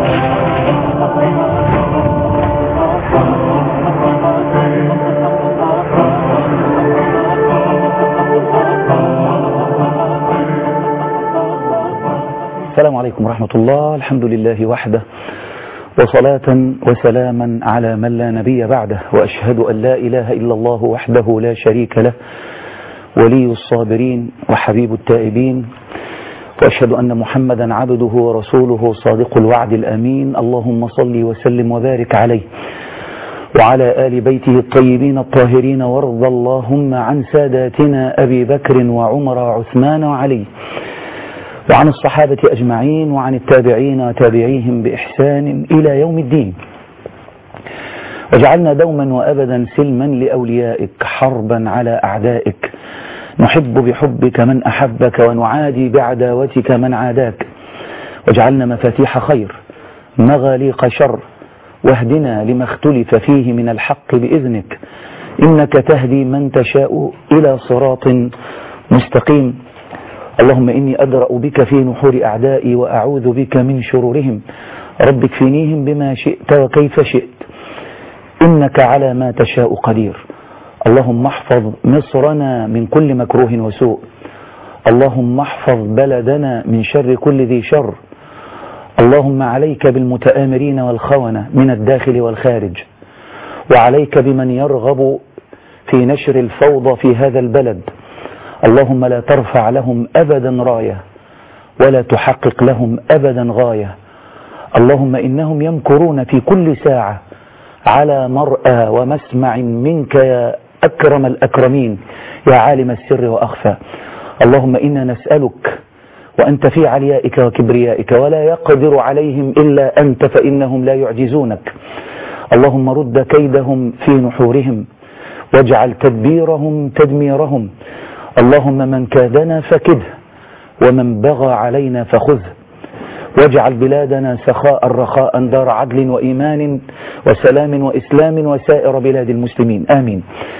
السلام عليكم ورحمة الله الحمد لله وحده وصلاة وسلاما على من لا نبي بعده وأشهد أن لا إله إلا الله وحده لا شريك له ولي الصابرين وحبيب التائبين وأشهد أن محمدا عبده ورسوله صادق الوعد الأمين اللهم صل وسلم وبارك عليه وعلى آل بيته الطيبين الطاهرين وارض اللهم عن ساداتنا أبي بكر وعمر وعثمان وعلي وعن الصحابة أجمعين وعن التابعين وتابعيهم بإحسان إلى يوم الدين وجعلنا دوما وأبدا سلما لأوليائك حربا على أعدائك نحب بحبك من أحبك ونعادي بعداوتك من عاداك واجعلنا مفاتيح خير مغاليق شر واهدنا لما اختلف فيه من الحق بإذنك إنك تهدي من تشاء إلى صراط مستقيم اللهم إني أدرأ بك في نحور أعدائي وأعوذ بك من شرورهم رب اكفنيهم بما شئت وكيف شئت إنك على ما تشاء قدير اللهم احفظ مصرنا من كل مكروه وسوء اللهم احفظ بلدنا من شر كل ذي شر اللهم عليك بالمتآمرين والخونة من الداخل والخارج وعليك بمن يرغب في نشر الفوضى في هذا البلد اللهم لا ترفع لهم أبدا راية ولا تحقق لهم أبدا غاية اللهم إنهم يمكرون في كل ساعة على مرأى ومسمع منك يا أكرم الأكرمين يا عالم السر وأخفى اللهم إنا نسألك وأنت في عليائك وكبريائك ولا يقدر عليهم إلا أنت فإنهم لا يعجزونك اللهم رد كيدهم في نحورهم واجعل تدبيرهم تدميرهم اللهم من كادنا فكده ومن بغى علينا فخذه واجعل بلادنا سخاء رخاء دار عدل وإيمان وسلام وإسلام وسائر بلاد المسلمين آمين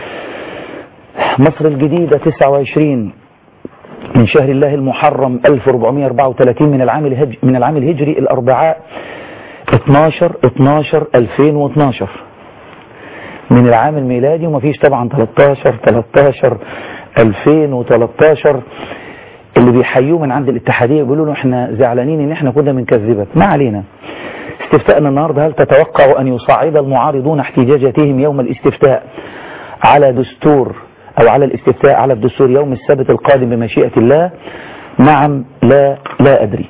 مصر الجديدة 29 من شهر الله المحرم 1434 من العام الهج من العام الهجري الأربعاء 12 12 2012 من العام الميلادي ومفيش طبعا 13 13 2013 اللي بيحيوه من عند الاتحادية يقولوا له احنا زعلانين ان احنا كنا بنكذبك ما علينا استفتاءنا النهاردة هل تتوقع ان يصعد المعارضون احتجاجاتهم يوم الاستفتاء على دستور او على الاستفتاء على الدستور يوم السبت القادم بمشيئة الله نعم لا لا ادري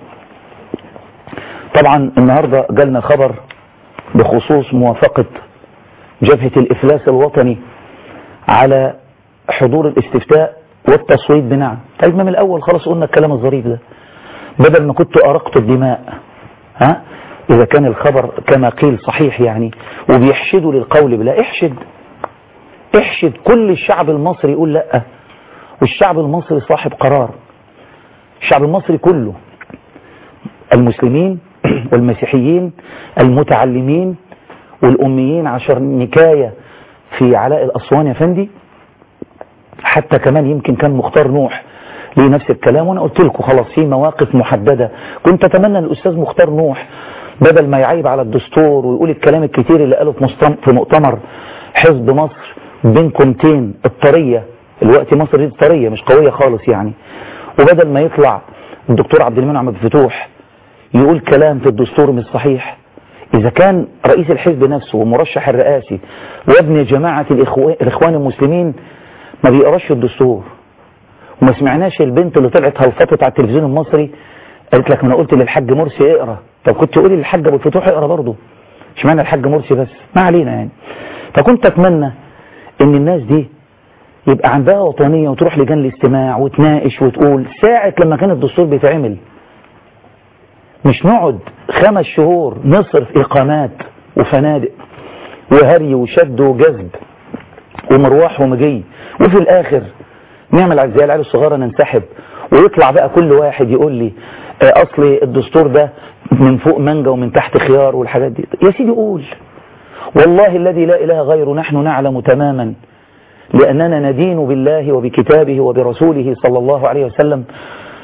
طبعا النهاردة جالنا خبر بخصوص موافقة جبهة الافلاس الوطني على حضور الاستفتاء والتصويت بنعم طيب ما من الأول خلاص قلنا الكلام الظريف ده بدل ما كنت أرقت الدماء ها إذا كان الخبر كما قيل صحيح يعني وبيحشدوا للقول بلا احشد احشد كل الشعب المصري يقول لا والشعب المصري صاحب قرار الشعب المصري كله المسلمين والمسيحيين المتعلمين والأميين عشر نكاية في علاء الأسوان يا فندي حتى كمان يمكن كان مختار نوح ليه نفس الكلام وانا قلت لكم خلاص في مواقف محددة كنت اتمنى ان الاستاذ مختار نوح بدل ما يعيب على الدستور ويقول الكلام الكتير اللي قاله في مؤتمر حزب مصر بين كومتين الطرية الوقت مصر دي طرية مش قوية خالص يعني وبدل ما يطلع الدكتور عبد المنعم عبد الفتوح يقول كلام في الدستور مش صحيح إذا كان رئيس الحزب نفسه ومرشح الرئاسي وابن جماعة الإخوان المسلمين ما بيقراش الدستور وما سمعناش البنت اللي طلعت هلفطت على التلفزيون المصري قالت لك انا قلت للحاج مرسي اقرا طب كنت تقولي للحاج ابو الفتوح اقرا برضه اشمعنى الحاج مرسي بس ما علينا يعني فكنت اتمنى ان الناس دي يبقى عندها وطنية وتروح لجان الاستماع وتناقش وتقول ساعة لما كان الدستور بيتعمل مش نقعد خمس شهور نصرف إقامات وفنادق وهري وشد وجذب ومروح ومجي وفي الآخر نعمل زي العيال الصغيرة ننسحب ويطلع بقى كل واحد يقول لي أصل الدستور ده من فوق مانجا ومن تحت خيار والحاجات دي يا سيدي قول والله الذي لا إله غيره نحن نعلم تماما لأننا ندين بالله وبكتابه وبرسوله صلى الله عليه وسلم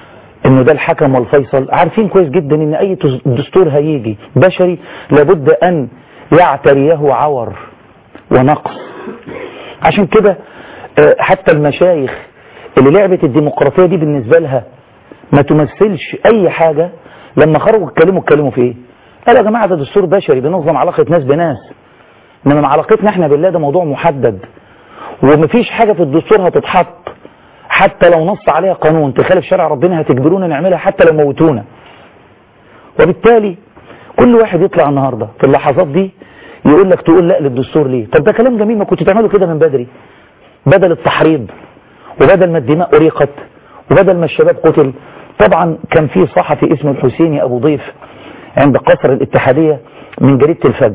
انه ده الحكم والفيصل عارفين كويس جدا ان اي دستور هيجي بشري لابد ان يعتريه عور ونقص عشان كده حتى المشايخ اللي لعبت الديمقراطية دي بالنسبة لها ما تمثلش اي حاجة لما خرجوا اتكلموا اتكلموا في ايه قال يا جماعة ده دستور بشري بينظم علاقة ناس بناس انما علاقتنا احنا بالله ده موضوع محدد ومفيش حاجة في الدستور هتتحط حتى لو نص عليها قانون تخالف شرع ربنا هتجبرونا نعملها حتى لو موتونا وبالتالي كل واحد يطلع النهاردة في اللحظات دي يقول لك تقول لا للدستور ليه طب ده كلام جميل ما كنت تعمله كده من بدري بدل التحريض وبدل ما الدماء أريقت وبدل ما الشباب قتل طبعا كان في صحفي اسمه الحسيني أبو ضيف عند قصر الاتحادية من جريدة الفجر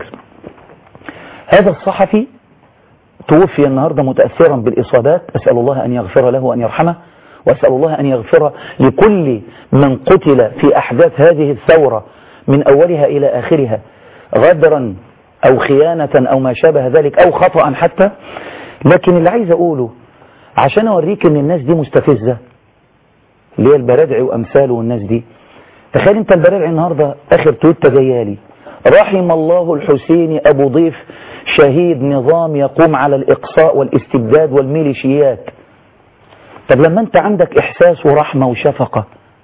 هذا الصحفي توفي النهاردة متأثرا بالإصابات أسأل الله أن يغفر له وأن يرحمه وأسأل الله أن يغفر لكل من قتل في أحداث هذه الثورة من أولها إلى آخرها غدرا أو خيانة أو ما شابه ذلك أو خطأ حتى لكن اللي عايز أقوله عشان أوريك أن الناس دي مستفزة اللي هي البرادعي وأمثاله والناس دي تخيل أنت البرادعي النهاردة آخر تويتة جايالي رحم الله الحسيني أبو ضيف شهيد نظام يقوم على الإقصاء والاستبداد والميليشيات طب لما أنت عندك إحساس ورحمة وشفقة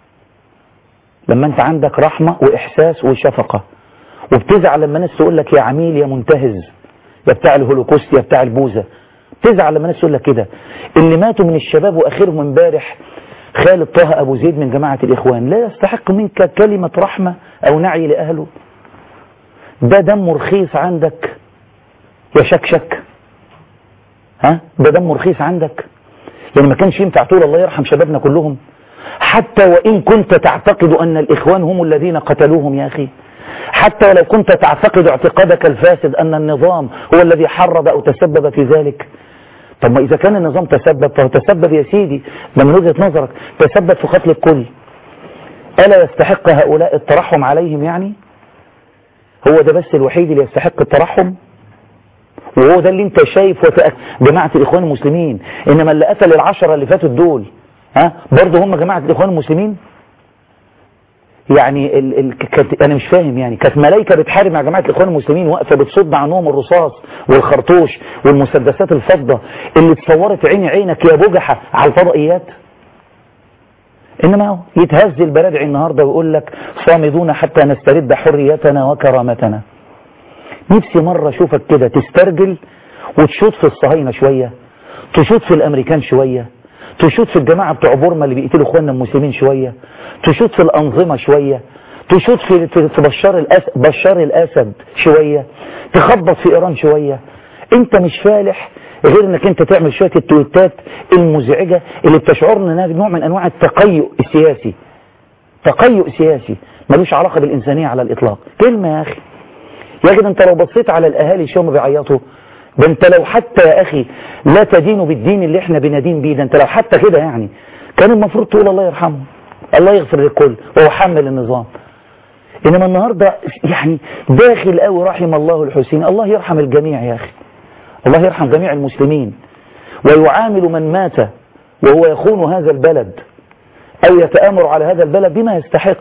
لما أنت عندك رحمة وإحساس وشفقة وبتزعل لما ناس تقول لك يا عميل يا منتهز يا بتاع الهولوكوست يا بتاع البوزة تزعل لما ناس تقول لك كده اللي ماتوا من الشباب واخرهم امبارح خالد طه ابو زيد من جماعة الاخوان لا يستحق منك كلمة رحمة او نعي لاهله ده دم رخيص عندك يا شكشك ها ده دم رخيص عندك يعني ما كانش ينفع تقول الله يرحم شبابنا كلهم حتى وإن كنت تعتقد أن الإخوان هم الذين قتلوهم يا أخي حتى ولو كنت تعتقد اعتقادك الفاسد أن النظام هو الذي حرض أو تسبب في ذلك طب ما إذا كان النظام تسبب فهو تسبب يا سيدي ده من وجهة نظرك تسبب في قتل الكل ألا يستحق هؤلاء الترحم عليهم يعني هو ده بس الوحيد اللي يستحق الترحم وهو ده اللي انت شايف وتأك... جماعة الإخوان المسلمين إنما اللي قتل العشرة اللي فاتوا دول ها برضه هم جماعة الإخوان المسلمين يعني ال... ال... كت... أنا مش فاهم يعني كانت ملايكة بتحارب مع جماعة الإخوان المسلمين واقفة بتصد عنهم الرصاص والخرطوش والمسدسات الفضة اللي تصورت عيني عينك يا بجحة على الفضائيات إنما هو يتهز البرادعي النهاردة ويقول لك صامدون حتى نسترد حريتنا وكرامتنا نفسي مرة اشوفك كده تسترجل وتشوط في الصهاينة شوية تشوط في الامريكان شوية تشوط في الجماعة بتوع بورما اللي بيقتلوا اخواننا المسلمين شوية تشوط في الانظمة شوية تشوط في, في, في بشار, الأسد بشار الاسد شوية تخبط في ايران شوية انت مش فالح غير انك انت تعمل شوية التويتات المزعجة اللي بتشعرنا انها نوع من انواع التقيؤ السياسي تقيؤ سياسي ملوش علاقة بالانسانية على الاطلاق كلمة يا اخي يا اخي ده انت لو بصيت على الاهالي شو ما بيعيطوا ده انت لو حتى يا اخي لا تدين بالدين اللي احنا بندين بيه ده انت لو حتى كده يعني كان المفروض تقول الله يرحمه الله يغفر للكل وهو حمل النظام انما النهاردة يعني داخل قوي رحم الله الحسين الله يرحم الجميع يا اخي الله يرحم جميع المسلمين ويعامل من مات وهو يخون هذا البلد او يتآمر على هذا البلد بما يستحق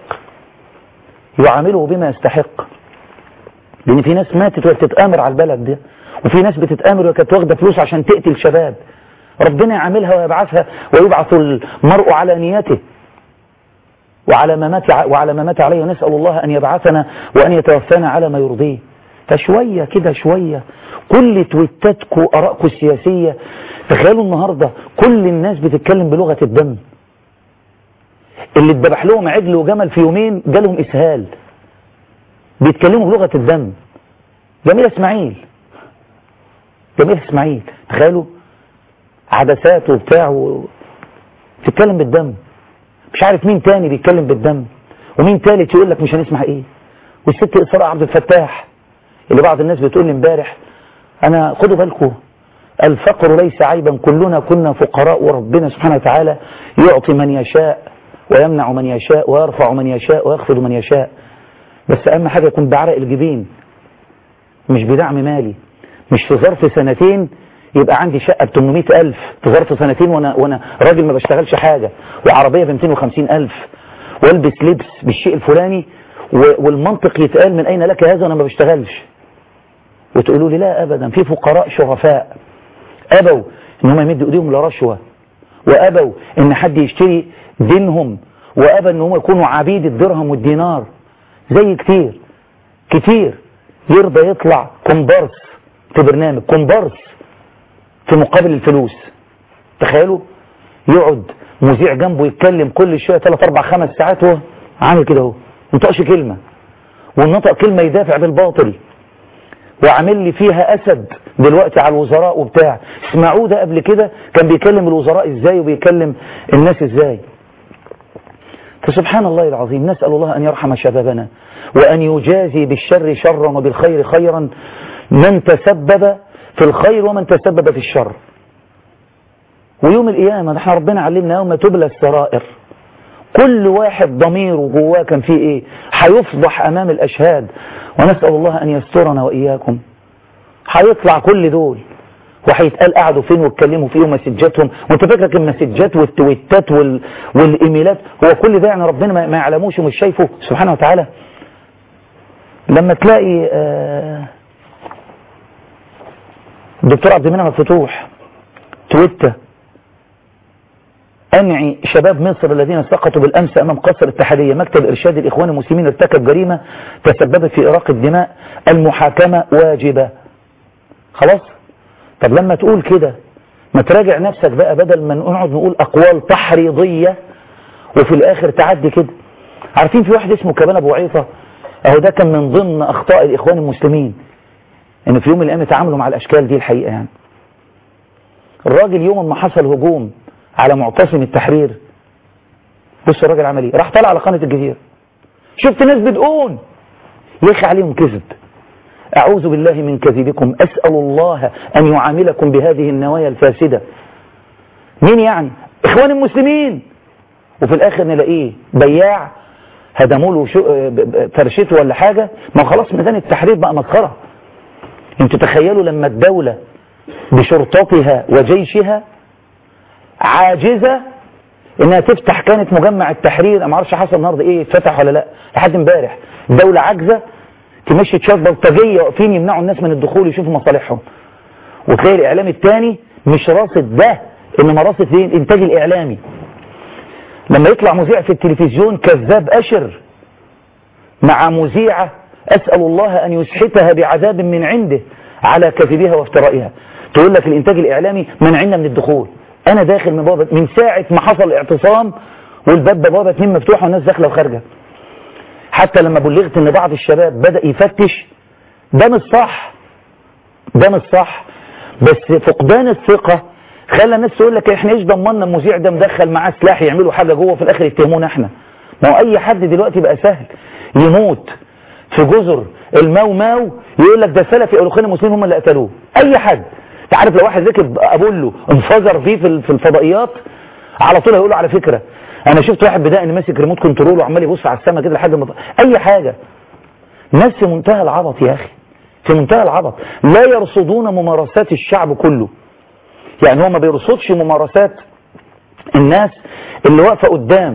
يعامله بما يستحق لان في ناس ماتت وهي بتتآمر على البلد ده وفي ناس بتتآمر وكانت واخده فلوس عشان تقتل شباب ربنا يعاملها ويبعثها ويبعث المرء على نيته وعلى ما مات وعلى ما مات عليه ونسأل الله أن يبعثنا وأن يتوفانا على ما يرضيه فشوية كده شوية كل تويتاتكم وآرائكم السياسية تخيلوا النهاردة كل الناس بتتكلم بلغة الدم اللي اتذبح لهم عجل وجمل في يومين جالهم إسهال بيتكلموا بلغة الدم جميل اسماعيل جميل اسماعيل تخيلوا عدسات وبتاع و... تتكلم بالدم مش عارف مين تاني بيتكلم بالدم ومين تالت يقول لك مش هنسمع ايه والست إسراء عبد الفتاح اللي بعض الناس بتقول لي امبارح انا خدوا بالكم الفقر ليس عيبا كلنا كنا فقراء وربنا سبحانه وتعالى يعطي من يشاء ويمنع من يشاء ويرفع من يشاء ويخفض من يشاء بس أهم حاجة يكون بعرق الجبين مش بدعم مالي مش في ظرف سنتين يبقى عندي شقة ب 800 ألف في ظرف سنتين وأنا, وأنا راجل ما بشتغلش حاجة وعربية ب 250 ألف والبس لبس بالشيء الفلاني والمنطق يتقال من أين لك هذا وأنا ما بشتغلش وتقولوا لي لا أبدا في فقراء شرفاء أبوا إن هم يمدوا إيديهم لرشوة وأبوا إن حد يشتري دينهم وأبى إن هم يكونوا عبيد الدرهم والدينار زي كتير كتير يرضى يطلع كومبارس في برنامج كومبارس في مقابل الفلوس تخيلوا يقعد مذيع جنبه يتكلم كل شوية 3 4 5 ساعات وهو عامل كده اهو ما نطقش كلمة والنطق كلمة يدافع بالباطل وعامل لي فيها أسد دلوقتي على الوزراء وبتاع اسمعوه ده قبل كده كان بيكلم الوزراء ازاي وبيكلم الناس ازاي فسبحان الله العظيم نسأل الله أن يرحم شبابنا وأن يجازي بالشر شرا وبالخير خيرا من تسبب في الخير ومن تسبب في الشر ويوم القيامة احنا ربنا علمنا يوم تبلى السرائر كل واحد ضميره جواه كان فيه ايه هيفضح امام الاشهاد ونسأل الله ان يسترنا واياكم هيطلع كل دول وهيتقال قعدوا فين واتكلموا فيه ومسجاتهم وانت فاكرك المسجات والتويتات وال... والايميلات هو كل ده يعني ربنا ما يعلموش ومش شايفه سبحانه وتعالى لما تلاقي آه الدكتور عبد المنعم الفتوح تويته أنعي شباب مصر الذين سقطوا بالأمس أمام قصر الاتحادية مكتب إرشاد الإخوان المسلمين ارتكب جريمة تسببت في إراق الدماء المحاكمة واجبة خلاص طب لما تقول كده ما تراجع نفسك بقى بدل ما نقعد نقول أقوال تحريضية وفي الآخر تعدي كده عارفين في واحد اسمه كمان أبو عيطة أهو ده كان من ضمن أخطاء الإخوان المسلمين إن في يوم من الأيام يتعاملوا مع الأشكال دي الحقيقة يعني الراجل يوم ما حصل هجوم على معتصم التحرير بص الراجل عمل ايه راح طلع على قناة الجزيرة شفت ناس بتقول يخي عليهم كذب أعوذ بالله من كذبكم أسأل الله أن يعاملكم بهذه النوايا الفاسدة مين يعني إخوان المسلمين وفي الآخر نلاقيه بياع هدموا له فرشته ولا حاجة ما خلاص ميدان التحرير بقى مسخرة انتوا تخيلوا لما الدولة بشرطتها وجيشها عاجزة انها تفتح كانت مجمع التحرير انا ما اعرفش حصل النهارده ايه اتفتح ولا لا لحد امبارح الدولة عاجزة تمشي تشاف بلطجية واقفين يمنعوا الناس من الدخول يشوفوا مصالحهم وتلاقي الاعلام الثاني مش راصد ده انما راصد فين الانتاج الاعلامي لما يطلع مذيع في التلفزيون كذاب اشر مع مذيعة اسأل الله ان يسحتها بعذاب من عنده على كذبها وافترائها تقول لك الانتاج الاعلامي منعنا من الدخول انا داخل من بابا من ساعة ما حصل الاعتصام والباب بابا اتنين مفتوحة والناس داخلة وخارجة حتى لما بلغت ان بعض الشباب بدأ يفتش ده مش صح ده مش صح بس فقدان الثقة خلى الناس تقول لك احنا ايش ضمننا المذيع ده مدخل معاه سلاح يعملوا حاجة جوه في الاخر يتهمونا احنا ما هو اي حد دلوقتي بقى سهل يموت في جزر الماو ماو يقول لك ده سلفي او الاخوان المسلمين هم اللي قتلوه اي حد تعرف لو واحد ركب ابولو انفجر فيه في الفضائيات على طول هيقول له على فكرة انا شفت واحد بدأ ان ماسك ريموت كنترول وعمال يبص على السماء كده لحد ما اي حاجة ناس في منتهى العبط يا اخي في منتهى العبط لا يرصدون ممارسات الشعب كله يعني هو ما بيرصدش ممارسات الناس اللي واقفه قدام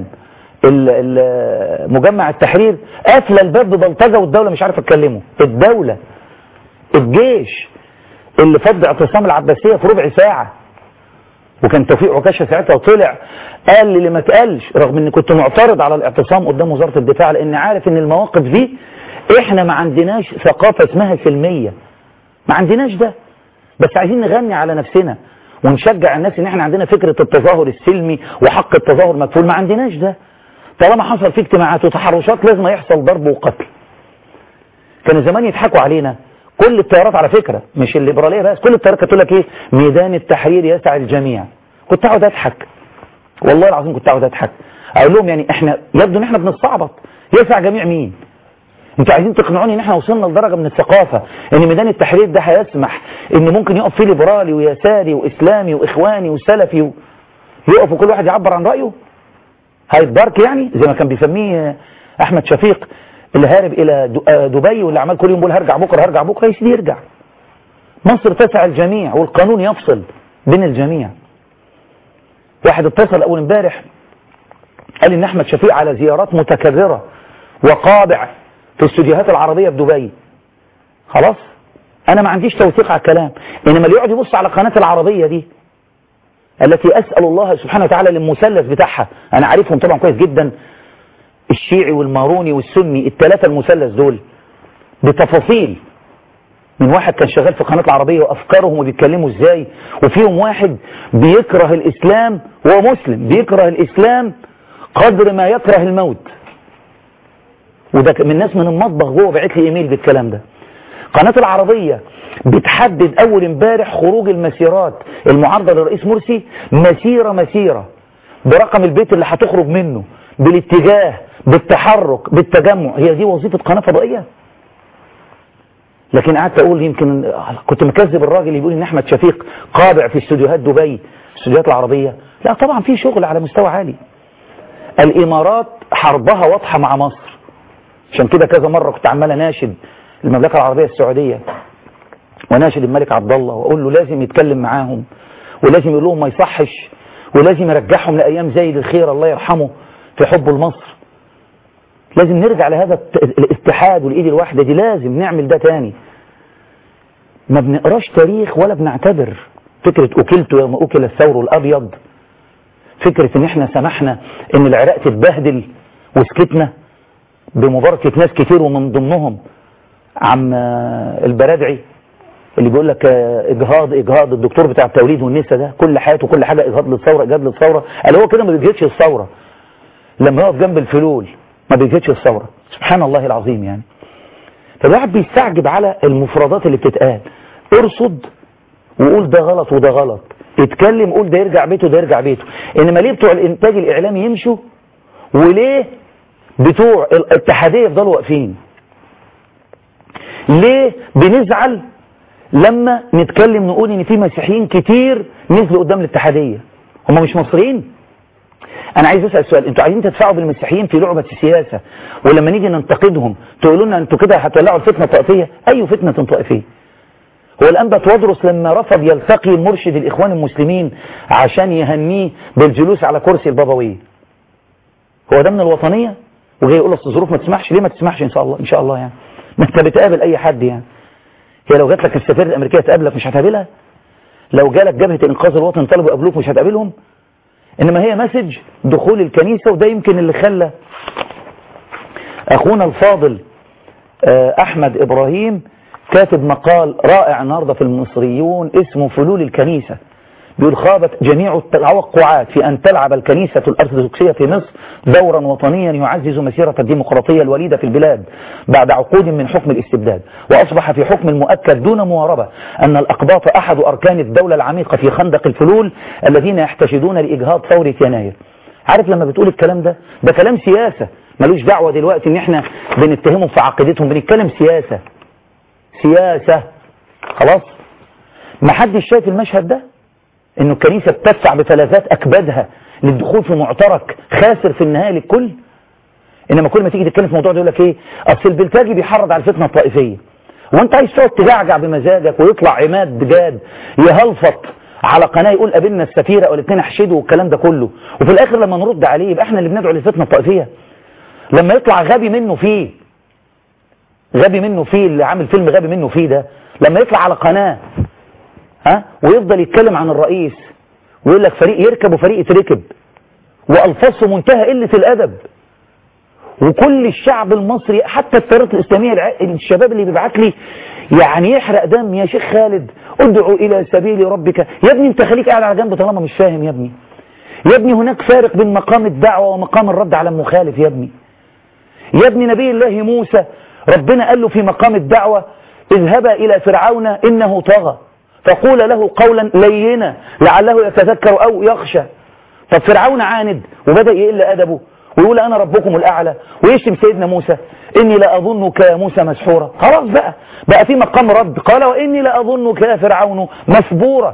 مجمع التحرير قافله الباب ببلطجه والدوله مش عارفه تكلمه الدوله الجيش اللي فض اعتصام العباسية في ربع ساعة وكان توفيق عكاشة ساعتها وطلع قال لي اللي ما اتقالش رغم اني كنت معترض على الاعتصام قدام وزارة الدفاع لان عارف ان المواقف دي احنا ما عندناش ثقافة اسمها سلمية ما عندناش ده بس عايزين نغني على نفسنا ونشجع الناس ان احنا عندنا فكرة التظاهر السلمي وحق التظاهر مكفول ما عندناش ده طالما حصل في اجتماعات وتحرشات لازم يحصل ضرب وقتل كانوا زمان يضحكوا علينا كل التيارات على فكرة مش الليبرالية بس كل التيارات كانت تقول لك ايه ميدان التحرير يسع الجميع كنت اقعد اضحك والله العظيم كنت اقعد اضحك اقول لهم يعني احنا يبدو ان احنا بنستعبط يسع جميع مين انتوا عايزين تقنعوني ان احنا وصلنا لدرجة من الثقافة ان ميدان التحرير ده هيسمح ان ممكن يقف فيه ليبرالي ويساري واسلامي واخواني وسلفي و... يقف وكل واحد يعبر عن رأيه هيتبارك يعني زي ما كان بيسميه احمد شفيق اللي هارب الى دبي واللي عمال كل يوم بيقول هرجع بكره هرجع بكره يسيدي يرجع مصر تسع الجميع والقانون يفصل بين الجميع واحد اتصل اول امبارح قال ان احمد شفيق على زيارات متكررة وقابع في الاستوديوهات العربية في دبي خلاص انا ما عنديش توثيق على الكلام انما اللي يقعد يبص على قناة العربية دي التي اسأل الله سبحانه وتعالى للمثلث بتاعها انا عارفهم طبعا كويس جدا الشيعي والماروني والسني الثلاثة المثلث دول بتفاصيل من واحد كان شغال في قناة العربية وأفكارهم وبيتكلموا إزاي وفيهم واحد بيكره الإسلام وهو مسلم بيكره الإسلام قدر ما يكره الموت وده من ناس من المطبخ جوه بعت لي ايميل بالكلام ده قناة العربية بتحدد أول امبارح خروج المسيرات المعارضة للرئيس مرسي مسيرة مسيرة برقم البيت اللي هتخرج منه بالاتجاه بالتحرك بالتجمع هي دي وظيفة قناة فضائية لكن قعدت اقول يمكن كنت مكذب الراجل اللي بيقول ان احمد شفيق قابع في استوديوهات دبي استوديوهات العربية لا طبعا في شغل على مستوى عالي الامارات حربها واضحة مع مصر عشان كده كذا مرة كنت عمال اناشد المملكة العربية السعودية وناشد الملك عبد الله واقول له لازم يتكلم معاهم ولازم يقول لهم ما يصحش ولازم يرجعهم لايام زايد الخير الله يرحمه في حبه لمصر لازم نرجع لهذا الاتحاد والايد الواحدة دي لازم نعمل ده تاني ما بنقراش تاريخ ولا بنعتبر فكرة أكلت يوم أكل الثور الأبيض فكرة ان احنا سمحنا ان العراق تتبهدل وسكتنا بمباركة ناس كتير ومن ضمنهم عم البرادعي اللي بيقول لك اجهاض اجهاض الدكتور بتاع التوليد والنساء ده كل حياته كل حاجة اجهاض للثورة اجهاض للثورة قال هو كده ما بيجهدش الثورة لما يقف جنب الفلول ما بيجهدش الثورة سبحان الله العظيم يعني فالواحد بيستعجب على المفردات اللي بتتقال ارصد وقول ده غلط وده غلط اتكلم قول ده يرجع بيته ده يرجع بيته انما ليه بتوع الانتاج الاعلامي يمشوا وليه بتوع الاتحادية يفضلوا واقفين ليه بنزعل لما نتكلم نقول ان في مسيحيين كتير نزلوا قدام الاتحادية هم مش مصريين انا عايز اسال سؤال انتوا عايزين تدفعوا بالمسيحيين في لعبة السياسة ولما نيجي ننتقدهم تقولوا لنا انتوا كده هتولعوا الفتنة الطائفية اي فتنة طائفية هو الأنبا تودرس لما رفض يلتقي المرشد الإخوان المسلمين عشان يهنيه بالجلوس على كرسي البابوية هو ده من الوطنية وجاي يقول اصل الظروف ما تسمحش ليه ما تسمحش إن شاء الله إن شاء الله يعني ما أنت بتقابل أي حد يعني هي لو جات لك السفير الأمريكية تقابلك مش هتقابلها لو جالك جبهة إنقاذ الوطن طلبوا يقابلوك مش هتقابلهم إنما هي مسج دخول الكنيسة وده يمكن اللي خلى أخونا الفاضل أحمد إبراهيم كاتب مقال رائع النهارده في المصريون اسمه فلول الكنيسة بيقول خابت جميع التوقعات في أن تلعب الكنيسة الأرثوذكسية في مصر دورا وطنيا يعزز مسيرة الديمقراطية الوليدة في البلاد بعد عقود من حكم الاستبداد وأصبح في حكم المؤكد دون مواربة أن الأقباط أحد أركان الدولة العميقة في خندق الفلول الذين يحتشدون لإجهاض ثورة يناير عارف لما بتقول الكلام ده ده كلام سياسة ملوش دعوة دلوقتي ان احنا بنتهمهم في عقيدتهم بنتكلم سياسة سياسة خلاص ما حدش شايف المشهد ده انه الكنيسة بتدفع بفلذات اكبادها للدخول في معترك خاسر في النهاية للكل انما كل ما تيجي تتكلم في الموضوع ده يقول لك ايه اصل البلتاجي بيحرض على الفتنة الطائفية وانت عايز تقعد تجعجع بمزاجك ويطلع عماد جاد يهلفط على قناة يقول قابلنا السفيرة والاثنين احشدوا والكلام ده كله وفي الاخر لما نرد عليه يبقى احنا اللي بندعو للفتنة الطائفية لما يطلع غبي منه فيه غبي منه فيه اللي عامل فيلم غبي منه فيه ده لما يطلع على قناة ها ويفضل يتكلم عن الرئيس ويقول لك فريق يركب وفريق يتركب والفاظه منتهى قلة الادب وكل الشعب المصري حتى التيارات الاسلاميه الشباب اللي بيبعت لي يعني يحرق دم يا شيخ خالد ادعو الى سبيل ربك يا ابني انت خليك قاعد على جنب طالما مش فاهم يا ابني يا ابني هناك فارق بين مقام الدعوة ومقام الرد على المخالف يا ابني يا ابني نبي الله موسى ربنا قال له في مقام الدعوة اذهبا إلى فرعون إنه طغى فقول له قولا لينا لعله يتذكر أو يخشى طب فرعون عاند وبدأ يقل أدبه ويقول أنا ربكم الأعلى ويشتم سيدنا موسى إني لا أظنك يا موسى مسحورا خلاص بقى بقى في مقام رد قال وإني لا أظنك يا فرعون مسبورا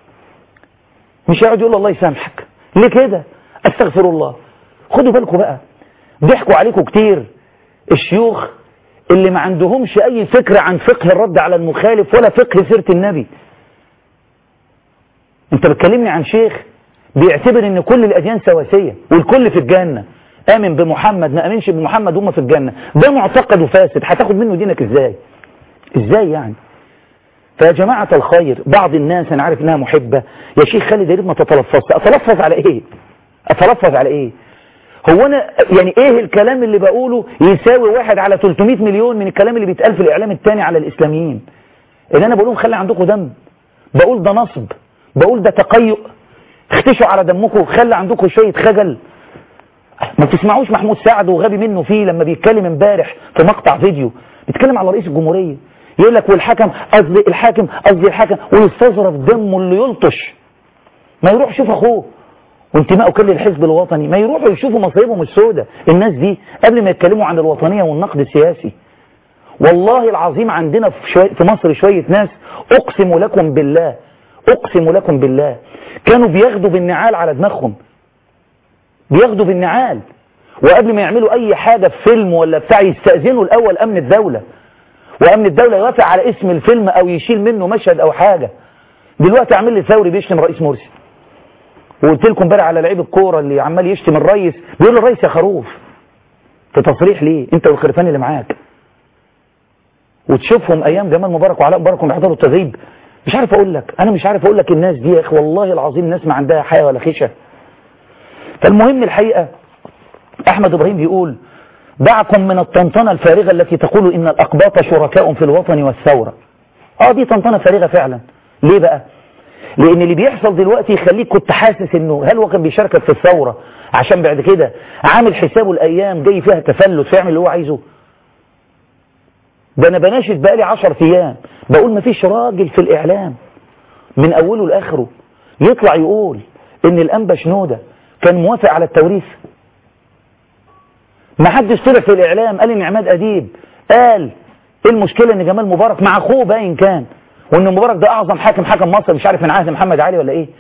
مش هيقعد يقول الله يسامحك ليه كده استغفر الله خدوا بالكم بقى ضحكوا عليكم كتير الشيوخ اللي ما عندهمش اي فكرة عن فقه الرد على المخالف ولا فقه سيرة النبي انت بتكلمني عن شيخ بيعتبر ان كل الاديان سواسية والكل في الجنة امن بمحمد ما امنش بمحمد هم في الجنة ده معتقد وفاسد هتاخد منه دينك ازاي ازاي يعني فيا جماعة الخير بعض الناس انا عارف انها محبة يا شيخ خالد يا ريت ما تتلفظ اتلفظ على ايه اتلفظ على ايه هو انا يعني ايه الكلام اللي بقوله يساوي واحد على 300 مليون من الكلام اللي بيتقال في الاعلام التاني على الاسلاميين اللي انا بقولهم خلي عندكم دم بقول ده نصب بقول ده تقيؤ اختشوا على دمكم خلي عندكم شوية خجل ما بتسمعوش محمود سعد وغبي منه فيه لما بيتكلم امبارح في مقطع فيديو بيتكلم على رئيس الجمهورية يقول لك والحكم قصدي الحاكم قصدي الحكم ويستظرف دمه اللي يلطش ما يروح يشوف اخوه وانتمائه كل الحزب الوطني ما يروحوا يشوفوا مصايبهم السوداء الناس دي قبل ما يتكلموا عن الوطنية والنقد السياسي والله العظيم عندنا في, شوي في مصر شوية ناس اقسم لكم بالله اقسم لكم بالله كانوا بياخدوا بالنعال على دماغهم بياخدوا بالنعال وقبل ما يعملوا اي حاجة في فيلم ولا بتاع يستأذنوا الاول امن الدولة وامن الدولة يوافق على اسم الفيلم او يشيل منه مشهد او حاجة دلوقتي عامل لي ثوري بيشتم رئيس مرسي وقلت لكم امبارح على لعيب الكوره اللي عمال يشتم الريس بيقول الريس يا خروف في تصريح ليه انت والخرفان اللي معاك وتشوفهم ايام جمال مبارك وعلاء مبارك بيحضروا التغيب مش عارف اقول لك انا مش عارف اقول لك الناس دي يا اخي والله العظيم الناس ما عندها حياه ولا خيشه فالمهم الحقيقه احمد ابراهيم بيقول دعكم من الطنطنه الفارغه التي تقول ان الاقباط شركاء في الوطن والثوره اه دي طنطنه فارغه فعلا ليه بقى لان اللي بيحصل دلوقتي يخليك كنت حاسس انه هل هو كان بيشاركك في الثورة عشان بعد كده عامل حسابه الايام جاي فيها تفلت فيعمل اللي هو عايزه ده انا بناشد بقالي 10 ايام بقول مفيش راجل في الاعلام من اوله لاخره يطلع يقول ان الانبا شنودة كان موافق على التوريث ما حدش طلع في الاعلام قال ان عماد اديب قال ايه المشكلة ان جمال مبارك مع اخوه باين كان وان مبارك ده اعظم حاكم حكم مصر مش عارف من عهد محمد علي ولا ايه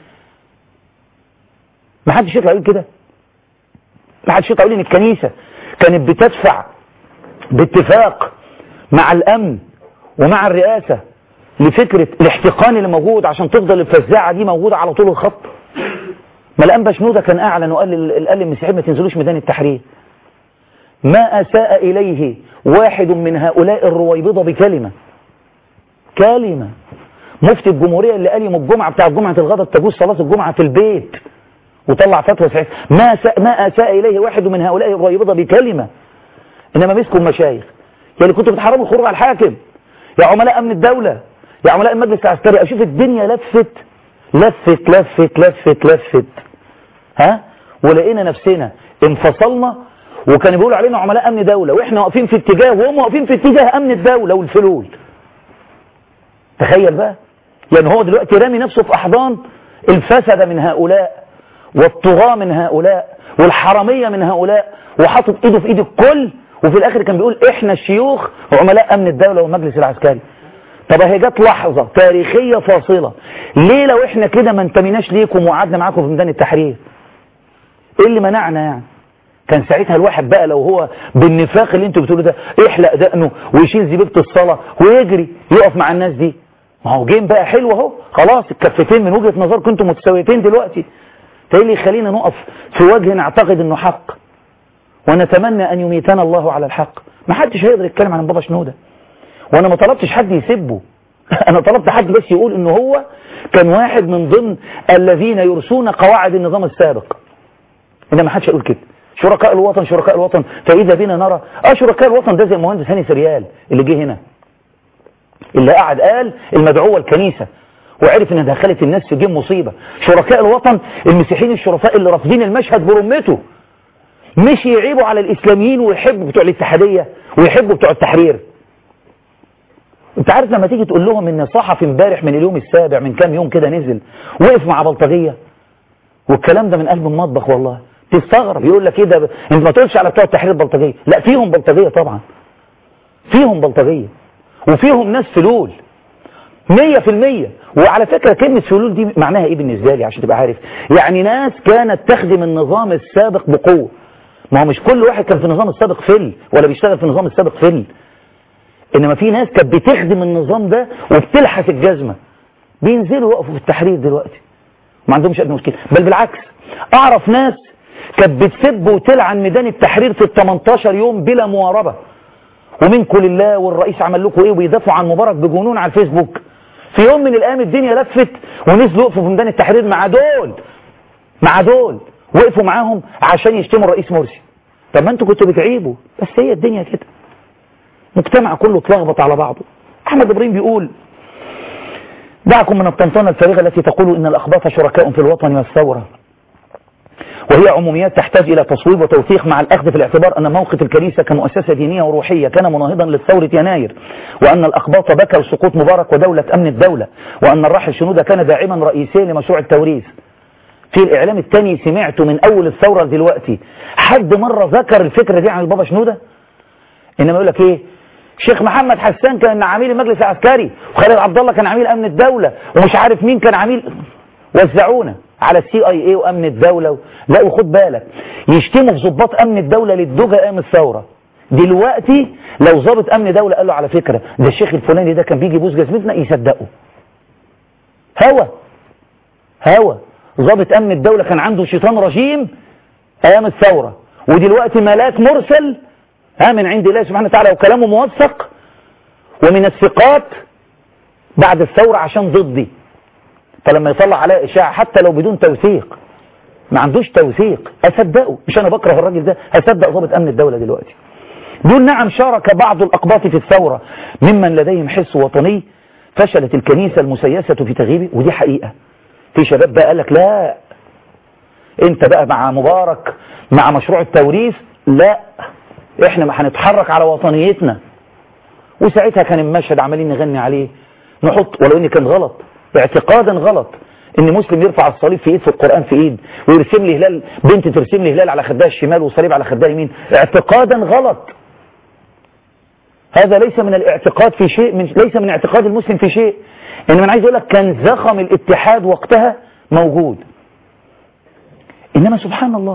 ما حدش يطلع يقول كده ما حدش يطلع يقول ان الكنيسة كانت بتدفع باتفاق مع الامن ومع الرئاسة لفكرة الاحتقان اللي موجود عشان تفضل الفزاعة دي موجودة على طول الخط ما الانبا شنودة كان اعلن وقال قال للمسيحيين ما تنزلوش ميدان التحرير ما اساء اليه واحد من هؤلاء الرويبضة بكلمة كلمة مفتي الجمهورية اللي قال يوم الجمعة بتاع جمعة الغضب تجوز صلاة الجمعة في البيت وطلع فتوى صحيح ما ساء ما أساء إليه واحد من هؤلاء الريبضة بكلمة إنما مسكوا المشايخ يعني كنتوا بتحرموا الخروج على الحاكم يا عملاء أمن الدولة يا عملاء المجلس العسكري أشوف الدنيا لفت لفت لفت لفت لفت ها ولقينا نفسنا انفصلنا وكانوا بيقولوا علينا عملاء أمن دولة وإحنا واقفين في اتجاه وهم واقفين في اتجاه أمن الدولة والفلول تخيل بقى يعني هو دلوقتي رامي نفسه في أحضان الفسد من هؤلاء والطغاة من هؤلاء والحرامية من هؤلاء وحاطط ايده في ايد الكل وفي الاخر كان بيقول احنا الشيوخ وعملاء امن الدولة والمجلس العسكري طب هي جت لحظة تاريخية فاصلة ليه لو احنا كده ما انتميناش ليكم وقعدنا معاكم في ميدان التحرير ايه اللي منعنا يعني كان ساعتها الواحد بقى لو هو بالنفاق اللي انتوا بتقولوا ده يحلق دقنه ويشيل زبيبة الصلاة ويجري يقف مع الناس دي ما هو جيم بقى حلو اهو خلاص الكفتين من وجهة نظركم انتم متساويتين دلوقتي ده اللي يخلينا نقف في وجه نعتقد انه حق ونتمنى ان يميتنا الله على الحق ما حدش هيقدر يتكلم عن بابا شنودة وانا ما طلبتش حد يسبه انا طلبت حد بس يقول انه هو كان واحد من ضمن الذين يرسون قواعد النظام السابق انما ما حدش يقول كده شركاء الوطن شركاء الوطن فاذا بنا نرى اه شركاء الوطن ده زي المهندس هاني سريال اللي جه هنا اللي قعد قال المدعوة الكنيسة وعرف ان دخلت الناس في جيم مصيبة شركاء الوطن المسيحيين الشرفاء اللي رافضين المشهد برمته مش يعيبوا على الاسلاميين ويحبوا بتوع الاتحادية ويحبوا بتوع التحرير انت عارف لما تيجي تقول لهم ان صحفي امبارح من اليوم السابع من كام يوم كده نزل وقف مع بلطجية والكلام ده من قلب المطبخ والله تستغرب يقول لك ايه ده انت ما تقولش على بتوع التحرير بلطجية لا فيهم بلطجية طبعا فيهم بلطجية وفيهم ناس فلول مية في المية وعلى فكرة كلمة فلول دي معناها ايه بالنسبة لي عشان تبقى عارف يعني ناس كانت تخدم النظام السابق بقوة ما هو مش كل واحد كان في النظام السابق فل ولا بيشتغل في النظام السابق فل انما في ناس كانت بتخدم النظام ده وبتلحس الجزمة بينزلوا يقفوا في التحرير دلوقتي ما عندهمش ادنى مشكله بل بالعكس اعرف ناس كانت بتسب وتلعن ميدان التحرير في ال 18 يوم بلا مواربه ومنكم لله والرئيس عمل لكم ايه ويدافعوا عن مبارك بجنون على الفيسبوك في يوم من الايام الدنيا لفت ونزلوا يقفوا في ميدان التحرير مع دول مع دول وقفوا معاهم عشان يشتموا الرئيس مرسي طب ما انتوا كنتوا بتعيبوا بس هي الدنيا كده مجتمع كله اتلخبط على بعضه احمد ابراهيم بيقول دعكم من الطنطنة الفارغة التي تقول إن الأخباط شركاء في الوطن والثورة وهي عموميات تحتاج إلى تصويب وتوثيق مع الأخذ في الاعتبار أن موقف الكنيسة كمؤسسة دينية وروحية كان مناهضا للثورة يناير وأن الأخباط بكوا سقوط مبارك ودولة أمن الدولة وأن الراحل شنودة كان داعما رئيسيا لمشروع التوريث في الإعلام الثاني سمعته من أول الثورة دلوقتي حد مرة ذكر الفكرة دي عن البابا شنودة إنما يقول لك إيه شيخ محمد حسان كان عميل المجلس العسكري وخالد عبد الله كان عميل امن الدوله ومش عارف مين كان عميل وزعونا على السي اي اي وامن الدوله و... لا وخد بالك يشتموا في ضباط امن الدوله للدوجه ايام الثوره دلوقتي لو ضابط امن دوله قال له على فكره ده الشيخ الفلاني ده كان بيجي يبوس جزمتنا يصدقه هوا هوا ضابط امن الدوله كان عنده شيطان رجيم ايام الثوره ودلوقتي ملاك مرسل ها من عند الله سبحانه وتعالى وكلامه موثق ومن الثقات بعد الثورة عشان ضدي فلما يطلع عليا إشاعة حتى لو بدون توثيق ما عندوش توثيق أصدقه مش أنا بكره الراجل ده هصدق ضابط أمن الدولة دلوقتي دول نعم شارك بعض الأقباط في الثورة ممن لديهم حس وطني فشلت الكنيسة المسيسة في تغييبه ودي حقيقة في شباب بقى قال لك لا انت بقى مع مبارك مع مشروع التوريث لا احنا ما هنتحرك على وطنيتنا وساعتها كان المشهد عمالين نغني عليه نحط ولو ان كان غلط اعتقادا غلط ان مسلم يرفع الصليب في ايد في القرآن في ايد ويرسم لي هلال بنت ترسم لي هلال على خدها الشمال وصليب على خدها اليمين اعتقادا غلط هذا ليس من الاعتقاد في شيء من ليس من اعتقاد المسلم في شيء انما انا عايز اقول لك كان زخم الاتحاد وقتها موجود انما سبحان الله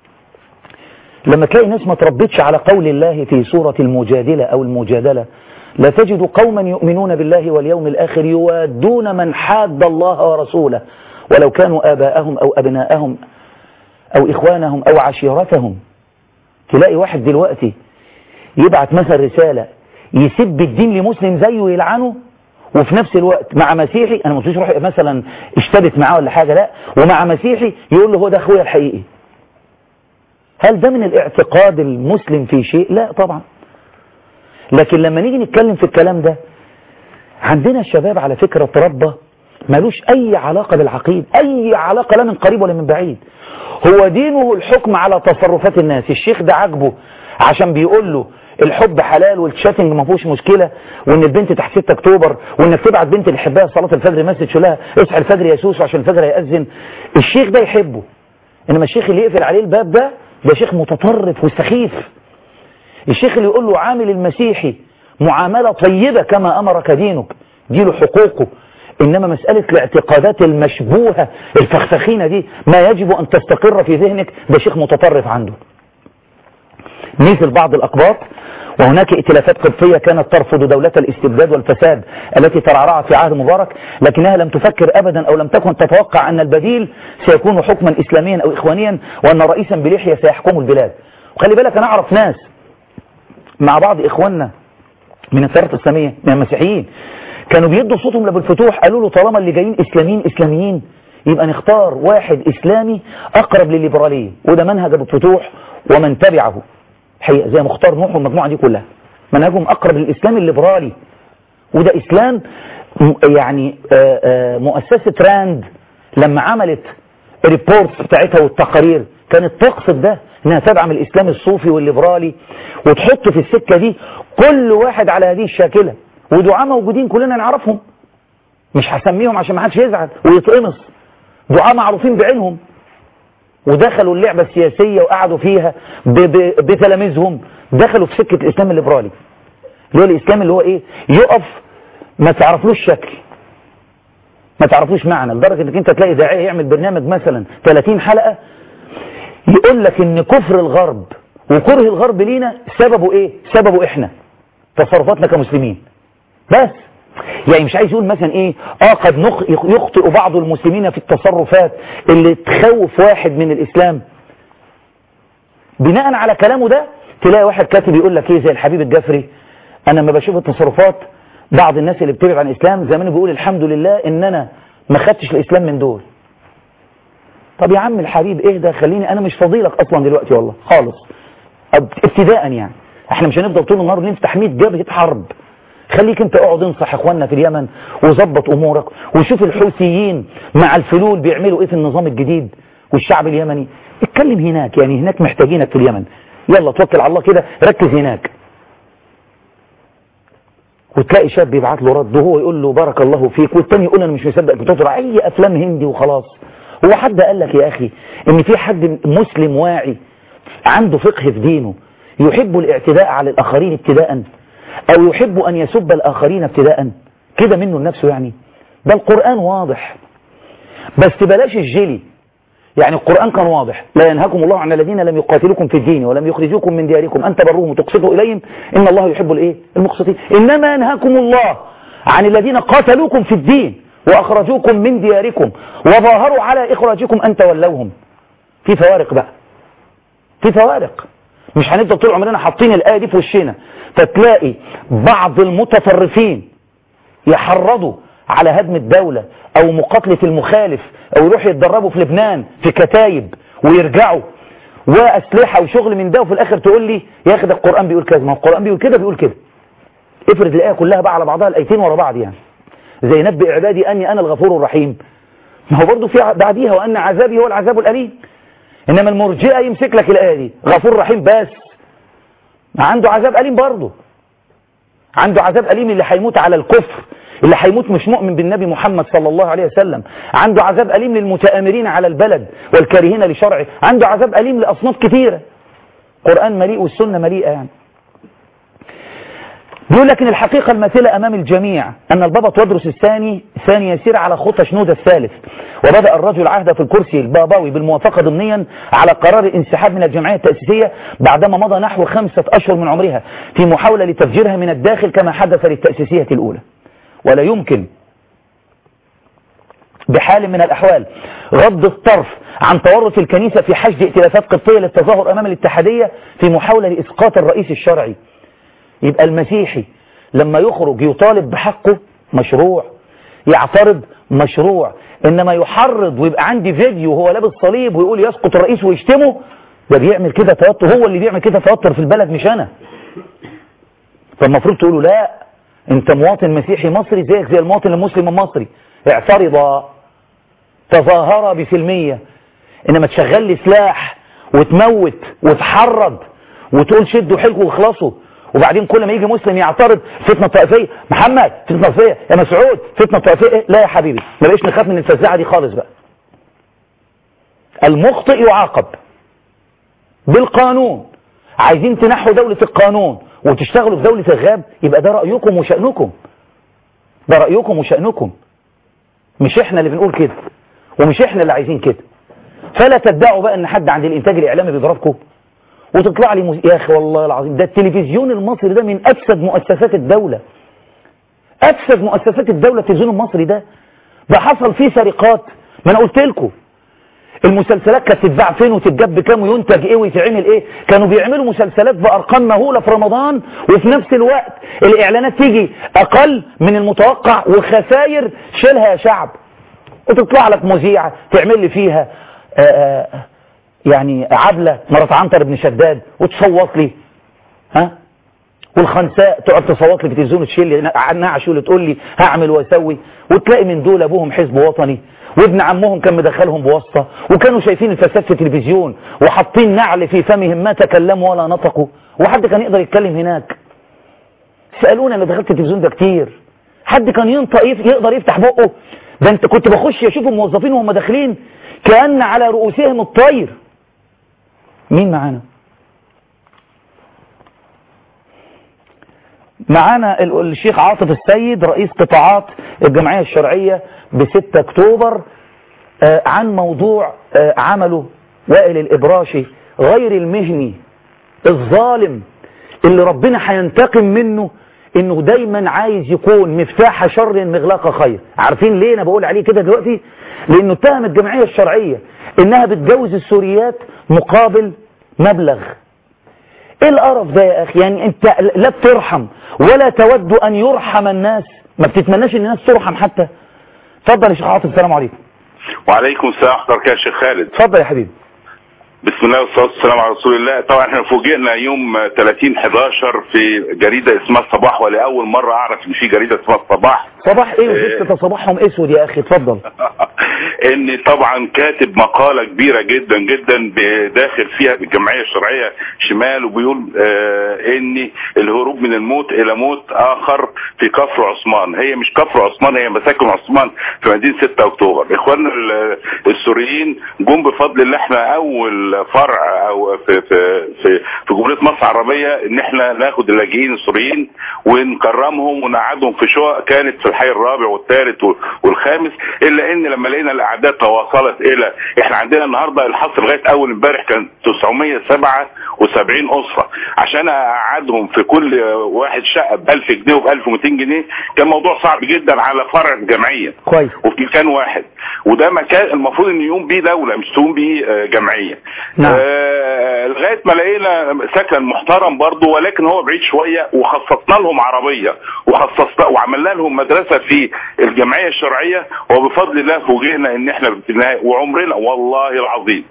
لما تلاقي ناس ما تربتش على قول الله في سورة المجادلة أو المجادلة لا تجد قوما يؤمنون بالله واليوم الآخر يوادون من حاد الله ورسوله ولو كانوا آباءهم أو أبناءهم أو إخوانهم أو عشيرتهم تلاقي واحد دلوقتي يبعت مثلا رسالة يسب الدين لمسلم زيه يلعنه وفي نفس الوقت مع مسيحي أنا ما قلتلوش روح مثلا اشتبت معاه ولا حاجة لا ومع مسيحي يقول له هو ده أخويا الحقيقي هل ده من الاعتقاد المسلم في شيء لا طبعا لكن لما نيجي نتكلم في الكلام ده عندنا الشباب على فكرة تربى ملوش اي علاقة بالعقيد اي علاقة لا من قريب ولا من بعيد هو دينه الحكم على تصرفات الناس الشيخ ده عاجبه عشان بيقول له الحب حلال والشاتنج ما فيهوش مشكله وان البنت تحت 6 اكتوبر وانك تبعت بنت اللي يحبها صلاه الفجر مسج لها اصحى الفجر يا سوسو عشان الفجر هيأذن الشيخ ده يحبه انما الشيخ اللي يقفل عليه الباب ده ده شيخ متطرف وسخيف الشيخ اللي يقول له عامل المسيحي معاملة طيبة كما أمرك دينك دي له حقوقه إنما مسألة الاعتقادات المشبوهة الفخفخينة دي ما يجب أن تستقر في ذهنك ده شيخ متطرف عنده مثل بعض الأقباط وهناك ائتلافات قبطية كانت ترفض دولة الاستبداد والفساد التي ترعرعت في عهد مبارك لكنها لم تفكر أبدا أو لم تكن تتوقع أن البديل سيكون حكما إسلاميا أو إخوانيا وأن رئيسا بلحية سيحكم البلاد وخلي بالك أنا أعرف ناس مع بعض إخواننا من الثورة الإسلامية من المسيحيين كانوا بيدوا صوتهم لأبو الفتوح قالوا له طالما اللي جايين إسلاميين إسلاميين يبقى نختار واحد إسلامي أقرب للليبرالية وده منهج أبو الفتوح ومن تبعه حقيقة زي مختار نوح والمجموعة دي كلها منهجهم أقرب للإسلام الليبرالي وده إسلام يعني آآ آآ مؤسسة راند لما عملت الريبورتس بتاعتها والتقارير كانت تقصد ده انها تدعم الاسلام الصوفي والليبرالي وتحط في السكة دي كل واحد على هذه الشاكلة ودعاء موجودين كلنا نعرفهم مش هسميهم عشان ما حدش يزعل ويتقمص دعاء معروفين بعينهم ودخلوا اللعبة السياسية وقعدوا فيها بتلاميذهم دخلوا في سكة الإسلام الليبرالي اللي هو الإسلام اللي هو إيه يقف ما تعرفلوش شكل ما تعرفوش معنى لدرجة انك انت تلاقي داعية يعمل برنامج مثلا 30 حلقة يقول لك ان كفر الغرب وكره الغرب لينا سببه ايه سببه احنا تصرفاتنا كمسلمين بس يعني مش عايز يقول مثلا ايه اه قد نخ- يخطئ بعض المسلمين في التصرفات اللي تخوف واحد من الاسلام بناء على كلامه ده تلاقي واحد كاتب يقول لك ايه زي الحبيب الجفري انا لما بشوف التصرفات بعض الناس اللي بتبعد عن الاسلام زمان بيقول الحمد لله ان انا ما خدتش الاسلام من دول طب يا عم الحبيب اهدى خليني انا مش فضيلك اصلا دلوقتي والله خالص أب- ابتداء يعني احنا مش هنفضل طول النهار نفتح 100 جبهه حرب خليك انت اقعد انصح اخواننا في اليمن وظبط امورك وشوف الحوثيين مع الفلول بيعملوا ايه في النظام الجديد والشعب اليمني اتكلم هناك يعني هناك محتاجينك في اليمن يلا توكل على الله كده ركز هناك وتلاقي شاب يبعت له رد وهو يقول له بارك الله فيك والتاني يقول انا مش مصدق بتطلع اي افلام هندي وخلاص هو حد قال لك يا اخي ان في حد مسلم واعي عنده فقه في دينه يحب الاعتداء على الاخرين ابتداء او يحب ان يسب الاخرين ابتداء كده منه لنفسه يعني ده القرآن واضح بس بلاش الجلي يعني القرآن كان واضح لا ينهاكم الله عن الذين لم يقاتلوكم في الدين ولم يخرجوكم من دياركم أن تبروهم وتقسطوا إليهم إن الله يحب الإيه المقسطين إنما ينهاكم الله عن الذين قاتلوكم في الدين وأخرجوكم من دياركم وظاهروا على إخراجكم أن تولوهم في فوارق بقى في فوارق مش هنفضل طول عمرنا حاطين الآية دي في وشنا فتلاقي بعض المتطرفين يحرضوا على هدم الدولة او مقاتلة المخالف او يروحوا يتدربوا في لبنان في كتايب ويرجعوا واسلحة وشغل من ده وفي الاخر تقول لي يا اخي ده القرآن بيقول كذا ما هو القرآن بيقول كده بيقول كده افرض الايه كلها بقى على بعضها الايتين ورا بعض يعني زي نبئ عبادي اني انا الغفور الرحيم ما هو برضه في بعديها وان عذابي هو العذاب الاليم انما المرجئه يمسك لك الايه دي غفور رحيم بس عنده عذاب اليم برضه عنده عذاب أليم اللي هيموت على الكفر اللي هيموت مش مؤمن بالنبي محمد صلى الله عليه وسلم عنده عذاب أليم للمتآمرين على البلد والكارهين لشرعه عنده عذاب أليم لأصناف كثيرة قرآن مليء والسنة مليئة يعني بيقول لكن الحقيقة الماثلة أمام الجميع أن البابا تودرس الثاني ثاني يسير على خطى شنودة الثالث وبدأ الرجل عهد في الكرسي البابوي بالموافقة ضمنيا على قرار الانسحاب من الجمعية التأسيسية بعدما مضى نحو خمسة أشهر من عمرها في محاولة لتفجيرها من الداخل كما حدث للتأسيسية الأولى ولا يمكن بحال من الأحوال غض الطرف عن تورط الكنيسة في حشد ائتلافات قبطية للتظاهر أمام الاتحادية في محاولة لإسقاط الرئيس الشرعي يبقى المسيحي لما يخرج يطالب بحقه مشروع يعترض مشروع إنما يحرض ويبقى عندي فيديو وهو لابس صليب ويقول يسقط الرئيس ويشتمه ده بيعمل كده توتر هو اللي بيعمل كده توتر في البلد مش أنا فالمفروض تقولوا لا انت مواطن مسيحي مصري زيك زي المواطن المسلم المصري اعترض تظاهر بسلمية انما تشغل لي سلاح وتموت وتحرض وتقول شدوا حيلكم واخلصوا وبعدين كل ما يجي مسلم يعترض فتنة طائفية محمد فتنة طائفية يا مسعود فتنة طائفية لا يا حبيبي ما بقيش نخاف من الفزاعة دي خالص بقى المخطئ يعاقب بالقانون عايزين تنحوا دولة القانون وتشتغلوا في دولة الغاب يبقى ده رأيكم وشأنكم ده رأيكم وشأنكم مش احنا اللي بنقول كده ومش احنا اللي عايزين كده فلا تدعوا بقى ان حد عند الانتاج الاعلامي بيضربكم وتطلع لي مز... يا اخي والله العظيم ده التلفزيون المصري ده من افسد مؤسسات الدولة افسد مؤسسات الدولة التلفزيون المصري ده ده حصل فيه سرقات ما انا قلت لكم المسلسلات كانت تتباع فين وتتجاب بكام وينتج ايه ويتعمل ايه كانوا بيعملوا مسلسلات بارقام مهولة في رمضان وفي نفس الوقت الاعلانات تيجي اقل من المتوقع وخساير شيلها يا شعب وتطلع لك مذيعة تعمل لي فيها آآ آآ يعني عبلة مرات عنتر بن شداد وتصوت لي ها والخنساء تقعد تصوت لي في التلفزيون وتشيل لي نعش وتقول لي هعمل واسوي وتلاقي من دول ابوهم حزب وطني وابن عمهم كان مدخلهم بواسطة وكانوا شايفين الفساد في التلفزيون وحاطين نعل في فمهم ما تكلموا ولا نطقوا وحد كان يقدر يتكلم هناك سألونا انا دخلت التلفزيون ده كتير حد كان ينطق يقدر يفتح بقه ده انت كنت بخش اشوف الموظفين وهم داخلين كأن على رؤوسهم الطير مين معانا معانا الشيخ عاطف السيد رئيس قطاعات الجمعية الشرعية ب 6 اكتوبر آه عن موضوع آه عمله وائل الإبراشي غير المهني الظالم اللي ربنا هينتقم منه انه دايما عايز يكون مفتاح شر مغلاق خير عارفين ليه انا بقول عليه كده دلوقتي لانه اتهم الجمعية الشرعية انها بتجوز السوريات مقابل مبلغ ايه القرف ده يا اخي يعني انت لا بترحم ولا تود ان يرحم الناس ما بتتمناش ان الناس ترحم حتى اتفضل يا شيخ عاطف السلام عليكم وعليكم السلام ورحمه الله يا شيخ خالد اتفضل يا حبيبي بسم الله والصلاه والسلام على رسول الله طبعا احنا فوجئنا يوم 30 11 في جريده اسمها الصباح ولاول مره اعرف ان في جريده اسمها الصباح صباح ايه وزفت صباحهم اسود يا اخي اتفضل ان طبعا كاتب مقاله كبيره جدا جدا داخل فيها الجمعيه الشرعيه شمال وبيقول آه ان الهروب من الموت الى موت اخر في كفر عثمان هي مش كفر عثمان هي مساكن عثمان في مدينه 6 اكتوبر اخواننا السوريين جم بفضل الله احنا اول فرع او في في في, في جمهوريه مصر العربيه ان احنا ناخد اللاجئين السوريين ونكرمهم ونقعدهم في شقق كانت في الحي الرابع والثالث والخامس الا ان لما لقينا الاعداد تواصلت الى احنا عندنا النهارده الحصر لغايه اول امبارح كان 977 اسره عشان اقعدهم في كل واحد شقه ب 1000 جنيه وب 1200 جنيه كان موضوع صعب جدا على فرع الجمعيه كويس وفي مكان واحد وده مكان المفروض ان يقوم بيه دوله مش تقوم بيه جمعيه نعم. آه لغايه ما لقينا سكن محترم برضه ولكن هو بعيد شويه وخصصنا لهم عربيه وخصصنا وعملنا لهم مدرسه في الجمعيه الشرعيه وبفضل الله فوجئنا ان احنا في النهايه وعمرنا والله العظيم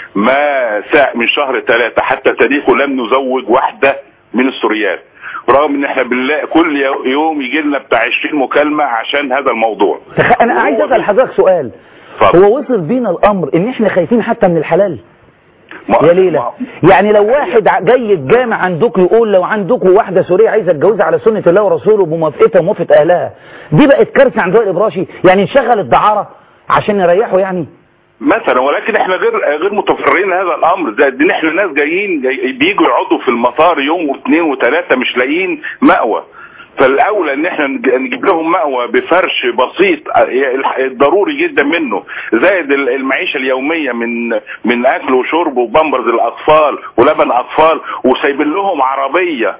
ما ساء من شهر ثلاثه حتى تاريخه لم نزوج واحده من السوريات برغم ان احنا بالله كل يوم يجي لنا بتاع 20 مكالمه عشان هذا الموضوع تخ... انا عايز اسال حضرتك سؤال فضل. هو وصل بينا الامر ان احنا خايفين حتى من الحلال ما- يا ليلى ما- يعني لو واحد ع- جاي الجامع عندكم يقول لو عندكم واحده سوريه عايزه اتجوزها على سنه الله ورسوله بموافقتها وموافقه اهلها دي بقت كارثه عند وائل الابراشي يعني نشغل الدعاره عشان نريحه يعني مثلا ولكن احنا غير غير متفرغين لهذا الامر زائد ان احنا ناس جايين جاي بيجوا يقعدوا في المطار يوم واثنين وثلاثه مش لاقيين مأوى فالاولى ان احنا نج- نجيب لهم مأوى بفرش بسيط اه، ضروري جدا منه زائد ال- المعيشه اليوميه من من اكل وشرب وبامبرز الاطفال ولبن اطفال وسايبين لهم عربيه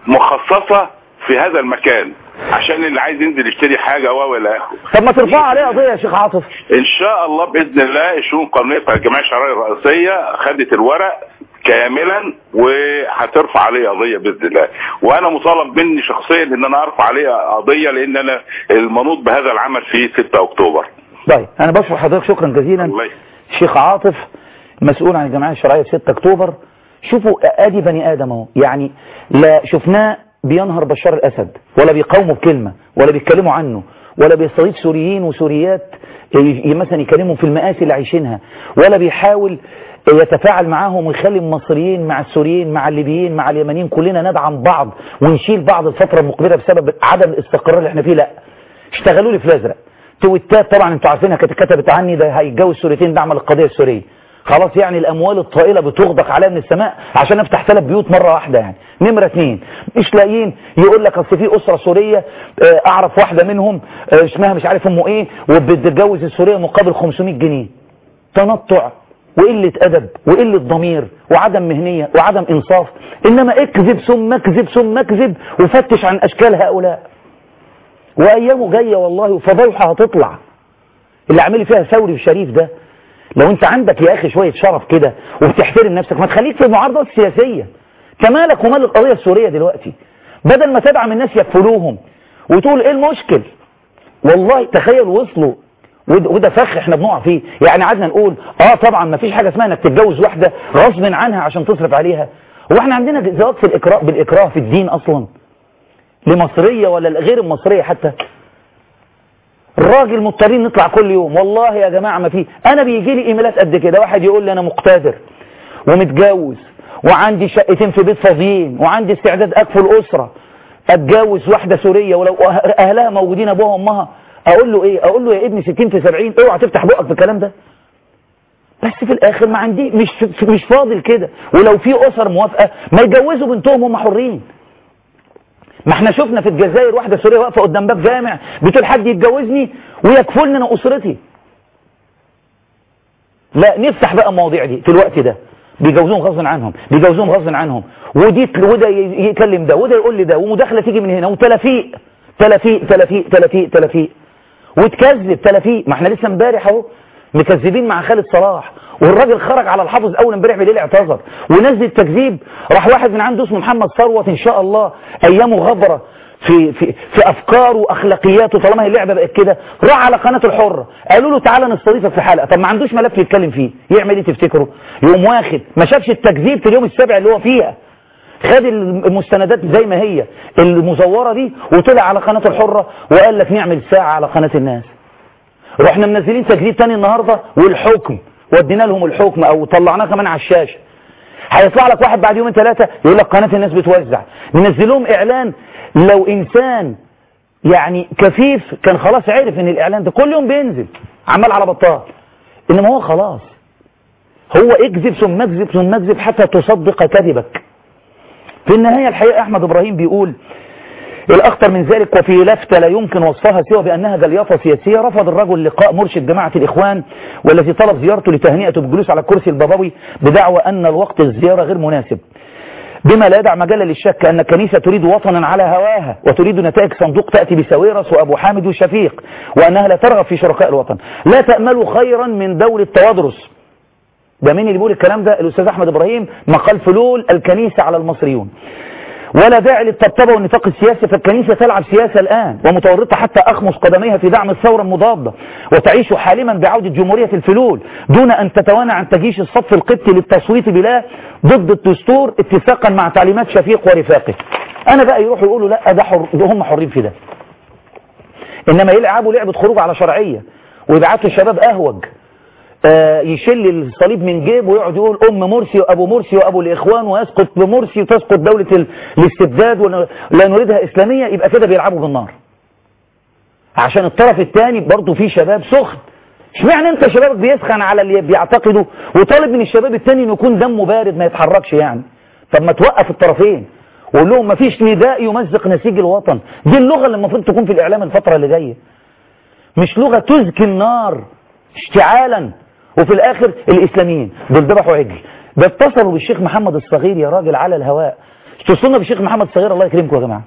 مخصصه في هذا المكان عشان اللي عايز ينزل يشتري حاجه و الى اخره طب ما ترفعوا عليه قضيه يا شيخ عاطف ان شاء الله باذن الله الشؤون القانونيه بتاع الجمعيه الشرعيه الرئيسيه خدت الورق كاملا وهترفع عليه قضيه باذن الله وانا مطالب مني شخصيا ان انا ارفع عليه قضيه لان انا المنوط بهذا العمل في 6 اكتوبر طيب انا بشكر حضرتك شكرا جزيلا الله ي- شيخ عاطف مسؤول عن الجمعيه الشرعيه في 6 اكتوبر شوفوا ادي بني ادم اهو يعني لا شفناه بينهر بشار الاسد ولا بيقاوموا بكلمه ولا بيتكلموا عنه ولا بيستضيف سوريين وسوريات ي- مثلا يكلمهم في المآسي اللي عايشينها ولا بيحاول يتفاعل معاهم ويخلي المصريين مع السوريين مع الليبيين مع اليمنيين كلنا ندعم بعض ونشيل بعض الفترة المقبلة بسبب عدم الاستقرار اللي احنا فيه لا اشتغلوا لي في الازرق تويتات طبعا انتوا عارفينها كانت كتبت عني ده هيتجوز سوريتين دعم للقضية السورية خلاص يعني الاموال الطائلة بتغدق عليها من السماء عشان افتح ثلاث بيوت مرة واحدة يعني نمرة اثنين مش لاقيين يقول لك اصل في اسرة سورية اه، اعرف واحدة منهم اه، اسمها مش عارف امه ايه وبتتجوز السورية مقابل 500 جنيه تنطع وقلة أدب وقلة ضمير وعدم مهنية وعدم إنصاف إنما اكذب ثم اكذب ثم اكذب وفتش عن أشكال هؤلاء وأيامه جاية والله وفضايحه هتطلع اللي عامل فيها ثوري وشريف ده لو انت عندك يا اخي شوية شرف كده وبتحترم نفسك ما تخليك في المعارضة السياسية كمالك ومال القضية السورية دلوقتي بدل ما تدعم الناس يكفلوهم وتقول ايه المشكل والله تخيل وصلوا وده وده فخ احنا بنقع فيه يعني قعدنا نقول اه طبعا ما فيش حاجه اسمها انك تتجوز واحده غصب عنها عشان تصرف عليها هو احنا عندنا زواج في الاكراه بالاكراه في الدين اصلا لمصريه ولا غير المصريه حتى الراجل مضطرين نطلع كل يوم والله يا جماعه ما في انا بيجي لي ايميلات قد كده واحد يقول لي انا مقتدر ومتجوز وعندي شقتين في بيت فاضيين وعندي استعداد اكفل اسره اتجوز واحده سوريه ولو اهلها موجودين ابوها وامها اقول له ايه اقول له يا ابني 60 في 70 اوعى تفتح بقك في الكلام ده بس في الاخر ما عندي مش مش فاضل كده ولو في اسر موافقه ما يجوزوا بنتهم هم حرين ما احنا شفنا في الجزائر واحده سوريه واقفه قدام باب جامع بتقول حد يتجوزني ويكفلني انا اسرتي لا نفتح بقى المواضيع دي في الوقت ده بيجوزوهم غصب عنهم بيجوزوهم غصب عنهم ودي وده ي- يكلم ده وده يقول لي ده ومداخله تيجي من هنا وتلافيق تلافيق تلافيق تلافيق تلافيق وتكذب تلافيق ما احنا لسه امبارح اهو مكذبين مع خالد صلاح والراجل خرج على الحافظ اول امبارح بالليل اعتذر ونزل تكذيب راح واحد من عنده اسمه محمد ثروت ان شاء الله ايامه غبره في في في افكاره واخلاقياته طالما هي اللعبه بقت كده راح على قناه الحره قالوا له تعالى نستضيفك في حلقه طب ما عندوش ملف يتكلم فيه يعمل ايه تفتكروا يقوم واخد ما شافش التكذيب في اليوم السابع اللي هو فيها خد المستندات زي ما هي المزوره دي وطلع على قناه الحره وقال لك نعمل ساعه على قناه الناس رحنا منزلين تكذيب تاني النهارده والحكم ودينا لهم الحكم او طلعناه كمان على الشاشه هيطلع لك واحد بعد يومين ثلاثه يقول لك قناه الناس بتوزع ننزل لهم اعلان لو انسان يعني كفيف كان خلاص عرف ان الاعلان ده كل يوم بينزل عمال على بطال انما هو خلاص هو اكذب ثم اكذب ثم اكذب حتى تصدق كذبك في النهايه الحقيقه احمد ابراهيم بيقول الأخطر من ذلك وفي لفتة لا يمكن وصفها سوى بأنها جليطة سياسية رفض الرجل لقاء مرشد جماعة الإخوان والذي طلب زيارته لتهنئته بالجلوس على الكرسي البابوي بدعوى أن الوقت الزيارة غير مناسب بما لا يدع مجال للشك أن الكنيسة تريد وطنا على هواها وتريد نتائج صندوق تأتي بساويرس وأبو حامد وشفيق وأنها لا ترغب في شركاء الوطن لا تأملوا خيرا من دولة توادرس ده مين اللي بيقول الكلام ده الأستاذ أحمد إبراهيم مقال فلول الكنيسة على المصريون ولا داعي للطبطبة والنفاق السياسي فالكنيسة تلعب سياسة الآن ومتورطة حتى أخمص قدميها في دعم الثورة المضادة وتعيش حالما بعودة جمهورية الفلول دون أن تتوانى عن تجيش الصف القبطي للتصويت بلا ضد الدستور اتفاقا مع تعليمات شفيق ورفاقه أنا بقى يروحوا يقولوا لا ده, حر ده هم حرين في ده إنما يلعبوا لعبة خروج على شرعية ويبعتوا الشباب أهوج آه يشل الصليب من جيبه ويقعد يقول أم مرسي وأبو مرسي وأبو الإخوان ويسقط بمرسي وتسقط دولة ال- الاستبداد ولا نريدها إسلامية يبقى كده بيلعبوا بالنار عشان الطرف الثاني برضه فيه شباب سخن اشمعنى انت شبابك بيسخن على اللي بيعتقدوا وطالب من الشباب الثاني انه يكون دمه بارد ما يتحركش يعني طب ما توقف الطرفين وقول لهم ما فيش نداء يمزق نسيج الوطن دي اللغة اللي المفروض تكون في الإعلام الفترة اللي جاية مش لغة تزكي النار اشتعالا وفي الآخر الإسلاميين دول ذبحوا عجل ده اتصلوا بالشيخ محمد الصغير يا راجل على الهواء اتصلنا بالشيخ محمد الصغير الله يكرمكم يا جماعة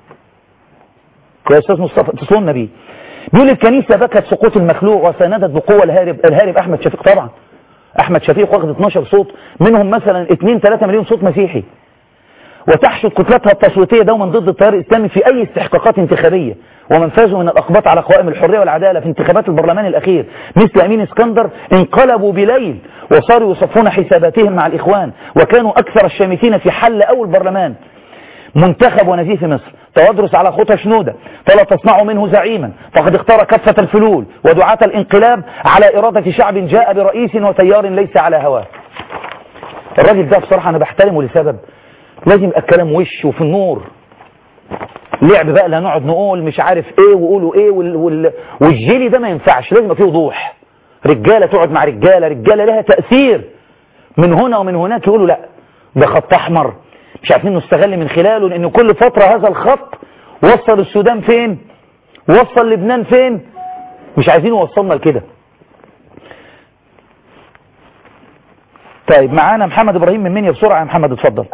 يا أستاذ مصطفى اتصلنا بيه بيقول الكنيسة بكت سقوط المخلوع وساندت بقوة الهارب الهارب أحمد شفيق طبعا أحمد شفيق واخد 12 صوت منهم مثلا 2 3 مليون صوت مسيحي وتحشد كتلتها التصويتية دوما ضد التيار الإسلامي في أي استحقاقات انتخابية ومن فازوا من الأقباط على قوائم الحرية والعدالة في انتخابات البرلمان الأخير مثل أمين اسكندر انقلبوا بليل وصاروا يصفون حساباتهم مع الإخوان وكانوا أكثر الشامتين في حل أول برلمان منتخب ونزيف مصر توادرس على خطى شنودة فلا تصنعوا منه زعيما فقد اختار كفة الفلول ودعاة الانقلاب على إرادة شعب جاء برئيس وتيار ليس على هواه الراجل ده بصراحة أنا بحترمه لسبب لازم يبقى الكلام وش وفي النور لعب بقى لا نقعد نقول مش عارف ايه وقولوا ايه وال وال والجيلي ده ما ينفعش لازم يبقى فيه وضوح رجالة تقعد مع رجالة رجالة لها تأثير من هنا ومن هناك يقولوا لا ده خط احمر مش عارفين نستغل من خلاله لان كل فترة هذا الخط وصل السودان فين وصل لبنان فين مش عايزين يوصلنا لكده طيب معانا محمد ابراهيم من منيا بسرعة يا محمد اتفضل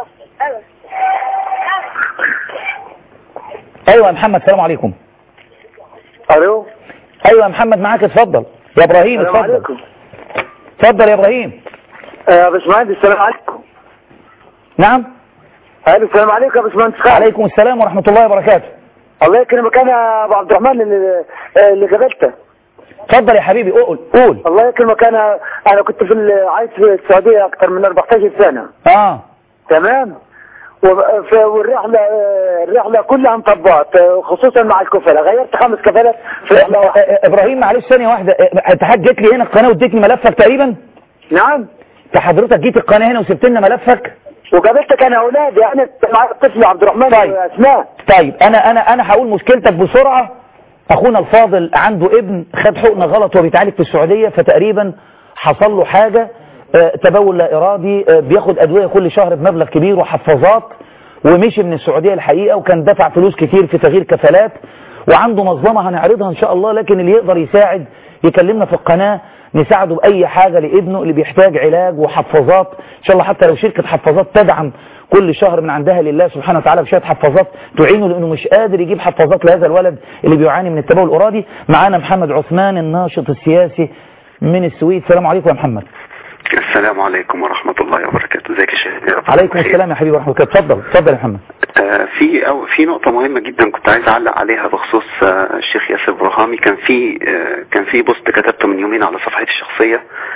ايوه يا محمد السلام عليكم الو ايوه يا محمد معاك اتفضل يا ابراهيم السلام اتفضل عليكم اتفضل يا ابراهيم يا باشمهندس السلام عليكم نعم الو السلام عليكم يا باشمهندس خالد عليكم السلام ورحمة الله وبركاته الله يكرمك انا ابو عبد الرحمن اللي, اللي قابلته اتفضل يا حبيبي قول قول الله يكرمك انا انا كنت في ال- عايش في السعوديه اكثر من 14 سنه اه تمام و- ف- والرحله الرحله كلها مطبات خصوصا مع الكفله غيرت خمس كفلات في رحله آه، واحده آه، ابراهيم معلش ثانية واحدة آه، انت حضرتك جيت لي هنا القناة واديتني ملفك تقريبا نعم انت حضرتك جيت القناة هنا وسبت لنا ملفك وقابلتك انا اولادي انا مع الطفل عبد الرحمن طيب. واسماء طيب انا انا انا هقول مشكلتك بسرعة اخونا الفاضل عنده ابن خد حقنة غلط وهو بيتعالج في السعودية فتقريبا حصل له حاجة آه، تبول لا ارادي آه، بياخد ادوية كل شهر بمبلغ كبير وحفاظات ومشي من السعودية الحقيقة وكان دفع فلوس كتير في تغيير كفالات وعنده مظلمة هنعرضها ان شاء الله لكن اللي يقدر يساعد يكلمنا في القناة نساعده باي حاجه لابنه اللي بيحتاج علاج وحفاظات ان شاء الله حتى لو شركه حفاظات تدعم كل شهر من عندها لله سبحانه وتعالى بشويه حفاظات تعينه لانه مش قادر يجيب حفاظات لهذا الولد اللي بيعاني من التبول الارادي معانا محمد عثمان الناشط السياسي من السويد السلام عليكم يا محمد السلام عليكم ورحمة الله وبركاته ازيك يا شيخ يا رب عليكم بخير. السلام يا حبيبي ورحمه الله اتفضل اتفضل يا محمد آه، في أو في نقطة مهمة جدا كنت عايز أعلق عليها بخصوص آه، الشيخ ياسر برهامي كان في آه، كان في بوست كتبته من يومين على صفحتي الشخصية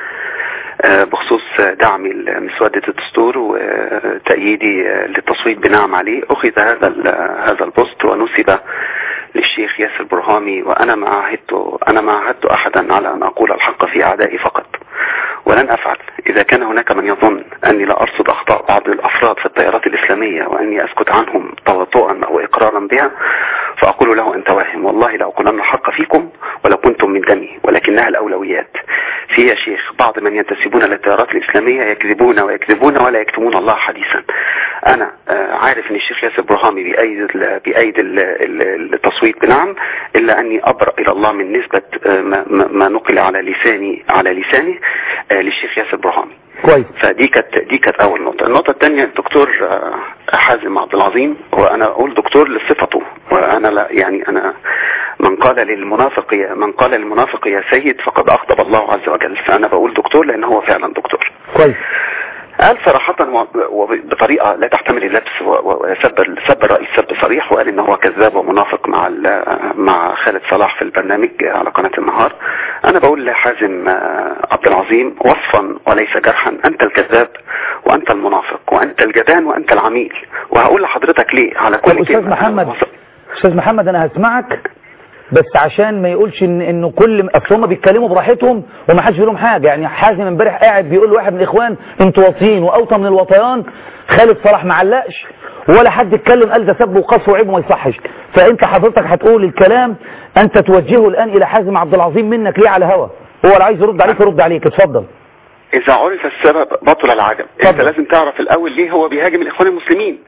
آه، بخصوص آه، دعمي لمسودة الدستور وتأييدي آه، للتصويت بنعم عليه أخذ هذا ال- هذا البوست ونسب للشيخ ياسر برهامي وأنا ما عهدت أنا ما عهدت أحدا على أن أقول الحق في أعدائي فقط ولن أفعل إذا كان هناك من يظن أني لا أرصد أخطاء بعض الأفراد في التيارات الإسلامية وأني أسكت عنهم تواطؤا أو إقرارا بها فأقول له أنت واهم والله لأقولن الحق فيكم ولو كنتم من دمي ولكنها الأولويات في يا شيخ بعض من ينتسبون للتيارات الإسلامية يكذبون ويكذبون ولا يكتمون الله حديثا أنا آه، عارف أن الشيخ ياسر برهامي بأيد ال- بأيد ال- ال- التصويت بنعم إلا أني أبرأ إلى الله من نسبة آه، ما, ما- ما نقل على لساني على لساني آه، للشيخ ياسر برهامي كويس فدي كانت دي كانت اول نقطه النقطه الثانيه الدكتور آه، حازم عبد العظيم وانا اقول دكتور لصفته وانا لا يعني انا من قال للمنافق يا من قال للمنافق يا سيد فقد اغضب الله عز وجل فانا بقول دكتور لان هو فعلا دكتور كويس قال صراحة و- وبطريقة لا تحتمل اللبس و- و- وسب سب الرئيس سب صريح وقال ان هو كذاب ومنافق مع ال- مع خالد صلاح في البرنامج على قناة النهار انا بقول لحازم آه، عبد العظيم وصفا وليس جرحا انت الكذاب وانت المنافق وانت الجبان وانت العميل وهقول لحضرتك ليه على كل طب استاذ كلمة. محمد وصف- استاذ محمد انا هسمعك بس عشان ما يقولش ان انه كل اصل هم بيتكلموا براحتهم وما حدش بيقول لهم حاجه يعني حازم امبارح قاعد بيقول لواحد من الاخوان انتوا واطيين واوطى من الوطيان خالد صلاح ما علقش ولا حد اتكلم قال ده سب وقص وعيب وما يصحش فانت حضرتك هتقول الكلام انت توجهه الان الى حازم عبد العظيم منك ليه على هوا هو اللي عايز يرد عليك يرد عليك اتفضل اذا عرف السبب بطل العجب انت اتفضل. لازم تعرف الاول ليه هو بيهاجم الاخوان المسلمين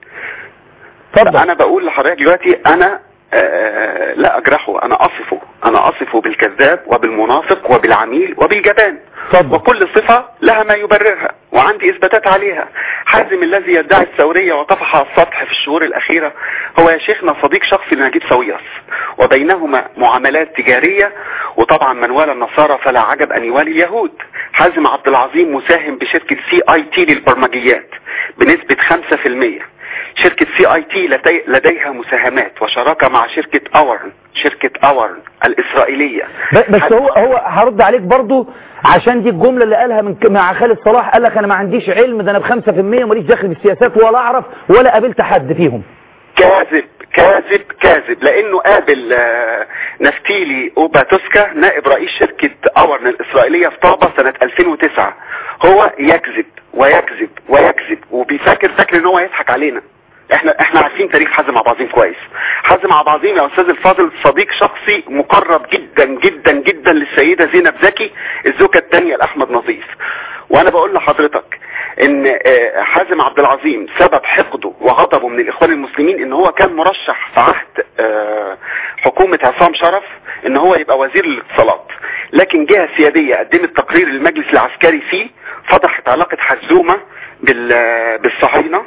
اتفضل انا بقول لحضرتك دلوقتي انا آه، لا اجرحه انا اصفه انا اصفه بالكذاب وبالمنافق وبالعميل وبالجبان اتفضل. وكل صفة لها ما يبررها وعندي اثباتات عليها حازم الذي يدعي الثورية وطفح على السطح في الشهور الاخيرة هو يا شيخنا صديق شخصي لنجيب ساويرس وبينهما معاملات تجارية وطبعا من والى النصارى فلا عجب ان يوالي اليهود حازم عبد العظيم مساهم بشركة سي اي تي للبرمجيات بنسبة 5% شركة سي اي تي لدي لديها مساهمات وشراكة مع شركة اورن شركة اورن الاسرائيلية ب- بس هو هو هرد عليك برضو عشان دي الجملة اللي قالها من ك- مع خالد صلاح قال لك انا ما عنديش علم ده انا بخمسة في المية ماليش داخل بالسياسات ولا اعرف ولا قابلت حد فيهم كاذب كاذب كاذب لانه قابل آه، نفتيلي اوباتوسكا نائب رئيس شركة اورن الاسرائيلية في طابة سنة 2009 هو يكذب ويكذب ويكذب وبيفكر فاكر ان هو يضحك علينا احنا احنا عارفين تاريخ حازم عبد العظيم كويس حازم عبد العظيم يا استاذ الفاضل صديق شخصي مقرب جدا جدا جدا للسيده زينب زكي الزوجه الثانيه لاحمد نظيف وانا بقول لحضرتك ان آه، حازم عبد العظيم سبب حقده وغضبه من الاخوان المسلمين ان هو كان مرشح في عهد آه، حكومة عصام شرف ان هو يبقى وزير الاتصالات لكن جهة سيادية قدمت تقرير للمجلس العسكري فيه فضحت علاقة حزومة بال- بالصهاينة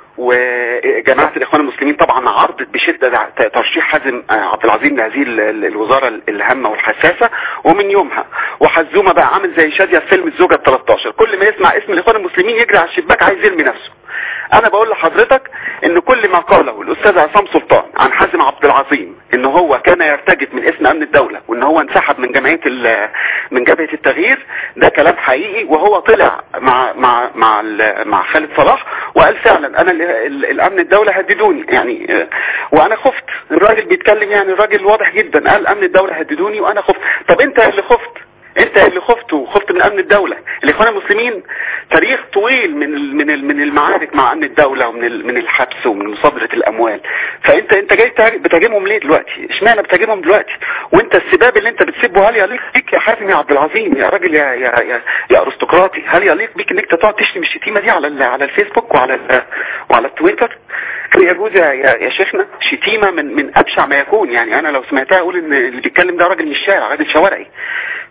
وجماعة الإخوان المسلمين طبعا عرضت بشدة دع- ترشيح حازم آه، عبد العظيم لهذه ال- ال- الوزارة ال- الهامة والحساسة ومن يومها وحزومة بقى عامل زي شادية في فيلم الزوجة ال 13 كل ما يسمع اسم الإخوان المسلمين يجري على الشباك عايز يرمي نفسه أنا بقول لحضرتك إن كل ما قاله الأستاذ عصام سلطان عن حازم عبد العظيم إن هو كان يرتجف من اسم أمن الدولة وإن هو انسحب من جمعية ال- من جبهة التغيير ده كلام حقيقي وهو طلع مع مع مع ال- مع خالد صلاح وقال فعلا انا ال- ال- الامن الدولة هددوني يعني آه، وانا خفت الراجل بيتكلم يعني الراجل واضح جدا قال امن الدولة هددوني وانا خفت طب انت اللي خفت انت اللي خفت وخفت من امن الدولة الاخوان المسلمين تاريخ طويل من ال- من ال- من المعارك مع امن الدولة ومن ال- من الحبس ومن مصادرة الاموال فانت انت جاي تهاج- بتهاجمهم ليه دلوقتي اشمعنى بتهاجمهم دلوقتي وانت السباب اللي انت بتسبه هل يليق بيك يا حازم يا عبد العظيم يا راجل يا يا يا, يا ارستقراطي هل يليق بيك انك تقعد تشتم الشتيمه دي على ال- على الفيسبوك وعلى ال- وعلى التويتر هل يجوز يا, يا, يا شيخنا شتيمه من من ابشع ما يكون يعني انا لو سمعتها اقول ان اللي بيتكلم ده راجل من الشارع راجل شوارعي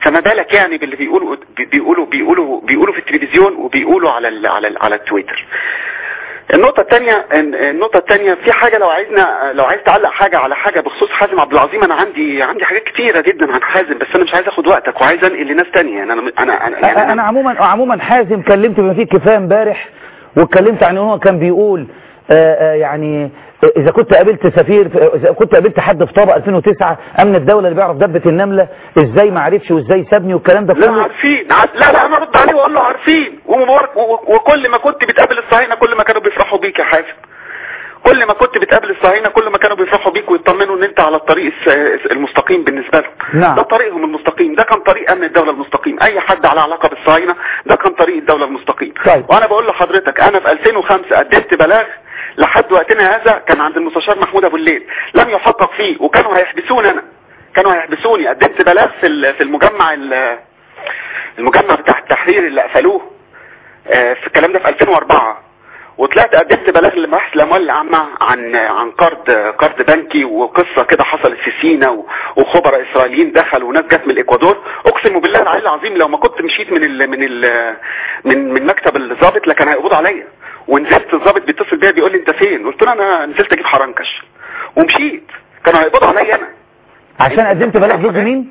فما بالك يعني باللي بيقولوا بيقولوا بيقولوا بيقولوا في التلفزيون وبيقولوا على ال على ال على التويتر النقطة الثانية النقطة الثانية في حاجة لو عايزنا لو عايز تعلق حاجة على حاجة بخصوص حازم عبد العظيم أنا عندي عندي حاجات كتيرة جدا عن حازم بس أنا مش عايز آخد وقتك وعايز أنقل لناس تانية يعني أنا أنا أنا, يعني انا عموما عموما حازم كلمت بما فيه الكفايه امبارح واتكلمت عن ان هو كان بيقول آه، آه، يعني اذا كنت قابلت سفير اذا كنت قابلت حد في طابق 2009 امن الدوله اللي بيعرف دبه النمله ازاي ما عرفش وازاي سابني والكلام ده لا كله عارفين ع- لا لا انا ارد عليه واقول له عارفين ومبارك و- و- وكل ما كنت بتقابل الصهاينه كل ما كانوا بيفرحوا بيك يا حازم كل ما كنت بتقابل الصهاينه كل ما كانوا بيفرحوا بيك ويطمنوا ان انت على الطريق الس- المستقيم بالنسبه لهم نعم. ده طريقهم المستقيم ده كان طريق امن الدوله المستقيم اي حد على علاقه بالصهاينه ده كان طريق الدوله المستقيم طيب. وانا بقول لحضرتك انا في 2005 قدمت بلاغ لحد وقتنا هذا كان عند المستشار محمود ابو الليل لم يحقق فيه وكانوا هيحبسوني انا كانوا هيحبسوني قدمت بلاغ في ال- في المجمع ال- المجمع بتاع التحرير اللي قفلوه آه، في الكلام ده في 2004 وطلعت قدمت بلاغ لمباحث الاموال العامه عن عن قرض قرض بنكي وقصه كده حصلت في سينا و- وخبراء اسرائيليين دخلوا وناس جت من الاكوادور اقسم بالله العلي العظيم لو ما كنت مشيت من ال من ال من من مكتب الضابط لكان هيقبضوا عليا ونزلت الضابط بيتصل بيا بيقول لي انت فين قلت له انا نزلت اجيب حرنكش ومشيت كانوا هيقبضوا عليا انا عشان قدمت بلاغ ضد مين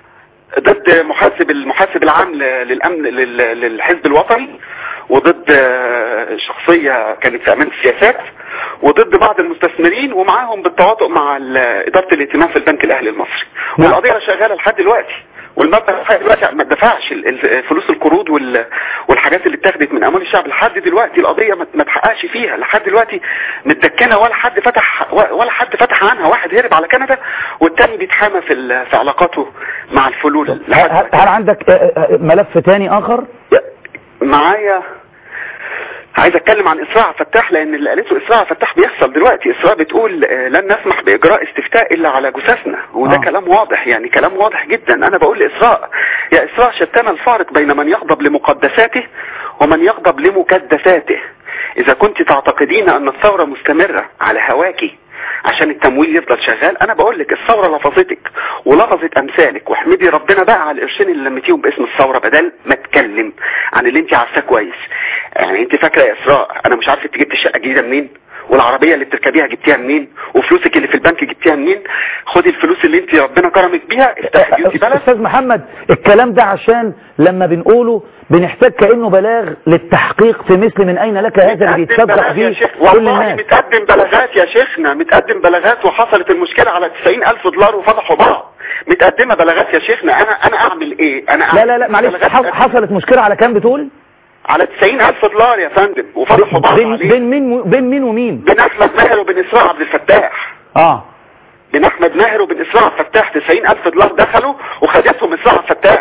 ضد محاسب المحاسب العام ل- للامن لل- للحزب الوطني وضد آه، شخصية كانت في امان السياسات وضد بعض المستثمرين ومعاهم بالتواطؤ مع ال- ادارة الائتمان في البنك الاهلي المصري نعم. والقضية شغالة لحد دلوقتي والمبلغ لحد دلوقتي ما دفعش ال- ال- فلوس القروض وال- والحاجات اللي اتاخدت من اموال الشعب لحد دلوقتي القضيه ما ما اتحققش فيها لحد دلوقتي متدكنه ولا حد فتح ولا حد فتح عنها واحد هرب على كندا والتاني بيتحامى في ال- في علاقاته مع الفلول هل, لحد هل هل عندك آه، آه، ملف تاني اخر معايا عايز اتكلم عن اسراء فتاح لان اللي قالته اسراء فتاح بيحصل دلوقتي اسراء بتقول آه، لن نسمح باجراء استفتاء الا على جثثنا وده آه. آه. كلام واضح يعني كلام واضح جدا انا بقول لاسراء يا اسراء شتان الفارق بين من يغضب لمقدساته ومن يغضب لمكدساته اذا كنت تعتقدين ان الثورة مستمرة على هواكي عشان التمويل يفضل شغال انا بقول لك الثورة لفظتك ولفظت امثالك واحمدي ربنا بقى على القرشين اللي لميتيهم باسم الثورة بدل ما اتكلم عن اللي انت عارفاه كويس يعني انت فاكرة يا اسراء انا مش عارف انت جبت الشقة الجديدة منين والعربية اللي بتركبيها جبتيها منين وفلوسك اللي في البنك جبتيها منين خدي الفلوس اللي انت ربنا كرمك بيها افتحي بيوتي بلد استاذ محمد الكلام ده عشان لما بنقوله بنحتاج كانه بلاغ للتحقيق في مثل من اين لك هذا اللي متقدم بيتصدق بلاغ يا فيه شيخ كل والله الناس متقدم بلاغات يا شيخنا متقدم بلاغات وحصلت المشكلة على 90 ألف دولار وفتحوا بعض متقدمة بلاغات يا شيخنا أنا أنا أعمل إيه أنا لا أعمل لا لا معلش بلاغات حص- حصلت مشكلة على كام بتقول على 90 ألف دولار يا فندم وفتحوا بعض بين عليه بين مين و- بين مين ومين بين أحمد ماهر وبين إسراء عبد الفتاح اه بين أحمد ماهر وبين إسراء عبد الفتاح 90 ألف دولار دخلوا وخدتهم إسراء عبد الفتاح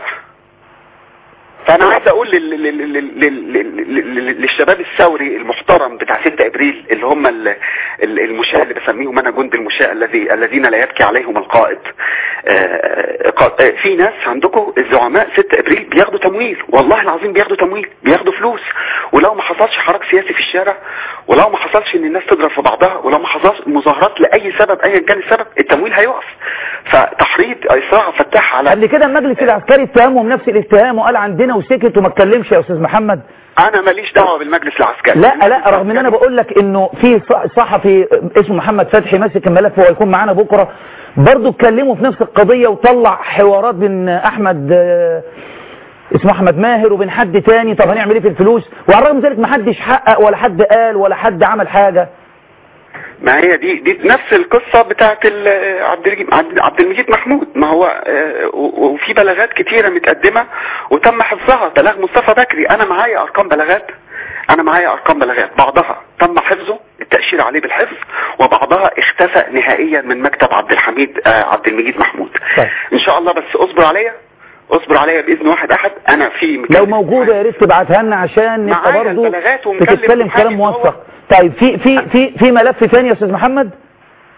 فانا عايز اقول لل... لل... لل... لل... لل... لل... للشباب الثوري المحترم بتاع 6 ابريل اللي هم ال... ال- المشاة اللي بسميهم انا جند المشاة الذي الذين لا يبكي عليهم القائد آه، قا- آه، في ناس عندكم الزعماء 6 ابريل بياخدوا تمويل والله العظيم بياخدوا تمويل بياخدوا فلوس ولو ما حصلش حراك سياسي في الشارع ولو ما حصلش ان الناس تضرب في بعضها ولو ما حصلش مظاهرات لاي سبب ايا كان السبب التمويل هيقف فتحريض اسراع فتاح على قبل كده المجلس العسكري اتهمهم نفس الاتهام وقال عندنا وسكت وما اتكلمش يا استاذ محمد انا ماليش دعوه بالمجلس العسكري لا لا رغم ان انا بقول لك انه في ص- صحفي اسمه محمد فتحي ماسك الملف وهو يكون معانا بكره برضه اتكلموا في نفس القضيه وطلع حوارات بين احمد آه، اسمه احمد ماهر وبين حد تاني طب هنعمل ايه في الفلوس وعلى الرغم من ذلك ما حدش حقق ولا حد قال ولا حد عمل حاجه ما هي دي دي نفس القصة بتاعت ال- عبد الرجيم عبد عبد المجيد محمود ما هو آه، و- وفي بلاغات كتيرة متقدمة وتم حفظها بلاغ مصطفى بكري انا معايا ارقام بلاغات انا معايا ارقام بلاغات بعضها تم حفظه التأشير عليه بالحفظ وبعضها اختفى نهائيا من مكتب عبد الحميد آه، عبد المجيد محمود طيب. ان شاء الله بس اصبر عليا اصبر عليا باذن واحد احد انا في لو مكلم- موجوده يا ريت تبعتها لنا عشان نبقى معايا برضه البلاغات ومكلم بتتكلم محامي كلام إن هو- موثق طيب في في في في ملف ثاني يا استاذ محمد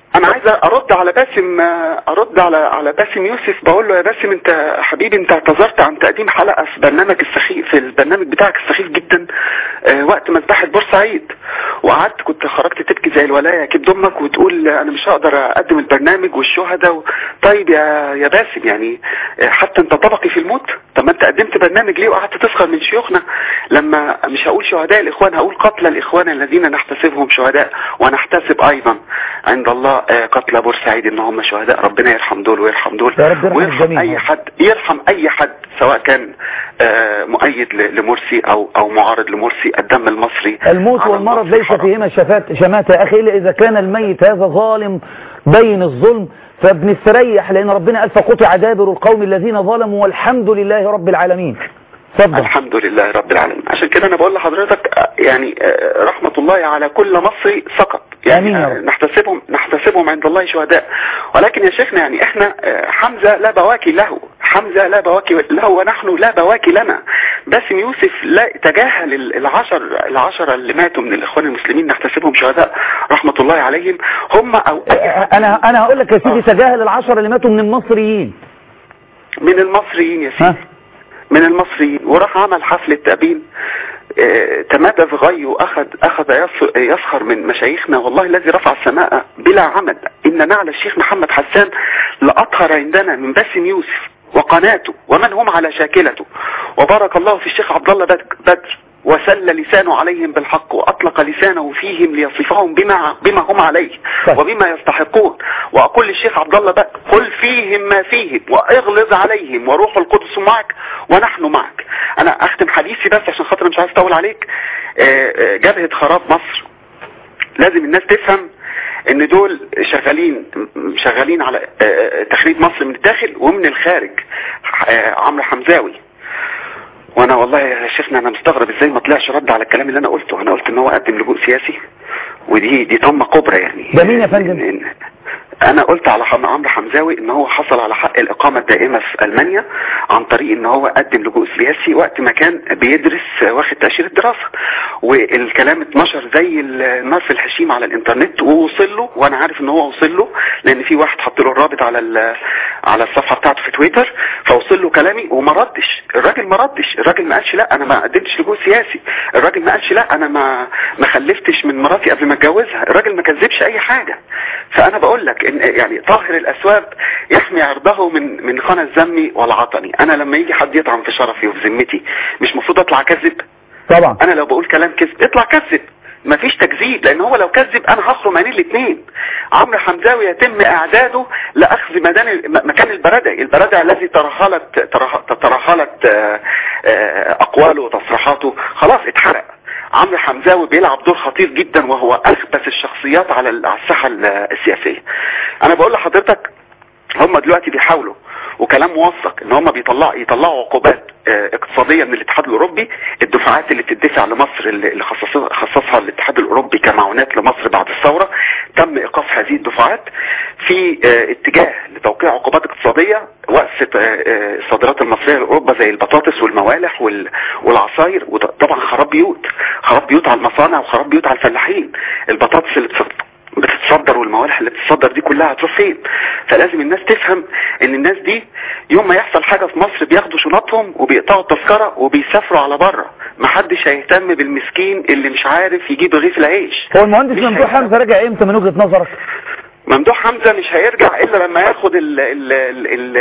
انا عايز ارد على باسم ارد على على باسم يوسف بقول له يا باسم انت حبيبي انت اعتذرت عن تقديم حلقه في برنامج السخيف في البرنامج بتاعك السخيف جدا آه، وقت مذبحه بورسعيد وقعدت كنت خرجت تبكي زي الولايه كبد امك وتقول انا مش هقدر اقدم البرنامج والشهداء و... طيب يا يا باسم يعني آه، حتى انت طبقي في الموت طب ما انت قدمت برنامج ليه وقعدت تسخر من شيوخنا لما مش هقول شهداء الاخوان هقول قتلى الاخوان الذين نحتسبهم شهداء ونحتسب ايضا عند الله آه، قتلى بورسعيد ان هم شهداء ربنا يرحم دول ويرحم دول يا رب يرحم ويرحم الجميع. اي حد يرحم اي حد سواء كان آه، مؤيد ل- لمرسي او او معارض لمرسي الدم المصري الموت على والمرض المصري ليس حرام. فيهما شفات شماتة يا أخي إلا إذا كان الميت هذا ظالم بين الظلم فبنستريح لأن ربنا قال فقطع دابر القوم الذين ظلموا والحمد لله رب العالمين اتفضل الحمد لله رب العالمين عشان كده انا بقول لحضرتك آه، يعني آه، رحمة الله على كل مصري سقط آمين يعني يا آه، رب. نحتسبهم نحتسبهم عند الله شهداء ولكن يا شيخنا يعني احنا آه، حمزة لا بواكي له حمزة لا بواكي له ونحن لا بواكي لنا باسم يوسف لا تجاهل ال- العشر العشرة اللي ماتوا من الاخوان المسلمين نحتسبهم شهداء رحمة الله عليهم هم او أي حد أنا أنا هقول لك يا سيدي تجاهل العشرة اللي ماتوا من المصريين من المصريين يا ها سيدي من المصريين وراح عمل حفلة تأبين آه، تمادى في غي واخذ اخذ يص- يسخر من مشايخنا والله الذي رفع السماء بلا عمد ان نعل الشيخ محمد حسان لاطهر عندنا من باسم يوسف وقناته ومن هم على شاكلته وبارك الله في الشيخ عبد الله بد- بدر وسل لسانه عليهم بالحق واطلق لسانه فيهم ليصفهم بما بما هم عليه طيب. وبما يستحقون واقول للشيخ عبد الله بقى قل فيهم ما فيهم واغلظ عليهم وروح القدس معك ونحن معك انا اختم حديثي بس عشان خاطر مش عايز اطول عليك آه، آه، جبهة خراب مصر لازم الناس تفهم ان دول شغالين شغالين على آه، آه، تخريب مصر من الداخل ومن الخارج آه، عمرو حمزاوي وانا والله يا شيخنا انا مستغرب ازاي ما طلعش رد على الكلام اللي انا قلته انا قلت ان هو قدم لجوء سياسي ودي دي طمه كبرى يعني ده مين يا فندم؟ إن- إن- انا قلت على حم- عمرو حمزاوي ان هو حصل على حق الاقامه الدائمه في المانيا عن طريق ان هو قدم لجوء سياسي وقت ما كان بيدرس واخد تاشيره دراسه والكلام اتنشر زي النار في الحشيم على الانترنت ووصل له وانا عارف ان هو وصل له لان في واحد حط له الرابط على ال- على الصفحه بتاعته في تويتر فوصل له كلامي وما ردش الراجل ما ردش الراجل ما قالش لا انا ما قدمتش لجوء سياسي الراجل ما قالش لا انا ما ما خلفتش من مراتي قبل ما اتجوزها الراجل ما كذبش اي حاجه فانا بقول لك ان يعني طاهر الاسواب يحمي عرضه من من خانة الذم والعطني انا لما يجي حد يطعن في شرفي وفي ذمتي مش المفروض اطلع كذب طبعا انا لو بقول كلام كذب اطلع كذب مفيش تكذيب لان هو لو كذب انا هخرم عينيه الاثنين عمرو حمزاوي يتم اعداده لاخذ مدان مكان البردع البردع الذي ترهلت تره- ترهلت آه، آه، اقواله وتصريحاته خلاص اتحرق عمرو حمزاوي بيلعب دور خطير جدا وهو اخبث الشخصيات على ال- على الساحه ال- السياسيه انا بقول لحضرتك هم دلوقتي بيحاولوا وكلام موثق ان هم بيطلعوا يطلعوا عقوبات آه، اقتصاديه من الاتحاد الاوروبي الدفعات اللي بتدفع لمصر اللي اللي خصصها خصصها الاتحاد الاوروبي كمعونات لمصر بعد الثوره تم ايقاف هذه الدفعات في آه، اتجاه لتوقيع عقوبات اقتصاديه وقف آه، آه، الصادرات المصريه لاوروبا زي البطاطس والموالح وال- والعصاير وطبعا خراب بيوت خراب بيوت على المصانع وخراب بيوت على الفلاحين البطاطس اللي بتصدر بتتصدر والموالح اللي بتتصدر دي كلها هتروح فين فلازم الناس تفهم ان الناس دي يوم ما يحصل حاجة في مصر بياخدوا شنطهم وبيقطعوا التذكرة وبيسافروا على بره محدش هيهتم بالمسكين اللي مش عارف يجيب رغيف العيش هو المهندس مش ممدوح هيهتم. حمزة رجع امتى من وجهة نظرك ممدوح حمزة مش هيرجع الا لما ياخد ال ال ال ال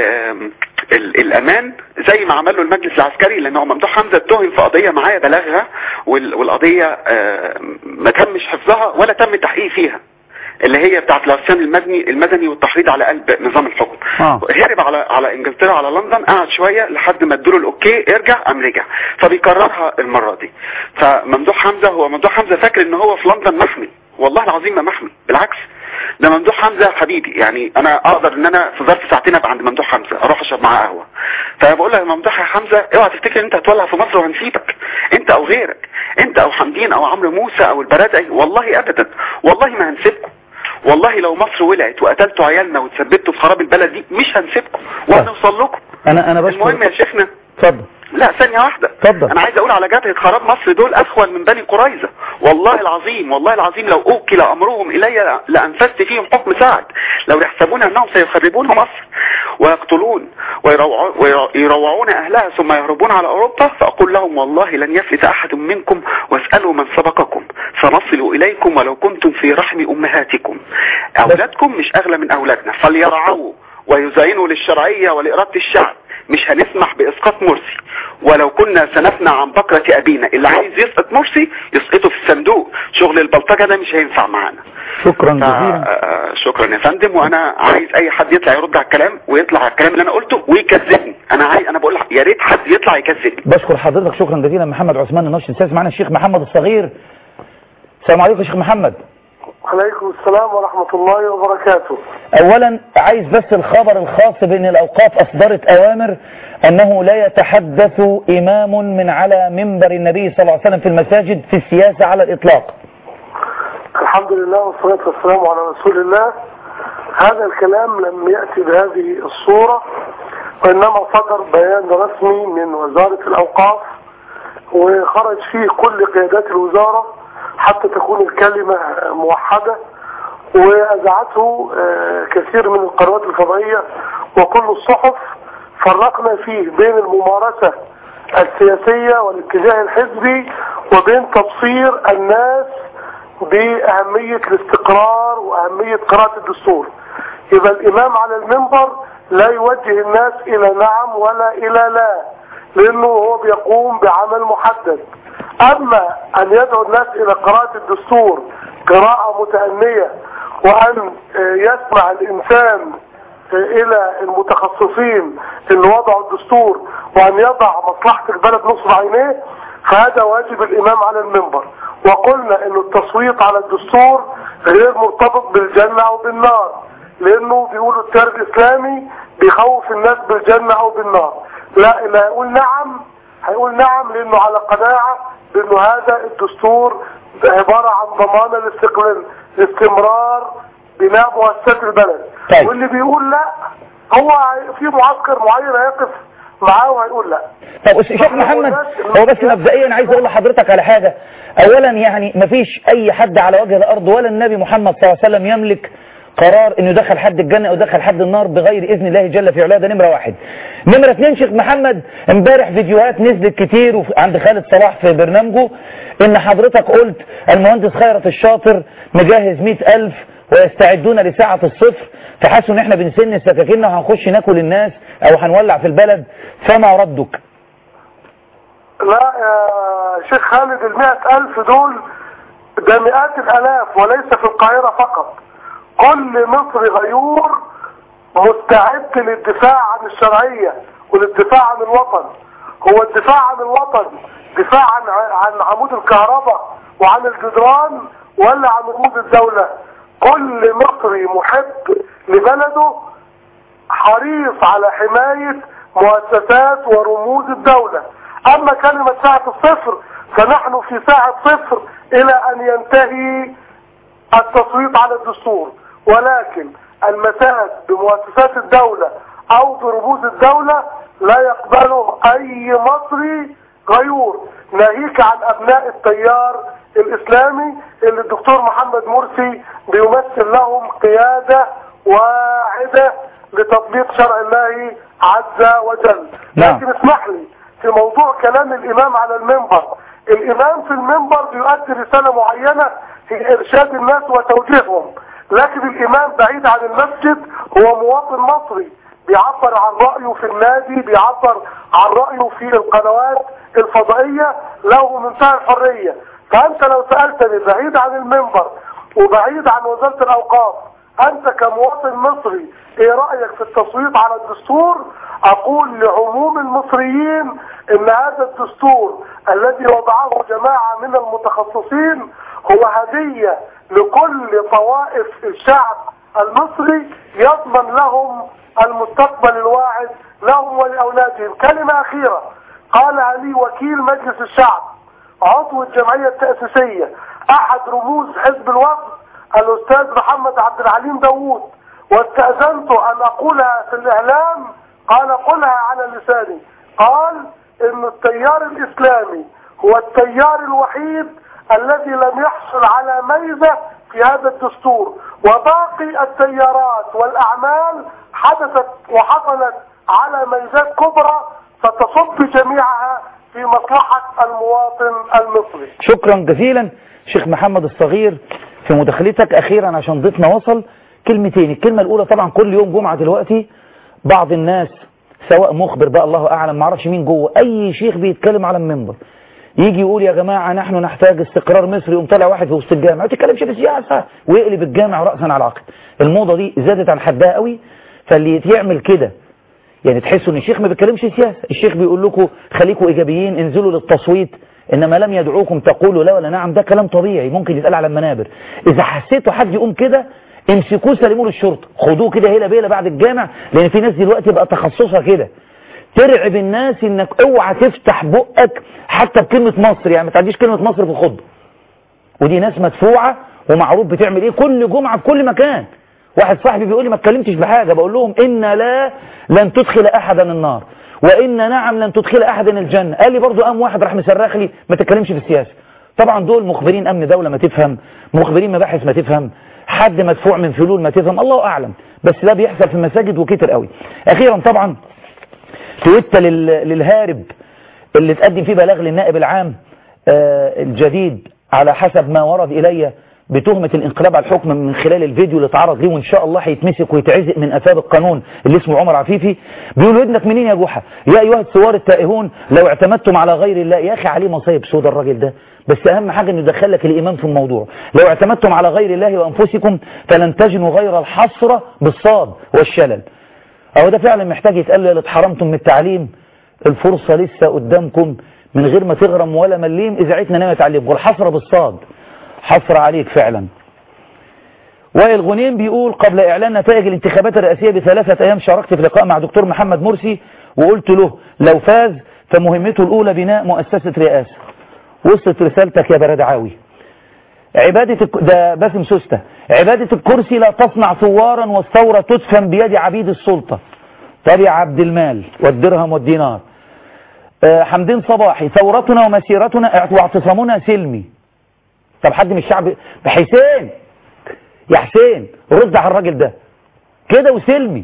ال الامان زي ما عمل له المجلس العسكري لان هو ممدوح حمزة اتهم في قضية معايا بلغها وال- والقضية آه، ما تمش حفظها ولا تم التحقيق فيها اللي هي بتاعت العصيان المدني المدني والتحريض على قلب نظام الحكم آه. هرب على على انجلترا على لندن قعد شويه لحد ما ادوا له الاوكي ارجع قام رجع فبيكررها المره دي فممدوح حمزه هو ممدوح حمزه فاكر ان هو في لندن محمي والله العظيم ما محمي بالعكس ده ممدوح حمزه حبيبي يعني انا اقدر ان انا في ظرف ساعتين ابقى عند ممدوح حمزه اروح اشرب معاه قهوه فبقول له يا ممدوح يا حمزه اوعى تفتكر ان انت هتولع في مصر وهنسيبك انت او غيرك انت او حمدين او عمرو موسى او البرادعي والله ابدا والله ما هنسيبكم والله لو مصر ولعت وقتلتوا عيالنا وتثبتوا في خراب البلد دي مش هنسيبكم وهنوصل لكم انا انا المهم يا بشكر شيخنا اتفضل لا ثانية واحدة اتفضل. انا عايز اقول على جبهة خراب مصر دول اخول من بني قريظة والله العظيم والله العظيم لو اوكل امرهم الي لانفذت فيهم حكم سعد لو يحسبون انهم سيخربون مصر ويقتلون ويروعون, ويروعون اهلها ثم يهربون على اوروبا فاقول لهم والله لن يفلت احد منكم واسالوا من سبقكم سنصل اليكم ولو كنتم في رحم امهاتكم اولادكم مش اغلى من اولادنا فليرعوا ويزينوا للشرعيه ولاراده الشعب مش هنسمح باسقاط مرسي ولو كنا سنفنى عن بكرة ابينا اللي عايز يسقط مرسي يسقطه في الصندوق شغل البلطجة ده مش هينفع معانا شكرا ف- جزيلا آه، شكرا يا فندم وانا عايز اي حد يطلع يرد على الكلام ويطلع على الكلام اللي انا قلته ويكذبني انا عايز انا بقول يا ريت حد يطلع يكذبني بشكر حضرتك شكرا جزيلا محمد عثمان النشر السادس معنا الشيخ محمد الصغير السلام عليكم يا شيخ محمد عليكم السلام ورحمة الله وبركاته اولا عايز بس الخبر الخاص بان الاوقاف اصدرت اوامر انه لا يتحدث امام من على منبر النبي صلى الله عليه وسلم في المساجد في السياسة على الاطلاق الحمد لله والصلاة والسلام على رسول الله هذا الكلام لم يأتي بهذه الصورة وإنما صدر بيان رسمي من وزارة الأوقاف وخرج فيه كل قيادات الوزارة حتى تكون الكلمة موحدة وأذاعته آه، كثير من القنوات الفضائية وكل الصحف فرقنا فيه بين الممارسة السياسية والاتجاه الحزبي وبين تبصير الناس بأهمية الاستقرار وأهمية قراءة الدستور يبقى الإمام على المنبر لا يوجه الناس إلى نعم ولا إلى لا لأنه هو بيقوم بعمل محدد أما أن يدعو الناس إلى قراءة الدستور قراءة متأنية وأن آه، يسمع الإنسان الى المتخصصين اللي وضعوا الدستور وان يضع مصلحة البلد نصب عينيه فهذا واجب الامام على المنبر وقلنا ان التصويت على الدستور غير مرتبط بالجنة او بالنار لانه بيقولوا التيار الاسلامي بيخوف الناس بالجنة او بالنار لا اللي هيقول نعم هيقول نعم لانه على قناعة بانه هذا الدستور عبارة عن ضمان الاستقلال الاستمرار بناء مؤسسات البلد طيب. واللي بيقول لا هو في معسكر معين هيقف معاه وهيقول لا طب شيخ محمد هو بس مبدئيا عايز اقول لحضرتك على حاجة اولا يعني مفيش اي حد على وجه الارض ولا النبي محمد صلى الله عليه وسلم يملك قرار انه يدخل حد الجنة او يدخل حد النار بغير اذن الله جل في علاه ده نمرة واحد نمرة اتنين شيخ محمد امبارح فيديوهات نزلت كتير وف- عند خالد صلاح في برنامجه ان حضرتك قلت المهندس خيرت الشاطر مجهز مئة الف ويستعدون لساعة الصفر فحسوا ان احنا بنسن السكاكين وهنخش ناكل الناس او هنولع في البلد فما ردك لا يا شيخ خالد المئة ألف دول ده مئات الألاف وليس في القاهرة فقط كل مصري غيور مستعد للدفاع عن الشرعية وللدفاع عن الوطن هو الدفاع عن الوطن دفاع عن عن عمود الكهرباء وعن الجدران ولا عن رموز الدولة كل مصري محب لبلده حريص على حماية مؤسسات ورموز الدولة اما كلمة ساعة الصفر فنحن في ساعة صفر الى ان ينتهي التصويت على الدستور ولكن المساس بمؤسسات الدولة او برموز الدولة لا يقبله اي مصري غيور ناهيك عن ابناء التيار الاسلامي اللي الدكتور محمد مرسي بيمثل لهم قيادة واعدة لتطبيق شرع الله عز وجل نعم. لكن اسمح لي في موضوع كلام الامام على المنبر الامام في المنبر بيؤدي رسالة معينة في ارشاد الناس وتوجيههم لكن الامام بعيد عن المسجد هو مواطن مصري بيعبر عن رأيه في النادي بيعبر عن رأيه في القنوات الفضائية له منتهى الحرية فانت لو سألتني بعيد عن المنبر وبعيد عن وزارة الاوقاف انت كمواطن مصري ايه رأيك في التصويت على الدستور اقول لعموم المصريين ان هذا الدستور الذي وضعه جماعة من المتخصصين هو هدية لكل طوائف الشعب المصري يضمن لهم المستقبل الواعد لهم ولأولادهم كلمة أخيرة قالها لي وكيل مجلس الشعب عضو الجمعية التأسيسية أحد رموز حزب الوفد الأستاذ محمد عبد العليم داوود واستأذنت أن أقولها في الإعلام قال قلها على لساني قال إن التيار الإسلامي هو التيار الوحيد الذي لم يحصل على ميزة في هذا الدستور وباقي التيارات والأعمال حدثت وحصلت على ميزات كبرى ستصب جميعها في مصلحة المواطن المصري شكرا جزيلا شيخ محمد الصغير في مداخلتك اخيرا عشان ضيفنا وصل كلمتين الكلمة الاولى طبعا كل يوم جمعة دلوقتي بعض الناس سواء مخبر بقى الله اعلم معرفش مين جوه اي شيخ بيتكلم على المنبر يجي يقول يا جماعة نحن نحتاج استقرار مصري يقوم طالع واحد في وسط الجامع ما تتكلمش في السياسة ويقلب الجامع رأسا على عقب الموضة دي زادت عن حدها قوي فاللي يعمل كده يعني تحسوا ان الشيخ ما بيتكلمش سياسة الشيخ بيقول لكم خليكم ايجابيين انزلوا للتصويت انما لم يدعوكم تقولوا لا ولا نعم ده كلام طبيعي ممكن يتقال على المنابر اذا حسيتوا حد يقوم كده امسكوه سلموه للشرطه خدوه كده هيلا بيلا بعد الجامع لان في ناس دلوقتي بقى تخصصها كده ترعب الناس انك اوعى تفتح بقك حتى بكلمة مصر يعني ما تعديش كلمة مصر في الخطبه ودي ناس مدفوعة ومعروف بتعمل ايه كل جمعة في كل مكان واحد صاحبي بيقول لي ما اتكلمتش بحاجة بقول لهم إن لا لن تدخل أحدا النار وإن نعم لن تدخل أحدا الجنة قال لي برضو قام واحد راح مسرخ لي ما تتكلمش في السياسة طبعا دول مخبرين أمن دولة ما تفهم مخبرين مباحث ما تفهم حد مدفوع من فلول ما تفهم الله أعلم بس ده بيحصل في المساجد وكتر قوي أخيرا طبعا تويتة لل... للهارب اللي تقدم فيه بلاغ للنائب العام آه الجديد على حسب ما ورد إلي بتهمة الانقلاب على الحكم من خلال الفيديو اللي اتعرض ليه وان شاء الله هيتمسك ويتعزق من افاب القانون اللي اسمه عمر عفيفي بيقول ودنك منين يا جحا يا ايها الثوار التائهون لو اعتمدتم على غير الله يا اخي عليه مصايب سود الراجل ده بس اهم حاجة انه يدخل لك الايمان في الموضوع لو اعتمدتم على غير الله وانفسكم فلن تجنوا غير الحسرة بالصاد والشلل اهو ده فعلا محتاج يتقال اللي اتحرمتم من التعليم الفرصة لسه قدامكم من غير ما تغرم ولا مليم اذاعتنا نامت عليكم والحسرة بالصاد حصر عليك فعلا وائل غنيم بيقول قبل إعلان نتائج الانتخابات الرئاسية بثلاثة أيام شاركت في لقاء مع دكتور محمد مرسي وقلت له لو فاز فمهمته الأولى بناء مؤسسة رئاسة وصلت رسالتك يا بردعاوي عبادة الك... ده باسم سوستة عبادة الكرسي لا تصنع ثوارا والثورة تدفن بيد عبيد السلطة تبع عبد المال والدرهم والدينار أه حمدين صباحي ثورتنا ومسيرتنا واعتصامنا سلمي طب حد من الشعب حسين يا حسين رد على الراجل ده كده وسلمي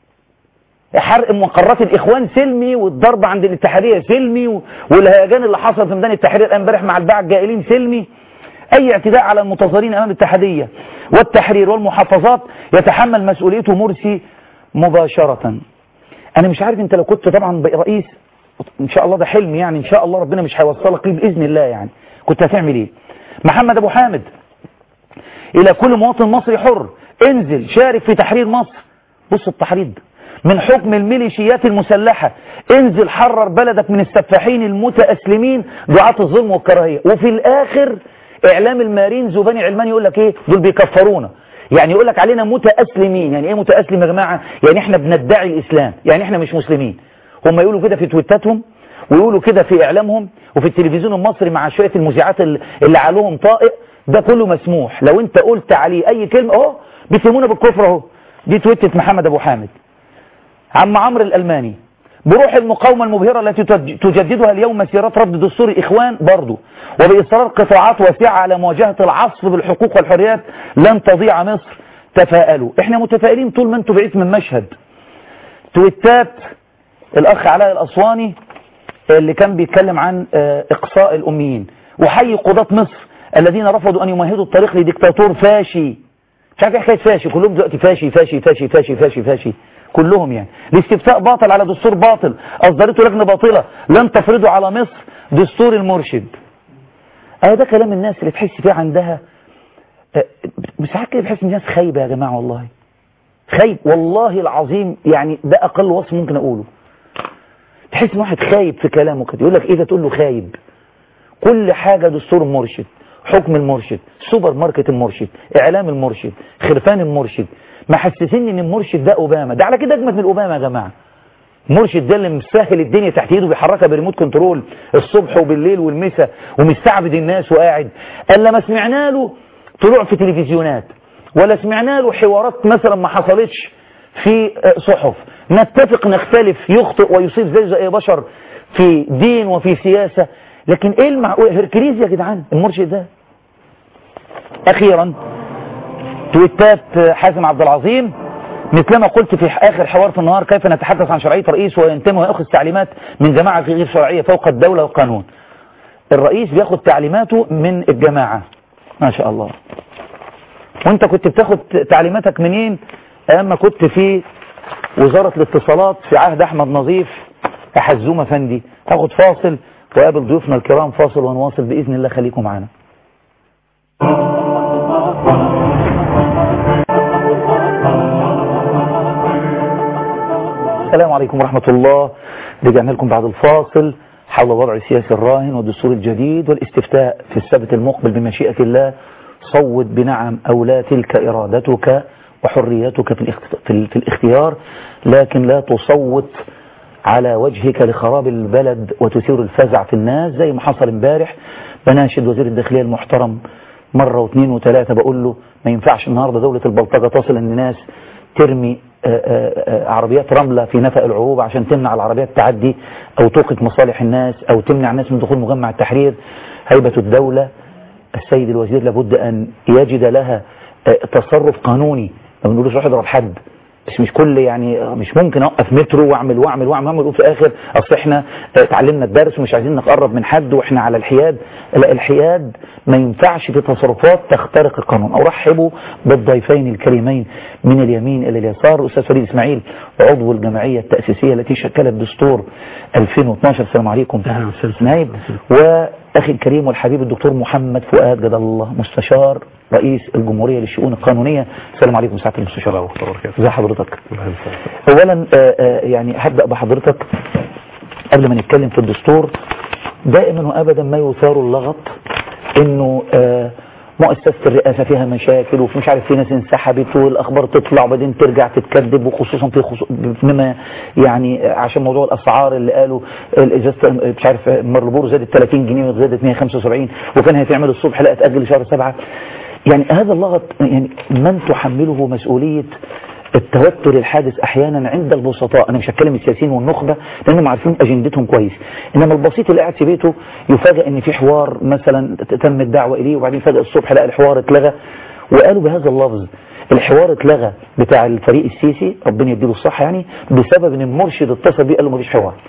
حرق مقرات الاخوان سلمي والضرب عند الاتحاديه سلمي والهيجان اللي حصل في ميدان التحرير امبارح مع الباعة الجائلين سلمي اي اعتداء على المنتظرين امام الاتحاديه والتحرير والمحافظات يتحمل مسؤوليته مرسي مباشره انا مش عارف انت لو كنت طبعا رئيس ان شاء الله ده حلم يعني ان شاء الله ربنا مش هيوصلك ليه باذن الله يعني كنت هتعمل ايه محمد ابو حامد الى كل مواطن مصري حر انزل شارك في تحرير مصر بص التحرير من حكم الميليشيات المسلحة انزل حرر بلدك من السفاحين المتأسلمين دعاة الظلم والكراهية وفي الاخر اعلام المارينز وبني علمان يقول لك ايه دول بيكفرونا يعني يقول لك علينا متأسلمين يعني ايه متأسلم يا جماعة يعني احنا بندعي الاسلام يعني احنا مش مسلمين هم يقولوا كده في تويتاتهم ويقولوا كده في اعلامهم وفي التلفزيون المصري مع شوية المذيعات اللي عليهم طائق ده كله مسموح لو انت قلت عليه اي كلمة اهو بيتهمونا بالكفر اهو دي تويتة محمد ابو حامد عم عمرو الالماني بروح المقاومة المبهرة التي تجددها اليوم مسيرات رفض دستور الاخوان برضو وبإصرار قطاعات واسعة على مواجهة العصف بالحقوق والحريات لن تضيع مصر تفائلوا احنا متفائلين طول ما انتوا بعيد من مشهد تويتات الاخ علاء الاسواني اللي كان بيتكلم عن اقصاء الاميين وحي قضاة مصر الذين رفضوا ان يمهدوا الطريق لديكتاتور فاشي مش عارف ايه حكايه فاشي كلهم دلوقتي فاشي فاشي فاشي فاشي فاشي فاشي كلهم يعني الاستفتاء باطل على دستور باطل اصدرته لجنه باطله لن تفرضوا على مصر دستور المرشد اه ده كلام الناس اللي تحس فيه عندها ساعات كده بحس ان الناس خايبه يا جماعه والله خايب والله العظيم يعني ده اقل وصف ممكن اقوله تحس ان واحد خايب في كلامه كده يقول لك ايه ده تقول له خايب كل حاجة دستور المرشد حكم المرشد سوبر ماركت المرشد اعلام المرشد خرفان المرشد محسسين ان المرشد ده اوباما ده على كده اجمد من اوباما يا جماعة المرشد ده اللي مسهل الدنيا تحت ايده بيحركها بريموت كنترول الصبح وبالليل والمساء ومستعبد الناس وقاعد الا ما سمعنا له طلوع في تلفزيونات ولا سمعنا له حوارات مثلا ما حصلتش في صحف نتفق نختلف يخطئ ويصيب زي زي اي بشر في دين وفي سياسة لكن ايه المعقول هركليز يا جدعان المرشد ده اخيرا تويتات حازم عبد العظيم مثلما قلت في آخر حوار في النهار كيف نتحدث عن شرعية رئيس وينتمي ويأخذ تعليمات من جماعة غير شرعية فوق الدولة والقانون الرئيس بياخد تعليماته من الجماعة ما شاء الله وانت كنت بتاخد تعليماتك منين اما كنت في وزارة الاتصالات في عهد احمد نظيف حزوم افندي هاخد فاصل وقابل ضيوفنا الكرام فاصل ونواصل باذن الله خليكم معنا السلام عليكم ورحمة الله رجعنا لكم بعد الفاصل حول وضع السياسي الراهن والدستور الجديد والاستفتاء في السبت المقبل بمشيئة الله صوت بنعم أو لا تلك إرادتك وحريتك في, الاخت... في الاختيار لكن لا تصوت على وجهك لخراب البلد وتثير الفزع في الناس زي ما حصل امبارح بناشد وزير الداخلية المحترم مرة واثنين وثلاثة بقول له ما ينفعش النهاردة دولة البلطجة تصل ان الناس ترمي عربيات رملة في نفق العروبة عشان تمنع العربيات تعدي او توقف مصالح الناس او تمنع الناس من دخول مجمع التحرير هيبة الدولة السيد الوزير لابد ان يجد لها تصرف قانوني ما بنقولوش روح اضرب حد بس مش كل يعني مش ممكن اوقف مترو واعمل واعمل واعمل واعمل وفي الاخر اصل احنا اتعلمنا الدرس ومش عايزين نقرب من حد واحنا على الحياد لا الحياد ما ينفعش في تصرفات تخترق القانون ارحبوا بالضيفين الكريمين من اليمين الى اليسار الاستاذ فريد اسماعيل عضو الجمعيه التاسيسيه التي شكلت دستور 2012 السلام عليكم نايب واخي الكريم والحبيب الدكتور محمد فؤاد جدل الله مستشار رئيس الجمهوريه للشؤون القانونيه السلام عليكم سعاده المستشار ازي حضرتك اولا يعني هبدا بحضرتك قبل ما نتكلم في الدستور دائما وابدا ما يثار اللغط انه مؤسسة الرئاسة فيها مشاكل وفي مش عارف في ناس انسحبت والاخبار تطلع وبعدين ترجع تتكذب وخصوصا في خصوص بما يعني عشان موضوع الاسعار اللي قالوا الازازة مش عارف مرلبور زادت 30 جنيه وزادت 175 وكان هيتعمل الصبح لا اتاجل لشهر سبعة يعني هذا اللغط يعني من تحمله مسؤولية التوتر الحادث احيانا عند البسطاء انا مش هتكلم السياسيين والنخبه لانهم عارفين اجندتهم كويس انما البسيط اللي قاعد في بيته يفاجئ ان في حوار مثلا تم الدعوه اليه وبعدين فجاه الصبح لقى الحوار اتلغى وقالوا بهذا اللفظ الحوار اتلغى بتاع الفريق السيسي ربنا يديله الصحه يعني بسبب ان المرشد اتصل بيه قال له مفيش حوار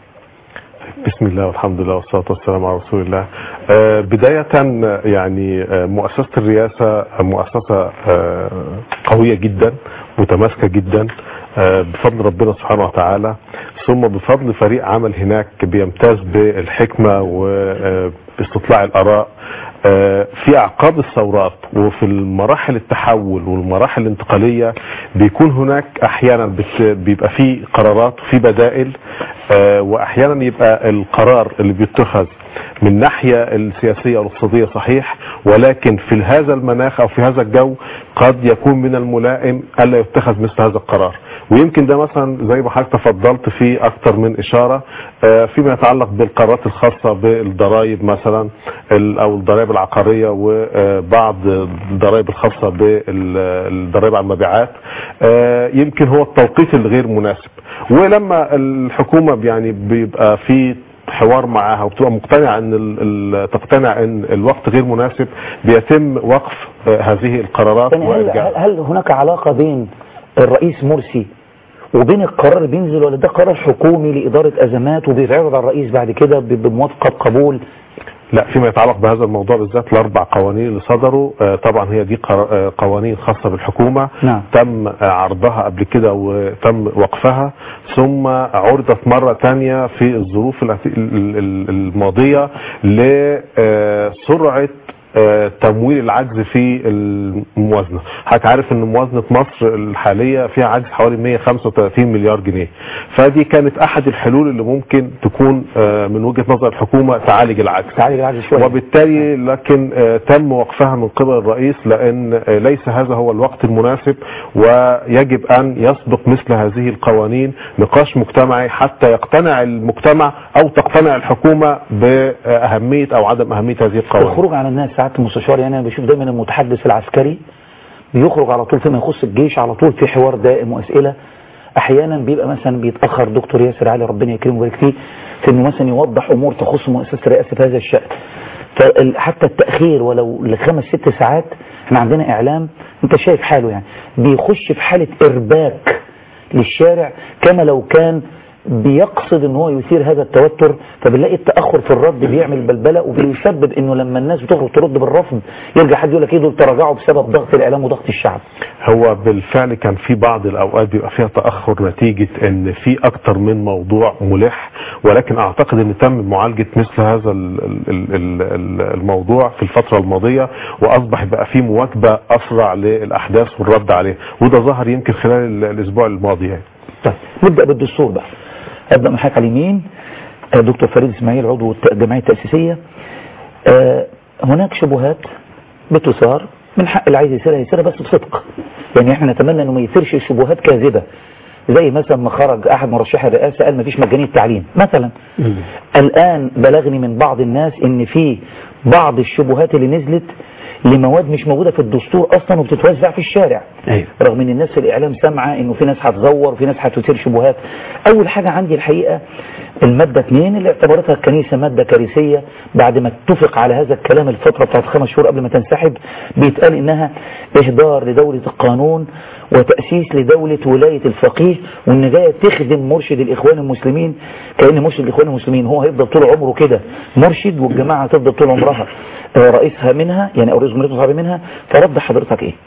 بسم الله والحمد لله والصلاة والسلام على رسول الله آه بداية يعني آه مؤسسة الرئاسة مؤسسة آه قوية جدا متماسكة جدا بفضل ربنا سبحانه وتعالى ثم بفضل فريق عمل هناك بيمتاز بالحكمة وباستطلاع الآراء في أعقاب الثورات وفي المراحل التحول والمراحل الانتقالية بيكون هناك أحيانا بيبقى في قرارات وفي بدائل وأحيانا يبقى القرار اللي بيتخذ من ناحية السياسية والاقتصادية صحيح ولكن في هذا المناخ أو في هذا الجو قد يكون من الملائم ألا يتخذ مثل هذا القرار ويمكن ده مثلا زي ما حضرتك تفضلت في أكثر من إشارة فيما يتعلق بالقرارات الخاصة بالضرائب مثلا أو الضرائب العقارية وبعض الضرائب الخاصة بالضرائب على المبيعات يمكن هو التوقيت الغير مناسب ولما الحكومة يعني بيبقى في حوار معاها وبتبقى مقتنعة ان تقتنع ان الوقت غير مناسب بيتم وقف هذه القرارات يعني هل, هل هناك علاقة بين الرئيس مرسي وبين القرار اللي بينزل ولا ده قرار حكومي لإدارة أزمات وبيتعرض على الرئيس بعد كده بموافقة قبول لا فيما يتعلق بهذا الموضوع بالذات الاربع قوانين اللي صدروا طبعا هي دي قوانين خاصه بالحكومه نعم. تم عرضها قبل كده وتم وقفها ثم عرضت مره ثانيه في الظروف الماضيه لسرعه تمويل العجز في الموازنة حضرتك عارف ان موازنة مصر الحالية فيها عجز حوالي 135 مليار جنيه فدي كانت احد الحلول اللي ممكن تكون من وجهة نظر الحكومة تعالج العجز تعالج العجز شوية وبالتالي لكن تم وقفها من قبل الرئيس لان ليس هذا هو الوقت المناسب ويجب ان يسبق مثل هذه القوانين نقاش مجتمعي حتى يقتنع المجتمع او تقتنع الحكومة باهمية او عدم اهمية هذه القوانين الخروج على الناس ساعات المستشار يعني انا بشوف دايما المتحدث العسكري بيخرج على طول فيما يخص الجيش على طول في حوار دائم واسئله احيانا بيبقى مثلا بيتاخر دكتور ياسر علي ربنا يكرمه ويبارك فيه في انه مثلا يوضح امور تخص مؤسسه الرئاسه في هذا الشان فحتى التاخير ولو لخمس ست ساعات احنا عندنا اعلام انت شايف حاله يعني بيخش في حاله ارباك للشارع كما لو كان بيقصد ان هو يثير هذا التوتر فبنلاقي التاخر في الرد بيعمل بلبله وبيسبب انه لما الناس بتخرج ترد بالرفض يرجع حد يقول لك ايه دول تراجعوا بسبب ضغط الاعلام وضغط الشعب هو بالفعل كان في بعض الاوقات بيبقى فيها تاخر نتيجه ان في اكتر من موضوع ملح ولكن اعتقد ان تم معالجه مثل هذا ال- ال- ال- ال- الموضوع في الفتره الماضيه واصبح بقى في مواكبه اسرع للاحداث والرد عليه وده ظهر يمكن خلال ال- الاسبوع الماضي يعني طيب نبدا بالدستور بقى ابدا من حضرتك على اليمين آه، دكتور فريد اسماعيل عضو الت- الجمعيه التاسيسيه آه، هناك شبهات بتثار من حق اللي عايز يثيرها يثيرها بس بصدق يعني احنا نتمنى انه ما يثيرش شبهات كاذبه زي مثلا ما خرج احد مرشحي الرئاسه قال ما فيش مجانيه تعليم مثلا الان بلغني من بعض الناس ان في بعض الشبهات اللي نزلت لمواد مش موجوده في الدستور اصلا وبتتوزع في الشارع أيوة. رغم ان الناس في الاعلام سامعه انه في ناس هتزور وفي ناس هتثير شبهات اول حاجه عندي الحقيقه الماده 2 اللي اعتبرتها الكنيسه ماده كارثيه بعد ما اتفق على هذا الكلام الفتره بتاعت خمس شهور قبل ما تنسحب بيتقال انها اهدار لدوله القانون وتاسيس لدوله ولايه الفقيه وان جايه تخدم مرشد الاخوان المسلمين كان مرشد الاخوان المسلمين هو هيفضل طول عمره كده مرشد والجماعه هتفضل طول عمرها آه، رئيسها منها يعني او رئيس جمهوريه صاحبي منها فرد حضرتك ايه؟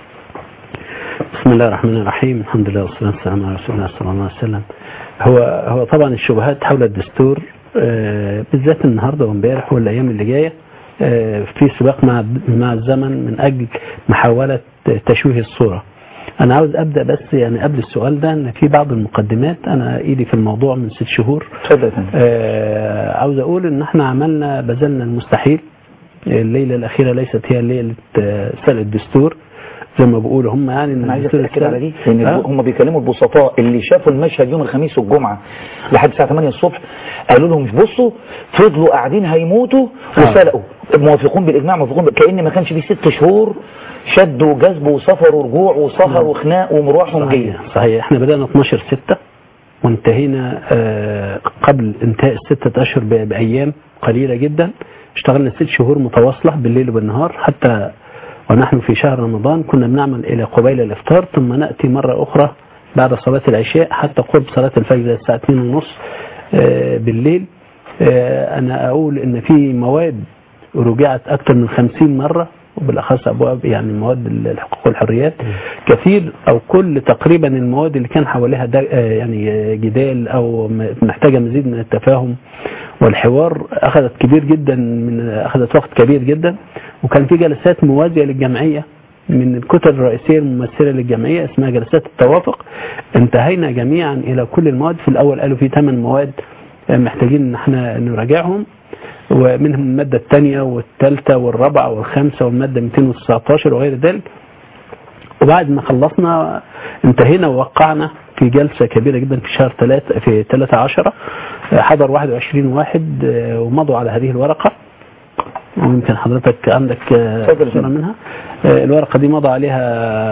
بسم الله الرحمن الرحيم الحمد لله والصلاة والسلام على رسول الله صلى الله عليه وسلم هو هو طبعا الشبهات حول الدستور آه، بالذات النهارده وامبارح والايام اللي جايه آه، في سباق مع مع الزمن من اجل محاوله تشويه الصوره. انا عاوز ابدا بس يعني قبل السؤال ده ان في بعض المقدمات انا ايدي في الموضوع من ست شهور اتفضل يا فندم. آه، عاوز اقول ان احنا عملنا بذلنا المستحيل الليله الاخيره ليست هي ليله آه، سرق الدستور زي ما بيقولوا هم يعني إن انا عايز الدستور اتاكد على دي اتسرق. لان آه. هم بيكلموا البسطاء اللي شافوا المشهد يوم الخميس والجمعه لحد الساعه 8 الصبح قالوا لهم مش بصوا فضلوا قاعدين هيموتوا وسرقوا موافقون بالاجماع موافقون ب... كان ما كانش في ست شهور شد وجذب وسفر ورجوع وسهر وخناق ومروح ومجيه صحيح صحيح احنا بدأنا 12 6 وانتهينا آه، قبل انتهاء الستة أشهر ب- بأيام قليلة جدا اشتغلنا ست شهور متواصلة بالليل وبالنهار حتى ونحن في شهر رمضان كنا بنعمل إلى قبيل الإفطار ثم نأتي مرة أخرى بعد صلاة العشاء حتى قرب صلاة الفجر الساعة 2 ونص بالليل آه، أنا أقول إن في مواد رجعت أكثر من 50 مرة وبالاخص ابواب يعني مواد الحقوق والحريات كثير او كل تقريبا المواد اللي كان حواليها دا آه يعني آه جدال او م- محتاجه مزيد من التفاهم والحوار اخذت كبير جدا من اخذت وقت كبير جدا وكان في جلسات موازيه للجمعيه من الكتل الرئيسيه الممثله للجمعيه اسمها جلسات التوافق انتهينا جميعا الى كل المواد في الاول قالوا في ثمان مواد آه، محتاجين ان احنا نراجعهم ومنهم المادة الثانية والثالثة والرابعة والخامسة والمادة 219 وغير ذلك وبعد ما خلصنا انتهينا ووقعنا في جلسة كبيرة جدا في شهر 3 في 13 حضر 21 واحد آه، ومضوا على هذه الورقة ويمكن حضرتك عندك آه، اتفضل يا صورة فندم. منها آه، الورقة دي مضى عليها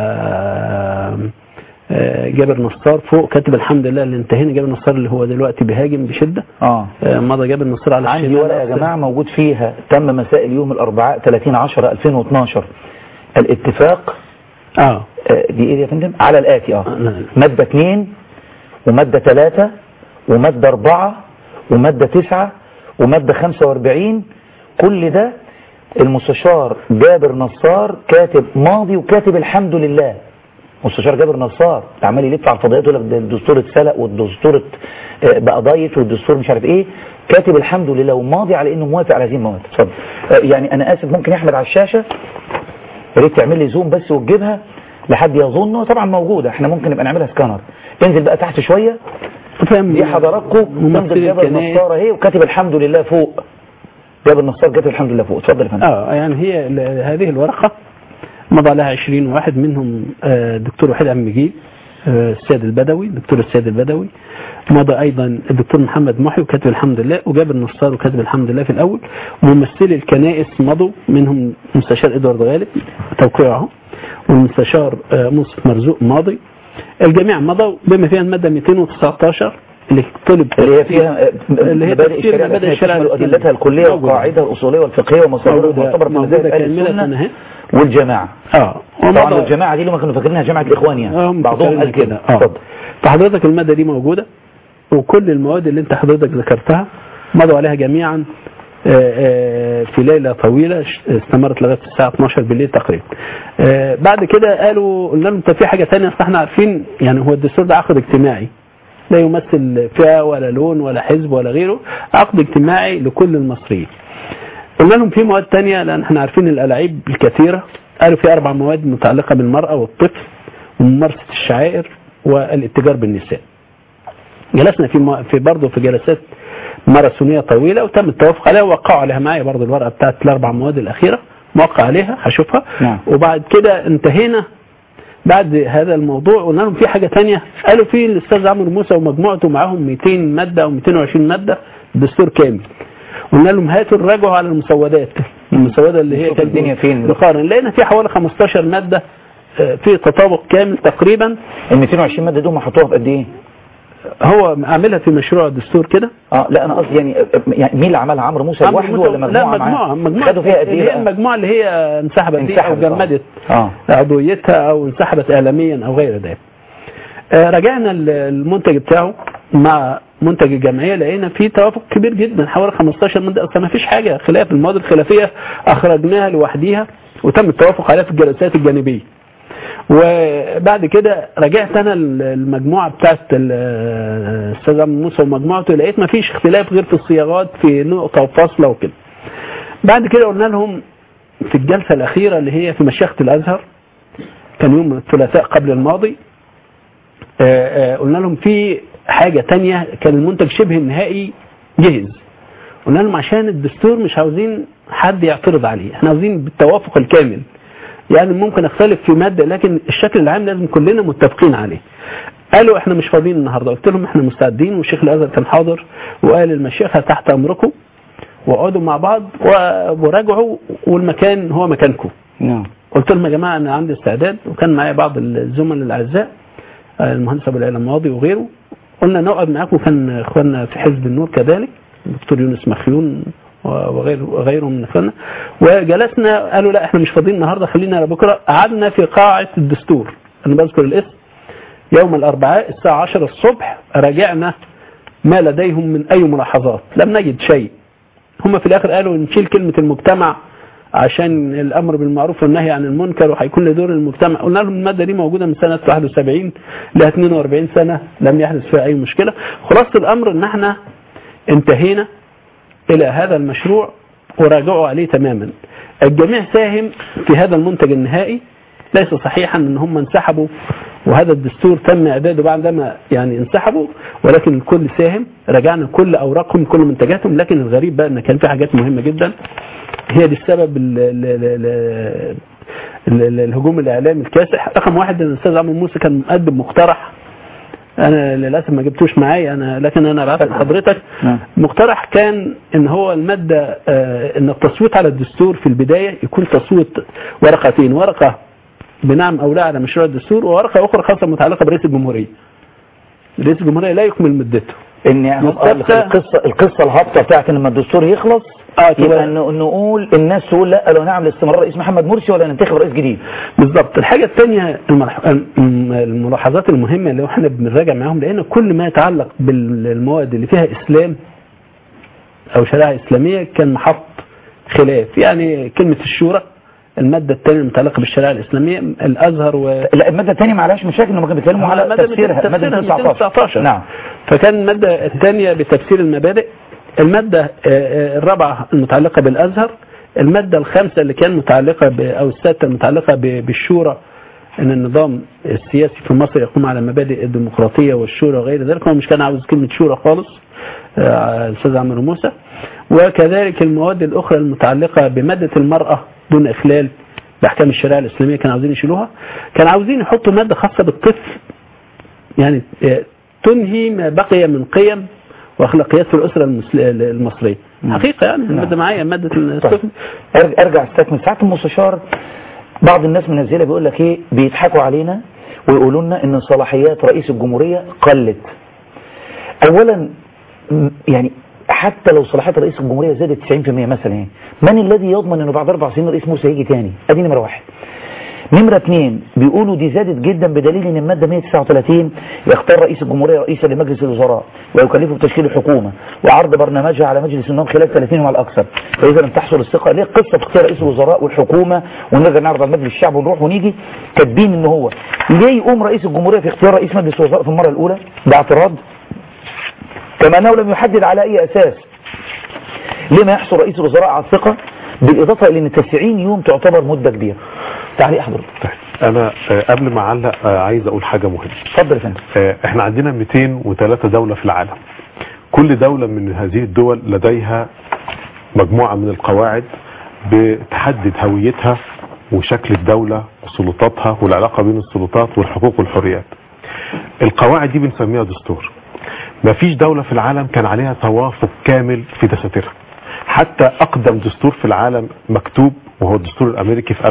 آه، آه، جابر نصار فوق كاتب الحمد لله اللي انتهينا جابر نصار اللي هو دلوقتي بيهاجم بشدة اه آه، مضى جابر نصار على عندي الشمال. ورقه يا جماعه موجود فيها تم مساء اليوم الاربعاء 30 10 2012 الاتفاق اه آه، دي ايه يا فندم على الاتي اه نعم. ماده 2 وماده 3 وماده 4 وماده 9 وماده 45 كل ده المستشار جابر نصار كاتب ماضي وكاتب الحمد لله مستشار جابر نصار عمال يلف على الفضائيات يقول لك ده الدستور اتسلق والدستور ات- آه، بقى ضايت والدستور مش عارف ايه كاتب الحمد لله وماضي على انه موافق على هذه المواد اتفضل آه، يعني انا اسف ممكن يا احمد على الشاشه يا ريت تعمل لي زوم بس وتجيبها لحد يظن طبعا موجوده احنا ممكن نبقى نعملها سكانر انزل بقى تحت شويه فاهم دي حضراتكم تنزل ممثل جابر الكنائس نصار اهي وكاتب الحمد لله فوق جابر نصار كاتب الحمد لله فوق اتفضل يا فندم اه يعني هي ال- هذه الورقة مضى لها 20 واحد منهم آه، دكتور وحيد عم مجيد آه، السيد البدوي دكتور السيد البدوي مضى ايضا الدكتور محمد محي وكاتب الحمد لله وجابر نصار وكاتب الحمد لله في الاول ممثلي الكنائس مضوا منهم مستشار ادوارد غالب توقيعه والمستشار آه، مصطفى مرزوق ماضي الجميع مضوا بما فيها المادة 219 اللي طلب اللي هي فيها اللي هي مبادئ تفسير الشريعة مبادئ الإسلامية الشريعة تشمل الإسلامية. أدلتها الكلية موجودة. والقواعد الأصولية والفقهية ومصادرها موجودة- المعتبرة في مذاهب موجودة أهل كاملة السنة أهي. والجماعة اه طبعا ومضى- الجماعة دي لما كانوا فاكرينها جماعة الإخوان يعني هم بعضهم قال كده اه اتفضل فحضرتك المادة دي موجودة وكل المواد اللي انت حضرتك ذكرتها مضوا عليها جميعا آه، آه، في ليلة طويلة ش- استمرت لغاية الساعة 12 بالليل تقريبا آه، بعد كده قالوا قلنا لهم طب في حاجة تانية اصل احنا عارفين يعني هو الدستور ده عقد اجتماعي لا يمثل فئة ولا لون ولا حزب ولا غيره عقد اجتماعي لكل المصريين قلنا لهم في مواد تانية لأن احنا عارفين الألاعيب الكثيرة قالوا في أربع مواد متعلقة بالمرأة والطفل وممارسة الشعائر والاتجار بالنساء جلسنا في مو... في برضه في جلسات ماراثونيه طويله وتم التوافق عليها ووقعوا عليها معايا برضه الورقه بتاعت الاربع مواد الاخيره موقع عليها هشوفها نعم. وبعد كده انتهينا بعد هذا الموضوع قلنا لهم في حاجه تانية قالوا في الاستاذ عمرو موسى ومجموعته معاهم 200 ماده او 220 ماده دستور كامل قلنا لهم هاتوا راجعوا على المسودات المسوده اللي هي نشوف كانت الدنيا فين. نقارن لقينا في حوالي 15 ماده آه، في تطابق كامل تقريبا ال 220 مادة دول محطوها في قد إيه؟ هو عاملها في مشروع الدستور كده اه لا انا قصدي يعني يعني مين اللي عملها عمرو موسى عمرو لوحده موسى- ولا لا مجموعه مجموعة معاه؟ مجموعة خدوا فيها قد اللي ايه هي بقى؟ المجموعة اللي هي انسحبت دي او انسحبت، آه. جمدت اه عضويتها او انسحبت اعلاميا او غير ذلك آه، راجعنا ال- المنتج بتاعه مع منتج الجمعيه لقينا في توافق كبير جدا حوالي 15 ماده اصلا ما فيش حاجه خلاف المواد الخلافيه اخرجناها لوحديها وتم التوافق عليها في الجلسات الجانبيه وبعد كده رجعت انا ال- المجموعه بتاعت ال- الاستاذ عمرو موسى ومجموعته لقيت ما فيش اختلاف غير في الصياغات في نقطه وفاصله وكده بعد كده قلنا لهم في الجلسه الاخيره اللي هي في مشيخه الازهر كان يوم الثلاثاء قبل الماضي آه، آه، قلنا لهم في حاجة تانية كان المنتج شبه النهائي جهز قلنا لهم عشان الدستور مش عاوزين حد يعترض عليه احنا عاوزين بالتوافق الكامل يعني ممكن اختلف في مادة لكن الشكل العام لازم كلنا متفقين عليه قالوا احنا مش فاضيين النهارده قلت لهم احنا مستعدين والشيخ الازهر كان حاضر وقال المشيخه تحت امركم واقعدوا مع بعض و- وراجعوا والمكان هو مكانكم نعم قلت لهم يا جماعه انا عندي استعداد وكان معايا بعض الزملاء الاعزاء آه، المهندس ابو العلا الماضي وغيره قلنا نقعد معاكم كان اخواننا في حزب النور كذلك الدكتور يونس مخيون وغيره وغيرهم من اخواننا وجلسنا قالوا لا احنا مش فاضيين النهارده خلينا بكره قعدنا في قاعه الدستور انا بذكر الاسم يوم الاربعاء الساعه 10 الصبح راجعنا ما لديهم من اي ملاحظات لم نجد شيء هم في الاخر قالوا نشيل كلمه المجتمع عشان الامر بالمعروف والنهي عن المنكر وهيكون له دور المجتمع قلنا لهم الماده دي موجوده من سنه 71 ل 42 سنه لم يحدث فيها اي مشكله خلاصه الامر ان احنا انتهينا الى هذا المشروع وراجعوا عليه تماما الجميع ساهم في هذا المنتج النهائي ليس صحيحا ان هم انسحبوا وهذا الدستور تم اعداده بعدما يعني انسحبوا ولكن الكل ساهم رجعنا كل اوراقهم كل منتجاتهم لكن الغريب بقى ان كان في حاجات مهمه جدا هي دي السبب ال- ال- ال- ال- ال- ال- الهجوم الاعلامي الكاسح رقم واحد ان الاستاذ عمرو موسى كان مقدم مقترح انا للاسف ما جبتوش معايا انا لكن انا بعت لحضرتك نعم. مقترح كان ان هو الماده آه، ان التصويت على الدستور في البدايه يكون تصويت ورقتين ورقه بنعم او لا على مشروع الدستور وورقه اخرى خاصه متعلقه برئيس الجمهوريه. رئيس الجمهوريه لا يكمل مدته. ان هم- مستفتى. القصه القصه الهابطه بتاعت ان لما الدستور يخلص اه يبقى إنه- نقول الناس تقول لا لو نعمل استمرار رئيس محمد مرسي ولا ننتخب رئيس جديد بالضبط الحاجة الثانية الملح- الم- الملاحظات المهمة اللي احنا بنراجع معاهم لأن كل ما يتعلق بالمواد اللي فيها إسلام أو شريعة إسلامية كان محط خلاف يعني كلمة الشورى المادة الثانية المتعلقة بالشريعة الإسلامية الأزهر و لا الماده الثانيه ما عليهاش مشاكل انهم كانوا بيتكلموا على مادة تفسيرها ماده 219 نعم فكان المادة الثانية بتفسير المبادئ المادة آه، آه، الرابعة المتعلقة بالأزهر المادة الخامسة اللي كان متعلقة ب- أو السادسة المتعلقة ب- بالشورى أن النظام السياسي في مصر يقوم على مبادئ الديمقراطية والشورى وغير ذلك هو مش كان عاوز كلمة شورى خالص آه، الأستاذ عمرو موسى وكذلك المواد الأخرى المتعلقة بمادة المرأة دون إخلال بأحكام الشريعة الإسلامية كانوا عاوزين يشيلوها كانوا عاوزين يحطوا مادة خاصة بالطفل يعني آه، تنهي ما بقي من قيم واخلاقيات في الاسره المسل- المصريه حقيقه يعني الماده معايا ماده الطفل أرجع, ارجع استكمل ساعات المستشار بعض الناس منزله بيقول لك ايه بيضحكوا علينا ويقولوا لنا ان صلاحيات رئيس الجمهوريه قلت اولا م- يعني حتى لو صلاحيات رئيس الجمهوريه زادت 90% مثلا يعني من الذي يضمن انه بعد اربع سنين رئيس مرسي هيجي تاني ادي نمره واحد نمرة اثنين بيقولوا دي زادت جدا بدليل ان المادة 139 يختار رئيس الجمهورية رئيسا لمجلس الوزراء ويكلفه بتشكيل الحكومة وعرض برنامجها على مجلس النواب خلال 30 يوم على الأكثر فإذا لم تحصل الثقة ليه قصة اختيار رئيس الوزراء والحكومة ونرجع نعرض على مجلس الشعب ونروح ونيجي كاتبين ان هو ليه يقوم رئيس الجمهورية في اختيار رئيس مجلس الوزراء في المرة الأولى ده اعتراض كما أنه لم يحدد على أي أساس لما يحصل رئيس الوزراء على الثقة بالإضافة إلى أن 90 يوم تعتبر مدة كبيرة تعليق حضرتك طيب انا آه، قبل ما اعلق آه، عايز اقول حاجه مهمه اتفضل يا فندم آه، احنا عندنا 203 دولة في العالم كل دولة من هذه الدول لديها مجموعة من القواعد بتحدد هويتها وشكل الدولة وسلطاتها والعلاقة بين السلطات والحقوق والحريات القواعد دي بنسميها دستور مفيش دولة في العالم كان عليها توافق كامل في دساتيرها حتى أقدم دستور في العالم مكتوب وهو الدستور الأمريكي في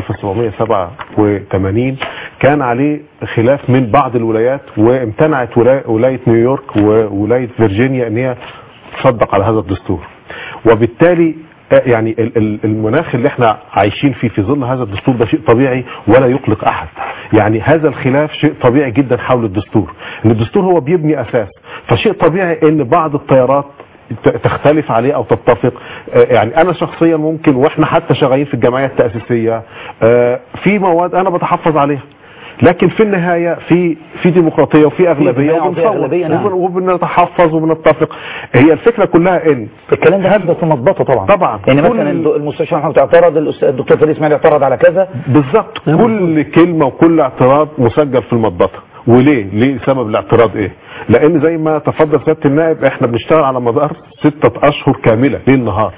1787 كان عليه خلاف من بعض الولايات وامتنعت ولا- ولاية نيويورك وولاية فيرجينيا ان هي تصدق على هذا الدستور وبالتالي آه، يعني ال- ال- المناخ اللي احنا عايشين فيه في ظل هذا الدستور ده شيء طبيعي ولا يقلق احد يعني هذا الخلاف شيء طبيعي جدا حول الدستور ان الدستور هو بيبني اساس فشيء طبيعي ان بعض التيارات ت- تختلف عليه او تتفق آه، يعني انا شخصيا ممكن واحنا حتى شغالين في الجمعيه التاسيسيه آه، في مواد انا بتحفظ عليها لكن في النهايه في في ديمقراطيه وفي اغلبيه إجماع وفي وبنصوت أغلبية، نعم. وبن- وبنتحفظ وبنتفق هي الفكره كلها ان الكلام ده نسبة مضبطة طبعا طبعا. يعني كل- مثلا الد- المستشار محمود اعترض الأستاذ- الدكتور فريد اسماعيل اعترض على كذا بالظبط كل كلمة وكل اعتراض مسجل في المضبطة وليه ليه سبب الاعتراض ايه لان زي ما تفضل سيادة النائب احنا بنشتغل على مدار ستة اشهر كاملة ليل نهار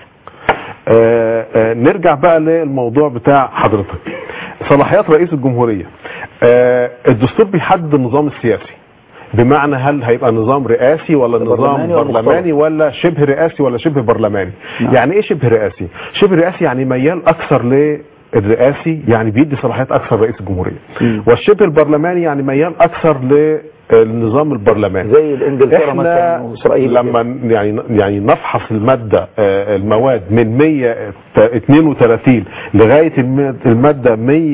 آه آه نرجع بقى للموضوع بتاع حضرتك صلاحيات رئيس الجمهورية آه الدستور بيحدد النظام السياسي بمعنى هل هيبقى نظام رئاسي ولا نظام برلماني ولا برلماني ولا شبه رئاسي ولا شبه برلماني نعم. يعني ايه شبه رئاسي شبه رئاسي يعني ميال اكثر للرئاسي يعني بيدي صلاحيات اكثر رئيس الجمهوريه مم. والشبه البرلماني يعني ميال اكثر للنظام البرلماني زي الانجلترا مثلا احنا واسرائيل لما يعني يعني نفحص الماده آه، المواد من 132 لغايه الم- الماده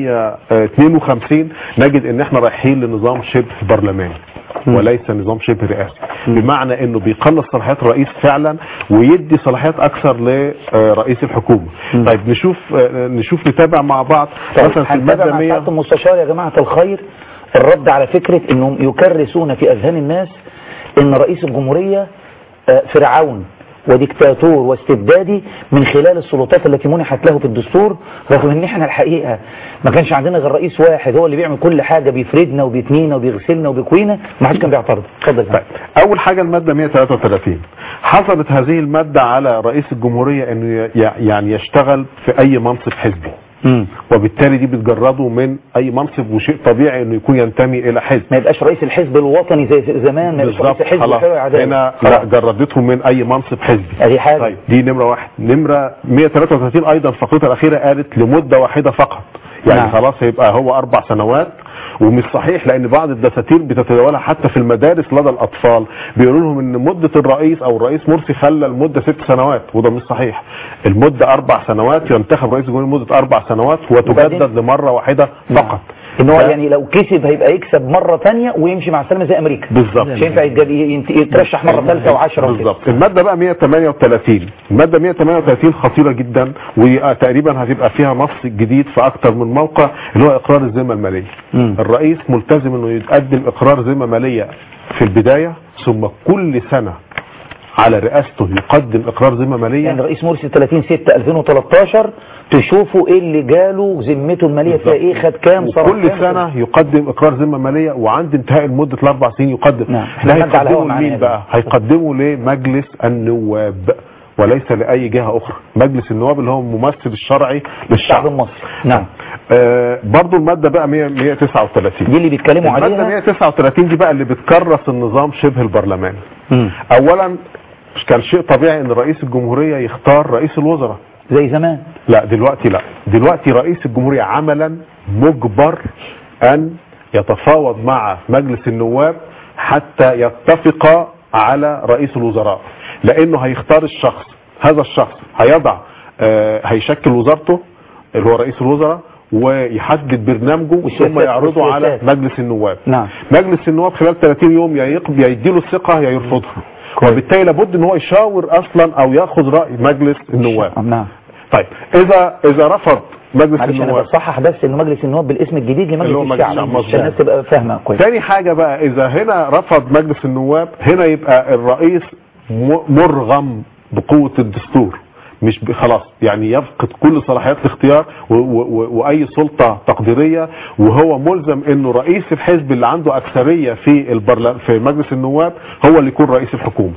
152 نجد ان احنا رايحين لنظام شبه برلماني وليس نظام شبه رئاسي بمعنى انه بيقلص صلاحيات الرئيس فعلا ويدي صلاحيات اكثر لرئيس الحكومه طيب نشوف آه، نشوف نتابع مع بعض طيب مثلا في هنتابع الماده مع 100 سعادة المستشار يا جماعة الخير الرد على فكرة انهم يكرسون في اذهان الناس ان رئيس الجمهورية آه، فرعون وديكتاتور واستبدادي من خلال السلطات التي منحت له في الدستور رغم ان احنا الحقيقة ما كانش عندنا غير رئيس واحد هو اللي بيعمل كل حاجة بيفردنا وبيتنينا وبيغسلنا وبيكوينا ما حدش كان بيعترض اتفضل يا طيب فندم. اول حاجه الماده 133 حصلت هذه الماده على رئيس الجمهوريه انه ي- يعني يشتغل في اي منصب حزبي مم. وبالتالي دي بتجرده من اي منصب وشيء طبيعي انه يكون ينتمي الى حزب ما يبقاش رئيس الحزب الوطني زي زمان ما يبقاش بالظبط رئيس الحزب خلاص الحلو عدالة. هنا خلاص. لا جردته من اي منصب حزبي ادي حاجة طيب دي نمره واحد نمره 133 ايضا فقرتها الاخيره قالت لمده واحده فقط يعني نعم. خلاص هيبقى هو اربع سنوات ومش صحيح لان بعض الدساتير بتتداولها حتى في المدارس لدى الاطفال بيقولوا لهم ان مده الرئيس او الرئيس مرسي خلى المده ست سنوات وده مش صحيح المده اربع سنوات ينتخب رئيس الجمهوريه لمده اربع سنوات وتجدد وبعدين؟ لمره واحده فقط ان هو ده- يعني لو كسب هيبقى يكسب مرة تانية ويمشي مع السلامة زي امريكا بالظبط مش هينفع يتجاب- ينت- يترشح مرة ثالثة وعشرة وكده. بالظبط الماده بقى 138 الماده 138 خطيره جدا وتقريبا هتبقى فيها نص جديد في اكتر من موقع اللي هو اقرار الذمه الماليه مم. الرئيس ملتزم انه يقدم اقرار ذمه ماليه في البدايه ثم كل سنه على رئاسته يقدم اقرار ذمه ماليه يعني رئيس مرسي 30 6 2013 تشوفوا ايه اللي جاله ذمته الماليه فيها ايه خد كام صرف وكل كام؟ سنة يقدم إقرار ذمة مالية وعند انتهاء المدة الأربع سنين يقدم نعم. ده احنا بنرجع على الهوا هيقدمه معانا لمين هذه. بقى هيقدمه لمجلس النواب وليس لأي جهة أخرى مجلس النواب اللي هو الممثل الشرعي الشعب للشعب المصري نعم آه برضو المادة بقى 100 139 دي اللي بيتكلموا المادة عليها 139 دي بقى اللي بتكرس النظام شبه البرلماني مم. أولا كان شيء طبيعي ان رئيس الجمهورية يختار رئيس الوزراء زي زمان لا دلوقتي لا دلوقتي رئيس الجمهورية عملا مجبر أن يتفاوض مع مجلس النواب حتى يتفق على رئيس الوزراء لانه هيختار الشخص هذا الشخص هيضع آه، هيشكل وزارته اللي هو رئيس الوزراء ويحدد برنامجه ثم والسياسات يعرضه على والسياسات. مجلس النواب نعم. مجلس النواب خلال 30 يوم يا يقبل يا يديله الثقه يا يرفضها وبالتالي لابد ان هو يشاور اصلا او ياخذ راي مجلس النواب نعم طيب اذا اذا رفض مجلس معلش انا النواب بصحح بس انه مجلس النواب بالاسم الجديد اللي هو لمجلس مجلس الشعب الشعب، عشان الناس مظبوط. تبقى فاهمه كويس تاني حاجة بقى إذا هنا رفض مجلس النواب هنا يبقى الرئيس م- مرغم بقوة الدستور مش ب- خلاص يعني يفقد كل صلاحيات الاختيار و- و- و- واي سلطه تقديريه وهو ملزم انه رئيس الحزب اللي عنده اكثريه في البرل... في مجلس النواب هو اللي يكون رئيس الحكومه.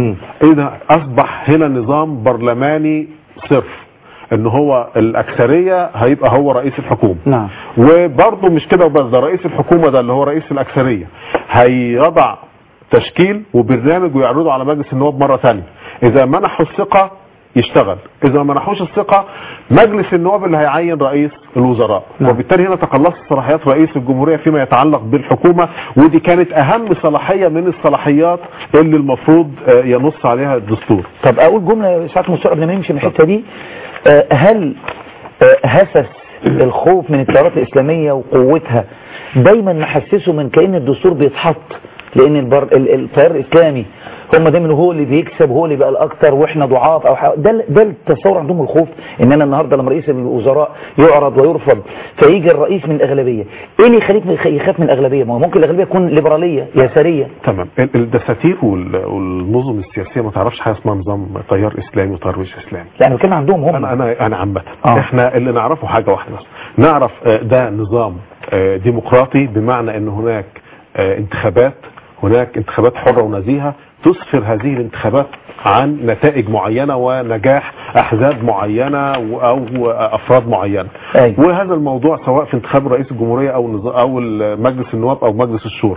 اذا اصبح هنا نظام برلماني صرف ان هو الاكثريه هيبقى هو رئيس الحكومه نعم. وبرضه مش كده وبس ده رئيس الحكومه ده اللي هو رئيس الاكثريه هيضع تشكيل وبرنامج ويعرضه على مجلس النواب مره ثانيه اذا منحوا الثقه يشتغل اذا ما منحوش الثقه مجلس النواب اللي هيعين رئيس الوزراء نعم. وبالتالي هنا تقلصت صلاحيات رئيس الجمهوريه فيما يتعلق بالحكومه ودي كانت اهم صلاحيه من الصلاحيات اللي المفروض آه، ينص عليها الدستور طب اقول جمله ساعات مستر قبل ما يمشي من الحته دي آه، هل آه، هسس الخوف من التيارات الاسلاميه وقوتها دايما محسسه من كان الدستور بيتحط لان البر... ال- التيار الاسلامي هم دايما هو اللي بيكسب هو اللي بقى الاكثر واحنا ضعاف او ح... ده ال- ده التصور عندهم الخوف ان انا النهارده لما رئيس الوزراء يعرض ويرفض فيجي الرئيس من الاغلبيه ايه اللي يخليك يخ- يخاف من الاغلبيه ما هو ممكن الاغلبيه تكون ليبراليه يساريه تمام ال- الدساتير وال- والنظم السياسيه ما تعرفش حاجه اسمها نظام تيار اسلامي وتيار مش اسلامي يعني كان عندهم هم انا انا انا عامه آه. احنا اللي نعرفه حاجه واحده بس نعرف آه، ده نظام آه، ديمقراطي بمعنى ان هناك آه، انتخابات هناك انتخابات حره ونزيهه تسفر هذه الانتخابات عن نتائج معينه ونجاح احزاب معينه و- او افراد معينه أيوة. وهذا الموضوع سواء في انتخاب رئيس الجمهوريه او النظ- او مجلس النواب او مجلس الشورى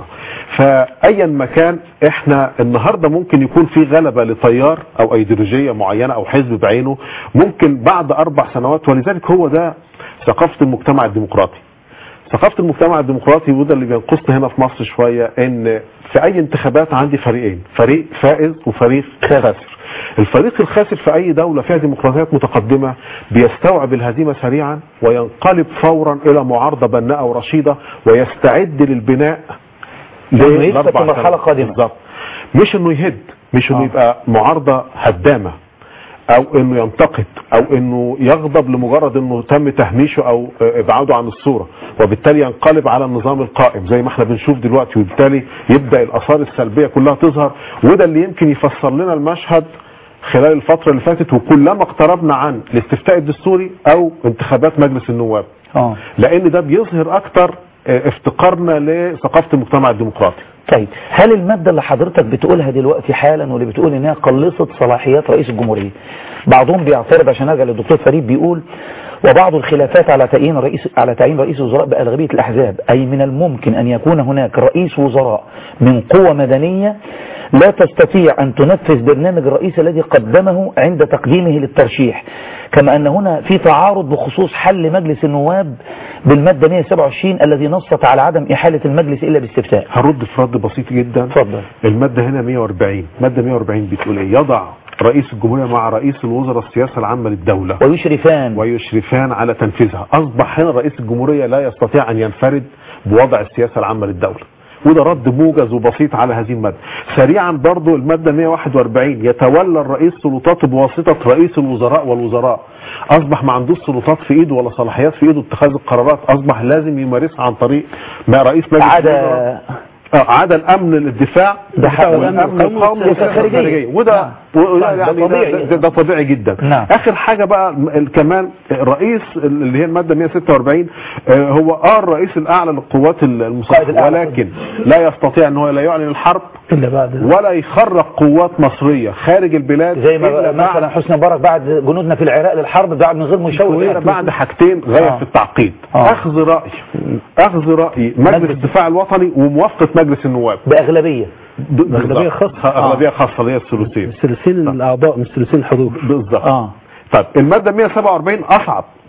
فايا ما كان احنا النهارده ممكن يكون في غلبه لتيار او ايديولوجيه معينه او حزب بعينه ممكن بعد اربع سنوات ولذلك هو ده ثقافه المجتمع الديمقراطي ثقافه المجتمع الديمقراطي وده اللي بينقصنا هنا في مصر شويه ان في اي انتخابات عندي فريقين فريق فائز وفريق خاسر الفريق الخاسر في اي دوله فيها ديمقراطيات متقدمه بيستوعب الهزيمه سريعا وينقلب فورا الى معارضه بناءه ورشيده ويستعد للبناء إنه يكسب لأربع في مرحلة سنوات. قادمة. بالظبط مش انه يهد مش انه آه. يبقى معارضه هدامه او انه ينتقد او انه يغضب لمجرد انه تم تهميشه او ابعاده عن الصوره وبالتالي ينقلب على النظام القائم زي ما احنا بنشوف دلوقتي وبالتالي يبدا الاثار السلبيه كلها تظهر وده اللي يمكن يفسر لنا المشهد خلال الفتره اللي فاتت وكلما اقتربنا عن الاستفتاء الدستوري او انتخابات مجلس النواب اه لان ده بيظهر اكتر اه، افتقارنا لثقافه المجتمع الديمقراطي طيب هل المادة اللي حضرتك بتقولها دلوقتي حالا واللي بتقول انها قلصت صلاحيات رئيس الجمهورية بعضهم بيعترض عشان ارجع للدكتور فريد بيقول وبعض الخلافات على تعيين رئيس على تعيين رئيس الوزراء بأغلبية الأحزاب أي من الممكن أن يكون هناك رئيس وزراء من قوة مدنية لا تستطيع أن تنفذ برنامج الرئيس الذي قدمه عند تقديمه للترشيح كما أن هنا في تعارض بخصوص حل مجلس النواب بالمادة 127 الذي نصت على عدم إحالة المجلس إلا باستفتاء هرد في رد بسيط جدا اتفضل. المادة هنا 140 مادة 140 بتقول ايه يضع رئيس الجمهورية مع رئيس الوزراء السياسة العامة للدولة ويشرفان ويشرفان على تنفيذها أصبح هنا رئيس الجمهورية لا يستطيع أن ينفرد بوضع السياسة العامة للدولة وده رد موجز وبسيط على هذه المادة سريعا برضو المادة 141 يتولى الرئيس سلطاته بواسطة رئيس الوزراء والوزراء أصبح ما عندوش سلطات في إيده ولا صلاحيات في إيده اتخاذ القرارات أصبح لازم يمارسها عن طريق ما رئيس مجلس عدا الوزراء آه، عدا الامن الدفاع ده حق والامن والأمن القومي القومي والسياسه والخارجية. الخارجيه وده نعم. وده نعم، ده يعني ده, طبيعي. ده, ده طبيعي جدا نعم. اخر حاجه بقى ال- كمان الرئيس اللي هي الماده 146 آه، هو اه الرئيس الاعلى للقوات قائد المسلحه الأعلى. ولكن لا يستطيع ان هو لا يعلن الحرب إلا بعد ولا يخرج قوات مصريه خارج البلاد زي ما إلا بعد- مثلا حسني مبارك بعد جنودنا في العراق للحرب بعد من غير مشاورة إلا بعد حاجتين غايه آه. في التعقيد آه. اخذ راي اخذ راي مجلس مجلس- الدفاع الوطني وموافقه مجلس النواب بأغلبية أغلبية خاصة. اغلبيه خاصه اللي هي الثلثين ثلثين الأعضاء مش ثلثين الحضور بالظبط اه طيب الماده 147 اصعب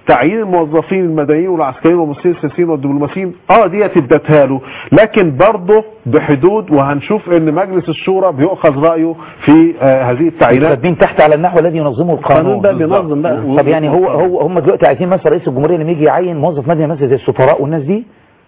تعيين الموظفين المدنيين والعسكريين والمسؤولين السياسيين والدبلوماسيين اه ديت ادتها له لكن برضه بحدود وهنشوف ان مجلس الشورى بيؤخذ رايه في آه هذه التعيينات كاتبين تحت على النحو الذي ينظمه القانون القانون بقى بينظم بقى طب يعني هو هو هم دلوقتي عايزين مثلا رئيس الجمهوريه لما يجي يعين موظف مدني مثلا زي السفراء والناس دي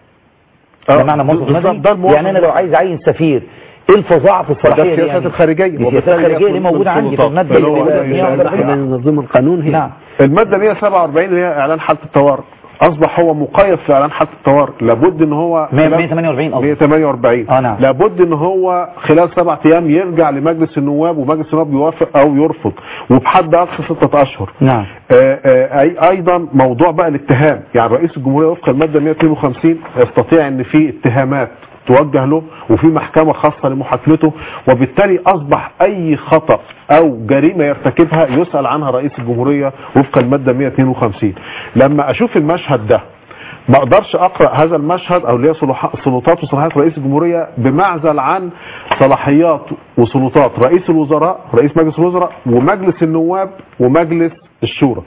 ده معنى موظف بالظبط، مدني ده الموظف يعني انا لو عايز اعين سفير ايه الفظاعه في ده الصلاحيه دي السياسات يعني الخارجيه السياسات وبالتالي الخارجيه اللي يكون موجوده عندي في السلطات. الماده اللي هو اللي يعني بيبقى احنا ننظم القانون هي نعم المادة 147 اللي هي اعلان حالة الطوارئ اصبح هو مقيد في اعلان حالة الطوارئ لابد ان هو 148 قصدي 148 آه، نعم. لابد ان هو خلال سبعة ايام يرجع لمجلس النواب ومجلس النواب يوافق او يرفض وبحد اقصى ستة اشهر نعم آه، آه، أي ايضا موضوع بقى الاتهام يعني رئيس الجمهوريه وفق الماده 152 يستطيع ان في اتهامات توجه له وفي محكمه خاصه لمحاكمته وبالتالي اصبح اي خطا او جريمه يرتكبها يسال عنها رئيس الجمهوريه وفق الماده 152 لما اشوف المشهد ده ما اقدرش اقرا هذا المشهد او اللي هي صلح- سلطات وصلاحيات رئيس الجمهوريه بمعزل عن صلاحيات وسلطات رئيس الوزراء رئيس مجلس الوزراء ومجلس النواب ومجلس الشورى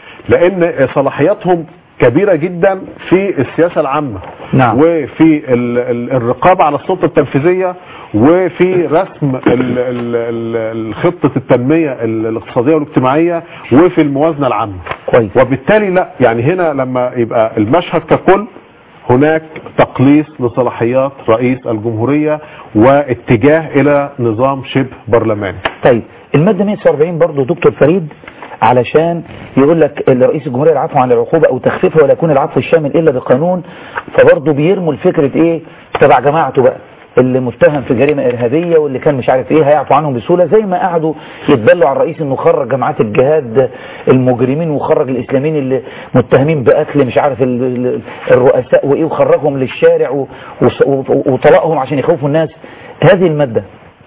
لان صلاحياتهم كبيرة جدا في السياسة العامة نعم. وفي ال- ال- الرقابة على السلطة التنفيذية وفي رسم ال- ال- ال- خطة التنمية ال- الاقتصادية والاجتماعية وفي الموازنة العامة كويس وبالتالي لا يعني هنا لما يبقى المشهد ككل هناك تقليص لصلاحيات رئيس الجمهورية واتجاه الى نظام شبه برلماني طيب المادة 147 برضو دكتور فريد علشان يقول لك رئيس الجمهورية العفو عن العقوبة او تخفيفها ولا يكون العفو الشامل الا بقانون فبرضو بيرموا الفكرة ايه تبع جماعته بقى اللي متهم في جريمة إرهابية واللي كان مش عارف ايه هيعفو عنهم بسهولة زي ما قعدوا يتبلوا على الرئيس انه خرج جماعات الجهاد المجرمين وخرج الاسلاميين اللي متهمين بقتل مش عارف ال- ال- الرؤساء وايه وخرجهم للشارع و- وص- و- وطلقهم عشان يخوفوا الناس هذه المادة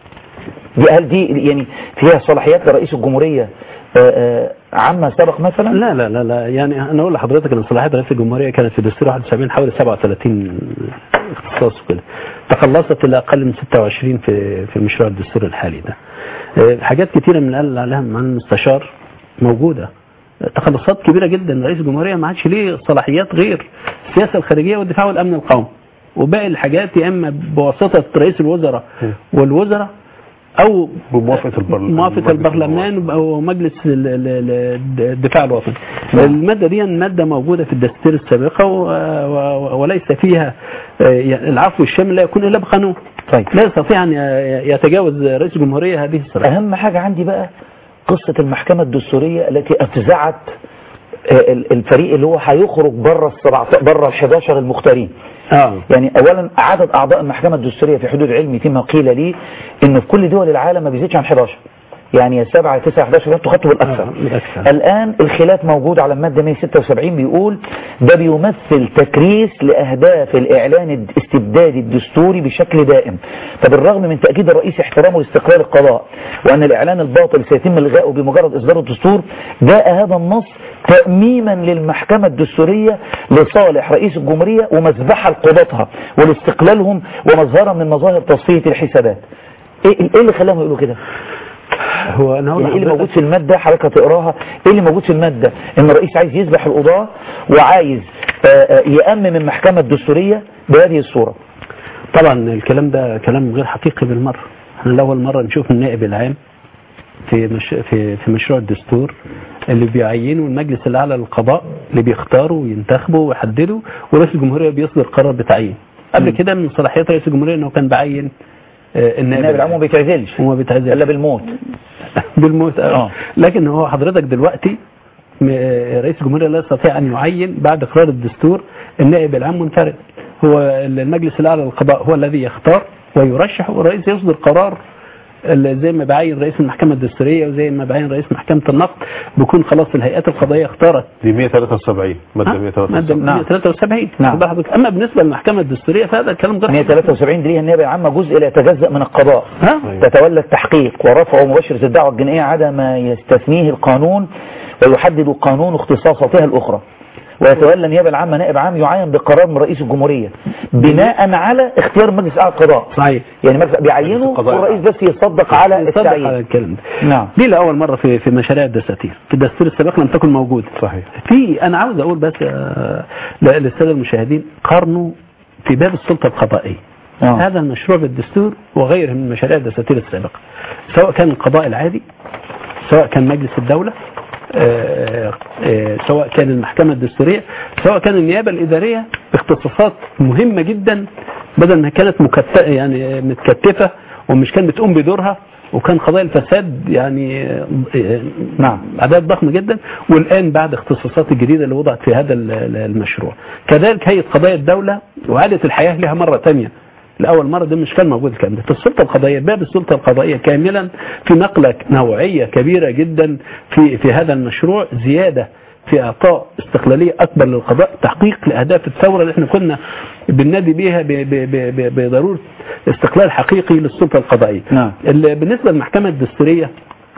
دي هل دي يعني فيها صلاحيات لرئيس الجمهورية آه، آه، عما سبق مثلا لا لا لا لا يعني انا اقول لحضرتك ان صلاحيات رئيس الجمهوريه كانت في دستور 71 حوالي 37 اختصاص وكده تخلصت الى اقل من 26 في في مشروع الدستور الحالي ده آه، حاجات كتيره من اللي قال عليها مع المستشار موجوده تخلصات كبيره جدا رئيس الجمهوريه ما عادش ليه صلاحيات غير السياسه الخارجيه والدفاع والامن القومي وباقي الحاجات يا اما بواسطه رئيس الوزراء والوزراء او بموافقة البرلمان موافقة مجلس البرلمان او مجلس ال- ال- ال- الدفاع الوطني المادة دي مادة موجودة في الدستور السابقة و- و- وليس فيها آه، يعني العفو الشامل لا يكون الا بقانون طيب لا يستطيع ان ي- يتجاوز رئيس الجمهورية هذه الصلاحيات أهم حاجة عندي بقى قصة المحكمة الدستورية التي أفزعت آه، ال- الفريق اللي هو هيخرج بره ال بره ال 11 المختارين اه يعني اولا عدد اعضاء المحكمة الدستورية في حدود علمي فيما قيل لي انه في كل دول العالم ما بيزيدش عن 11 يعني يا 7 9 11 يبقى تخطوا بالاكثر آه، بالأكثر. الان الخلاف موجود على المادة 176 بيقول ده بيمثل تكريس لاهداف الاعلان الاستبدادي الدستوري بشكل دائم فبالرغم من تاكيد الرئيس احترامه لاستقلال القضاء وان الاعلان الباطل سيتم الغائه بمجرد اصدار الدستور جاء هذا النص تأميما للمحكمة الدستورية لصالح رئيس الجمهورية ومذبحة لقضاتها ولاستقلالهم ومظهرا من مظاهر تصفية الحسابات ايه إيه اللي خلاهم يقولوا كده هو انا هقول يعني ايه اللي لحضرتك- موجود في المادة حضرتك هتقراها ايه اللي موجود في المادة ان الرئيس عايز يذبح القضاة وعايز آه، آه، يأمم المحكمة الدستورية بهذه الصورة طبعا الكلام ده كلام غير حقيقي بالمرة احنا لأول مرة نشوف النائب العام في مش في في مشروع الدستور اللي بيعينوا المجلس الأعلى للقضاء اللي بيختاروا وينتخبوا ويحددوا ورئيس الجمهورية بيصدر قرار بتعيين قبل كده من صلاحيات رئيس الجمهورية انه كان بعين آه، النائب النائب العام ما بيتعزلش وما بيتعزلش الا بالموت بالموت آه. آه. لكن هو حضرتك دلوقتي م- آه، رئيس الجمهورية لا يستطيع أن يعين بعد إقرار الدستور النائب العام منفرد هو المجلس الأعلى للقضاء هو الذي يختار ويرشح والرئيس يصدر قرار ال- زي ما بعين رئيس المحكمة الدستورية وزي ما بعين رئيس محكمة النقد بيكون خلاص الهيئات القضائية اختارت دي 173 مادة آه، 173 مادة نعم. 173 نعم. واخد بالك؟ أما بالنسبة للمحكمة الدستورية فهذا الكلام غير 173 دي ليها النيابة العامة جزء لا يتجزأ من القضاء ها؟ تتولى التحقيق ورفع مباشرة الدعوة الجنائية عدا ما يستثنيه القانون ويحدد القانون اختصاصاتها الأخرى ويتولى النيابة العامة نائب عام يعين بقرار من رئيس الجمهورية بناء على اختيار مجلس أعلى القضاء صحيح يعني مجلس بيعينه القضاء والرئيس بس يصدق على يصدق على التعيين الكلام ده نعم دي لأول مرة في في مشاريع الدساتير في الدستور السابق لم تكن موجودة صحيح في أنا عاوز أقول بس آه، للسادة المشاهدين قارنوا في باب السلطة القضائية آه. هذا المشروع بالدستور وغيره من مشاريع الدساتير السابقة سواء كان القضاء العادي سواء كان مجلس الدولة آه، آه، سواء كان المحكمة الدستورية سواء كان النيابة الإدارية باختصاصات مهمة جدا بدل ما كانت مكت... يعني متكتفة ومش كانت بتقوم بدورها وكان قضايا الفساد يعني آه، نعم. عدد ضخم جدا والآن بعد اختصاصات الجديدة اللي وضعت في هذا ال- ال- المشروع كذلك هيئة قضايا الدولة وعادة الحياة لها مرة تانية لأول مرة ده مش كان موجود الكلام ده في السلطة القضائية باب السلطة القضائية كاملا في نقلة نوعية كبيرة جدا في في هذا المشروع زيادة في إعطاء استقلالية أكبر للقضاء تحقيق لأهداف الثورة اللي احنا كنا بننادي بيها ب- ب- ب- ب- بضرورة استقلال حقيقي للسلطة القضائية نعم. ال- بالنسبة للمحكمة الدستورية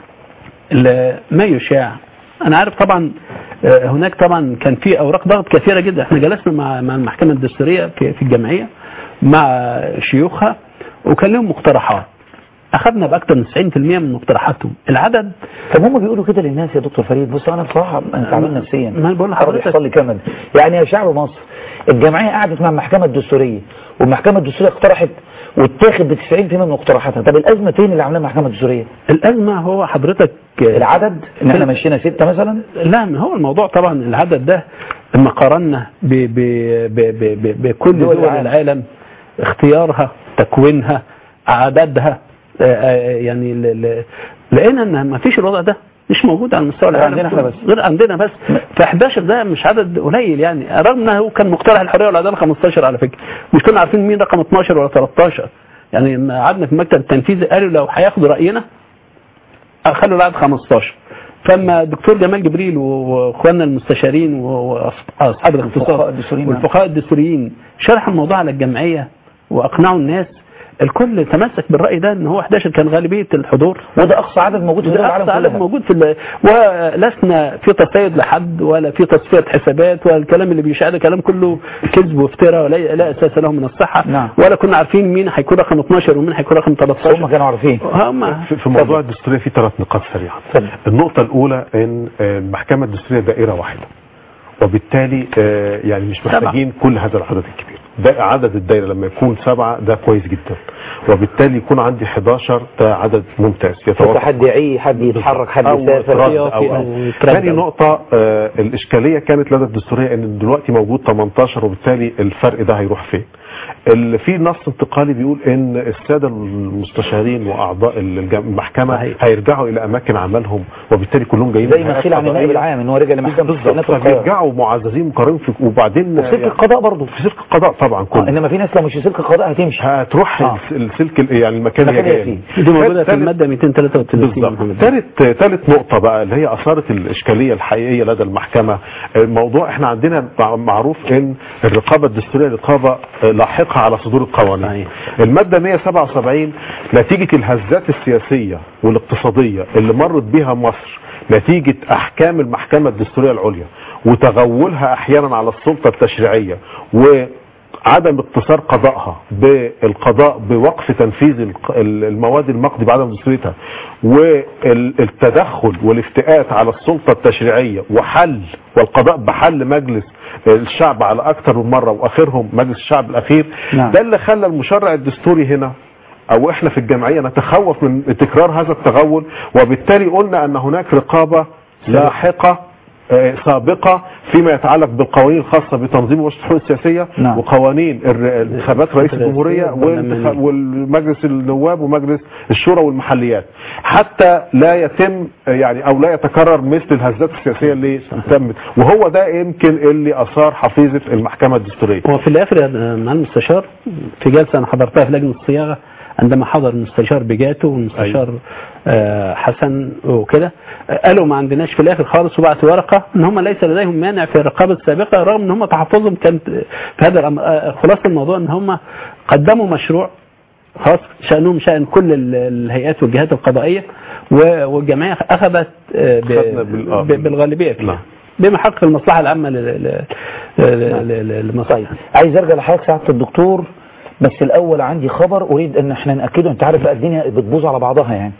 ال- ما يشاع انا عارف طبعا آه، هناك طبعا كان في اوراق ضغط كثيره جدا احنا جلسنا مع مع المحكمه الدستوريه في في الجمعيه مع شيوخها وكان لهم مقترحات اخذنا باكثر من 90% من مقترحاتهم العدد طب هم بيقولوا كده للناس يا دكتور فريد بص انا بصراحه انا تعبان نفسيا ما أنا بقول عرض لحضرتك. يحصل لي كمد يعني يا شعب مصر الجمعيه قعدت مع المحكمه الدستوريه والمحكمه الدستوريه اقترحت واتاخد ب 90% من مقترحاتها طب الازمه فين اللي عاملاها المحكمه الدستوريه الازمه هو حضرتك آه، العدد ان احنا مشينا سته مثلا لا ما هو الموضوع طبعا العدد ده لما قارنا ب ب ب ب ب بكل دول دول, العالم. العالم اختيارها تكوينها عددها آه، آه، يعني ل- ل- لقينا ان ما فيش الوضع ده مش موجود على مستوى غير العالم عندنا احنا كله. بس. غير عندنا بس ف 11 ده مش عدد قليل يعني رغم انه كان مقترح الحريه والعداله 15 على فكره مش كنا عارفين مين رقم 12 ولا 13 يعني لما قعدنا في المكتب التنفيذي قالوا لو هياخدوا راينا خلوا العدد 15 فلما الدكتور جمال جبريل واخواننا المستشارين واصحاب الفقهاء الاختصاص الدستوريين، نعم. والفقهاء الدستوريين شرحوا الموضوع على الجمعيه واقنعوا الناس الكل تمسك بالراي ده ان هو 11 كان غالبيه الحضور وده اقصى عدد موجود في دول وده العالم أقصى عدد كلها موجود في ال... ولسنا في تصيد لحد ولا في تصفيه حسابات والكلام اللي بيشاع ده كلام كله كذب وافتراء ولا لا اساس له من الصحه نعم. ولا كنا عارفين مين هيكون رقم 12 ومين هيكون رقم 13 هم كانوا عارفين هم في- في موضوع الدستورية في ثلاث نقاط سريعة اتفضل. النقطة الأولى أن آه، المحكمة الدستورية دائرة واحدة وبالتالي آه، يعني مش محتاجين كل هذا العدد الكبير ده عدد الدائرة لما يكون سبعة ده كويس جدا وبالتالي يكون عندي 11 ده عدد ممتاز في حد يعي حد يتحرك حد أو يسافر رد أو- أو أو أو. يتردد. ثاني نقطة آه الإشكالية كانت لدى الدستورية إن دلوقتي موجود 18 وبالتالي الفرق ده هيروح فين اللي في نص انتقالي بيقول ان الساده المستشارين واعضاء الجم- المحكمه صحيح. هيرجعوا الى اماكن عملهم وبالتالي كلهم جايين زي من ما هيئات خيل عن النائب قضائية. العام ان هو رجع لمحكمه بالظبط استئناف القضاء فبيرجعوا معززين مقررين في وبعدين وفي سلك القضاء برضه في سلك القضاء طبعا آه، كله انما في ناس لو مش في سلك القضاء هتمشي هتروح آه. الس- السلك ال- يعني المكان اللي المكان هي اللي جايه دي موجوده في ثالث- الماده 233 بالظبط محمد. ثالث ثالث نقطة بقى اللي هي أثارت الإشكالية الحقيقية لدى المحكمة الموضوع احنا عندنا مع- معروف ان الرقابة الدستورية رقابة آه، لاحقة على صدور القوانين صحيح. المادة 177 نتيجة الهزات السياسية والاقتصادية اللي مرت بها مصر نتيجة أحكام المحكمة الدستورية العليا وتغولها أحيانا على السلطة التشريعية و عدم اقتصار قضائها بالقضاء بوقف تنفيذ الق- المواد المقضي بعدم دستوريتها والتدخل والافتئات على السلطة التشريعية وحل والقضاء بحل مجلس الشعب على أكثر من مرة وآخرهم مجلس الشعب الأخير نعم. ده اللي خلى المشرع الدستوري هنا او احنا في الجمعية نتخوف من تكرار هذا التغول وبالتالي قلنا ان هناك رقابة لاحقة آه، سابقة فيما يتعلق بالقوانين الخاصة بتنظيم ومشروع الحقوق السياسية نعم. وقوانين الر- انتخابات رئيس الجمهورية والبرلمانية. وانتخ- والمجلس النواب ومجلس الشورى والمحليات حتى لا يتم آه، يعني او لا يتكرر مثل الهزات السياسية اللي تمت وهو ده يمكن اللي اثار حفيظة المحكمة الدستورية هو في الاخر يا مع المستشار في جلسه انا حضرتها في لجنه الصياغه عندما حضر المستشار بجاتو والمستشار آه، حسن وكده آه، قالوا ما عندناش في الاخر خالص وبعتوا ورقه ان هم ليس لديهم مانع في الرقابه السابقه رغم ان هم تحفظهم كانت في هذا الامر آه، خلاصه الموضوع ان هم قدموا مشروع خاص شأنهم شأن كل ال- الهيئات والجهات القضائية و- والجمعية أخذت آه، ب- خدنا بال- آه. ب- بالغالبية فيها نعم. بما يحقق المصلحه العامه لل- لل- لل- لل- للمصلحه طيب عايز ارجع لحضرتك سعاده الدكتور بس الاول عندي خبر اريد ان احنا ناكده انت عارف بقى الدنيا بتبوظ على بعضها يعني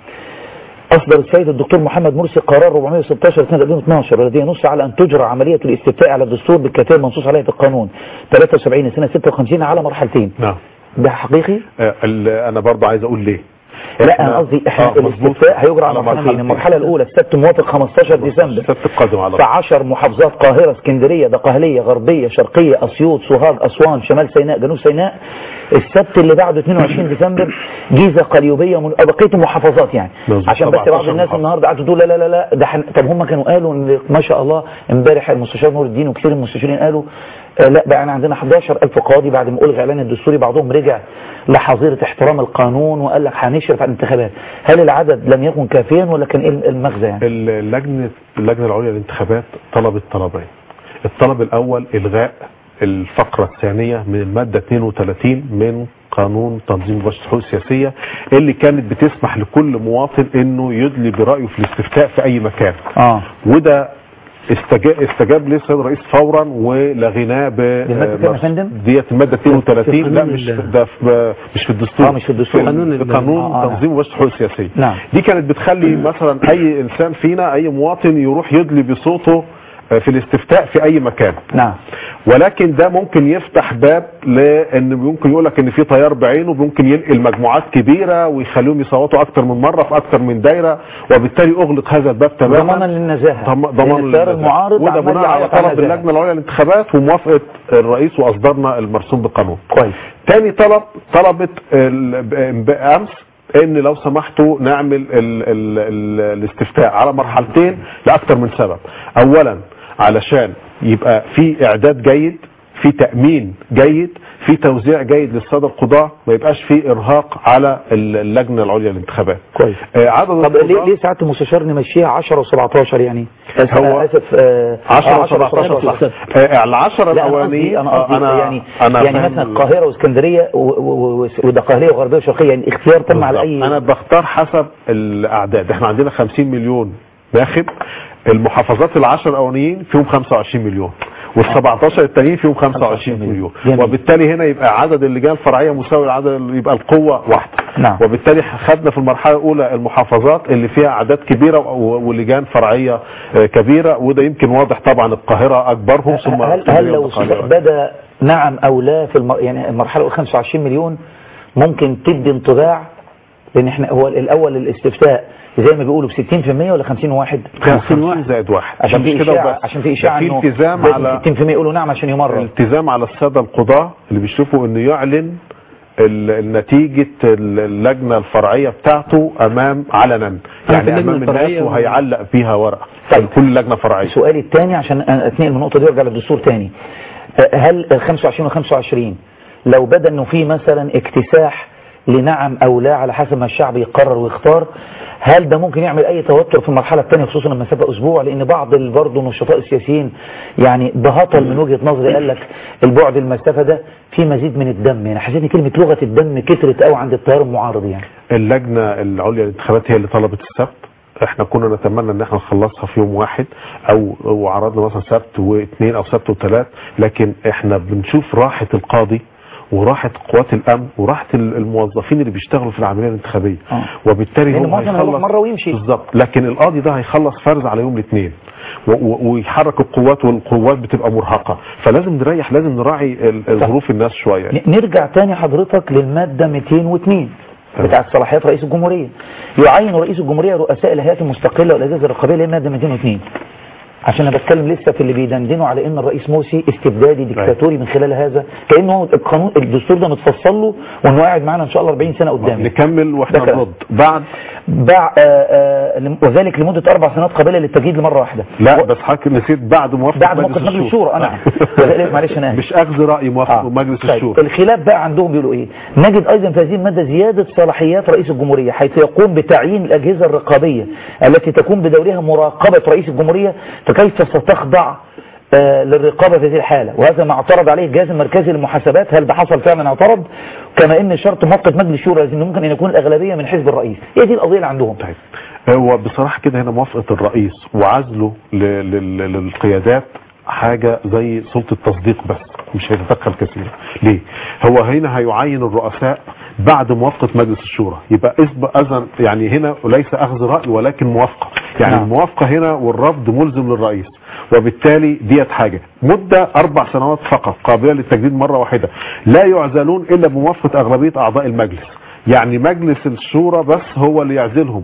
أصدر السيد الدكتور محمد مرسي قرار 416 سنة 2012 والذي ينص على أن تجرى عملية الاستفتاء على الدستور بالكتاب المنصوص عليه في القانون 73 سنة 56 على مرحلتين نعم ده حقيقي؟ آه، ال- انا برضه عايز اقول ليه لا إحنا- أنا قصدي احنا آه، مظبوط. الاستفتاء هيجرى على على مرحلتين مرحلتين. المرحلة الأولى السبت موافق 15 ديسمبر السبت القادم على في 10 محافظات قاهرة اسكندرية دقهلية غربية شرقية أسيوط سوهاج أسوان شمال سيناء جنوب سيناء السبت اللي بعده 22 ديسمبر جيزة قليوبية من- بقية المحافظات يعني مظبوط. عشان بس بعض 17 الناس محافظة. النهارده قعدوا تقول لا لا لا لا ده حن... طب هم كانوا قالوا ان ما شاء الله امبارح المستشار نور الدين وكثير من المستشارين قالوا آه لا بقى انا عندنا 11000 قاضي بعد ما الغي اعلان الدستوري بعضهم رجع لحظيره احترام القانون وقال لك هنشرف على الانتخابات هل العدد لم يكن كافيا ولا كان ايه المغزى يعني؟ اللجنة اللجنة العليا للانتخابات طلبت طلبين الطلب الأول إلغاء الفقرة الثانية من المادة 32 من قانون تنظيم مباشرة الحقوق السياسية اللي كانت بتسمح لكل مواطن انه يدلي برأيه في الاستفتاء في اي مكان اه وده استجاب, استجاب ليه السيد الرئيس فورا ولغيناه ب المادة كام يا فندم؟ ديت المادة 32 في لا قانون مش ال- ده في مش في الدستور آه، مش في الدستور. في قانون في ال- قانون آه، آه. تنظيم مباشرة الحقوق السياسية نعم. دي كانت بتخلي مثلا اي انسان فينا اي مواطن يروح يدلي بصوته في الاستفتاء في اي مكان نعم ولكن ده ممكن يفتح باب لان ممكن يقول لك ان في تيار بعينه ممكن ينقل مجموعات كبيره ويخليهم يصوتوا اكتر من مره في اكتر من دايره وبالتالي اغلق هذا الباب تماما ضمانا للنزاهه ضم- لأن ضمان التيار للنزاهة. المعارض وده عمال بناء على يعيط على طلب النزاهة. اللجنه العليا للانتخابات وموافقه الرئيس واصدرنا المرسوم بالقانون كويس تاني طلب طلبت ال- ب- امس ان لو سمحتوا نعمل ال ال ال الاستفتاء على مرحلتين لاكثر من سبب اولا علشان يبقى في اعداد جيد في تامين جيد في توزيع جيد للساده القضاه ما يبقاش في ارهاق على ال- اللجنه العليا للانتخابات كويس آه، عدد طب ليه القضاة- ليه ساعه المستشار نمشيها 10 و17 يعني هو- هو اسف آه 10 آه، 17 صح. آه، العشرة لا انا الاولانيين قصدي انا قصدي آه، يعني أنا يعني فاهم مثلا ال- القاهره واسكندريه و- و- و- ودقهليه وغربيه وشرقيه يعني اختيار تم على بالظبط. اي انا بختار حسب الاعداد احنا عندنا 50 مليون داخل المحافظات العشر الاولانيين فيهم 25 مليون وال17 التانيين فيهم 25 مليون جميل. وبالتالي هنا يبقى عدد اللجان الفرعيه مساوي لعدد يبقى القوه واحده نعم. وبالتالي خدنا في المرحله الاولى المحافظات اللي فيها اعداد كبيره و- ولجان فرعيه آه، كبيره وده يمكن واضح طبعا القاهره اكبرهم ثم هل هل لو بدا نعم او لا في المر... يعني المرحله الاولى 25 مليون ممكن تدي انطباع لان احنا هو الاول الاستفتاء زي ما بيقولوا ب 60% ولا 50 واحد 50 زائد واحد عشان مش في كده اشاعه وبس. عشان في ده اشاعه في انه التزام لازم على 60% يقولوا نعم عشان يمرر التزام على السادة القضاة اللي بيشوفوا انه يعلن ال- النتيجة ال- اللجنة الفرعية بتاعته امام علنا في يعني اللجنة امام الفرعية الناس و- وهيعلق فيها ورقة طيب. كل لجنة فرعية سؤالي الثاني عشان اتنقل من النقطه دي وارجع للدستور تاني أه، هل ال 25 و 25 لو بدا انه في مثلا اكتساح لنعم او لا على حسب ما الشعب يقرر ويختار هل ده ممكن يعمل اي توتر في المرحله الثانيه خصوصا لما سبق اسبوع لان بعض ال- برضه النشطاء السياسيين يعني بهطل من وجهه نظري قال لك البعد المسافه ده في مزيد من الدم يعني حسيت ان كلمه لغه الدم كترت قوي عند التيار المعارض يعني اللجنة العليا للانتخابات هي اللي طلبت السبت احنا كنا نتمنى ان احنا نخلصها في يوم واحد او او عرضنا مثلا سبت واثنين او سبت وثلاث لكن احنا بنشوف راحة القاضي وراحة قوات الامن وراحة ال- الموظفين اللي بيشتغلوا في العملية الانتخابية آه. وبالتالي لأن هو معظم هيروح هيخلص مرة ويمشي. بالظبط لكن القاضي ده هيخلص فرز على يوم الاثنين و- و- ويحرك القوات والقوات بتبقى مرهقة فلازم نريح لازم نراعي ال- ظروف الناس شوية ن- نرجع تاني حضرتك للمادة 202 بتاعت صلاحيات رئيس الجمهورية يعين رئيس الجمهورية رؤساء الهيئات المستقلة والأجهزة الرقابية اللي هي المادة 202 عشان انا بتكلم لسه في اللي بيدندنوا على ان الرئيس مرسي استبدادي ديكتاتوري من خلال هذا كانه القانون الدستور ده متفصل له وانه قاعد معانا ان شاء الله 40 سنه قدام نكمل واحنا ده كلام. نرد بعد بع... آه آه لم- وذلك لمده اربع سنوات قابله للتجديد لمره واحده لا بس حضرتك نسيت بعد موافقه بعد موافقه مجلس الشورى انا وذلك معلش انا آسف. مش اخذ راي موافقه مجلس طيب، الشورى الخلاف بقى عندهم بيقولوا ايه نجد ايضا في هذه الماده زياده صلاحيات رئيس الجمهوريه حيث يقوم بتعيين الاجهزه الرقابيه التي تقوم بدورها مراقبه رئيس الجمهوريه فكيف ستخضع آه، للرقابه في هذه الحاله وهذا ما اعترض عليه الجهاز المركزي للمحاسبات هل ده حصل فعلا اعترض كما ان شرط موقف مجلس الشورى لازم ممكن ان يكون الاغلبيه من حزب الرئيس هي دي القضيه اللي عندهم طيب هو بصراحة كده هنا موافقة الرئيس وعزله ل- لل- للقيادات حاجة زي سلطة تصديق بس مش هيتدخل كثيرا ليه هو هنا هيعين الرؤساء بعد موافقة مجلس الشورى يبقى اسم اذن يعني هنا ليس اخذ رأي ولكن موافقة يعني نعم. الموافقة هنا والرفض ملزم للرئيس وبالتالي ديت حاجة مدة اربع سنوات فقط قابلة للتجديد مرة واحدة لا يعزلون الا بموافقة اغلبية اعضاء المجلس يعني مجلس الشورى بس هو اللي يعزلهم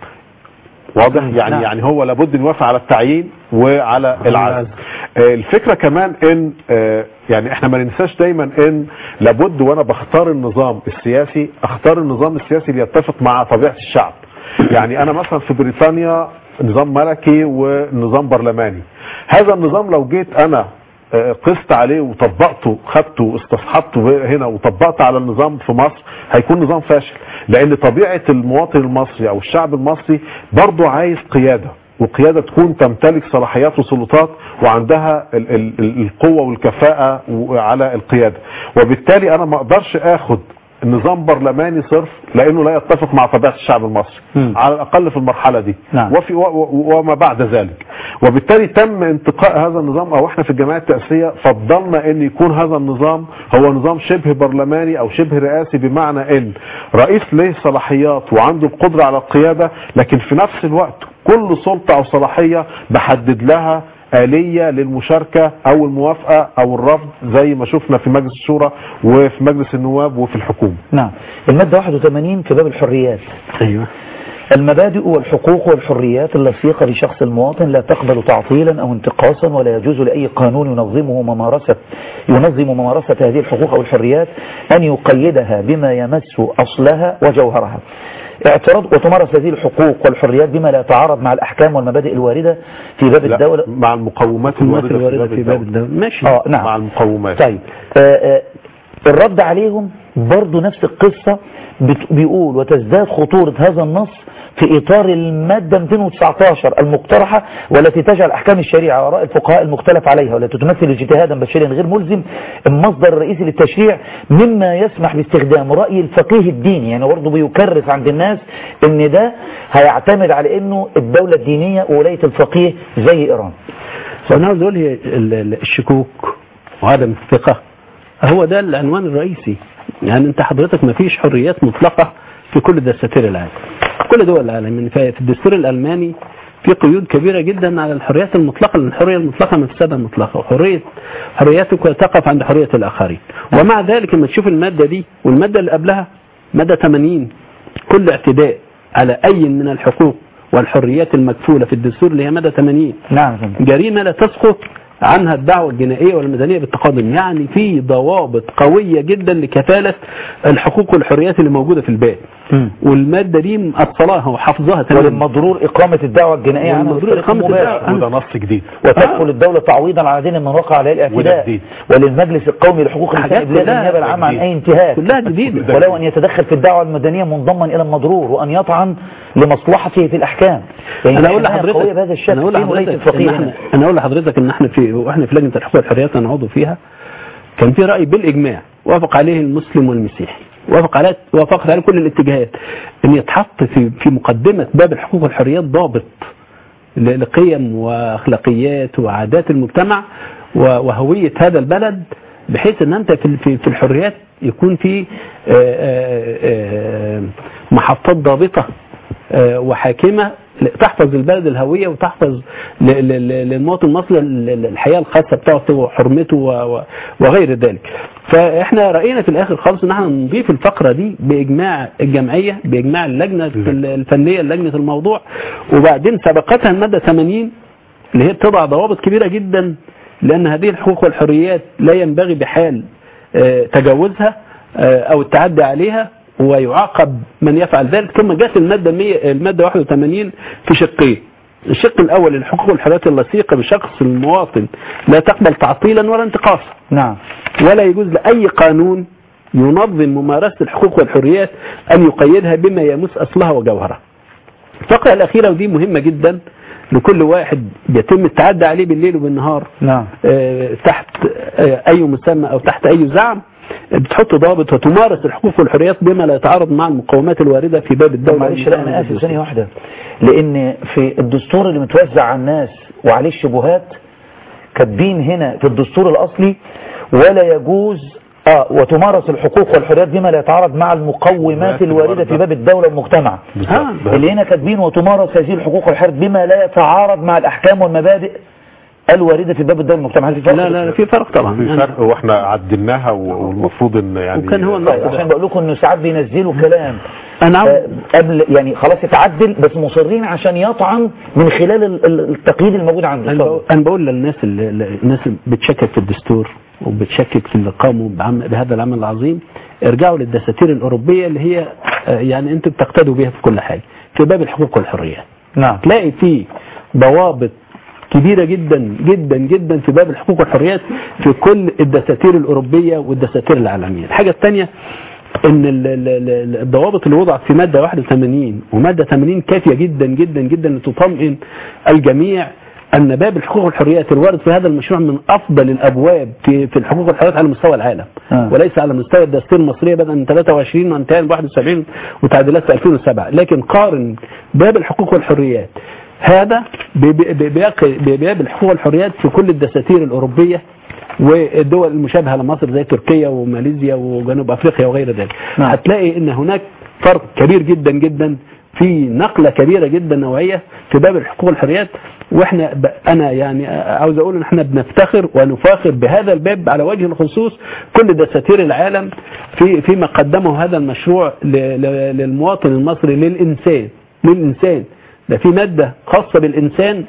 واضح يعني نعم. يعني هو لابد ان يوافق على التعيين وعلى العزل آه، الفكره كمان ان آه، يعني احنا ما ننساش دايما ان لابد وانا بختار النظام السياسي اختار النظام السياسي اللي يتفق مع طبيعه الشعب يعني انا مثلا في بريطانيا نظام ملكي ونظام برلماني هذا النظام لو جيت انا آه، قست عليه وطبقته خدته واستصحبته هنا وطبقت على النظام في مصر هيكون نظام فاشل لان طبيعه المواطن المصري او الشعب المصري برضه عايز قياده وقياده تكون تمتلك صلاحيات وسلطات وعندها ال ال ال القوه والكفاءه على القياده وبالتالي انا ما اقدرش اخد نظام برلماني صرف لانه لا يتفق مع طبيعه الشعب المصري مم. على الاقل في المرحله دي نعم. وفي و- و- وما بعد ذلك وبالتالي تم انتقاء هذا النظام او احنا في الجمعيه التاسيسيه فضلنا ان يكون هذا النظام هو نظام شبه برلماني او شبه رئاسي بمعنى ان رئيس له صلاحيات وعنده القدره على القياده لكن في نفس الوقت كل سلطه او صلاحيه بحدد لها آلية للمشاركة أو الموافقة أو الرفض زي ما شفنا في مجلس الشورى وفي مجلس النواب وفي الحكومة نعم المادة 81 في باب الحريات ايوه المبادئ والحقوق والحريات اللصيقة لشخص المواطن لا تقبل تعطيلا أو انتقاصا ولا يجوز لأي قانون ينظمه ممارسة ينظم ممارسة هذه الحقوق أو الحريات أن يقيدها بما يمس أصلها وجوهرها اعتراض وتمارس هذه الحقوق والحريات بما لا يتعارض مع الأحكام والمبادئ الواردة في باب لا، الدولة مع المقومات الوارد الواردة الواردة في باب الدولة. الدولة ماشي آه نعم مع المقومات طيب آه، آه، الرد عليهم برضو نفس القصة بت- بيقول وتزداد خطورة هذا النص في إطار المادة 219 المقترحة والتي تجعل أحكام الشريعة وراء الفقهاء المختلف عليها والتي تمثل اجتهادا بشريا غير ملزم المصدر الرئيسي للتشريع مما يسمح باستخدام رأي الفقيه الديني يعني برضه بيكرس عند الناس ان ده هيعتمد على انه الدولة الدينية وولاية الفقيه زي ايران فانا عاوز اقول هي ال- ال- الشكوك وعدم الثقه هو ده العنوان الرئيسي يعني انت حضرتك ما فيش حريات مطلقه في كل دساتير العالم كل دول العالم يعني في في الدستور الالماني في قيود كبيره جدا على الحريات المطلقه لان الحريه المطلقه مفسده مطلقه وحريه حرياتك تقف عند حريه الاخرين ومع ذلك لما تشوف الماده دي والماده اللي قبلها ماده 80 كل اعتداء على اي من الحقوق والحريات المكفوله في الدستور اللي هي ماده 80 نعم يا فندم. جريمة لا تسقط عنها الدعوة الجنائية والمدنية بالتقادم يعني في ضوابط قوية جدا لكفالة الحقوق والحريات اللي موجودة في الباب مم. والمادة دي مأصلاها وحافظاها تماما وللمضرور إقامة الدعوة الجنائية عنها والمضرور بطريق إقامة مباشر. الدعوة. وده نص جديد وتدخل الدولة تعويضا على دين من وقع عليه وده الاعتداء جديد. وللمجلس القومي لحقوق حاجات الإنسان إبلاغ كلها النيابة العامة عن جديد. أي انتهاك كلها جديدة ولو أن يتدخل في الدعوة المدنية منضما إلى المضرور وأن يطعن لمصلحته في الأحكام يعني انا اقول حماية لحضرتك قوية بهذا الشكل انا اقول فين ولاية لحضرتك الفقيه إن احنا هنا؟ انا اقول لحضرتك ان احنا في واحنا في لجنه الحقوق والحريات انا عضو فيها كان في راي بالاجماع وافق عليه المسلم والمسيحي وافق عليه وافقت عليه كل الاتجاهات ان يتحط في في مقدمه باب الحقوق والحريات ضابط ل- لقيم واخلاقيات وعادات المجتمع و- وهويه هذا البلد بحيث ان انت في في في الحريات يكون في آه، آه، آه، محطات ضابطه آه، وحاكمه تحفظ البلد الهويه وتحفظ ل- ل- ل- للمواطن المصري ال- ال- الحياه الخاصه بتاعته وحرمته و- و- وغير ذلك. فاحنا راينا في الاخر خالص ان احنا نضيف الفقره دي باجماع الجمعيه باجماع اللجنه الفنيه لجنه الموضوع وبعدين سبقتها الماده 80 اللي هي بتضع ضوابط كبيره جدا لان هذه الحقوق والحريات لا ينبغي بحال آه، تجاوزها آه، او التعدي عليها ويعاقب من يفعل ذلك ثم جاءت الماده 100 الماده 81 في شقين الشق الاول الحقوق والحريات اللصيقه بشخص المواطن لا تقبل تعطيلا ولا انتقاصا نعم ولا يجوز لأي قانون ينظم ممارسة الحقوق والحريات أن يقيدها بما يمس أصلها وجوهرها الفقرة الأخيرة ودي مهمة جدا لكل واحد يتم التعدي عليه بالليل وبالنهار نعم آه، تحت آه، أي مسمى أو تحت أي زعم بتحط ضابط وتمارس الحقوق والحريات بما لا يتعارض مع المقومات الوارده في باب طب الدوله معلش لا انا اسف ثانيه واحده لان في الدستور اللي متوزع على الناس وعليه الشبهات كاتبين هنا في الدستور الاصلي ولا يجوز اه وتمارس الحقوق والحريات بما لا يتعارض مع المقومات الوارده في باب الدوله والمجتمع آه. اللي هنا كاتبين وتمارس هذه الحقوق والحريات بما لا يتعارض مع الاحكام والمبادئ الوارده في باب الدوله والمجتمع هل في فرق لا لا لا في فرق طبعا في يعني فرق واحنا عدلناها و- والمفروض ان يعني وكان هو طيب النقد عشان بقول لكم انه ساعات بينزلوا كلام انا عاوز آه، قبل يعني خلاص يتعدل بس مصرين عشان يطعن من خلال ال- ال- التقييد الموجود عنده انا بقول- اتفضل. انا بقول للناس اللي اللي- الناس اللي بتشكك في الدستور وبتشكك في اللي قاموا بعم- بهذا العمل العظيم ارجعوا للدساتير الاوروبيه اللي هي آه، يعني انتم بتقتدوا بها في كل حاجه في باب الحقوق والحريات نعم تلاقي فيه ضوابط كبيرة جدا جدا جدا في باب الحقوق والحريات في كل الدساتير الأوروبية والدساتير العالمية الحاجة الثانية ان ال- ال- ال- الضوابط اللي وضعت في مادة 81 ومادة 80 كافية جدا جدا جدا لتطمئن الجميع ان باب الحقوق والحريات الوارد في هذا المشروع من افضل الابواب في في الحقوق والحريات على مستوى العالم آه. وليس على مستوى الدستور المصرية بدءا من 23 وانتهى ب 71 وتعديلات في 2007 لكن قارن باب الحقوق والحريات هذا ب- ب- ب- بيق- بباب الحقوق والحريات في كل الدساتير الأوروبية والدول المشابهة لمصر زي تركيا وماليزيا وجنوب أفريقيا وغير ذلك نعم. هتلاقي ان هناك فرق كبير جدا جدا في نقلة كبيرة جدا نوعية في باب الحقوق والحريات واحنا ب... انا يعني عاوز اقول ان احنا بنفتخر ونفاخر بهذا الباب على وجه الخصوص كل دساتير العالم في فيما قدمه هذا المشروع ل... ل... للمواطن المصري للانسان للانسان ده في مادة خاصة بالانسان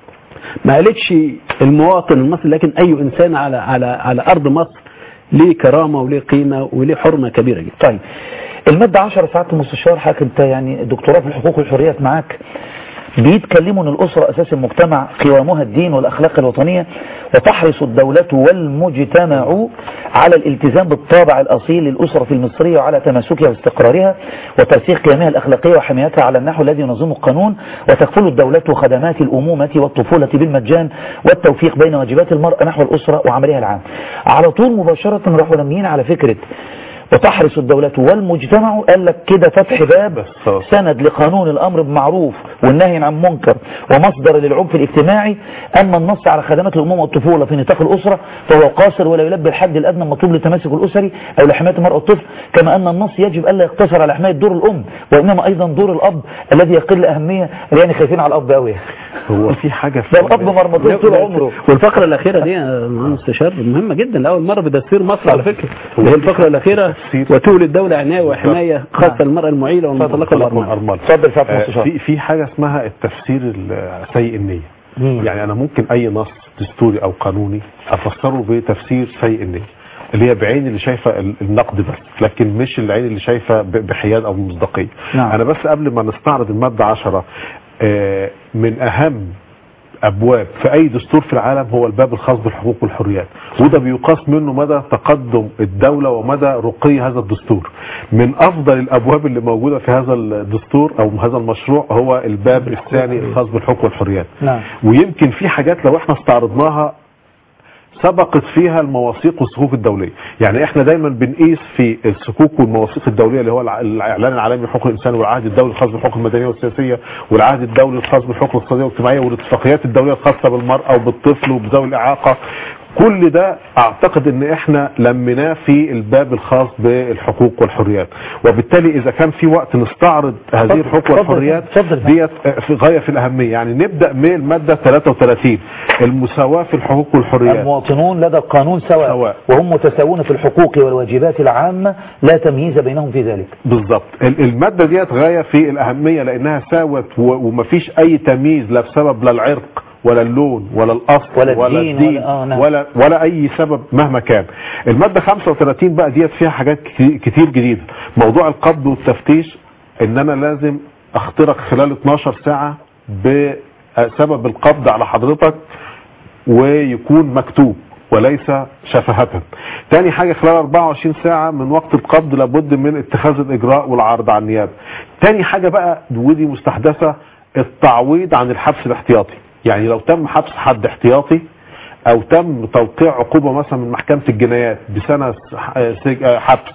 ما قالتش المواطن المصري لكن اي انسان على على على ارض مصر ليه كرامه وليه قيمه وليه حرمه كبيره جدا. طيب المادة 10 ساعات المستشار حضرتك انت يعني دكتوراه في الحقوق والحريات معاك بيتكلموا ان الاسرة اساس المجتمع قوامها الدين والاخلاق الوطنية وتحرص الدولة والمجتمع على الالتزام بالطابع الاصيل للاسرة المصرية وعلى تماسكها واستقرارها وترسيخ قيمها الاخلاقية وحمايتها على النحو الذي ينظمه القانون وتكفل الدولة خدمات الامومة والطفولة بالمجان والتوفيق بين واجبات المرأة نحو الاسرة وعملها العام على طول مباشرة راحوا لمين على فكرة وتحرص الدولة والمجتمع قال لك كده فتح باب بس خلاص. سند لقانون الأمر بمعروف والنهي عن منكر ومصدر للعنف الاجتماعي أما النص على خدمات الأمومة والطفولة في نطاق الأسرة فهو قاصر ولا يلبي الحد الأدنى المطلوب للتماسك الأسري أو لحماية المرأة والطفل كما أن النص يجب ألا يقتصر على حماية دور الأم وإنما أيضا دور الأب الذي يقل أهمية يعني خايفين على الأب قوي هو في حاجه في ده الأب مرمطين طول عمره والفقرة الأخيرة دي يا مستشار مهمة جدا لأول مرة بدستير مصر على فكرة اللي هي الفقرة الأخيرة وتولي الدولة عناية وحماية خاصة للمرأة المعيلة والمطلقة والأرملة الأرملة اتفضل فاتح آه، مستشار في في حاجه اسمها التفسير سيء النيه يعني انا ممكن اي نص دستوري او قانوني افسره بتفسير سيء النيه اللي هي بعين اللي شايفه ال- النقد بس لكن مش العين اللي شايفه ب- بحياد او مصداقيه نعم. انا بس قبل ما نستعرض الماده 10 آه، من اهم ابواب في اي دستور في العالم هو الباب الخاص بالحقوق والحريات وده بيقاس منه مدى تقدم الدولة ومدى رقي هذا الدستور من افضل الابواب اللي موجودة في هذا الدستور او هذا المشروع هو الباب الثاني الخاص بالحقوق والحريات نعم. ويمكن في حاجات لو احنا استعرضناها سبقت فيها المواثيق والصكوك الدولية يعني احنا دايما بنقيس في الصكوك والمواثيق الدولية اللي هو الع- الاعلان العالمي لحقوق الانسان والعهد الدولي الخاص بالحقوق المدنية والسياسية والعهد الدولي الخاص بالحقوق الاقتصادية والاجتماعية والاتفاقيات الدولية الخاصة بالمرأة وبالطفل وبذوي الاعاقة كل ده اعتقد ان احنا لمناه في الباب الخاص بالحقوق والحريات وبالتالي اذا كان في وقت نستعرض هذه اتفضل، الحقوق اتفضل، والحريات اتفضل. ديت في غاية في الاهمية يعني نبدأ من المادة 33 المساواة في الحقوق والحريات المواطنون لدى القانون سواء, سواء. وهم متساوون في الحقوق والواجبات العامة لا تمييز بينهم في ذلك بالظبط ال- المادة ديت غاية في الأهمية لأنها ساوت و- ومفيش أي تمييز لا بسبب لا العرق ولا اللون ولا الأصل ولا ولا الدين الدين ولا- آه، نعم. ولا, ولا أي سبب مهما كان المادة 35 بقى ديت فيها حاجات كتير- كتير جديدة موضوع القبض والتفتيش إن أنا لازم أخترق خلال 12 ساعة بسبب القبض على حضرتك ويكون مكتوب وليس شفهة تاني حاجة خلال 24 ساعة من وقت القبض لابد من اتخاذ الإجراء والعرض على النيابة تاني حاجة بقى ودي مستحدثة التعويض عن الحبس الاحتياطي يعني لو تم حبس حد احتياطي او تم توقيع عقوبه مثلا من محكمه الجنايات بسنه س- سج- حبس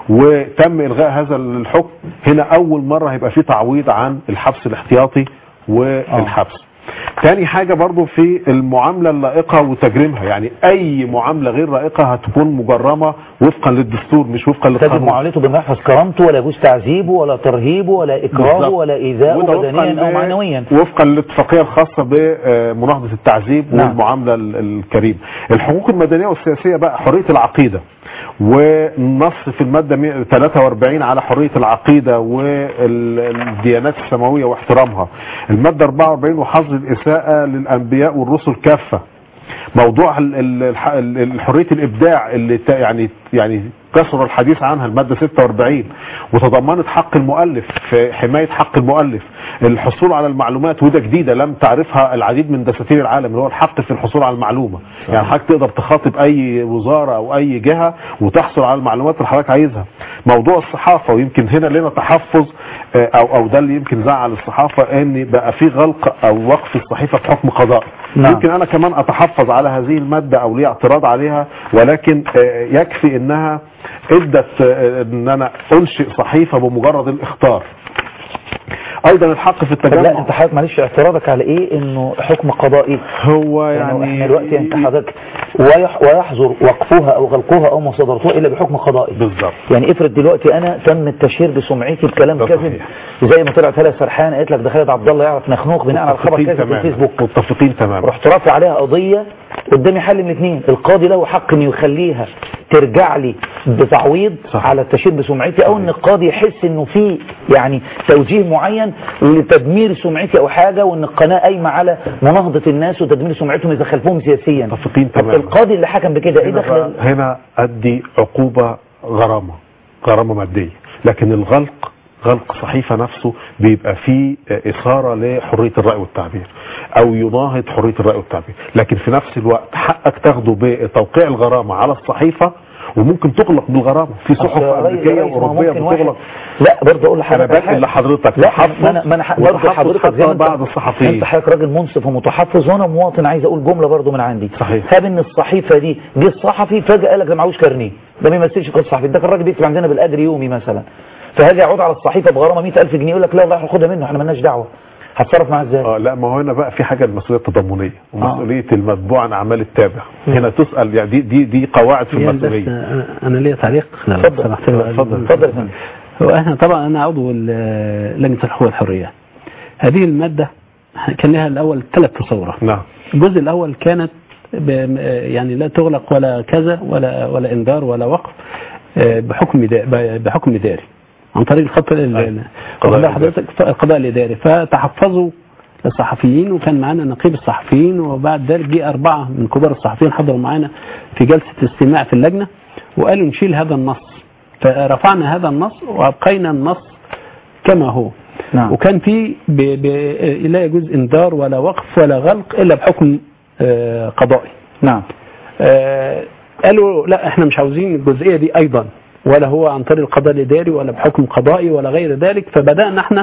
وتم الغاء هذا الحكم هنا اول مره هيبقى في تعويض عن الحبس الاحتياطي والحبس تاني حاجة برضو في المعاملة اللائقة وتجريمها يعني أي معاملة غير لائقة هتكون مجرمة وفقا للدستور مش وفقا تجب للقانون معاملته بما يحفظ كرامته ولا يجوز تعذيبه ولا ترهيبه ولا إكراهه بالظبط. ولا إيذاءه وده وفقاً بدنيا أو ل- معنويا وفقا للاتفاقيه الخاصه بمناهضه التعذيب نعم. والمعامله ال- الكريمه. الحقوق المدنيه والسياسيه بقى حريه العقيده ونص في الماده 143 على حريه العقيده والديانات السماويه واحترامها. الماده 44 وحظر الاساءه للانبياء والرسل كافه. موضوع ال- ال- الح- ال- حريه الابداع اللي ت- يعني يعني كثر الحديث عنها الماده 46 وتضمنت حق المؤلف في حمايه حق المؤلف الحصول على المعلومات وده جديده لم تعرفها العديد من دساتير العالم اللي هو الحق في الحصول على المعلومه يعني حضرتك تقدر تخاطب اي وزاره او اي جهه وتحصل على المعلومات اللي حضرتك عايزها موضوع الصحافه ويمكن هنا لنا تحفظ آه، او او ده اللي يمكن زعل الصحافه ان بقى في غلق او وقف الصحيفه بحكم قضائي نعم. يمكن انا كمان اتحفظ على هذه الماده او لي اعتراض عليها ولكن آه، يكفي انها ادت آه، ان انا انشئ صحيفه بمجرد الاخطار ايضا الحق في طب التجمع لا انت حضرتك معلش اعتراضك على ايه انه حكم قضائي هو يعني يعني احنا دلوقتي انت حضرتك ويح- ويحظر وقفها او غلقها او مصادرتها الا بحكم قضائي بالظبط يعني افرض دلوقتي انا تم التشهير بسمعتي بكلام ده كذب صحيح. زي ما طلعت هلا سرحان قالت لك ده خالد عبد الله يعرف نخنوخ بناء على الخبر متفقين كذب في تماما الفيسبوك متفقين تماما رحت رافع عليها قضية قدامي حل من الاثنين القاضي له حق انه يخليها ترجع لي بتعويض صح. على التشهير بسمعتي او ان القاضي يحس انه في يعني توجيه معين لتدمير سمعتي او حاجة وان القناة قايمة على مناهضة الناس وتدمير سمعتهم اذا خلفوهم سياسيا متفقين طب تماما القاضي اللي حكم بكده ايه هنا, دخل بقى- هنا ادي عقوبه غرامه غرامه ماديه لكن الغلق غلق صحيفه نفسه بيبقى فيه اثاره لحريه الراي والتعبير او يناهض حريه الراي والتعبير لكن في نفس الوقت حقك تاخده بتوقيع الغرامه على الصحيفه وممكن تغلق بالغرامه في صحف أصل يا ريس- امريكيه يا ريس ما هو واوروبيه ممكن واحد- بتغلق لا برضه اقول انا لحضرتك بنقل حاجة. لحضرتك لا تحفظ ما انا ما انا ح- برضه وتحفظ حضرتك حتى زي ما انت بعض الصحفيين انت حضرتك راجل منصف ومتحفظ وانا مواطن عايز اقول جمله برضه من عندي صحيح. هاب ان الصحيفه دي جه الصحفي فجاه قال لك ده معهوش كارنيه ده ما يمثلش قصه صحفي ده كان الراجل بيكتب عندنا بالاجر يومي مثلا فهاجي اعود على الصحيفه بغرامه 100000 جنيه يقول لك لا لا خدها منه احنا مالناش دعوه هتصرف معاه ازاي اه لا ما هو هنا بقى في حاجه المسؤوليه التضامنيه ومسؤوليه المتبوع عن اعمال التابع هنا تسال يعني دي دي دي قواعد في يعني بس المسؤوليه أنا- انا ليا تعليق لو اتفضل. سمحت لي. اتفضل. اتفضل يا فندم هو احنا طبعا انا عضو ال- لجنه الحقوق والحريه هذه الماده كان لها الاول ثلاث تصورات نعم الجزء الاول كانت ب- يعني لا تغلق ولا كذا ولا ولا انذار ولا وقف آه، بحكم دا- ب- بحكم اداري عن طريق الخط ال- أي. ال- قضاء واخد حضرتك ف- القضاء الاداري فتحفظوا الصحفيين وكان معانا نقيب الصحفيين وبعد ذلك جه اربعه من كبار الصحفيين حضروا معانا في جلسه استماع في اللجنه وقالوا نشيل هذا النص فرفعنا هذا النص وابقينا النص كما هو نعم. وكان في ب... ب... لا يجوز انذار ولا وقف ولا غلق الا بحكم آه، قضائي نعم آه، قالوا لا احنا مش عاوزين الجزئيه دي ايضا ولا هو عن طريق القضاء الاداري ولا بحكم قضائي ولا غير ذلك فبدانا احنا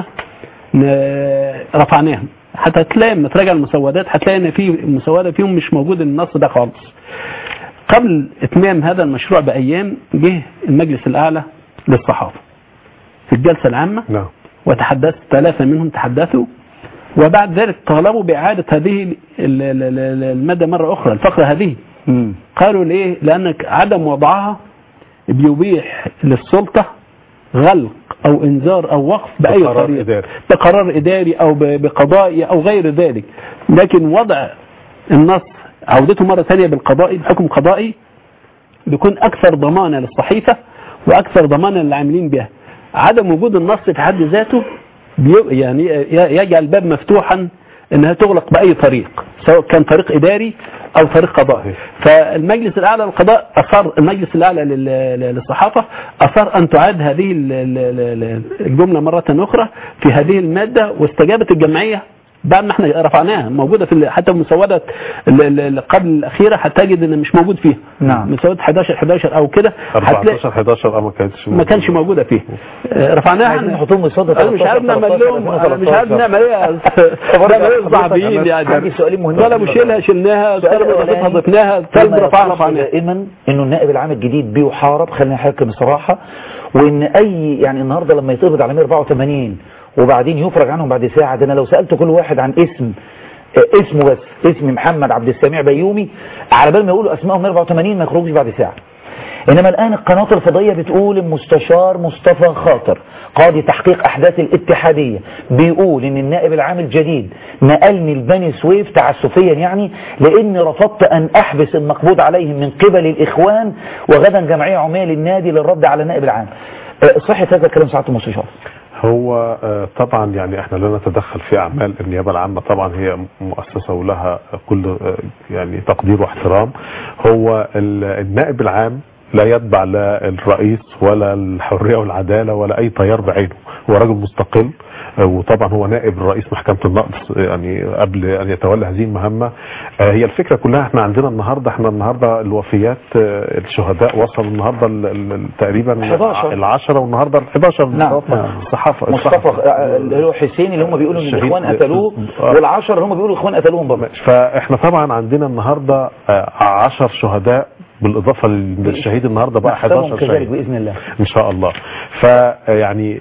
ن- رفعناهم حتى تلاقي لما تراجع المسودات هتلاقي ان في مسوده فيهم مش موجود النص ده خالص قبل اتمام هذا المشروع بايام جه المجلس الاعلى للصحافه في الجلسه العامه نعم وتحدث ثلاثة منهم تحدثوا وبعد ذلك طالبوا بإعادة هذه ال- ال- ال- المادة مرة أخرى الفقرة هذه مم. قالوا ليه لأنك عدم وضعها بيبيح للسلطة غلق أو إنذار أو وقف بأي بقرار طريقة إداري. بقرار إداري أو ب- بقضائي أو غير ذلك لكن وضع النص عودته مرة ثانية بالقضائي بحكم قضائي بيكون أكثر ضمانة للصحيفة وأكثر ضمانة للعاملين بها عدم وجود النص في حد ذاته بي- يعني ي- يجعل الباب مفتوحا انها تغلق باي طريق سواء كان طريق اداري او طريق قضائي فالمجلس الاعلى للقضاء اصر المجلس الاعلى لل- للصحافه اصر ان تعاد هذه ال- ال- ال- الجمله مره اخرى في هذه الماده واستجابت الجمعيه بعد ما احنا رفعناها موجوده في ال- حتى المسودات ال- ال- اللي قبل الاخيره هتجد ان مش موجود فيها نعم. مسودات 11 11 او كده هتلاقي 14 11 اه ما كانتش ما كانش موجوده فيها آه، رفعناها عايزين احنا. نحطهم يصادف انا مش عارف نعمل لهم انا مش عارف نعمل ايه نعمل ايه الصحفيين عندي يعني سؤالين مهمين طلبوا شيلها شلناها طلبوا اضافتها ضفناها طلبوا كما رفعنا يقال رفعناها دائما انه النائب العام الجديد بيحارب خلينا نحكم بصراحه وان اي يعني النهارده لما يتقبض على 184 وبعدين يفرج عنهم بعد ساعه ده انا لو سالت كل واحد عن اسم آه، اسمه بس اسم محمد عبد السميع بيومي على بال ما يقولوا اسمائهم 184 ما يخرجوش بعد ساعه انما الان القناه الفضائيه بتقول المستشار مصطفى خاطر قاضي تحقيق احداث الاتحاديه بيقول ان النائب العام الجديد نقلني لبني سويف تعسفيا يعني لاني رفضت ان احبس المقبوض عليهم من قبل الاخوان وغدا جمعيه عموميه للنادي للرد على النائب العام أه، صحه هذا الكلام سعاده المستشار هو آه، طبعا يعني احنا لا نتدخل في اعمال النيابه العامه طبعا هي مؤسسه ولها كل آه، يعني تقدير واحترام هو ال- النائب العام لا يتبع لا الرئيس ولا الحريه والعداله ولا اي تيار بعينه هو راجل مستقل آه، وطبعا هو نائب رئيس محكمه النقض يعني قبل ان يتولى هذه المهمه آه، هي الفكره كلها احنا عندنا النهارده احنا النهارده الوفيات آه، الشهداء وصلوا النهارده ال- ال- تقريبا 11. العشرة والنهارده ال 11 نعم. الصحافه مصطفى آه، اللي هو حسين اللي هم بيقولوا ان الشهيد. الاخوان قتلوه آه. والعشر اللي هم بيقولوا الاخوان قتلوهم برضه فاحنا طبعا عندنا النهارده 10 شهداء بالاضافه للشهيد النهارده بقى نحسبهم 11 كذلك شهيد باذن الله ان شاء الله فيعني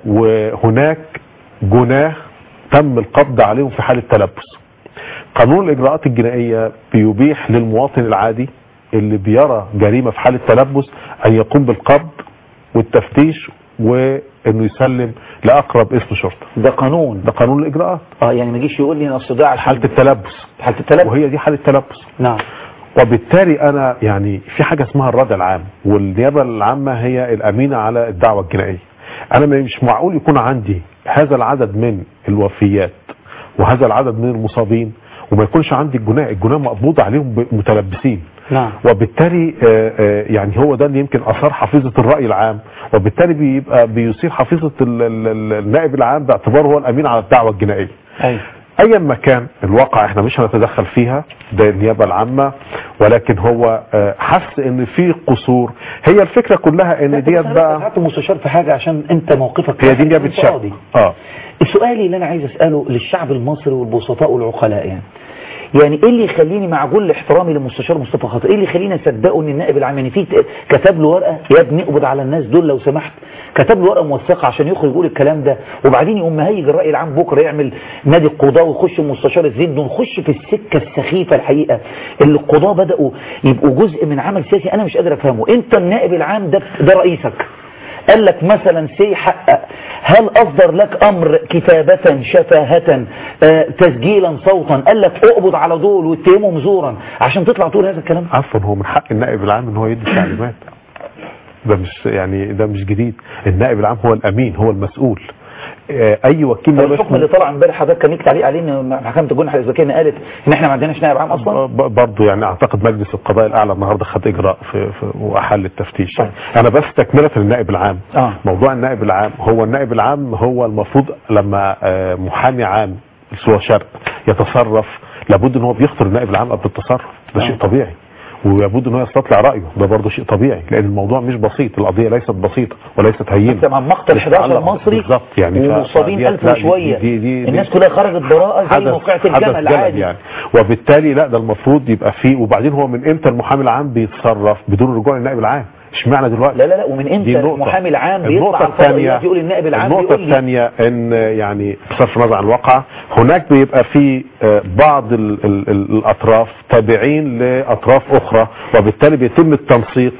وهناك جناه تم القبض عليهم في حاله تلبس قانون الاجراءات الجنائيه بيبيح للمواطن العادي اللي بيرى جريمه في حاله تلبس ان يقوم بالقبض والتفتيش وانه يسلم لاقرب اسم شرطه ده قانون ده قانون الاجراءات اه يعني ما يجيش يقول لي ان اصل ده عشان حاله التلبس حاله التلبس وهي دي حاله تلبس نعم وبالتالي انا يعني في حاجه اسمها الردع العام والنيابه العامه هي الامينه على الدعوه الجنائيه انا مش معقول يكون عندي هذا العدد من الوفيات وهذا العدد من المصابين وما يكونش عندي الجناء الجناء مقبوض عليهم متلبسين نعم وبالتالي آه، آه، يعني هو ده اللي يمكن اثار حفيظه الراي العام وبالتالي بيبقى بيصير حفيظه ال- ال- ال- النائب العام باعتباره هو الامين على الدعوه الجنائيه ايوه ايا ما كان الواقع احنا مش هنتدخل فيها ده النيابه العامه ولكن هو آه، حس ان في قصور هي الفكره كلها ان ديت بقى ساعات المستشار في حاجه عشان انت موقفك هي دي نيابه أنت الشعب قاضي. اه السؤال اللي انا عايز اساله للشعب المصري والبسطاء والعقلاء يعني يعني ايه اللي يخليني مع كل احترامي للمستشار مصطفى خاطر ايه اللي يخليني اصدقه ان النائب العام يعني في ت- كتب له ورقه يا ابني اقبض على الناس دول لو سمحت كتب له ورقه موثقه عشان يخرج يقول الكلام ده وبعدين يقوم مهيج الراي العام بكره يعمل نادي القضاه ويخش المستشار الزين ونخش في السكه السخيفه الحقيقه اللي القضاه بداوا يبقوا جزء من عمل سياسي انا مش قادر افهمه انت النائب العام ده ده رئيسك قال لك مثلا سي حقق هل أصدر لك أمر كتابة شفاهة آه، تسجيلا صوتا قال لك اقبض على دول واتهمهم زورا عشان تطلع تقول هذا الكلام عفوا هو من حق النائب العام ان هو يدي تعليمات ده مش يعني ده مش جديد النائب العام هو الامين هو المسؤول آه، اي وكيل نيابة الحكم اللي طلع امبارح حضرتك كان ليك تعليق عليه ان محكمه الجنح الازبكيه قالت ان احنا ما عندناش نائب عام اصلا ب- برضه يعني اعتقد مجلس القضاء الاعلى النهارده خد اجراء في, في واحل التفتيش طيب. انا بس تكمله للنائب العام آه. موضوع النائب العام هو النائب العام هو المفروض لما آه، محامي عام سوى شرق يتصرف لابد ان هو بيخطر النائب العام قبل التصرف ده آه. شيء طبيعي ولابد ان هو يستطلع رايه ده برضه شيء طبيعي لان الموضوع مش بسيط القضيه ليست بسيطه وليست هينه انت مع مقتل 11 مصري بالظبط يعني ف- ومصابين فديت- 1000 لا، وشويه دي- دي- دي- الناس كلها خرجت براءه زي حدث موقعة حدث الجمل جلل عادي يعني وبالتالي لا ده المفروض يبقى فيه وبعدين هو من امتى المحامي العام بيتصرف بدون رجوع للنائب العام اشمعنى دلوقتي لا لا لا ومن دي امتى النقطة. المحامي العام بيطلع النقطة على الفضائيات الثانية يقول النائب العام النقطة بيقول لي الثانية ان يعني بصرف النظر عن الواقع هناك بيبقى في آه، بعض ال ال ال الاطراف تابعين لاطراف اخرى وبالتالي بيتم التنسيق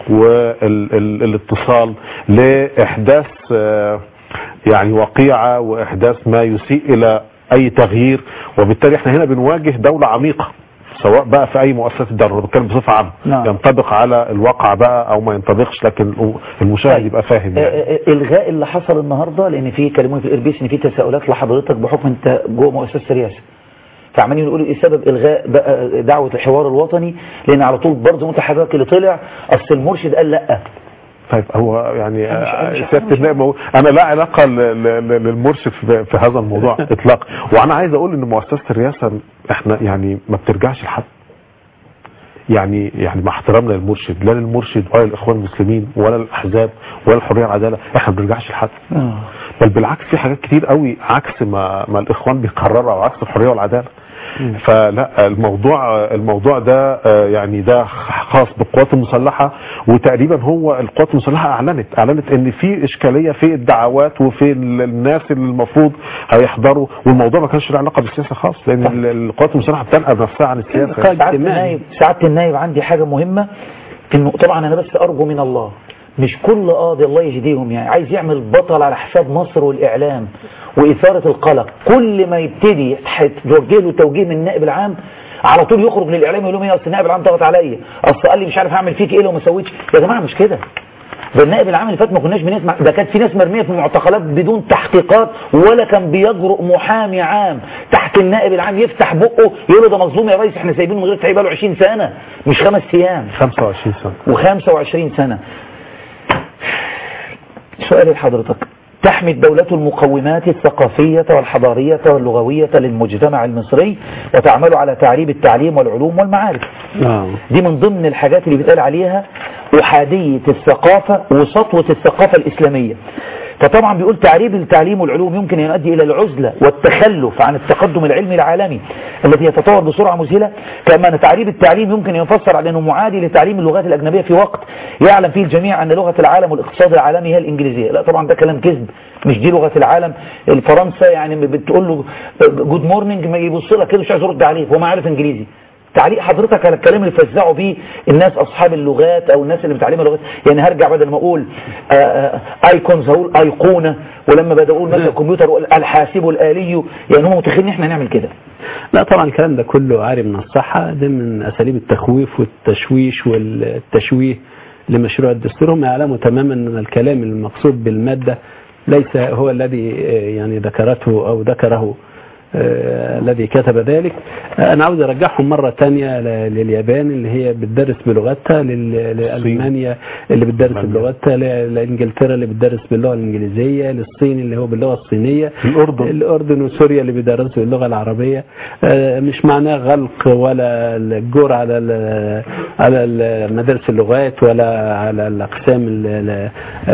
والاتصال لاحداث آه، يعني وقيعة واحداث ما يسيء الى اي تغيير وبالتالي احنا هنا بنواجه دولة عميقة سواء بقى في اي مؤسسه الدوله أنا بتكلم بصفه عامه نعم. ينطبق على الواقع بقى او ما ينطبقش لكن المشاهد طيب. يبقى فاهم آه، يعني. آه، آه، الغاء اللي حصل النهارده لان في كلموني في الاربيس ان في تساؤلات لحضرتك بحكم انت جوه مؤسسه الرئاسه فعمالين يقولوا ايه سبب الغاء بقى دعوه الحوار الوطني لان على طول برضه انت حضرتك اللي طلع اصل المرشد قال لا طيب هو يعني أنا مش- آه، مش- سياده مش- النائب هو- انا لا علاقه ل- ل- ل- للمرشد في في هذا الموضوع اطلاقا وانا عايز اقول ان مؤسسه الرئاسه احنا يعني ما بترجعش لحد يعني يعني مع احترامنا للمرشد لا للمرشد ولا للاخوان المسلمين ولا للاحزاب ولا الحريه والعداله احنا ما بنرجعش لحد آه. بل بالعكس في حاجات كتير قوي عكس ما ما الاخوان بيقرروا او عكس الحريه والعداله فلا الموضوع الموضوع ده آه، يعني ده خاص بالقوات المسلحه وتقريبا هو القوات المسلحه اعلنت اعلنت ان في اشكاليه في الدعوات وفي ال- الناس اللي المفروض هيحضروا والموضوع ما كانش له علاقه بالسياسه خالص لان ال- القوات المسلحه بتنقل نفسها عن السياسه سعادة النايب سعادة النايب عندي حاجة مهمة انه طبعا انا بس ارجو من الله مش كل قاضي الله يهديهم يعني عايز يعمل بطل على حساب مصر والاعلام واثارة القلق كل ما يبتدي توجه له توجيه من النائب العام على طول يخرج للاعلام يقول لهم ايه اصل النائب العام ضغط عليا اصل قال لي مش عارف هعمل فيك ايه لو ما سويتش يا جماعه مش كده ده النائب العام اللي فات ما كناش بنسمع ده كانت في ناس مرميه في المعتقلات بدون تحقيقات ولا كان بيجرؤ محامي عام تحت النائب العام يفتح بقه يقول له ده مظلوم يا ريس احنا سايبينه من غير تحقيق بقاله 20 سنه مش خمس ايام 25 سنه و25 سنه سؤالي لحضرتك تحمي الدولة المقومات الثقافية والحضارية واللغوية للمجتمع المصري وتعمل على تعريب التعليم والعلوم والمعارف آه. دي من ضمن الحاجات اللي بيتقال عليها أحادية الثقافة وسطوة الثقافة الإسلامية فطبعا بيقول تعريب التعليم والعلوم يمكن أن يؤدي إلى العزلة والتخلف عن التقدم العلمي العالمي الذي يتطور بسرعة مذهلة كما أن تعريب التعليم يمكن أن يفسر على أنه معادي لتعليم اللغات الأجنبية في وقت يعلم فيه الجميع أن لغة العالم والاقتصاد العالمي هي الإنجليزية لا طبعا ده كلام كذب مش دي لغة العالم الفرنسا يعني بتقول له جود مورنينج ما يبص لك كده مش عايز يرد عليك هو ما عارف انجليزي تعليق حضرتك على الكلام اللي فزعوا بيه الناس اصحاب اللغات او الناس اللي متعلمه لغات يعني هرجع بدل ما اقول ايكونز هقول ايقونه ولما بدأ اقول مثلا كمبيوتر أقول الحاسب الالي يعني هم متخيلين احنا نعمل كده لا طبعا الكلام ده كله عاري من الصحة ده من أساليب التخويف والتشويش والتشويه لمشروع الدستور هم يعلموا تماما أن الكلام المقصود بالمادة ليس هو الذي آه، يعني ذكرته أو ذكره آه، الذي كتب ذلك آه، أنا عاوز أرجعهم مرة تانية ل- لليابان اللي هي بتدرس بلغتها لل- لألمانيا اللي بتدرس ألمانيا. بلغتها ل- لإنجلترا اللي بتدرس باللغة الإنجليزية للصين اللي هو باللغة الصينية الأردن. الأردن وسوريا اللي بيدرسوا اللغة العربية آه، مش معناه غلق ولا الجور على ال- على ال- مدارس اللغات ولا على الأقسام ال- ال-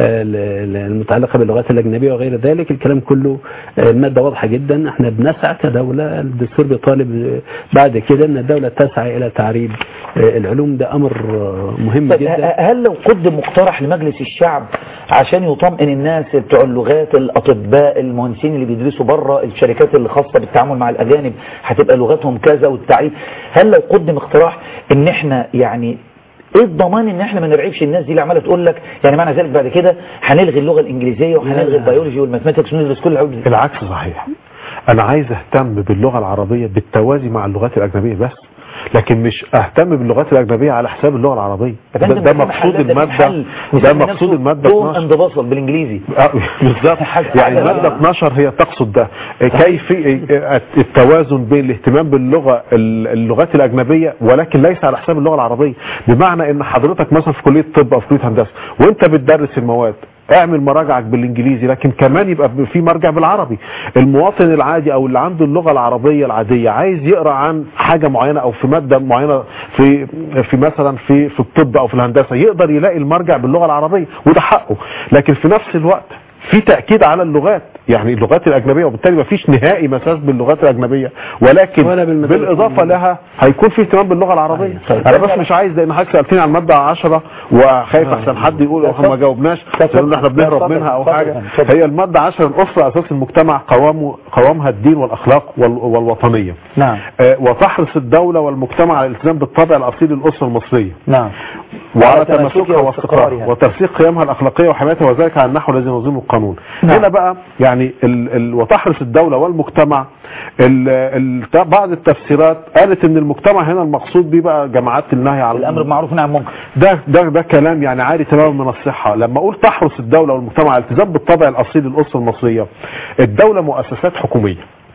ال- المتعلقة باللغات الأجنبية وغير ذلك الكلام كله آه، المادة واضحة جدا احنا بنسعى كدولة الدستور بيطالب بعد كده ان الدولة تسعى إلى تعريب آه، العلوم ده أمر آه، مهم طب جدا هل لو قدم مقترح لمجلس الشعب عشان يطمئن الناس بتوع اللغات الاطباء المهندسين اللي بيدرسوا بره الشركات اللي خاصه بالتعامل مع الاجانب هتبقى لغتهم كذا والتعريف هل لو قدم اقتراح ان احنا يعني ايه الضمان ان احنا ما نرعبش الناس دي اللي عماله تقول لك يعني معنى ذلك بعد كده هنلغي اللغه الانجليزيه وهنلغي البيولوجي والماثماتكس وندرس كل العلوم دي العكس صحيح انا عايز اهتم باللغه العربيه بالتوازي مع اللغات الاجنبيه بس لكن مش اهتم باللغات الاجنبيه على حساب اللغه العربيه يا ده, فندم ده في مقصود محلات، ده في الماده محل ده مسمي مقصود نفسه الماده دوم 12 اند بصل بالانجليزي آه، بالظبط حاجة- يعني حاجة- الماده 12 هي تقصد ده كيف التوازن بين الاهتمام باللغه اللغات الاجنبيه ولكن ليس على حساب اللغه العربيه بمعنى ان حضرتك مثلا في كليه طب او في كليه هندسه وانت بتدرس المواد اعمل مراجعك بالانجليزي لكن كمان يبقى في مرجع بالعربي المواطن العادي او اللي عنده اللغه العربيه العاديه عايز يقرا عن حاجه معينه او في ماده معينه في في مثلا في في الطب او في الهندسه يقدر يلاقي المرجع باللغه العربيه وده حقه لكن في نفس الوقت في تأكيد على اللغات يعني اللغات الأجنبية وبالتالي ما فيش نهائي مساس باللغات الأجنبية ولكن ولا بالمدارس بالإضافة لها هيكون في اهتمام باللغة العربية طيب. أنا بس مش عايز لأن حضرتك سألتني عن المادة 10 وخايف أحسن حد يقول احنا ما جاوبناش لأن احنا بنهرب اتفضل، منها أو اتفضل، حاجة اتفضل. هي المادة 10 الأسرة أساس المجتمع قوامه قوامها الدين والأخلاق وال- والوطنية نعم آه، وتحرص الدولة والمجتمع على الالتزام بالطبع الأصيل للأسرة المصرية نعم وعلى تماسكها تماسكها واستقرارها واستقرارها. وترسيخ قيمها الاخلاقيه وحمايتها وذلك على النحو الذي ينظمه القانون نعم. هنا بقى يعني ال ال وتحرص الدوله والمجتمع ال ال بعض التفسيرات قالت ان المجتمع هنا المقصود بيه بقى جماعات النهي عن الامر بالمعروف والنهي عن المنكر ده ده ده كلام يعني عاري تماما من الصحه لما اقول تحرص الدوله والمجتمع على الالتزام بالطبع الاصيل للاسره المصريه الدوله مؤسسات حكوميه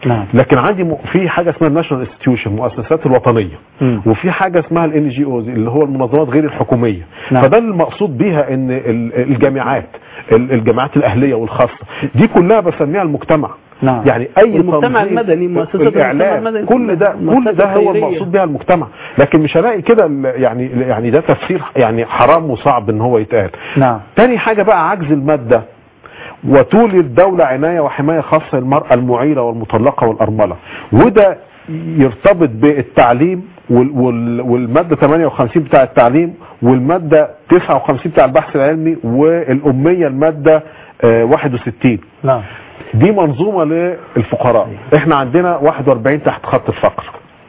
نعم. لكن عندي م... في حاجه اسمها الناشونال انستتيوشن المؤسسات الوطنيه مم. وفي حاجه اسمها الان جي اوز اللي هو المنظمات غير الحكوميه نعم. فده المقصود بيها ان ال- الجامعات ال- الجامعات الاهليه والخاصه دي كلها بسميها المجتمع نعم. يعني اي والمجتمع تنظيم- المدني، مؤسسات المجتمع الاعلام المدني كل ده كل المؤسسات ده هو الخيرية. المقصود بها المجتمع لكن مش هلاقي كده ال- يعني يعني ده تفسير يعني حرام وصعب ان هو يتقال نعم تاني حاجة بقى عجز المادة وتولي الدولة عناية وحماية خاصة للمرأة المعيلة والمطلقة والأرملة وده يرتبط بالتعليم وال- وال- والمادة 58 بتاع التعليم والمادة 59 بتاع البحث العلمي والأمية المادة آه، 61 نعم دي منظومة للفقراء احنا عندنا 41 تحت خط الفقر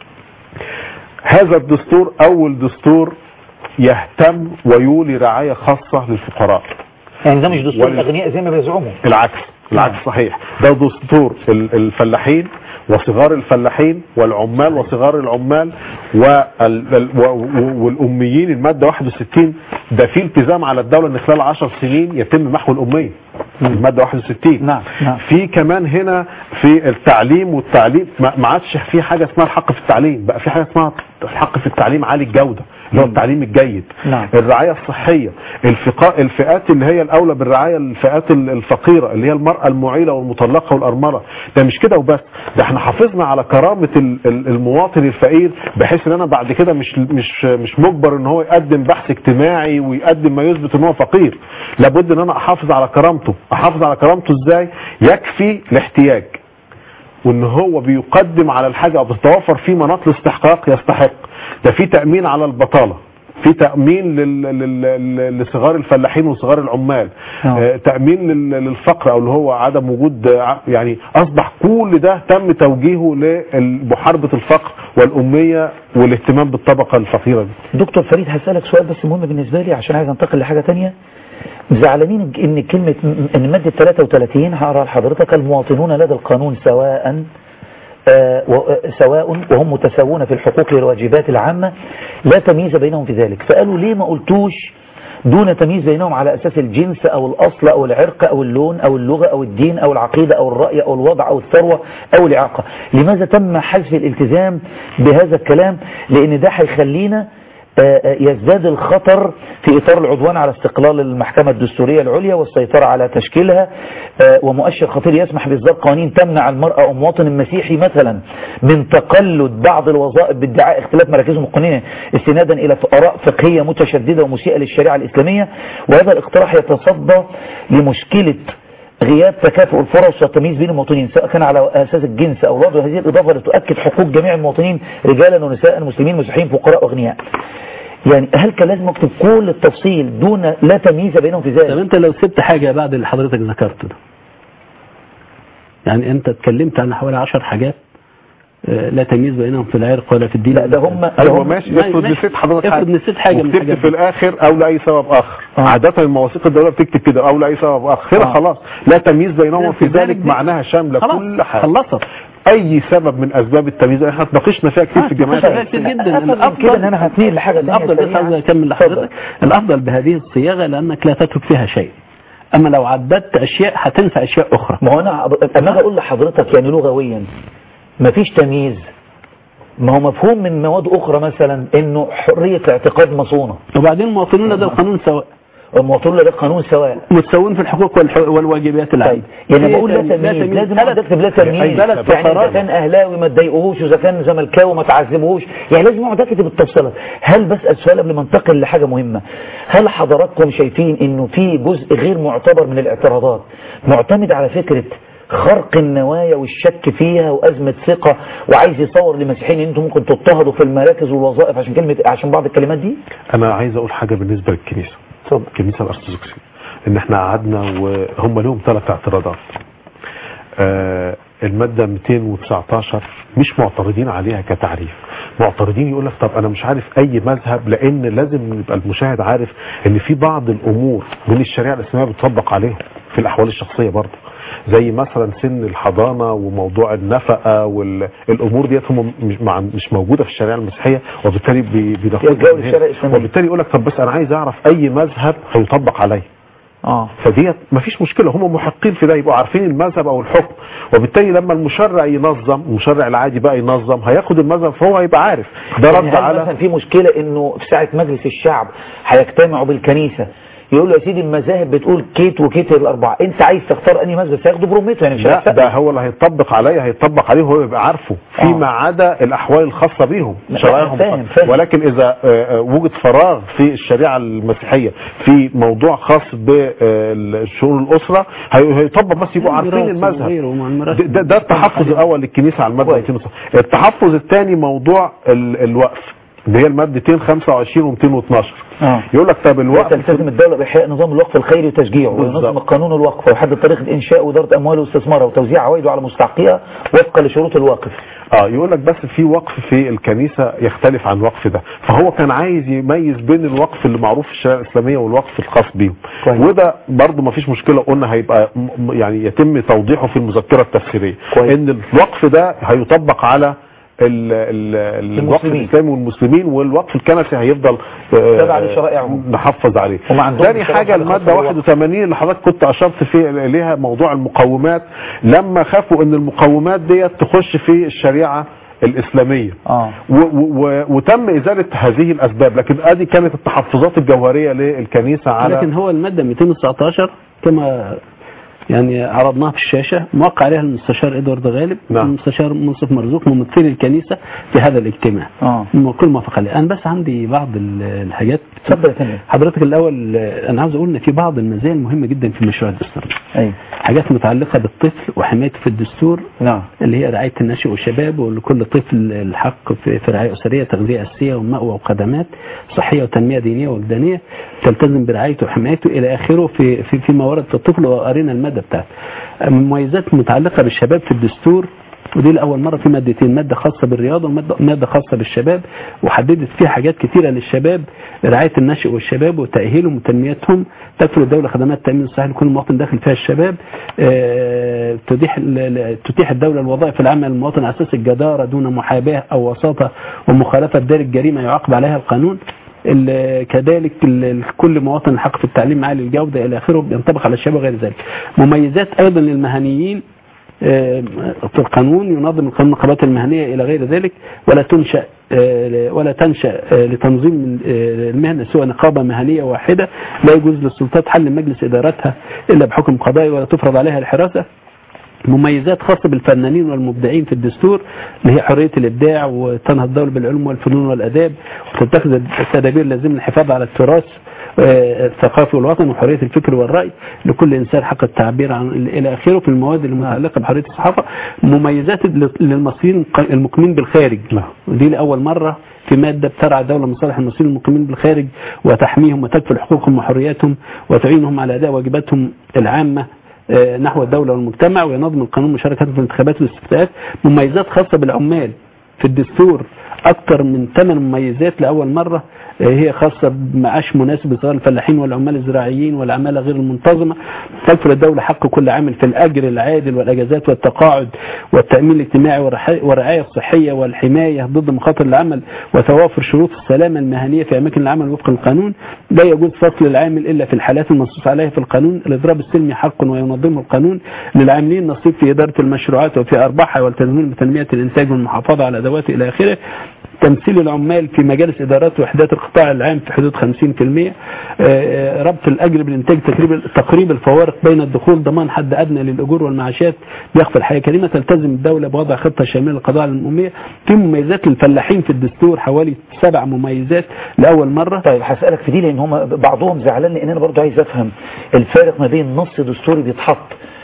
هذا الدستور اول دستور يهتم ويولي رعاية خاصة للفقراء يعني ده مش دستور وال- الاغنياء زي ما بيزعموا العكس العكس صحيح ده دستور ال- الفلاحين وصغار الفلاحين والعمال وصغار العمال وال- ال- و- و- والأميين المادة 61 ده في التزام على الدولة ان خلال 10 سنين يتم محو الأمية المادة 61 نعم، نعم. في كمان هنا في التعليم والتعليم ما ما عادش في حاجة اسمها الحق في التعليم بقى في حاجة اسمها الحق في التعليم عالي الجودة اللي هو التعليم الجيد نعم. الرعاية الصحية الفقاء الفئات اللي هي الأولى بالرعاية الفئات ال- الفقيرة اللي هي المرأة المعيلة والمطلقة والأرملة ده مش كده وبس ده احنا حافظنا على كرامة ال- ال- المواطن الفقير بحيث ان انا بعد كده مش مش مش مجبر ان هو يقدم بحث اجتماعي ويقدم ما يثبت ان هو فقير لابد ان انا احافظ على كرامته احافظ على كرامته ازاي يكفي الاحتياج وان هو بيقدم على الحاجة او بتتوفر فيه مناط الاستحقاق يستحق ده في تأمين على البطالة في تأمين لل... لل... لل- لصغار الفلاحين وصغار العمال نعم. آه، تأمين لل... للفقر او اللي هو عدم وجود آه، ع- يعني اصبح كل ده تم توجيهه لمحاربة الفقر والأمية والاهتمام بالطبقة الفقيرة دي دكتور فريد هسألك سؤال بس مهم بالنسبة لي عشان عايز انتقل لحاجة تانية زعلانين ان كلمة ان مادة 33 هقرا لحضرتك المواطنون لدى القانون سواء آه، و- آه، سواء وهم متساوون في الحقوق والواجبات العامة لا تمييز بينهم في ذلك فقالوا ليه ما قلتوش دون تمييز بينهم على أساس الجنس أو الأصل أو العرق أو اللون أو اللغة أو الدين أو العقيدة أو الرأي أو الوضع أو الثروة أو الإعاقة لماذا تم حذف الالتزام بهذا الكلام لأن ده هيخلينا آه، آه، يزداد الخطر في إطار العدوان على استقلال المحكمة الدستورية العليا والسيطرة على تشكيلها آه، ومؤشر خطير يسمح بإصدار قوانين تمنع المرأة أو مواطن المسيحي مثلا من تقلد بعض الوظائف بادعاء اختلاف مراكزهم القانونية استنادا إلى آراء فقهية متشددة ومسيئة للشريعة الإسلامية وهذا الاقتراح يتصدى لمشكلة غياب تكافؤ الفرص والتمييز بين المواطنين سواء كان على اساس الجنس او الوضع هذه الاضافه لتؤكد حقوق جميع المواطنين رجالا ونساء مسلمين مسيحيين فقراء واغنياء يعني هل كان لازم اكتب كل التفصيل دون لا تمييز بينهم في طب ذلك انت لو سبت حاجة بعد اللي حضرتك ذكرته ده يعني انت اتكلمت عن حوالي 10 حاجات آه، لا تمييز بينهم في العرق ولا في الدين لا ده هم ده ايوه هم- ماشي ما- افرض ماشي. نسيت حضرتك افرض حاجة. نسيت حاجة من وكتبت الحاجات في دي. الاخر او لاي سبب اخر آه. عادة المواثيق الدولية بتكتب كده او لاي سبب اخر هنا آه. خلاص لا تمييز بينهم لا، في في ذلك ذلك دي. معناها شاملة خلاص كل حاجة خلصت اي سبب من اسباب التمييز احنا اتناقشنا فيها كتير آه، في الجامعات اتناقشنا فيها كتير جدا أفهم من كده ان انا هتنقل لحاجه ثانيه الافضل بس سريعة. عايز اكمل لحضرتك الافضل بهذه الصياغه لانك لا تترك فيها شيء اما لو عددت اشياء هتنسى اشياء اخرى ما هو انا اما اجي اقول لحضرتك يعني لغويا مفيش تمييز ما هو مفهوم من مواد اخرى مثلا انه حريه اعتقاد مصونه وبعدين المواطنون لدى القانون سواء المواطنون لدى القانون سواء متساوون في الحقوق والح- والواجبات العامة طيب يعني إيه بقول لا تاني؟ تمييز لازم ثلاث- اقعد اكتب لا تمييز ثلاث يعني اذا فقرات. كان اهلاوي ما تضايقوهوش واذا كان زملكاوي ما تعذبوهوش يعني لازم اقعد اكتب التفصيلات هل بسال سؤال قبل ما انتقل لحاجه مهمه هل حضراتكم شايفين انه في جزء غير معتبر من الاعتراضات معتمد على فكره خرق النوايا والشك فيها وازمه ثقه وعايز يصور للمسيحيين ان انتم ممكن تضطهدوا في المراكز والوظائف عشان كلمه عشان بعض الكلمات دي انا عايز اقول حاجة بالنسبة للكنيسة اتفضل الكنيسة الارثوذكسية ان احنا قعدنا وهم لهم ثلاث اعتراضات آه المادة 219 مش معترضين عليها كتعريف معترضين يقول لك طب انا مش عارف اي مذهب لان لازم يبقى المشاهد عارف ان في بعض الامور من الشريعة الاسلامية بتطبق عليهم في الاحوال الشخصية برضه زي مثلا سن الحضانة وموضوع النفقة والامور ديت هم مش مع- مش موجودة في الشريعة المسيحية وبالتالي بي- بيناقضوا يلجأوا من هنا. للشريعة الإسلامية. وبالتالي يقول لك طب بس انا عايز اعرف اي مذهب هيطبق عليا اه فديت مفيش مشكله هم محقين في ده يبقوا عارفين المذهب او الحكم وبالتالي لما المشرع ينظم المشرع العادي بقى ينظم هياخد المذهب فهو هيبقى عارف ده يعني رد هل على مثلا في مشكلة انه في ساعة مجلس الشعب هيجتمعوا بالكنيسة يقول له يا سيدي المذاهب بتقول كيت وكيت الأربعة أنت عايز تختار أنهي مذهب هياخده برمته يعني مش لا هيختار ده هو اللي هيطبق عليه هيطبق عليه وهو يبقى عارفه فيما عدا الاحوال الخاصه بيهم لا، شرائعهم فاهم- فاهم. ولكن اذا آه، آه، وجد فراغ في الشريعه المسيحيه في موضوع خاص بشؤون الاسره هي- هيطبق بس يبقوا عارفين الميراث المذهب وغيره ومع الميراث ده, ده, ده التحفظ الاول للكنيسه على الماده كويس. 219 التحفظ الثاني موضوع ال- الوقف اللي هي المادتين 25 و212 اه يقول لك طب الوقف تلتزم الدولة بإحياء نظام الوقف الخيري وتشجيعه بالظبط. وينظم القانون الوقف ويحدد طريقة إنشاء وإدارة أمواله واستثمارها وتوزيع عوائده على مستحقيها وفقا لشروط الواقف اه يقول لك بس في وقف في الكنيسه يختلف عن الوقف ده فهو كان عايز يميز بين الوقف اللي معروف في الشريعه الاسلاميه والوقف الخاص بيهم كويس. وده برضه ما فيش مشكله قلنا هيبقى م- م- يعني يتم توضيحه في المذكره التفسيريه كويس. ان الوقف ده هيطبق على ال ال الوقف المسلمين. الاسلامي والمسلمين والوقف الكنسي هيفضل آه، تابع لشرائعهم. نحفظ عليه هم عندهم ثاني شرائع حاجه خاصة الماده بالوقف. 81 اللي حضرتك كنت اشرت في اليها موضوع المقومات لما خافوا ان المقومات ديت تخش في الشريعه الاسلاميه اه و و و وتم ازاله هذه الاسباب لكن ادي كانت التحفظات الجوهريه للكنيسه على لكن هو المادة 219 كما يعني عرضناها في الشاشة موقع عليها المستشار ادوارد غالب نعم. المستشار منصف مرزوق ممثل الكنيسة في هذا الاجتماع اه كل موافق عليه انا بس عندي بعض ال- الحاجات اتفضل يا فندم حضرتك الاول آه، انا عاوز اقول ان في بعض المزايا المهمه جدا في المشروع الدستوري ايوه حاجات متعلقه بالطفل وحمايته في الدستور نعم اللي هي رعايه الناشئ والشباب ولكل طفل الحق في في رعايه اسريه تغذيه اساسيه ومأوى وخدمات صحيه وتنميه دينيه ووجدانيه تلتزم برعايته وحمايته الى اخره في في فيما ورد في الطفل وقرينا الماده بتاعته مميزات متعلقه بالشباب في الدستور ودي لأول مرة في مادتين مادة خاصة بالرياضة ومادة مادة خاصة بالشباب وحددت فيها حاجات كثيرة للشباب رعاية النشء والشباب وتأهيلهم وتنميتهم تكفل الدولة خدمات التأمين الصحي لكل مواطن داخل فيها الشباب آه، تتيح ال- تتيح الدولة الوظائف العامة للمواطن على أساس الجدارة دون محاباة أو وساطة ومخالفة ذلك جريمة يعاقب عليها القانون ال- كذلك ال- كل مواطن الحق في التعليم عالي الجودة إلى آخره بينطبق على الشباب وغير ذلك مميزات أيضا للمهنيين آه، في القانون ينظم القانون النقابات المهنية إلى غير ذلك ولا تنشأ آه، ولا تنشأ آه، لتنظيم آه، المهنة سوى نقابة مهنية واحدة لا يجوز للسلطات حل مجلس إدارتها إلا بحكم قضائي ولا تفرض عليها الحراسة مميزات خاصة بالفنانين والمبدعين في الدستور اللي هي حرية الإبداع وتنهض الدولة بالعلوم والفنون والأداب وتتخذ التدابير اللازمة للحفاظ على التراث آه، الثقافي والوطني وحرية الفكر والرأي لكل إنسان حق التعبير عن إلى آخره في المواد المتعلقة بحرية الصحافة مميزات للمصريين المقيمين بالخارج نعم. ودي لأول مرة في مادة بترعى الدولة مصالح المصريين المقيمين بالخارج وتحميهم وتكفل حقوقهم وحرياتهم وتعينهم على أداء واجباتهم العامة آه، نحو الدولة والمجتمع وينظم القانون مشاركتهم في الانتخابات والاستفتاءات مميزات خاصة بالعمال في الدستور أكثر من ثمان مميزات لأول مرة آه، هي خاصة بمعاش مناسب لصغار الفلاحين والعمال الزراعيين والعمالة غير المنتظمة تكفل الدولة حق كل عامل في الأجر العادل والأجازات والتقاعد والتأمين الاجتماعي والرح- والرعاية الصحية والحماية ضد مخاطر العمل وتوافر شروط السلامة المهنية في أماكن العمل وفق القانون لا يجوز فصل العامل إلا في الحالات المنصوص عليها في القانون الإضراب السلمي حق وينظمه القانون للعاملين نصيب في إدارة المشروعات وفي أرباحها والتزمين بتنمية الإنتاج والمحافظة على أدواته إلى آخره تمثيل العمال في مجالس إدارات وحدات القطاع العام في حدود 50% آه، ربط الأجر بالإنتاج تقريب تقريب الفوارق بين الدخول ضمان حد أدنى للأجور والمعاشات بيخفى الحياة كريمة تلتزم الدولة بوضع خطة شاملة للقضاء على الأمية في مميزات للفلاحين في الدستور حوالي سبع مميزات لأول مرة طيب هسألك في دي لأن هم بعضهم زعلان لأن أنا برضو عايز أفهم الفارق ما بين نص دستوري بيتحط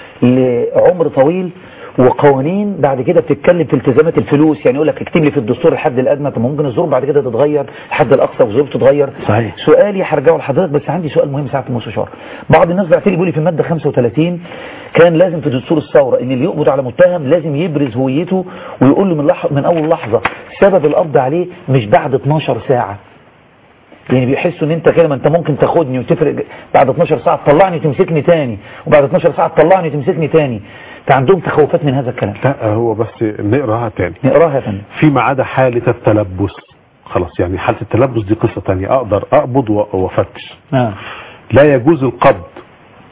لعمر طويل وقوانين بعد كده بتتكلم في التزامات الفلوس يعني يقول لك اكتب لي في الدستور الحد الادنى طب ممكن الظروف بعد كده تتغير الحد الاقصى والظروف تتغير صحيح. سؤالي هرجعه لحضرتك بس عندي سؤال مهم ساعه المستشار بعض الناس بعت لي بيقول لي في الماده 35 كان لازم في دستور الثوره ان اللي يقبض على متهم لازم يبرز هويته ويقول له من لح... من اول لحظه سبب القبض عليه مش بعد 12 ساعه يعني بيحسوا ان انت كده ما انت ممكن تاخدني وتفرق بعد 12 ساعه تطلعني تمسكني تاني وبعد 12 ساعه تطلعني تمسكني تاني فعندهم تخوفات من هذا الكلام لا هو بس نقراها تاني نقراها يا فندم فيما عدا حالة التلبس خلاص يعني حالة التلبس دي قصة تانية اقدر اقبض و- وافتش آه. لا يجوز القبض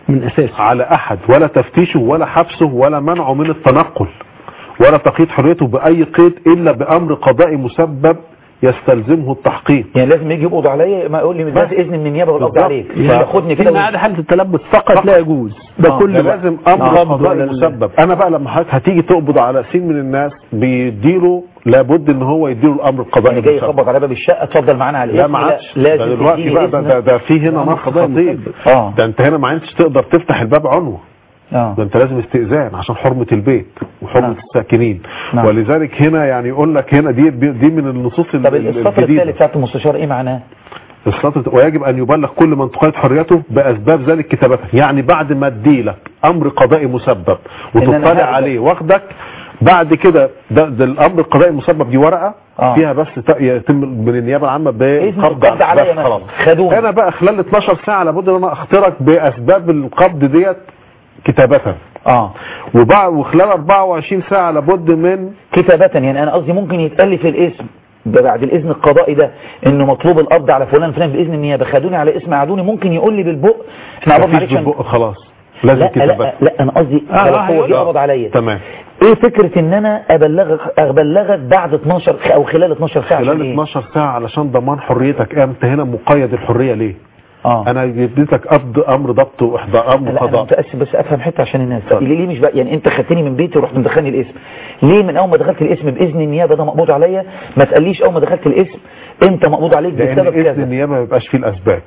من اساسه على احد ولا تفتيشه ولا حبسه ولا منعه من التنقل ولا تقييد حريته باي قيد الا بامر قضائي مسبب يستلزمه التحقيق يعني لازم يجي يقبض عليا ما يقول لي مش بس. اذن من النيابه والقبض بالظبط. عليك ف- ياخدني كده إن ويجي. عاد حالة التلبس فقط لا يجوز ده آه، كل ده بقى. لازم امر نعم. قضائي ولا- مسبب انا بقى لما حضرتك هتيجي تقبض على سين من الناس بيديله لابد ان هو يديله الامر القضائي يعني جاي المسبب. يخبط على باب الشقه اتفضل معانا على لا الاسم ما عادش لازم ده دلوقتي تديني بقى ده, اسم. ده, ده في هنا أمر نص قضائي خطير مسبب. اه ده انت هنا ما عادش تقدر تفتح الباب عنوه اه ده انت لازم استئذان عشان حرمة البيت وحرمة نعم. الساكنين نعم. ولذلك هنا يعني يقول لك هنا دي دي من النصوص ال- طب ال- السطر الجديدة الثالث بتاعت المستشار ايه معناه؟ السطر ويجب ان يبلغ كل من تقيد حريته باسباب ذلك كتابته يعني بعد ما اديلك امر قضائي مسبب إن أنا وتطلع هقدر. عليه واخدك بعد كده ده, ده الامر القضائي المسبب دي ورقه آه. فيها بس ت- يتم من النيابه العامه إذن بقبض القبض عليا بس مثلا. خلاص خدوني. انا بقى خلال 12 ساعه لابد ان انا اخترق باسباب القبض ديت كتابه اه وبعد وخلال 24 ساعه لابد من كتابة يعني انا قصدي ممكن يتقال لي في الاسم ده بعد الاذن القضائي ده انه مطلوب القبض على فلان فلان باذن النيابه خدوني على اسم عدوني ممكن يقول لي بالبق احنا عرضنا مفيش عليك عشان- بالبق خلاص لازم لا كتابه لا لا انا قصدي آه، خلاص آه، هو جه آه. قبض عليا تمام ايه فكره ان انا ابلغك ابلغك بعد 12 او خلال 12 ساعه عشان خلال إيه؟ 12 ساعة علشان ضمان حريتك انت هنا مقيد الحرية ليه اه انا اديتك قبض امر ضبط واحضار امر لا انا قضاء متاسف بس افهم حته عشان الناس اتفضل. ليه ليه مش بقى يعني انت خدتني من بيتي ورحت مدخلني الاسم ليه من اول ما دخلت الاسم باذن النيابه ده مقبوض عليا ما تقليش اول ما دخلت الاسم انت مقبوض عليك لان بسبب اذن كذا النيابة ما بيبقاش فيه الاسباب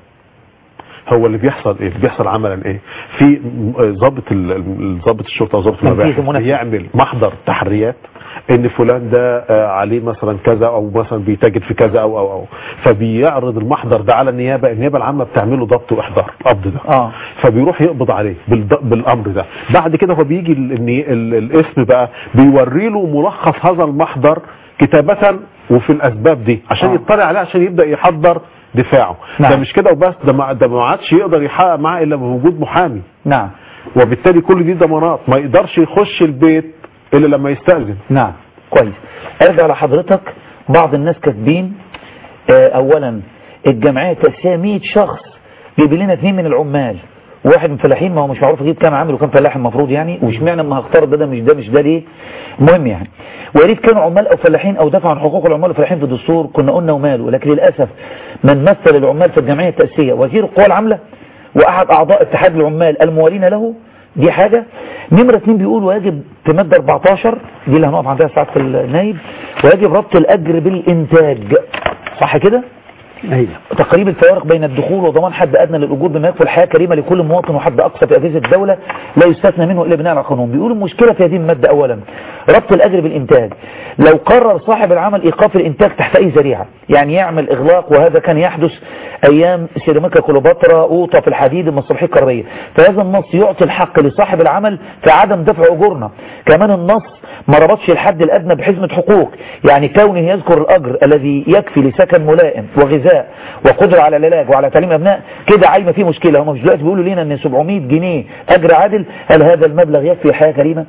هو اللي بيحصل ايه بيحصل عملا ايه في م- ضابط ال- ال- ضابط الشرطه او ضابط تنفيذ المباحث المنفذ. بيعمل محضر تحريات ان فلان ده آه، عليه مثلا كذا او مثلا بيتاجر في كذا او او او فبيعرض المحضر ده على النيابه النيابه العامه بتعمله ضبط واحضار قبض ده اه فبيروح يقبض عليه بالض- بالامر ده بعد كده هو بيجي ال- الني- ال- الاسم بقى بيوري له ملخص هذا المحضر كتابة وفي الاسباب دي عشان آه. يطلع عليه عشان يبدا يحضر دفاعه نعم. ده مش كده وبس ده ما ده ما عادش يقدر يحقق معاه الا بوجود محامي نعم وبالتالي كل دي ضمانات ما يقدرش يخش البيت الا لما يستاذن نعم كويس ارجع لحضرتك بعض الناس كاتبين آه، اولا الجمعيه التاسيسيه 100 شخص جايب لنا اثنين من العمال واحد من فلاحين ما هو مش معروف اجيب كام عامل وكام فلاح المفروض يعني واشمعنى اما هختار ده ده مش ده مش ده ليه المهم يعني ويا ريت كانوا عمال او فلاحين او دافعوا عن حقوق العمال والفلاحين في الدستور كنا قلنا وماله ولكن للاسف من مثل العمال في الجمعيه التاسيسيه وزير القوى العامله واحد اعضاء اتحاد العمال الموالين له دي حاجة نمرة اتنين بيقول ويجب في مادة 14 دي اللي هنقف عندها ساعة النايب ويجب ربط الأجر بالإنتاج صح كده؟ ايوه تقريب الفوارق بين الدخول وضمان حد أدنى للأجور بما يكفي الحياة كريمة لكل مواطن وحد أقصى في أجهزة الدولة لا يستثنى منه إلا بناء على القانون بيقولوا المشكلة في هذه المادة أولا ربط الأجر بالإنتاج لو قرر صاحب العمل إيقاف الإنتاج تحت أي ذريعة يعني يعمل إغلاق وهذا كان يحدث أيام سيراميكا كليوباترا أوطة في الحديد المصالحية الكهربائية فهذا النص يعطي الحق لصاحب العمل في عدم دفع أجورنا كمان النص ما ربطش الحد الأدنى بحزمة حقوق يعني كونه يذكر الأجر الذي يكفي لسكن ملائم وغذاء وقدرة على العلاج وعلى تعليم أبناء كده عايمة فيه مشكلة هم مش دلوقتي بيقولوا لنا أن 700 جنيه أجر عادل هل هذا المبلغ يكفي حياة كريمة؟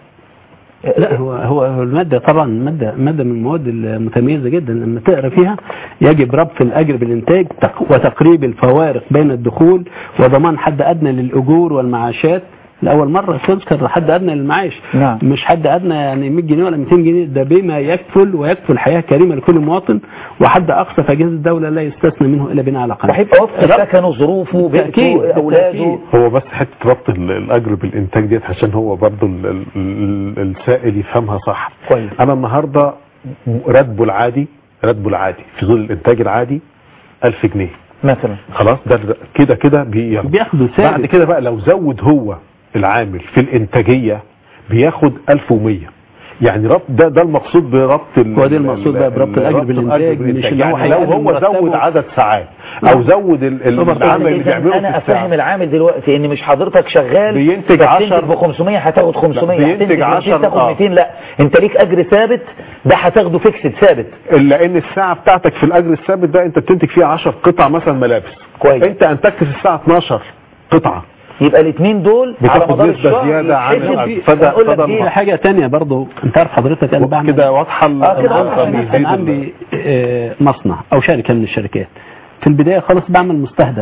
لا هو هو هو المادة طبعا مادة مادة من المواد المتميزة جدا لما تقرا فيها يجب ربط الأجر بالإنتاج تق- وتقريب الفوارق بين الدخول وضمان حد أدنى للأجور والمعاشات لأول مرة تذكر حد أدنى للمعاش نعم. مش حد أدنى يعني 100 جنيه ولا 200 جنيه ده بما يكفل ويكفل حياة كريمة لكل مواطن وحد أقصى في أجهزة الدولة لا يستثنى منه إلا بناء على قانون وهيبقى وفق سكنه ظروفه بالتأكيد، بيئته أولاده بالتأكيد. هو بس حته ربط ال- الاجر بالانتاج ديت عشان هو برضو ال- ال- ال- السائل يفهمها صح كويس. انا النهارده راتبه العادي راتبه العادي في ظل الانتاج العادي 1000 جنيه مثلا خلاص ده كده كده بي- بياخدوا ثابت. بعد كده بقى لو زود هو العامل في الانتاجيه بياخد 1100 يعني ربط ده ده المقصود بربط ال- هو ده المقصود بقى بربط ال- الأجر ربط بالإنتاج، مش إن هو يعني لو هيقلل هو مرتبه. زود عدد ساعات او زود ال- ال- أوفر العمل اللي إذن بيعمله انا في افهم الساعه العامل دلوقتي ان مش حضرتك شغال بينتج فبتنتج 10 ب 500 هتاخد 500 لا، بينتج هتنتج 10 200 تاخد آه. 200 لا انت ليك اجر ثابت ده هتاخده فيكسد ثابت الا ان الساعه بتاعتك في الاجر الثابت ده انت بتنتج فيها 10 قطع مثلا ملابس كويس. انت انتجت في الساعه 12 قطعه يبقى الاثنين دول على بتاخد مدار نسبة الشهر زيادة عن يتحسب الأجر. في- فده- أقول لك فده دي في حاجة تانية برضو انت عارف حضرتك انا بعمل كده واضحه ال- آه، كده العنصر واضحة. انا بيزيد أنا عندي آه، مصنع او شركة من الشركات في البداية خالص بعمل مستهدف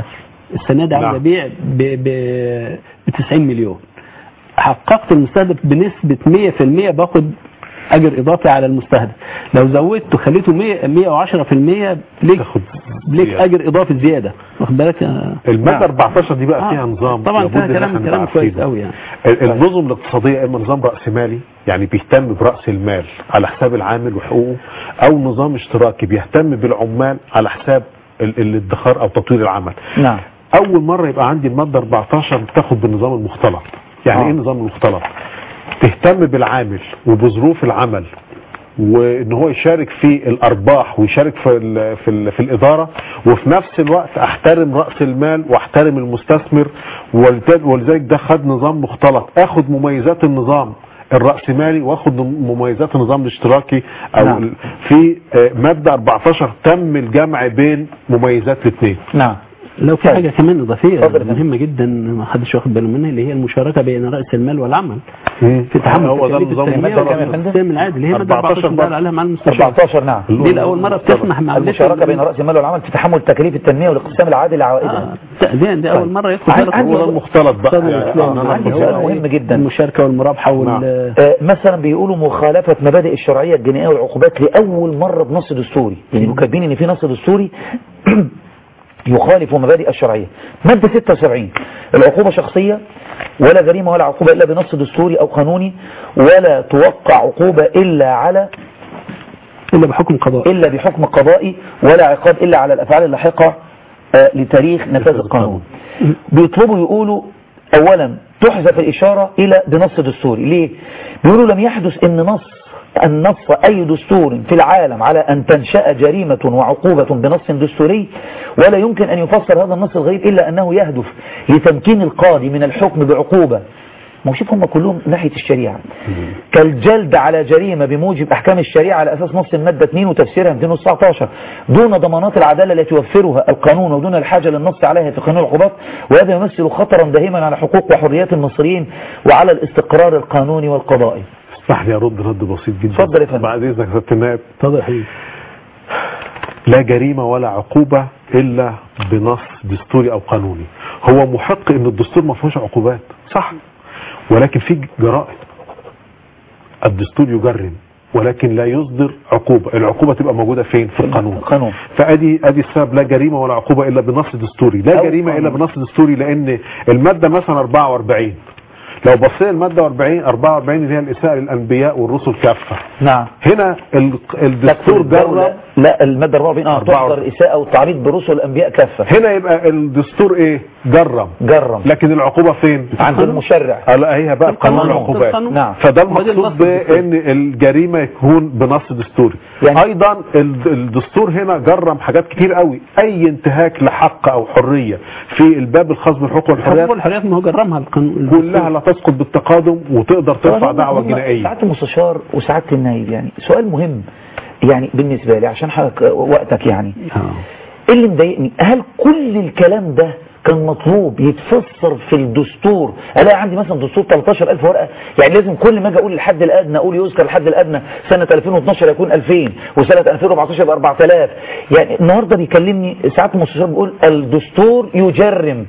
السنه دي عاوز نعم. ابيع ب ب 90 مليون حققت المستهدف بنسبه 100% باخد اجر اضافي على المستهدف لو زودته وخليته 100 110% ليك تاخد ليك زيادة. اجر اضافي زياده واخد بالك آه. المادة 14 دي بقى آه. فيها نظام طبعا لابد فيها إن كلام- إحنا كلام نبقى كويس عارفينه. أوي يعني. ال- النظم الاقتصادية اما نظام رأسمالي يعني بيهتم برأس المال على حساب العامل وحقوقه او نظام اشتراكي بيهتم بالعمال على حساب ال- الادخار او تطوير العمل نعم اول مرة يبقى عندي المادة 14 بتاخد بالنظام المختلط يعني آه. ايه النظام المختلط تهتم بالعامل وبظروف العمل وان هو يشارك في الارباح ويشارك في ال في, ال في الاداره وفي نفس الوقت احترم راس المال واحترم المستثمر ولت- ولذلك ده خد نظام مختلط اخد مميزات النظام الرأسمالي واخد مميزات النظام الاشتراكي او نعم. ال- في آه، مادة 14 تم الجمع بين مميزات الاثنين نعم لو في طيب. حاجه كمان اضافيه اتفضل يا فندم. مهمه جدا ما حدش واخد باله منها اللي هي المشاركه بين راس المال والعمل في تحمل هو ده تكاليف النظام التنميه المادة كام يا فندم؟ والسلم العادي اللي هي ماده 14 14 برضه. ده عليها مع المستشار 14 نعم دي لاول مره بتسمح مع المشاركة بين رأس المال والعمل في تحمل تكاليف التنمية والاقسام العادل لعوائدها آه دي, دي اول مره يدخل عن- فيها عندي هو ده المختلط بقى الاقتصاد يعني الإسلامي. آه، أنا عندي هو- سؤال مهم جدا. المشاركه والمرابحه وال نعم. آه، مثلا بيقولوا مخالفة مبادئ الشرعية الجنائية والعقوبات لأول مرة بنص دستوري يعني كاتبين إن في نص دستوري يخالف مبادئ الشرعية مادة 76 العقوبة شخصية ولا جريمة ولا عقوبة إلا بنص دستوري أو قانوني ولا توقع عقوبة إلا على الا بحكم قضائي إلا بحكم قضائي ولا عقاب إلا على الأفعال اللاحقة آه، لتاريخ نفاذ القانون بيطلبوا يقولوا أولا تحذف الإشارة إلى بنص دستوري ليه؟ بيقولوا لم يحدث إن نص أن نص أي دستور في العالم على أن تنشأ جريمة وعقوبة بنص دستوري ولا يمكن أن يفسر هذا النص الغريب إلا أنه يهدف لتمكين القاضي من الحكم بعقوبة ما هو شوف هم كلهم ناحية الشريعة كالجلد على جريمة بموجب أحكام الشريعة على أساس نص المادة 2 وتفسيرها 219 دون ضمانات العدالة التي يوفرها القانون ودون الحاجة للنص عليها في قانون العقوبات وهذا يمثل خطرا دائما على حقوق وحريات المصريين وعلى الاستقرار القانوني والقضائي اسمح لي ارد رد بسيط جدا اتفضل يا فندم. بعد اذنك يا سياده النائب اتفضل يا حبيبي لا جريمة ولا عقوبة إلا بنص دستوري أو قانوني هو محق إن الدستور ما فيهوش عقوبات صح ولكن في جرائم الدستور يجرم ولكن لا يصدر عقوبة العقوبة تبقى موجودة فين في القانون القانون. فأدي أدي السبب لا جريمة ولا عقوبة إلا بنص دستوري لا أو جريمة قانون. إلا بنص دستوري لأن المادة مثلا 44 لو بصينا المادة 40 44 اللي هي الإساءة للأنبياء والرسل كافة نعم هنا ال- الدستور تكفر الدولة جرب لا المادة 44 اه 44. تحضر الإساءة والتعريض برسل الأنبياء كافة هنا يبقى الدستور ايه جرم جرم لكن العقوبة فين عند المشرع لا هي بقى في قانون القانون. العقوبات القانون. نعم. فده وده النص المقصود بان الجريمة يكون بنص دستوري يعني- ايضا ال- الدستور هنا جرم حاجات كتير قوي اي انتهاك لحق او حرية في الباب الخاص بالحقوق الحقوق والحريات والحريات ما هو جرمها القانون كلها لا تسقط بالتقادم وتقدر ترفع هم- دعوة هم جنائية ساعات المستشار وساعات النايب يعني سؤال مهم يعني بالنسبة لي عشان حضرتك وقتك يعني آه. ايه اللي مضايقني هل كل الكلام ده كان مطلوب يتفسر في الدستور الاقي عندي مثلا دستور 13000 ورقه يعني لازم كل ما اجي اقول الحد الادنى اقول يذكر الحد الادنى سنه 2012 يكون 2000 وسنه 2014 يبقى 4000 يعني النهارده بيكلمني ساعات المستشار بيقول الدستور يجرم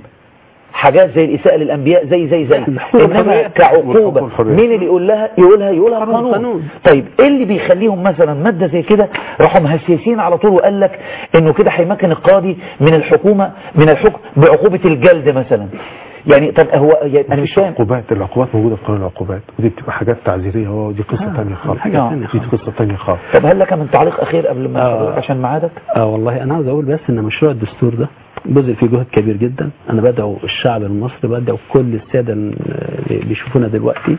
حاجات زي الإساءة للأنبياء زي زي زي الحقوق إنما والحريات. كعقوبة والحقوق والحريات. مين اللي يقول لها يقولها يقولها قانون. القانون قانون. طيب ايه اللي بيخليهم مثلا مادة زي كده راحوا مهسيسين على طول وقال لك انه كده هيمكن القاضي من الحكومة من الحكم بعقوبة الجلد مثلا يعني طب هو يعني انا مش مفيش فاهم عقوبات العقوبات موجودة في قانون العقوبات ودي بتبقى حاجات تعزيرية هو دي قصة آه، تانية خالص حاجة آه. تانية دي خالص. قصة تانية خالص طب هل لك من تعليق اخير قبل ما آه. حضرتك عشان ميعادك اه والله انا عاوز اقول بس ان مشروع الدستور ده بذل فيه جهد كبير جدا انا بدعو الشعب المصري بدعو كل الساده اللي بيشوفونا دلوقتي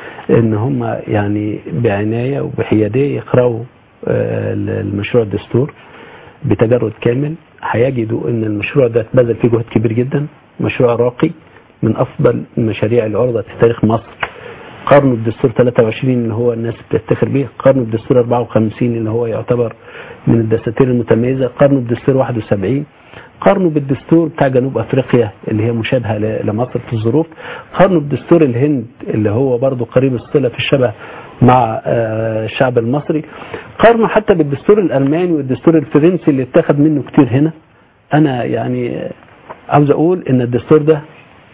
ان هم يعني بعنايه وبحياديه يقراوا آه، المشروع الدستور بتجرد كامل هيجدوا ان المشروع ده اتبذل فيه جهد كبير جدا مشروع راقي من افضل المشاريع اللي عرضت في تاريخ مصر قرن الدستور 23 اللي هو الناس بتفتخر بيه قرن الدستور 54 اللي هو يعتبر من الدساتير المتميزة قرن الدستور 71 قارنوا بالدستور بتاع جنوب افريقيا اللي هي مشابهه ل- لمصر في الظروف قارنوا بدستور الهند اللي هو برضه قريب الصله في الشبه مع آه، الشعب المصري قارنوا حتى بالدستور الالماني والدستور الفرنسي اللي اتخذ منه كتير هنا انا يعني عاوز اقول ان الدستور ده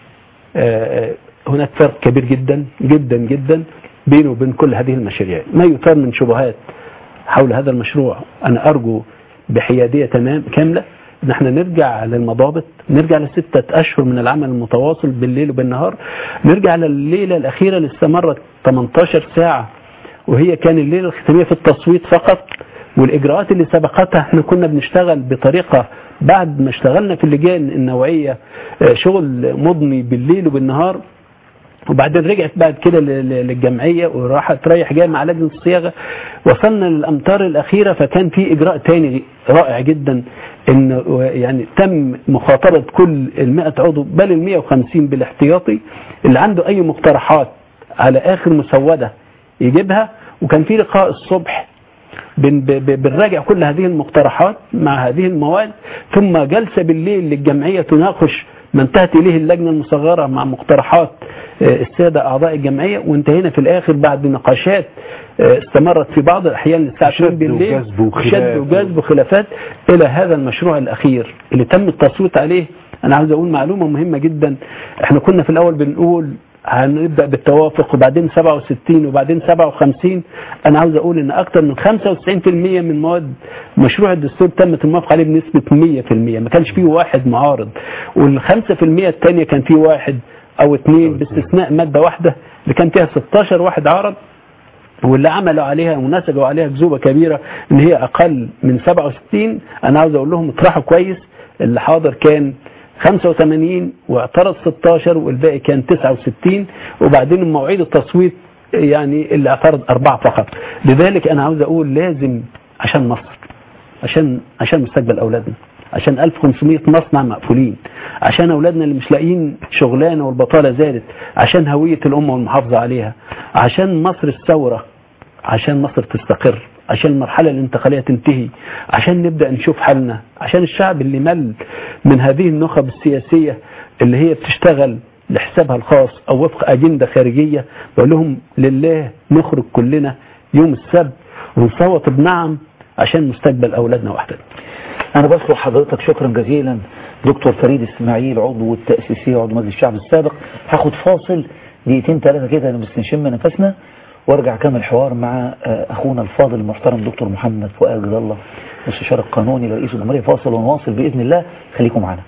آه، هناك فرق كبير جدا جدا جدا بينه وبين كل هذه المشاريع ما يثار من شبهات حول هذا المشروع انا ارجو بحياديه تمام كامله ان احنا نرجع للمضابط نرجع لستة اشهر من العمل المتواصل بالليل وبالنهار نرجع لليله الاخيره اللي استمرت 18 ساعه وهي كان الليله الختاميه في التصويت فقط والاجراءات اللي سبقتها احنا كنا بنشتغل بطريقه بعد ما اشتغلنا في اللجان النوعيه آه، شغل مضني بالليل وبالنهار وبعدين رجعت بعد كده ل- ل- للجمعيه وراحت تريح جايه مع لجنه الصياغه وصلنا للامتار الاخيره فكان في اجراء تاني رائع جدا ان يعني تم مخاطره كل ال 100 عضو بل ال 150 بالاحتياطي اللي عنده اي مقترحات على اخر مسوده يجيبها وكان في لقاء الصبح بن- ب- ب- بنراجع كل هذه المقترحات مع هذه المواد ثم جلسة بالليل للجمعية تناقش ما انتهت إليه اللجنة المصغرة مع مقترحات آه، السادة أعضاء الجمعية وانتهينا في الآخر بعد نقاشات آه، استمرت في بعض الأحيان للساعة 2 شد بالليل وجذب وخلاف. شد وجذب وخلافات إلى هذا المشروع الأخير اللي تم التصويت عليه أنا عاوز أقول معلومة مهمة جدا احنا كنا في الأول بنقول هنبدأ بالتوافق وبعدين 67 وبعدين 57 أنا عاوز أقول إن أكثر من 95% من مواد مشروع الدستور تمت الموافقة عليه بنسبة 100% ما كانش فيه واحد معارض وال 5% الثانية كان فيه واحد أو اثنين باستثناء مادة واحدة اللي كان فيها 16 واحد عارض واللي عملوا عليها ونسجوا عليها كذوبة كبيرة ان هي اقل من 67 انا عاوز اقول لهم اطرحوا كويس اللي حاضر كان 85 واعترض 16 والباقي كان 69 وبعدين مواعيد التصويت يعني اللي اعترض أربعة فقط لذلك أنا عاوز أقول لازم عشان مصر عشان عشان مستقبل أولادنا عشان 1500 مصنع مقفولين عشان أولادنا اللي مش لاقيين شغلانة والبطالة زادت عشان هوية الأمة والمحافظة عليها عشان مصر الثورة عشان مصر تستقر عشان المرحلة الانتقالية تنتهي عشان نبدأ نشوف حالنا عشان الشعب اللي مل من هذه النخب السياسية اللي هي بتشتغل لحسابها الخاص أو وفق أجندة خارجية بقول لهم لله نخرج كلنا يوم السبت ونصوت بنعم عشان مستقبل أولادنا وحدنا أنا بشكر حضرتك شكرا جزيلا دكتور فريد إسماعيل عضو التأسيسية عضو مجلس الشعب السابق هاخد فاصل دقيقتين ثلاثة كده بس نشم نفسنا وارجع كمل حوار مع أخونا الفاضل المحترم دكتور محمد فؤاد جد الله مستشار القانوني لرئيس الجمهورية فاصل ونواصل بإذن الله خليكم معنا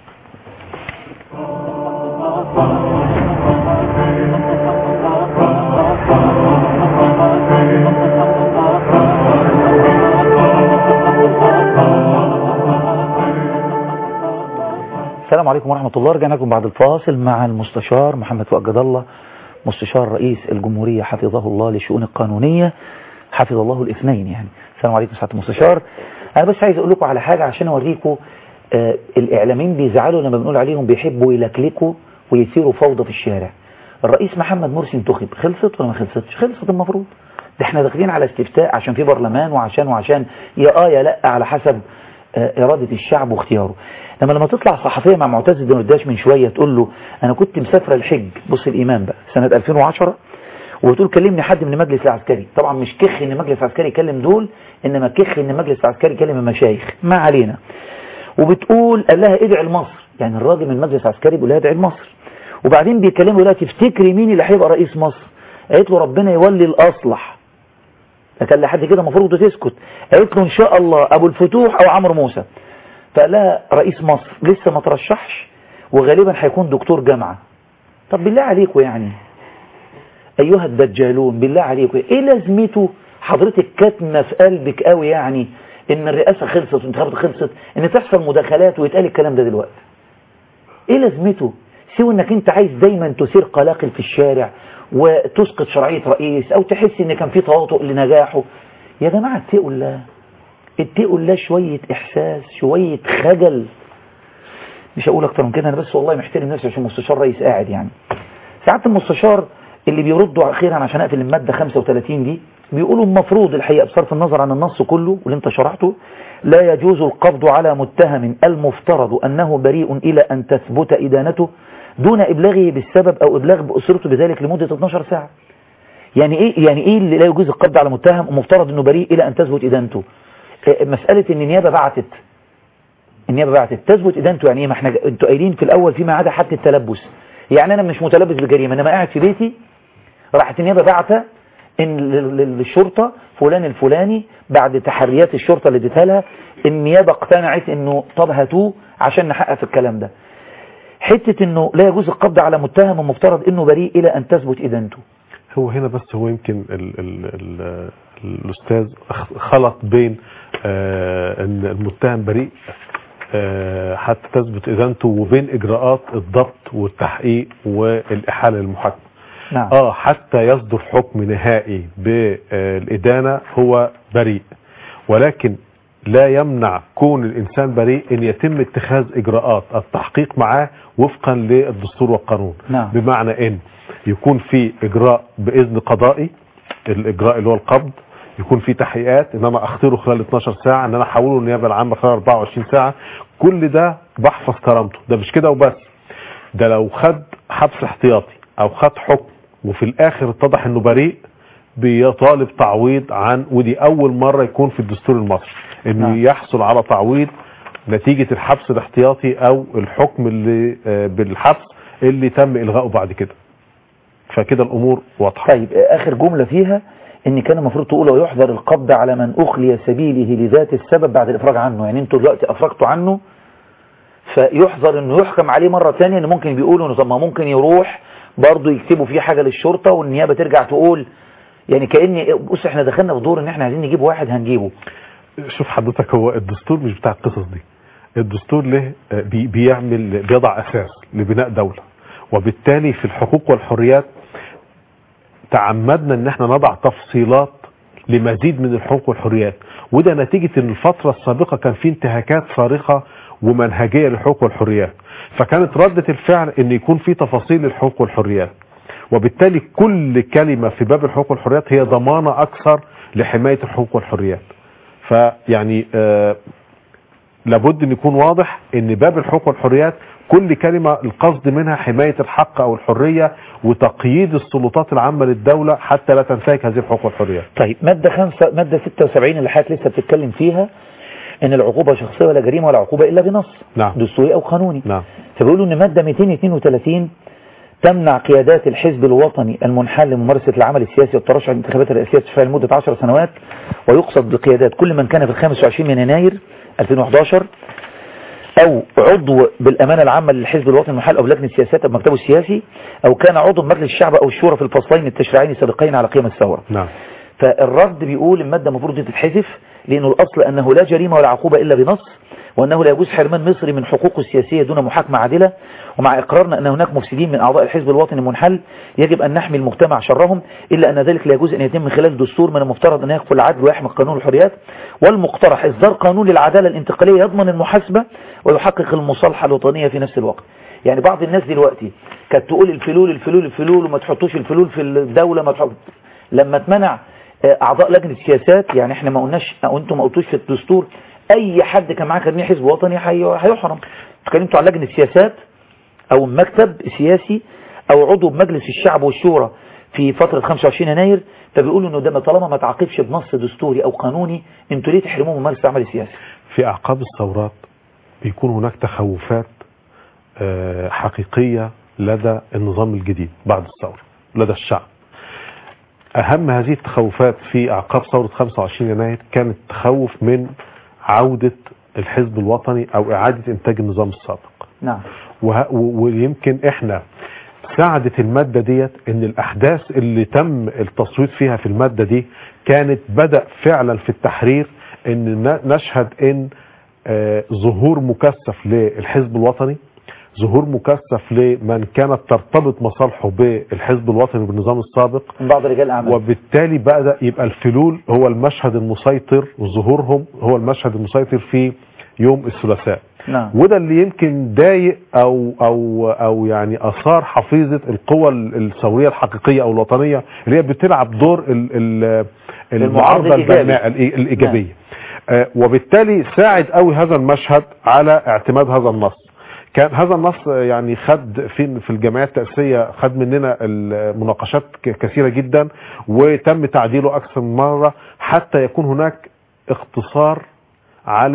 السلام عليكم ورحمة الله رجعنا لكم بعد الفاصل مع المستشار محمد فؤاد جد الله مستشار رئيس الجمهورية حفظه الله للشؤون القانونية حفظ الله الاثنين يعني السلام عليكم سعادة المستشار أنا بس عايز أقول لكم على حاجة عشان أوريكم آه الإعلاميين بيزعلوا لما بنقول عليهم بيحبوا يلكلكوا ويثيروا فوضى في الشارع الرئيس محمد مرسي انتخب خلصت ولا ما خلصتش خلصت المفروض ده احنا داخلين على استفتاء عشان في برلمان وعشان وعشان يا اه يا لا على حسب آه إرادة الشعب واختياره لما لما تطلع صحفية مع معتز الدرداش من شوية تقول له أنا كنت مسافرة الحج بص الإيمان بقى سنة 2010 وبتقول كلمني حد من المجلس العسكري طبعا مش كخ ان المجلس العسكري يكلم دول انما كخ ان المجلس العسكري يكلم المشايخ ما علينا وبتقول قال لها ادعي لمصر يعني الراجل من المجلس العسكري بيقول لها ادعي لمصر وبعدين بيكلمه دلوقتي تفتكري مين اللي هيبقى رئيس مصر قالت له ربنا يولي الاصلح فكان لحد كده المفروض تسكت قالت له ان شاء الله ابو الفتوح او عمرو موسى فقال لها رئيس مصر لسه ما ترشحش وغالبا هيكون دكتور جامعة طب بالله عليكم يعني ايها الدجالون بالله عليكم ايه لازمته حضرتك كاتمه في قلبك قوي يعني ان الرئاسة خلصت والانتخابات خلصت ان تحصل مداخلات ويتقال الكلام ده دلوقتي ايه لازمته سوى انك انت عايز دايما تثير قلاقل في الشارع وتسقط شرعية رئيس او تحس ان كان في تواطؤ لنجاحه يا جماعة اتقوا الله اتقوا الله شوية احساس شوية خجل مش هقول اكتر من كده انا بس والله محترم نفسي عشان المستشار رئيس قاعد يعني ساعات المستشار اللي بيردوا اخيرا عشان اقفل المادة 35 دي بيقولوا المفروض الحقيقة بصرف النظر عن النص كله واللي انت شرحته لا يجوز القبض على متهم المفترض انه بريء الى ان تثبت ادانته دون ابلاغه بالسبب او ابلاغ باسرته بذلك لمدة 12 ساعة يعني ايه يعني ايه اللي لا يجوز القبض على متهم ومفترض انه بريء الى ان تثبت ادانته مسألة ان النيابة بعتت النيابه بعتت تثبت ادانته يعني ايه ما احنا انتوا قايلين في الاول فيما عدا حد التلبس يعني انا مش متلبس بجريمه انما قاعد في بيتي راحت النيابه بعتة ان لل- لل- للشرطه فلان الفلاني بعد تحريات الشرطه اللي اديتها لها النيابه اقتنعت انه طب هاتوه عشان نحقق في الكلام ده حته انه لا يجوز القبض على متهم المفترض انه بريء الى ان تثبت ادانته هو هنا بس هو يمكن ال ال ال الاستاذ أخ- خلط بين آه ان المتهم بريء آه حتى تثبت ادانته وبين اجراءات الضبط والتحقيق والاحاله للمحاكمه نعم اه حتى يصدر حكم نهائي بالادانه هو بريء ولكن لا يمنع كون الانسان بريء ان يتم اتخاذ اجراءات التحقيق معاه وفقا للدستور والقانون نعم. بمعنى ان يكون في اجراء باذن قضائي الاجراء اللي هو القبض يكون في تحقيقات ان انا اختاره خلال 12 ساعه ان انا احوله النيابه العامه خلال 24 ساعه كل ده بحفظ كرامته ده مش كده وبس ده لو خد حبس احتياطي او خد حكم وفي الاخر اتضح انه بريء بيطالب تعويض عن ودي اول مره يكون في الدستور المصري انه نعم. يحصل على تعويض نتيجه الحبس الاحتياطي او الحكم اللي آه، بالحبس اللي تم الغائه بعد كده فكده الامور واضحه طيب اخر جمله فيها ان كان المفروض تقول ويحظر القبض على من اخلي سبيله لذات السبب بعد الافراج عنه يعني انتوا دلوقتي افرجتوا عنه فيحظر انه يحكم عليه مره ثانيه ان ممكن بيقولوا انه طب ما ممكن يروح برضه يكتبوا فيه حاجه للشرطه والنيابه ترجع تقول يعني كاني بص احنا دخلنا في دور ان احنا عايزين نجيب واحد هنجيبه شوف حضرتك هو الدستور مش بتاع القصص دي الدستور له آه، بي بيعمل بيضع اساس لبناء دوله وبالتالي في الحقوق والحريات تعمدنا ان احنا نضع تفصيلات لمزيد من الحقوق والحريات وده نتيجة ان الفترة السابقة كان في انتهاكات صارخة ومنهجية للحقوق والحريات فكانت ردة الفعل ان يكون في تفاصيل للحقوق والحريات وبالتالي كل كلمة في باب الحقوق والحريات هي ضمانة اكثر لحماية الحقوق والحريات فيعني آه لابد ان يكون واضح ان باب الحقوق والحريات كل كلمة القصد منها حماية الحق او الحرية وتقييد السلطات العامة للدولة حتى لا تنتهك هذه الحقوق والحريات طيب ماده خمسة ماده 76 اللي حضرتك لسه بتتكلم فيها ان العقوبه شخصيه ولا جريمه ولا عقوبه الا بنص نعم. دستوري او قانوني نعم فبيقولوا ان ماده 232 تمنع قيادات الحزب الوطني المنحل لممارسه العمل السياسي والترشح للانتخابات الرئاسيه تشتغل لمده 10 سنوات ويقصد بقيادات كل من كان في الخامس وعشرين من يناير 2011 او عضو بالامانه العامه للحزب الوطني المنحل او لجنه السياسات او مكتبه السياسي او كان عضو مجلس الشعب او الشورى في الفصلين التشريعين السابقين على قيام الثوره نعم فالرد بيقول المادة المفروض دي تتحذف لأنه الأصل أنه لا جريمة ولا عقوبة إلا بنص وأنه لا يجوز حرمان مصري من حقوقه السياسية دون محاكمة عادلة ومع إقرارنا أن هناك مفسدين من أعضاء الحزب الوطني المنحل يجب أن نحمي المجتمع شرهم إلا أن ذلك لا يجوز أن يتم من خلال دستور من المفترض أن يكفل العدل ويحمي قانون الحريات والمقترح إصدار قانون للعدالة الانتقالية يضمن المحاسبة ويحقق المصالحة الوطنية في نفس الوقت يعني بعض الناس دلوقتي كانت تقول الفلول الفلول الفلول وما تحطوش الفلول في الدولة ما تحط لما اتمنع اعضاء لجنه السياسات يعني احنا ما قلناش او انتم ما قلتوش في الدستور اي حد كان معاه كارنيه حزب وطني هي- هيحرم اتكلمتوا عن لجنه السياسات او مكتب سياسي او عضو بمجلس الشعب والشورى في فتره 25 يناير فبيقولوا انه ده طالما ما تعاقبش بنص دستوري او قانوني انتوا ليه تحرموه من ممارسه العمل السياسي في اعقاب الثورات بيكون هناك تخوفات آه، حقيقية لدى النظام الجديد بعد الثورة لدى الشعب اهم هذه التخوفات في اعقاب ثورة 25 يناير كانت تخوف من عودة الحزب الوطني او اعادة انتاج النظام السابق نعم وه- و- ويمكن احنا ساعدت المادة ديت ان الاحداث اللي تم التصويت فيها في المادة دي كانت بدأ فعلا في التحرير ان ن- نشهد ان آه، ظهور مكثف للحزب الوطني ظهور مكثف لمن كانت ترتبط مصالحه بالحزب الوطني بالنظام السابق من بعض رجال الاعمال وبالتالي بدأ يبقى الفلول هو المشهد المسيطر وظهورهم هو المشهد المسيطر في يوم الثلاثاء نعم وده اللي يمكن ضايق او او او يعني اثار حفيظه القوى الثوريه الحقيقيه او الوطنيه اللي هي بتلعب دور ال- ال- المعارض المعارضه الإيجابي. البناء الإي- الايجابيه آه، وبالتالي ساعد قوي هذا المشهد على اعتماد هذا النص كان هذا النص آه، يعني خد في في الجمعيات التأسيسية خد مننا المناقشات ك- كثيرة جدا وتم تعديله أكثر من مرة حتى يكون هناك اختصار على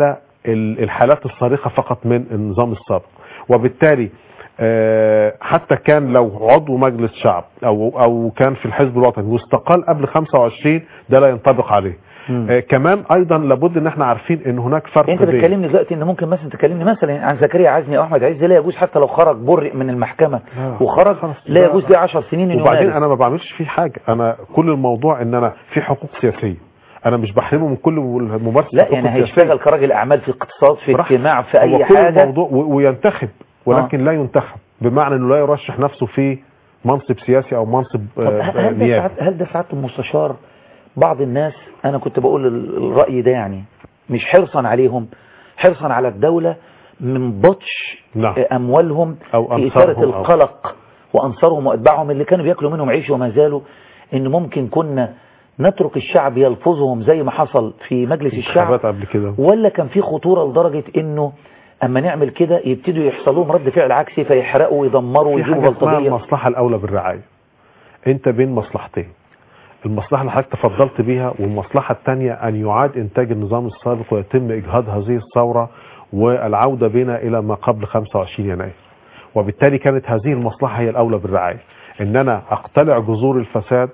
ال- الحالات الصارخة فقط من النظام السابق وبالتالي آه، حتى كان لو عضو مجلس شعب او او كان في الحزب الوطني واستقال قبل 25 ده لا ينطبق عليه مم. آه، كمان ايضا لابد ان احنا عارفين ان هناك فرق انت بين بتكلمني دلوقتي ان ممكن مثلا تكلمني مثلا عن زكريا عزمي او احمد عز لا يجوز حتى لو خرج برئ من المحكمه لا، وخرج خلاص، لا ده- يجوز ليه 10 سنين انه وبعدين يمارس. انا ما بعملش فيه حاجه انا كل الموضوع ان انا في حقوق سياسيه انا مش بحرمه من كل ممارسه لا الحقوق يعني السياسية. هيشتغل كراجل اعمال في اقتصاد في براحته. اجتماع في هو اي كل حاجه الموضوع و- وينتخب ولكن لا ينتخب بمعنى انه لا يرشح نفسه في منصب سياسي او منصب طب آه، هل آه، ده نيابي ساعات هل ده ساعات المستشار بعض الناس انا كنت بقول ال- الراي ده يعني مش حرصا عليهم حرصا على الدوله من بطش نعم. اموالهم أو في اثاره أنصارهم أو- القلق وانصارهم واتباعهم اللي كانوا بياكلوا منهم عيش وما زالوا ان ممكن كنا نترك الشعب يلفظهم زي ما حصل في مجلس الشعب انتخابات قبل كده ولا كان في خطورة لدرجة انه اما نعمل كده يبتدوا يحصل لهم رد فعل عكسي فيحرقوا ويدمروا في ويجيبوا حاجه اسمها بلطجية المصلحه الاولى بالرعايه انت بين مصلحتين المصلحه اللي حضرتك تفضلت بيها والمصلحه الثانيه ان يعاد انتاج النظام السابق ويتم اجهاض هذه الثوره والعوده بنا الى ما قبل 25 يناير وبالتالي كانت هذه المصلحه هي الاولى بالرعايه ان انا اقتلع جذور الفساد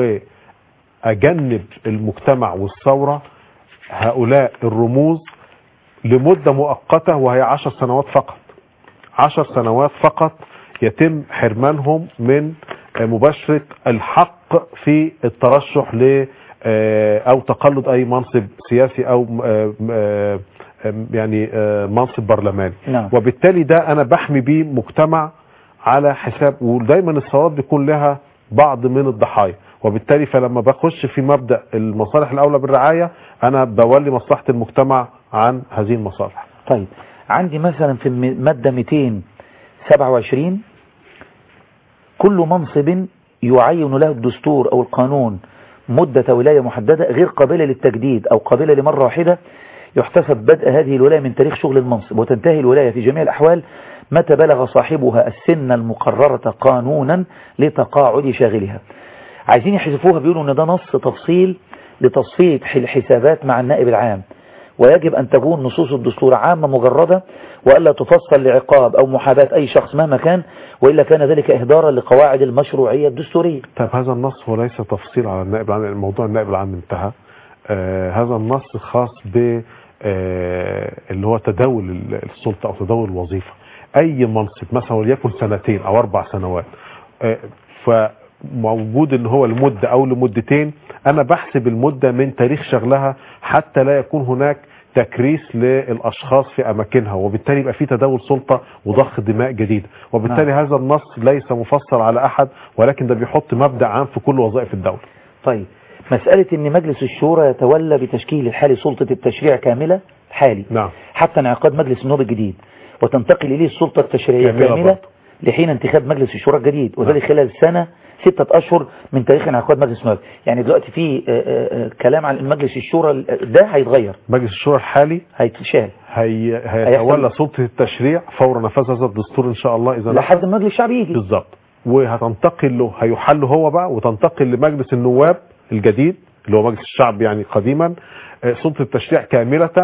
واجنب المجتمع والثوره هؤلاء الرموز لمده مؤقته وهي 10 سنوات فقط عشر سنوات فقط يتم حرمانهم من مباشرة الحق في الترشح ل او تقلد اي منصب سياسي او آه، آه، يعني آه، منصب برلماني نعم. وبالتالي ده انا بحمي بيه مجتمع على حساب ودايما الثورات بيكون لها بعض من الضحايا وبالتالي فلما بخش في مبدأ المصالح الاولى بالرعاية انا بولي مصلحة المجتمع عن هذه المصالح طيب عندي مثلا في الم- مادة 227 كل منصب يعين له الدستور او القانون مدة ولاية محددة غير قابلة للتجديد او قابلة لمرة واحدة يحتسب بدء هذه الولاية من تاريخ شغل المنصب وتنتهي الولاية في جميع الأحوال متى بلغ صاحبها السن المقررة قانونا لتقاعد شاغلها عايزين يحذفوها بيقولوا ان ده نص تفصيل لتصفية الحسابات مع النائب العام ويجب أن تكون نصوص الدستور عامة مجردة وألا تفصل لعقاب أو محاباة أي شخص مهما كان وإلا كان ذلك إهدارا لقواعد المشروعية الدستورية طيب هذا النص هو ليس تفصيل على النائب العام لأن موضوع النائب العام انتهى آه هذا النص خاص ب آه اللي هو تداول ال- السلطة أو تداول الوظيفة أي منصب مثلا وليكن سنتين أو أربع سنوات آه فموجود ان هو لمدة أو لمدتين أنا بحسب المدة من تاريخ شغلها حتى لا يكون هناك تكريس للأشخاص في أماكنها وبالتالي يبقى في تداول سلطة وضخ دماء جديدة وبالتالي هذا النص ليس مفصل على أحد ولكن ده بيحط مبدأ عام في كل وظائف الدولة طيب مسألة أن مجلس الشورى يتولى بتشكيل الحالي سلطة التشريع كاملة حالي نعم حتى انعقاد مجلس النواب الجديد وتنتقل إليه السلطة التشريعية كاملة كاملة, برضه. لحين انتخاب مجلس الشورى الجديد وذلك خلال سنة ستة أشهر من تاريخ انعقاد مجلس النواب يعني دلوقتي في آه، آه، آه، كلام عن إن مجلس الشورى ده هيتغير مجلس الشورى الحالي هيتشال هي هيتولى سلطة التشريع فور نفاذ هذا الدستور إن شاء الله إذا لحد ما مجلس الشعب يجي بالظبط وهتنتقل له هيحل هو بقى وتنتقل لمجلس النواب الجديد اللي هو مجلس الشعب يعني قديما آه، سلطة التشريع كاملة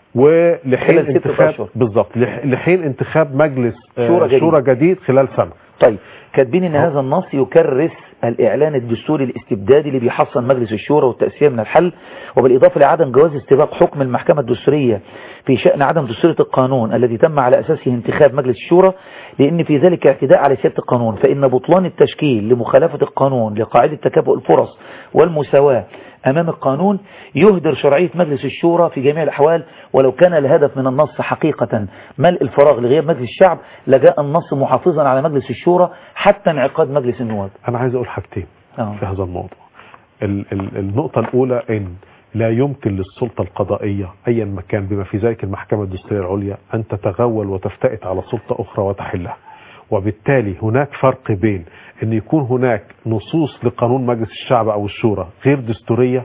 ولحين خلال ستة انتخاب أشهر. بالظبط لح- لحين انتخاب مجلس آه، شورى جديد. شورى جديد خلال سنة طيب كاتبين ان هذا النص يكرس الاعلان الدستوري الاستبدادي اللي بيحصن مجلس الشورى والتأسية من الحل وبالاضافة لعدم جواز استباق حكم المحكمة الدستورية في شأن عدم دستورية القانون الذي تم على اساسه انتخاب مجلس الشورى لان في ذلك اعتداء على سيادة القانون فان بطلان التشكيل لمخالفة القانون لقاعدة تكافؤ الفرص والمساواة امام القانون يهدر شرعية مجلس الشورى في جميع الاحوال ولو كان الهدف من النص حقيقة ملء الفراغ لغياب مجلس الشعب لجاء النص محافظا على مجلس الشورى حتى انعقاد مجلس النواب أنا عايز أقول حاجتين آه. في هذا الموضوع ال ال النقطة الأولى إن لا يمكن للسلطة القضائية أيا ما كان بما في ذلك المحكمة الدستورية العليا أن تتغول وتفتئت على سلطة أخرى وتحلها وبالتالي هناك فرق بين أن يكون هناك نصوص لقانون مجلس الشعب أو الشورى غير دستورية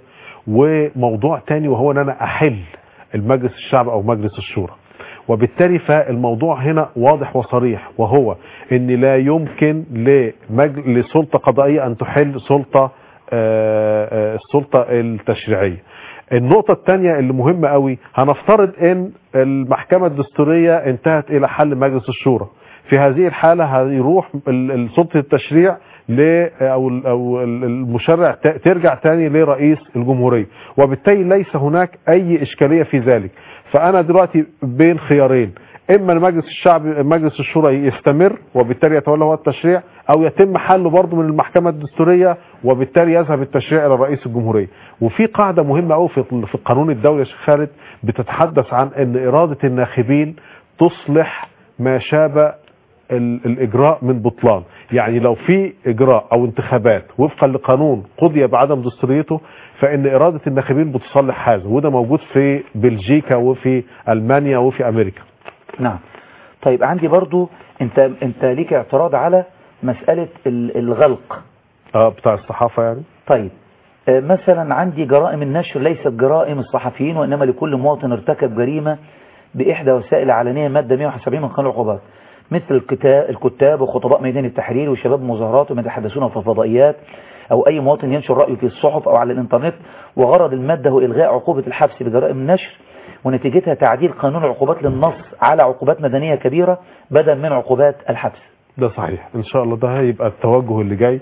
وموضوع تاني وهو أن أنا أحل المجلس الشعب أو مجلس الشورى وبالتالي فالموضوع هنا واضح وصريح وهو ان لا يمكن لمج... لسلطة قضائية ان تحل سلطة آه، آه، السلطة التشريعية النقطة الثانية اللي مهمة قوي هنفترض ان المحكمة الدستورية انتهت الى حل مجلس الشورى في هذه الحالة هيروح ال- ال- سلطة التشريع ل او ال- او ال- المشرع ت- ترجع تاني لرئيس الجمهورية وبالتالي ليس هناك اي اشكالية في ذلك فانا دلوقتي بين خيارين اما المجلس الشعب مجلس الشورى يستمر وبالتالي يتولى هو التشريع او يتم حله برضه من المحكمه الدستوريه وبالتالي يذهب التشريع الى رئيس الجمهوريه وفي قاعده مهمه قوي في في القانون الدولي يا شيخ خالد بتتحدث عن ان اراده الناخبين تصلح ما شاب ال- الاجراء من بطلان يعني لو في اجراء او انتخابات وفقا لقانون قضي بعدم دستوريته فان اراده الناخبين بتصلح هذا وده موجود في بلجيكا وفي المانيا وفي امريكا نعم طيب عندي برضو انت انت ليك اعتراض على مسألة ال- الغلق اه بتاع الصحافه يعني طيب آه، مثلا عندي جرائم النشر ليست جرائم الصحفيين وإنما لكل مواطن ارتكب جريمة بإحدى وسائل العلنية مادة 171 من قانون العقوبات مثل الكتاب, الكتاب وخطباء ميدان التحرير وشباب مظاهرات ومن يتحدثون في الفضائيات أو أي مواطن ينشر رأيه في الصحف أو على الإنترنت وغرض المادة هو إلغاء عقوبة الحبس بجرائم النشر ونتيجتها تعديل قانون العقوبات للنص على عقوبات مدنية كبيرة بدل من عقوبات الحبس ده صحيح ان شاء الله ده هيبقى التوجه اللي جاي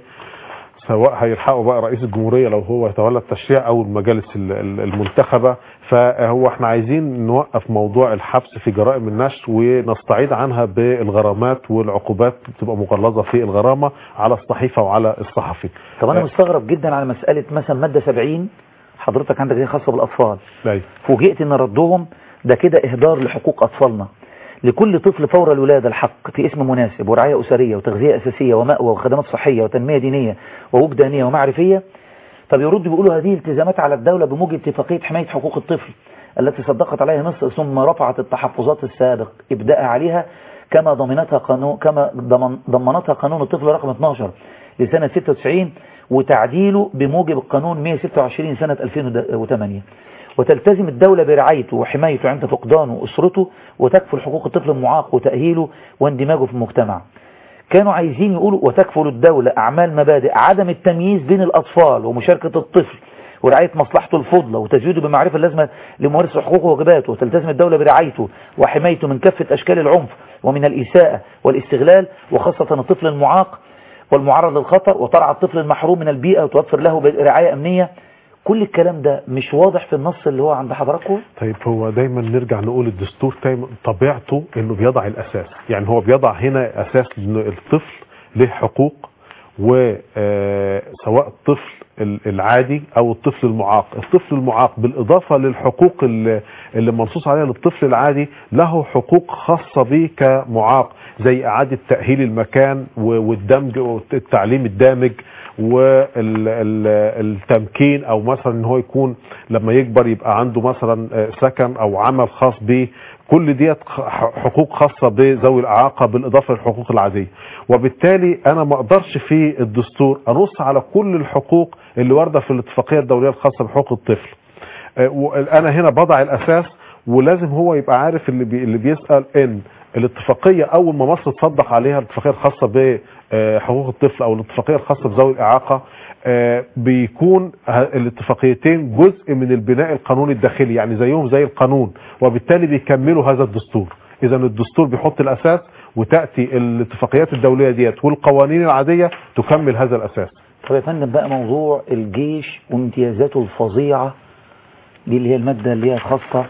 سواء هيلحقوا بقى رئيس الجمهورية لو هو يتولى التشريع او المجالس ال- ال- المنتخبة فهو احنا عايزين نوقف موضوع الحبس في جرائم النشر ونستعيد عنها بالغرامات والعقوبات تبقى مغلظة في الغرامة على الصحيفة وعلى الصحفي طب أنا آه. مستغرب جدا على مسألة مثلا مادة 70 حضرتك عندك دي خاصة بالأطفال أيوة. فوجئت ان ردهم ده كده اهدار لحقوق اطفالنا لكل طفل فور الولادة الحق في اسم مناسب ورعاية أسرية وتغذية أساسية ومأوى وخدمات صحية وتنمية دينية ووجدانية ومعرفية فبيردوا بيقولوا هذه التزامات على الدولة بموجب اتفاقية حماية حقوق الطفل التي صدقت عليها مصر ثم رفعت التحفظات السابق إبداء عليها كما ضمنتها قانون كما ضمن ضمنتها قانون الطفل رقم 12 لسنة 96 وتعديله بموجب القانون 126 سنة 2008 وتلتزم الدولة برعايته وحمايته عند فقدانه وأسرته وتكفل حقوق الطفل المعاق وتأهيله واندماجه في المجتمع كانوا عايزين يقولوا وتكفل الدولة أعمال مبادئ عدم التمييز بين الأطفال ومشاركة الطفل ورعاية مصلحته الفضلى وتزويده بمعرفة اللازمة لممارسة حقوقه وواجباته وتلتزم الدولة برعايته وحمايته من كافة أشكال العنف ومن الإساءة والاستغلال وخاصة الطفل المعاق والمعرض للخطر وترعى الطفل المحروم من البيئة وتوفر له رعاية أمنية كل الكلام ده مش واضح في النص اللي هو عند حضراتكم طيب هو دايما نرجع نقول الدستور دايما طبيعته انه بيضع الاساس يعني هو بيضع هنا اساس ان الطفل له حقوق وسواء الطفل ال- العادي او الطفل المعاق الطفل المعاق بالاضافة للحقوق اللي اللي منصوص عليها للطفل العادي له حقوق خاصة به كمعاق زي اعادة تأهيل المكان و- والدمج والتعليم الدامج والتمكين او مثلا ان هو يكون لما يكبر يبقى عنده مثلا آه، سكن او عمل خاص به كل ديت خ- حقوق خاصة بذوي الإعاقة بالإضافة للحقوق العادية وبالتالي أنا ما أقدرش في الدستور أنص على كل الحقوق اللي واردة في الاتفاقية الدولية الخاصة بحقوق الطفل آه، وأنا هنا بضع الأساس ولازم هو يبقى عارف اللي, بي اللي بيسأل إن الاتفاقية أول ما مصر تصدق عليها الاتفاقية الخاصة بحقوق الطفل أو الاتفاقية الخاصة بذوي الإعاقة آه، بيكون ه- الاتفاقيتين جزء من البناء القانوني الداخلي يعني زيهم زي القانون وبالتالي بيكملوا هذا الدستور اذا الدستور بيحط الاساس وتاتي الاتفاقيات الدوليه ديت والقوانين العاديه تكمل هذا الاساس طب يا فندم بقى موضوع الجيش وامتيازاته الفظيعة دي اللي هي المادة اللي هي خاصة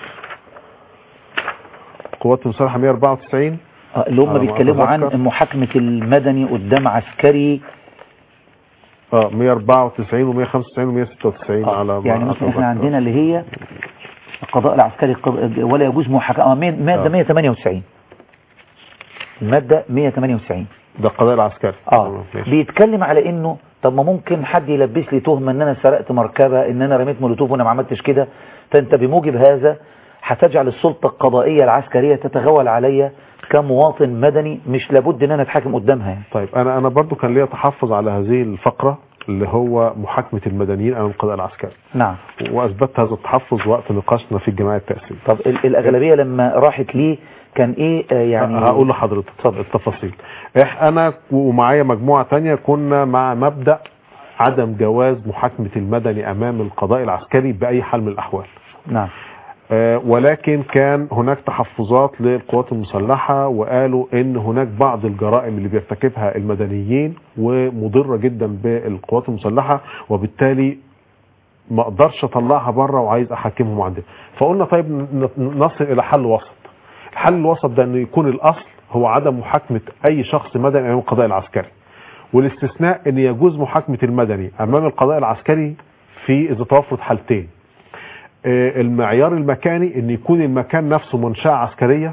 قوات المسلحه 194 آه، اللي هم على ما بيتكلموا عن أتذكر. محاكمة المدني قدام عسكري اه 194 و195 و196 آه، على ما يعني مثلا أتذكر. احنا عندنا اللي هي القضاء العسكري القض- ولا يجوز محاكمة آه، مادة آه. 198 المادة 198 ده القضاء العسكري اه ماشي. بيتكلم على انه طب ما ممكن حد يلبس لي تهمه ان انا سرقت مركبه ان انا رميت مولوتوف وانا ما عملتش كده فانت بموجب هذا هتجعل السلطه القضائيه العسكريه تتغول عليا كمواطن مدني مش لابد ان انا اتحاكم قدامها يعني. طيب انا انا برضو كان ليا تحفظ على هذه الفقره اللي هو محاكمه المدنيين امام القضاء العسكري نعم واثبت هذا التحفظ وقت نقاشنا في الجمعيه التاسيسيه طب ال- الاغلبيه لما راحت ليه كان ايه آه، يعني هقول لحضرتك اتفضل. التفاصيل إح انا ومعايا مجموعة تانية كنا مع مبدأ عدم جواز محاكمة المدني أمام القضاء العسكري بأي حال من الأحوال نعم آه، ولكن كان هناك تحفظات للقوات المسلحة وقالوا ان هناك بعض الجرائم اللي بيرتكبها المدنيين ومضرة جدا بالقوات المسلحة وبالتالي ما اقدرش اطلعها بره وعايز احاكمهم عندنا فقلنا طيب ن- نصل الى حل وسط الحل الوسط ده انه يكون الاصل هو عدم محاكمة اي شخص مدني امام القضاء العسكري والاستثناء ان يجوز محاكمة المدني امام القضاء العسكري في اذا توفرت حالتين آه، المعيار المكاني ان يكون المكان نفسه منشأة عسكرية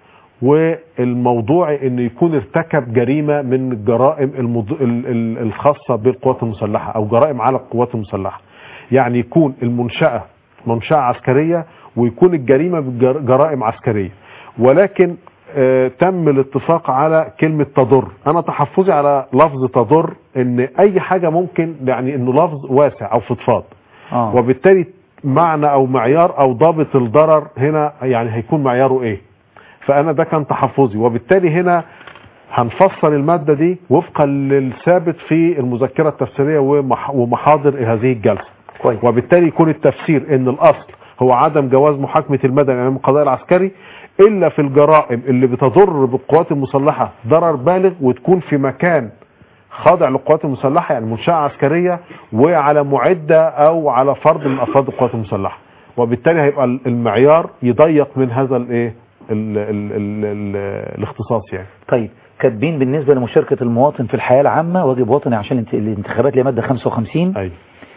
والموضوع ان يكون ارتكب جريمة من الجرائم المض... ال- ال- الخاصة بالقوات المسلحة او جرائم على القوات المسلحة يعني يكون المنشأة منشأة عسكرية ويكون الجريمة بجر- جرائم عسكرية ولكن آه، تم الاتفاق على كلمة تضر انا تحفظي على لفظ تضر ان اي حاجة ممكن يعني انه لفظ واسع او فضفاض اه وبالتالي معنى او معيار او ضابط الضرر هنا يعني هيكون معياره ايه فانا ده كان تحفظي وبالتالي هنا هنفسر المادة دي وفقا للثابت في المذكرة التفسيرية ومح- ومحاضر هذه الجلسة كويس وبالتالي يكون التفسير ان الاصل هو عدم جواز محاكمة المدني امام القضاء العسكري الا في الجرائم اللي بتضر بالقوات المسلحة ضرر بالغ وتكون في مكان خاضع للقوات المسلحة يعني منشأة عسكرية وعلى معدة او على فرد من افراد القوات المسلحة وبالتالي هيبقى المعيار يضيق من هذا الايه ال- ال- ال- ال- الاختصاص يعني طيب كاتبين بالنسبة لمشاركة المواطن في الحياة العامة واجب وطني عشان الانت- الانتخابات اللي هي مادة 55 ايوه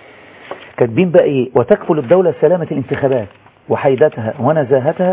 كاتبين بقى ايه وتكفل الدولة سلامة الانتخابات وحيدتها ونزاهتها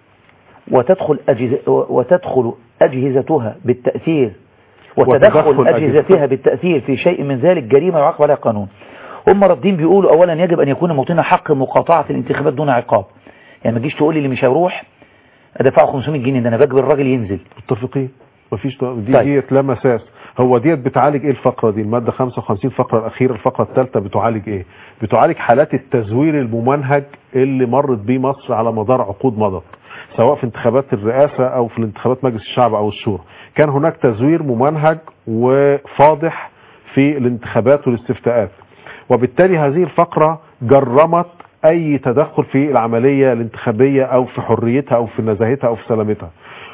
وتدخل أجهزة وتدخل أجهزتها بالتأثير وتدخل وتدخل أجهزتها بالتأثير في شيء من ذلك جريمة يعاقب عليها قانون هم ردين بيقولوا أولا يجب أن يكون المواطنين حق مقاطعة الانتخابات دون عقاب يعني ما تجيش تقول لي اللي مش هيروح ادفعه 500 جنيه ده انا بجبر الراجل ينزل متفقين مفيش ط- دي طيب. ديت لا مساس هو ديت بتعالج ايه الفقره دي الماده 55 الفقره الاخيره الفقره الثالثه بتعالج ايه بتعالج حالات التزوير الممنهج اللي مرت بيه مصر على مدار عقود مضت سواء في انتخابات الرئاسه او في الانتخابات مجلس الشعب او الشورى كان هناك تزوير ممنهج وفاضح في الانتخابات والاستفتاءات وبالتالي هذه الفقره جرمت اي تدخل في العمليه الانتخابيه او في حريتها او في نزاهتها او في سلامتها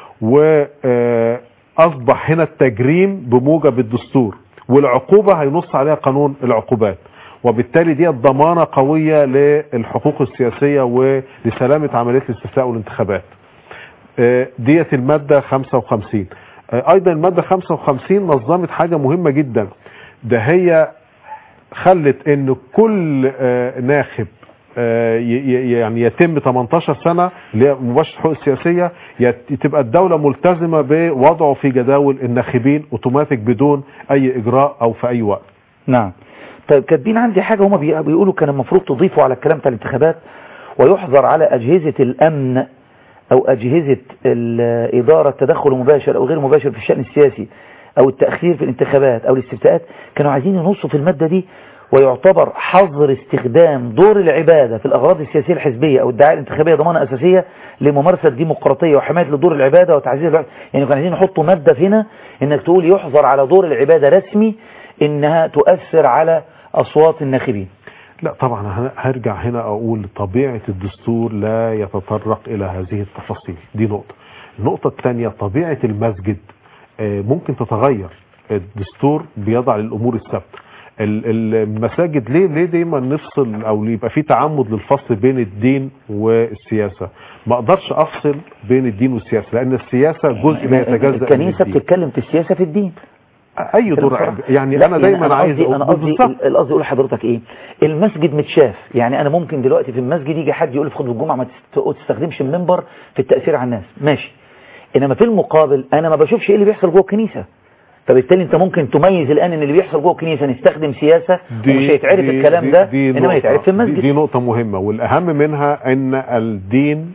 واصبح هنا التجريم بموجب الدستور والعقوبة هينص عليها قانون العقوبات وبالتالي دي ضمانة قوية للحقوق السياسية ولسلامة عملية الاستفتاء والانتخابات آه، ديت المادة 55 آه، ايضا المادة 55 نظمت حاجة مهمة جدا ده هي خلت ان كل آه، ناخب آه، ي- ي- يعني يتم 18 سنة اللي هي مباشرة الحقوق السياسية يت- تبقى الدولة ملتزمة بوضعه في جداول الناخبين اوتوماتيك بدون اي اجراء او في اي وقت نعم طيب كاتبين عندي حاجة هما بي- بيقولوا كان المفروض تضيفوا على الكلام بتاع الانتخابات ويحظر على أجهزة الأمن أو أجهزة الإدارة التدخل المباشر أو غير مباشر في الشأن السياسي أو التأخير في الانتخابات أو الاستفتاءات كانوا عايزين ينصوا في المادة دي ويعتبر حظر استخدام دور العبادة في الأغراض السياسية الحزبية أو الدعاية الانتخابية ضمانة أساسية لممارسة الديمقراطية وحماية لدور العبادة وتعزيز الوعي يعني كانوا عايزين يحطوا مادة في هنا إنك تقول يحظر على دور العبادة رسمي إنها تؤثر على أصوات الناخبين لا طبعا ه- هرجع هنا اقول طبيعة الدستور لا يتطرق الى هذه التفاصيل دي نقطة النقطة الثانية طبيعة المسجد آه، ممكن تتغير الدستور بيضع للامور الثابتة ال- ال- المساجد ليه ليه دايما نفصل او يبقى في تعمد للفصل بين الدين والسياسة ما اقدرش افصل بين الدين والسياسة لان السياسة جزء لا يتجزأ من الكنيسة الدين بتتكلم في السياسة في الدين اي دور يعني لا، انا دايما عايز قصدي انا أقول قصدي بالظبط. القصدي اقول لحضرتك ايه المسجد متشاف يعني انا ممكن دلوقتي في المسجد يجي حد يقول لي في خطبه الجمعه ما تست- تستخدمش المنبر في التاثير على الناس ماشي انما في المقابل انا ما بشوفش ايه اللي بيحصل جوه الكنيسه فبالتالي انت ممكن تميز الان ان اللي بيحصل جوه الكنيسه نستخدم سياسه ومش هيتعرف دي- الكلام دي- ده دي انما نقطة- يتعرف في دي, المسجد دي نقطة مهمة والأهم منها أن الدين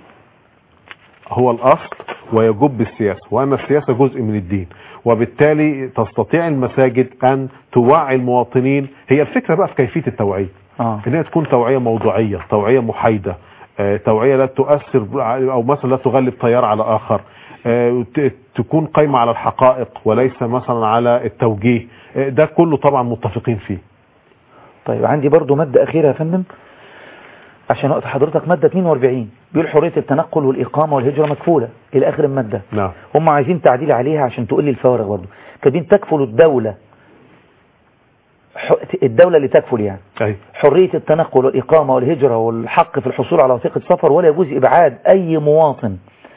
هو الأصل ويجب السياسة وأن السياسة جزء من الدين وبالتالي تستطيع المساجد أن توعي المواطنين هي الفكرة بقى في كيفية التوعية اه ان هي تكون توعية موضوعية توعية محايدة آه، توعية لا تؤثر او مثلا لا تغلب تيار على اخر آه، ت- تكون قايمة على الحقائق وليس مثلا على التوجيه آه، ده كله طبعا متفقين فيه طيب عندي برضو مادة أخيرة يا فندم عشان وقت حضرتك مادة 42 بيقول حرية التنقل والإقامة والهجرة مكفولة إلى آخر المادة نعم هم عايزين تعديل عليها عشان تقول لي الفوارق برضو كاتبين تكفل الدولة ح- الدولة اللي تكفل يعني أي حرية التنقل والإقامة والهجرة والحق في الحصول على وثيقة سفر ولا يجوز إبعاد أي مواطن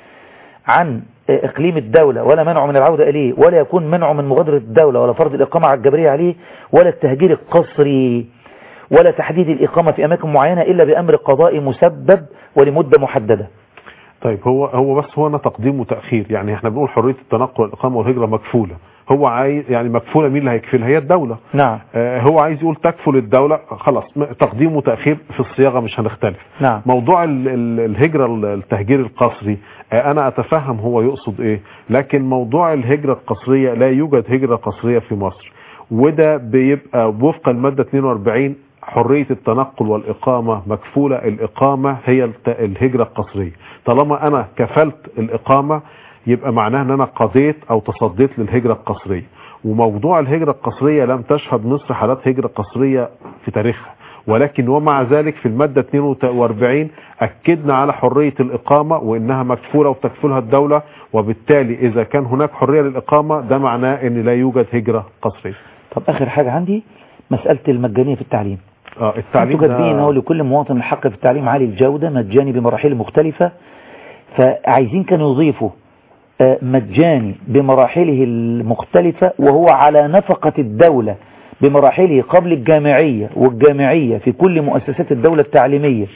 عن إقليم الدولة ولا منعه من العودة إليه ولا يكون منعه من مغادرة الدولة ولا فرض الإقامة على الجبرية عليه ولا التهجير القسري ولا تحديد الإقامة في أماكن معينة إلا بأمر قضائي مسبب ولمدة محددة طيب هو هو بس هو انا تقديم وتاخير يعني احنا بنقول حريه التنقل والاقامه والهجره مكفوله هو عايز يعني مكفوله مين اللي هيكفلها هي الدوله نعم آه هو عايز يقول تكفل الدوله خلاص م- تقديم وتاخير في الصياغه مش هنختلف نعم موضوع ال- ال- الهجرة ال- التهجير القسري آه، أنا أتفهم هو يقصد إيه لكن موضوع الهجرة القسرية لا يوجد هجرة قسرية في مصر وده بيبقى وفق المادة 42 حرية التنقل والإقامة مكفولة الإقامة هي الت- الهجرة القسرية طالما أنا كفلت الإقامة يبقى معناه أن أنا قضيت أو تصديت للهجرة القسرية وموضوع الهجرة القسرية لم تشهد مصر حالات هجرة قسرية في تاريخها ولكن ومع ذلك في المادة 42 أكدنا على حرية الإقامة وإنها مكفولة وتكفلها الدولة وبالتالي إذا كان هناك حرية للإقامة ده معناه أن لا يوجد هجرة قسرية طب آخر حاجة عندي مسألة المجانية في التعليم آه التعليم انتوا كاتبين ده- هو لكل مواطن الحق في التعليم عالي الجودة مجاني بمراحل مختلفة فعايزين كانوا يضيفوا آه، مجاني بمراحله المختلفة وهو على نفقة الدولة بمراحله قبل الجامعية والجامعية في كل مؤسسات الدولة التعليمية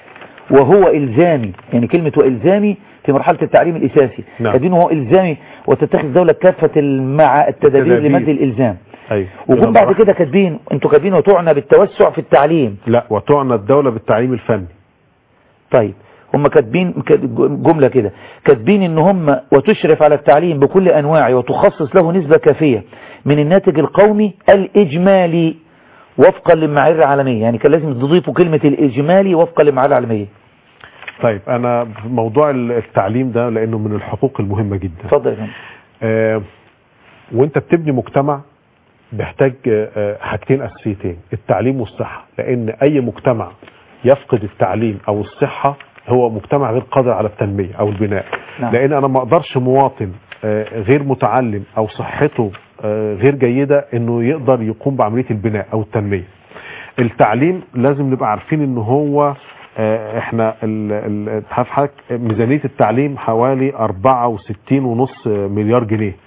وهو إلزامي يعني كلمة وإلزامي في مرحلة التعليم الأساسي نعم. كاتبين هو إلزامي وتتخذ الدولة كافة المع التدابير التدابير. لمد الإلزام أيوة. وجم بعد كده كاتبين انتوا كاتبين وتعنى بالتوسع في التعليم لا وتعنى الدولة بالتعليم الفني طيب هم كاتبين ك- جملة كده كاتبين ان هم وتشرف على التعليم بكل انواعه وتخصص له نسبة كافية من الناتج القومي الاجمالي وفقا للمعايير العالمية يعني كان لازم تضيفوا كلمة الاجمالي وفقا للمعايير العالمية طيب أنا في موضوع التعليم ده لأنه من الحقوق المهمة جدا اتفضل يا فندم آه، وانت بتبني مجتمع بيحتاج آه، آه، حاجتين اساسيتين التعليم والصحه لان اي مجتمع يفقد التعليم او الصحه هو مجتمع غير قادر على التنميه او البناء نعم. لان انا ما اقدرش مواطن آه، غير متعلم او صحته آه، غير جيده انه يقدر يقوم بعمليه البناء او التنميه التعليم لازم نبقى عارفين ان هو آه، احنا ال- ال- عارف حضرتك ميزانيه التعليم حوالي 64.5 مليار جنيه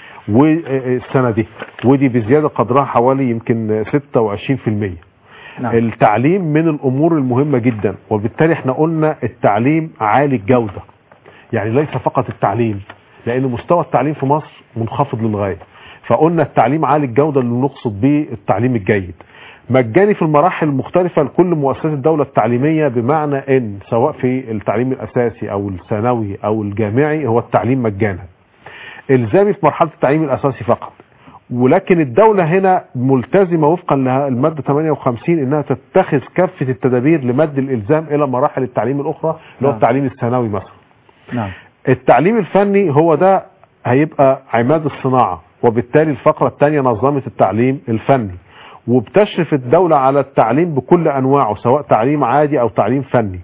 والسنه دي ودي بزياده قدرها حوالي يمكن 26% نعم التعليم من الامور المهمه جدا وبالتالي احنا قلنا التعليم عالي الجوده يعني ليس فقط التعليم لان مستوى التعليم في مصر منخفض للغايه فقلنا التعليم عالي الجوده اللي نقصد به التعليم الجيد مجاني في المراحل المختلفة لكل مؤسسات الدولة التعليمية بمعنى ان سواء في التعليم الاساسي او الثانوي او الجامعي هو التعليم مجانا الزامي في مرحلة التعليم الاساسي فقط ولكن الدولة هنا ملتزمة وفقا للمادة 58 انها تتخذ كافة التدابير لمد الالزام الى مراحل التعليم الاخرى اللي هو نعم. التعليم الثانوي مثلا نعم التعليم الفني هو ده هيبقى عماد الصناعة وبالتالي الفقرة الثانية نظمت التعليم الفني وبتشرف الدولة على التعليم بكل أنواعه سواء تعليم عادي أو تعليم فني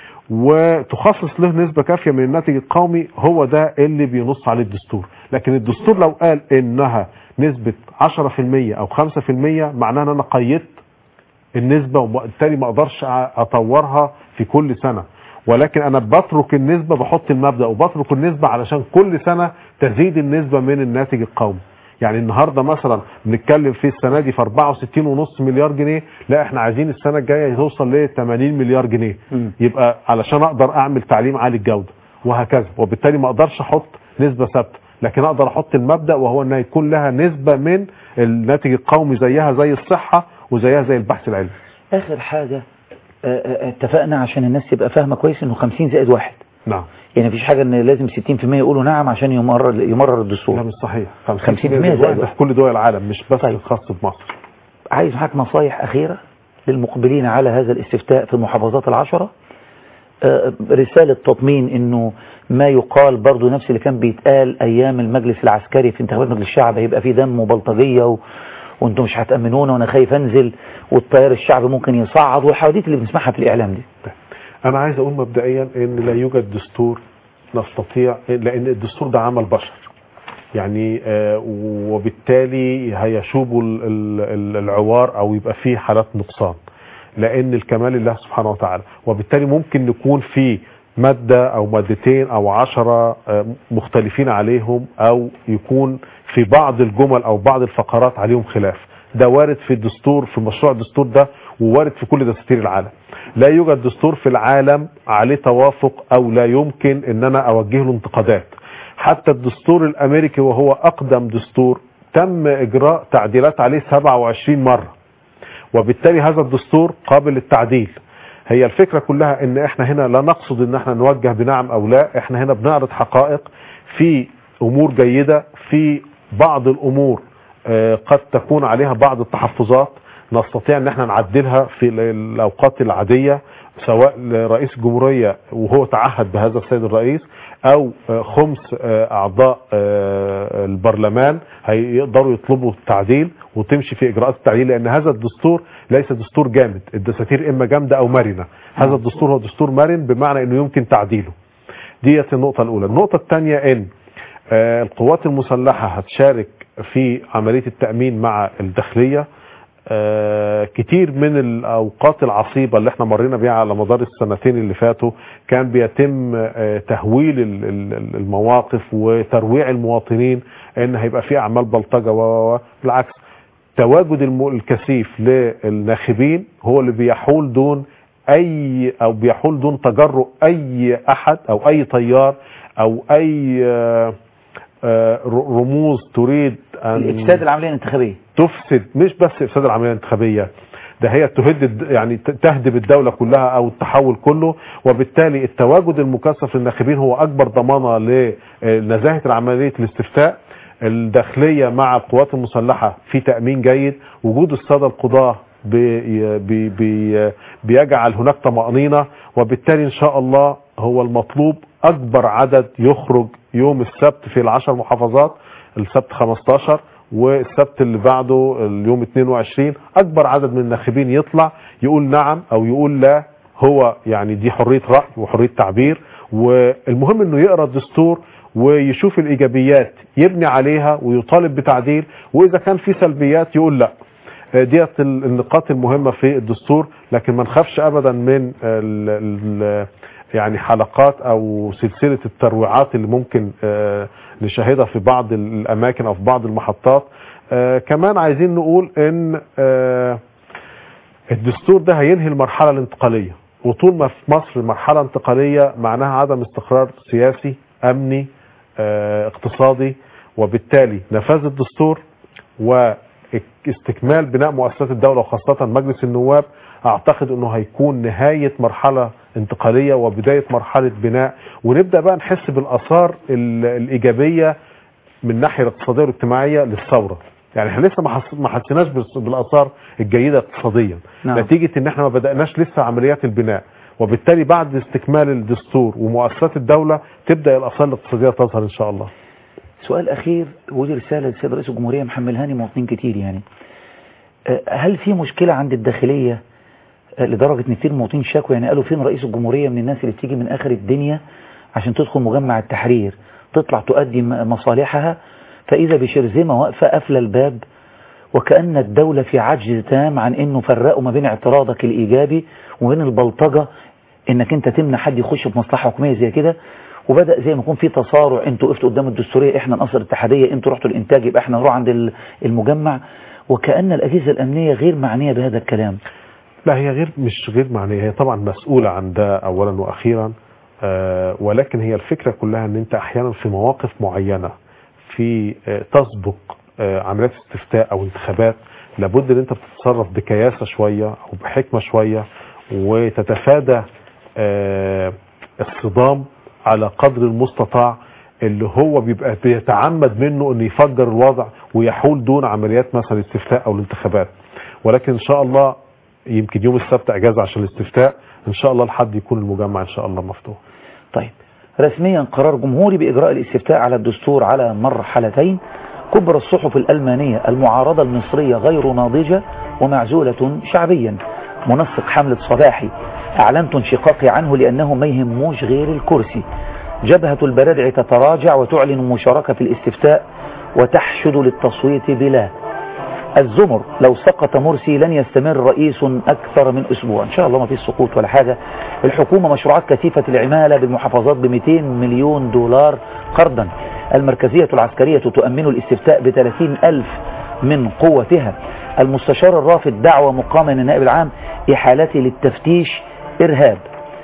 وتخصص له نسبة كافية من الناتج القومي هو ده اللي بينص عليه الدستور لكن الدستور لو قال إنها نسبة 10% أو 5% معناه أن أنا قيدت النسبة وبالتالي ما اقدرش اطورها في كل سنة ولكن انا بترك النسبة بحط المبدأ وبترك النسبة علشان كل سنة تزيد النسبة من الناتج القومي يعني النهاردة مثلا بنتكلم في السنة دي في 64.5 مليار جنيه لا احنا عايزين السنة الجاية توصل ل 80 مليار جنيه مم. يبقى علشان اقدر اعمل تعليم عالي الجودة وهكذا وبالتالي ما اقدرش احط نسبة ثابتة لكن اقدر احط المبدأ وهو انها يكون لها نسبة من الناتج القومي زيها زي الصحة وزيها زي البحث العلمي اخر حاجة آه، آه، اتفقنا عشان الناس تبقى فاهمة كويس انه 50 زائد واحد نعم يعني مفيش حاجة ان لازم 60% يقولوا نعم عشان يمرر يمرر لا الدستور مش صحيح 50% زائد ده واحد. في كل دول العالم مش بس طيب. الخاص بمصر عايز معاك نصايح أخيرة للمقبلين على هذا الاستفتاء في المحافظات العشرة آه، رسالة تطمين انه ما يقال برضو نفس اللي كان بيتقال ايام المجلس العسكري في انتخابات مجلس الشعب هيبقى فيه دم وبلطجية و... وانتم مش هتأمنونا وانا خايف انزل والتيار الشعبي ممكن يصعد والحواديت اللي بنسمعها في الاعلام دي انا عايز اقول مبدئيا ان لا يوجد دستور نستطيع لان الدستور ده عمل بشر يعني آه، وبالتالي هيشوب ال- ال- ال- العوار او يبقى فيه حالات نقصان لان الكمال لله سبحانه وتعالى وبالتالي ممكن نكون في مادة او مادتين او عشرة آه، مختلفين عليهم او يكون في بعض الجمل او بعض الفقرات عليهم خلاف ده وارد في الدستور في مشروع الدستور ده ووارد في كل دساتير العالم لا يوجد دستور في العالم عليه توافق او لا يمكن ان انا اوجه له انتقادات حتى الدستور الامريكي وهو اقدم دستور تم اجراء تعديلات عليه 27 مرة وبالتالي هذا الدستور قابل للتعديل هي الفكرة كلها ان احنا هنا لا نقصد ان احنا نوجه بنعم او لا احنا هنا بنعرض حقائق في امور جيدة في بعض الامور آه، قد تكون عليها بعض التحفظات نستطيع ان احنا نعدلها في ال- الاوقات العادية سواء لرئيس الجمهورية وهو تعهد بهذا السيد الرئيس او آه، خمس آه، اعضاء آه، البرلمان هيقدروا يطلبوا التعديل وتمشي في اجراءات التعديل لان هذا الدستور ليس دستور جامد الدساتير اما جامدة او مرنة هذا الدستور هو دستور مرن بمعنى انه يمكن تعديله ديت النقطة الاولى النقطة الثانية ان آه، القوات المسلحة هتشارك في عملية التأمين مع الداخلية آه، كتير من الأوقات العصيبة اللي احنا مرينا بيها على مدار السنتين اللي فاتوا كان بيتم آه، تهويل ال- ال- المواقف وترويع المواطنين ان هيبقى في أعمال بلطجة و و- و. بالعكس تواجد الم- الكثيف للناخبين هو اللي بيحول دون اي او بيحول دون تجرؤ اي احد او اي تيار او اي آه، آه، ر- رموز تريد ان الافساد العمليه الانتخابيه تفسد مش بس افساد العمليه الانتخابيه ده هي تهد الد- يعني ت- تهدم الدوله كلها او التحول كله وبالتالي التواجد المكثف للناخبين هو اكبر ضمانه لنزاهه عمليه الاستفتاء الداخليه مع القوات المسلحه في تامين جيد وجود الساده القضاه بي بي بي بيجعل هناك طمأنينة وبالتالي إن شاء الله هو المطلوب أكبر عدد يخرج يوم السبت في العشر محافظات السبت 15 والسبت اللي بعده اليوم 22 أكبر عدد من الناخبين يطلع يقول نعم أو يقول لا هو يعني دي حرية رأي وحرية تعبير والمهم انه يقرأ الدستور ويشوف الإيجابيات يبني عليها ويطالب بتعديل وإذا كان في سلبيات يقول لا ديت النقاط المهمة في الدستور لكن ما نخافش أبدا من ال ال يعني حلقات أو سلسلة الترويعات اللي ممكن آه، نشاهدها في بعض الأماكن أو في بعض المحطات آه، كمان عايزين نقول إن آه، الدستور ده هينهي المرحلة الانتقالية وطول ما في مصر مرحلة انتقالية معناها عدم استقرار سياسي أمني آه، اقتصادي وبالتالي نفاذ الدستور واستكمال بناء مؤسسات الدولة وخاصة مجلس النواب اعتقد انه هيكون نهاية مرحلة انتقالية وبداية مرحلة بناء ونبدأ بقى نحس بالاثار ال- الايجابية من الناحية الاقتصادية والاجتماعية للثورة يعني احنا لسه ما حس- ما حسيناش بالس- بالاثار الجيدة اقتصاديا نعم. نتيجة ان احنا ما بدأناش لسه عمليات البناء وبالتالي بعد استكمال الدستور ومؤسسات الدولة تبدأ الاثار الاقتصادية تظهر ان شاء الله سؤال أخير ودي رسالة للسيد رئيس الجمهورية محمد هاني مواطنين كتير يعني آه، هل في مشكلة عند الداخلية آه، لدرجة ان كتير مواطنين شكوا يعني قالوا فين رئيس الجمهورية من الناس اللي بتيجي من آخر الدنيا عشان تدخل مجمع التحرير تطلع تؤدي م- مصالحها فإذا بشرذمة واقفة قافلة الباب وكأن الدولة في عجز تام عن انه فرقوا ما بين اعتراضك الايجابي وبين البلطجة انك انت تمنع حد يخش في مصلحة حكومية زي كده وبدأ زي ما يكون في تصارع انتوا وقفتوا قدام الدستورية احنا نقصر الاتحادية انتوا رحتوا الانتاج يبقى احنا نروح عند ال- المجمع وكأن الأجهزة الأمنية غير معنية بهذا الكلام لا هي غير مش غير معنية هي طبعا مسؤولة عن ده أولا وأخيرا آه، ولكن هي الفكرة كلها أن أنت أحيانا في مواقف معينة في آه، تسبق آه، عمليات استفتاء أو انتخابات لابد أن أنت تتصرف بكياسة شوية أو بحكمة شوية وتتفادى آه، الصدام على قدر المستطاع اللي هو بيبقى بيتعمد منه انه يفجر الوضع ويحول دون عمليات مثلا الاستفتاء او الانتخابات ولكن ان شاء الله يمكن يوم السبت اجازه عشان الاستفتاء ان شاء الله لحد يكون المجمع ان شاء الله مفتوح طيب رسميا قرار جمهوري بإجراء الاستفتاء على الدستور على مرحلتين كبرى الصحف الألمانية المعارضة المصرية غير ناضجة ومعزولة شعبيا منسق حملة صباحي أعلنت انشقاقي عنه لأنه ما يهموش غير الكرسي جبهة البرادع تتراجع وتعلن المشاركة في الاستفتاء وتحشد للتصويت بلا الزمر لو سقط مرسي لن يستمر رئيس أكثر من أسبوع إن شاء الله ما فيش سقوط ولا حاجة الحكومة مشروعات كثيفة العمالة بالمحافظات ب 200 مليون دولار قرضا المركزية العسكرية تؤمن الاستفتاء ب 30 ألف من قوتها المستشار الرافض دعوة مقامة من النائب العام إحالتي للتفتيش إرهاب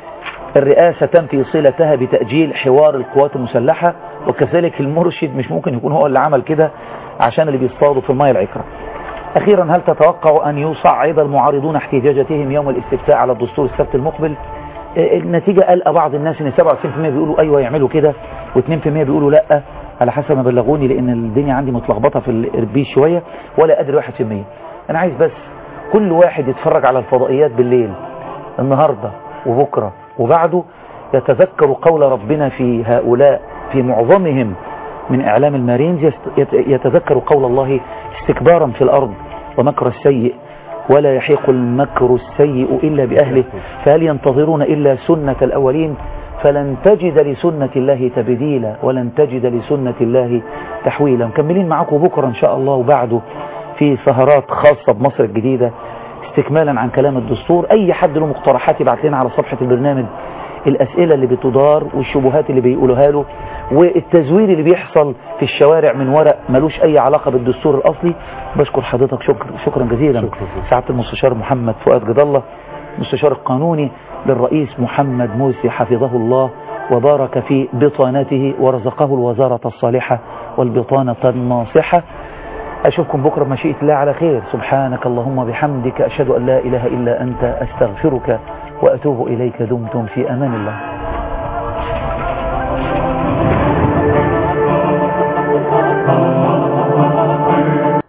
الرئاسة تنفي صلتها بتأجيل حوار القوات المسلحة وكذلك المرشد مش ممكن يكون هو اللي عمل كده عشان اللي بيصطادوا في المياه العكرة أخيرا هل تتوقع أن يصعد المعارضون احتجاجاتهم يوم الاستفتاء على الدستور السبت المقبل النتيجة قلق بعض الناس ان 97% بيقولوا ايوه يعملوا كده و2% بيقولوا لا على حسب ما بلغوني لان الدنيا عندي متلخبطه في الاربيش شويه ولا ادري 1% انا عايز بس كل واحد يتفرج على الفضائيات بالليل النهارده وبكره وبعده يتذكر قول ربنا في هؤلاء في معظمهم من اعلام المارينز يتذكر قول الله استكبارا في الارض ومكر السيء ولا يحيق المكر السيء إلا بأهله فهل ينتظرون إلا سنة الأولين فلن تجد لسنة الله تبديلا ولن تجد لسنة الله تحويلا مكملين معكم بكرة إن شاء الله وبعده في سهرات خاصة بمصر الجديدة استكمالا عن كلام الدستور أي حد له مقترحات يبعت لنا على صفحة البرنامج الأسئلة اللي بتدار والشبهات اللي بيقولوها له والتزوير اللي بيحصل في الشوارع من ورق ملوش أي علاقة بالدستور الأصلي بشكر حضرتك شكرا, شكرا جزيلا شكرا. سعادة المستشار محمد فؤاد جد الله مستشار القانوني للرئيس محمد مرسي حفظه الله وبارك في بطانته ورزقه الوزارة الصالحة والبطانة الناصحة أشوفكم بكرة بمشيئة الله على خير سبحانك اللهم بحمدك أشهد أن لا إله إلا أنت أستغفرك وأتوب إليك دمتم في أمان الله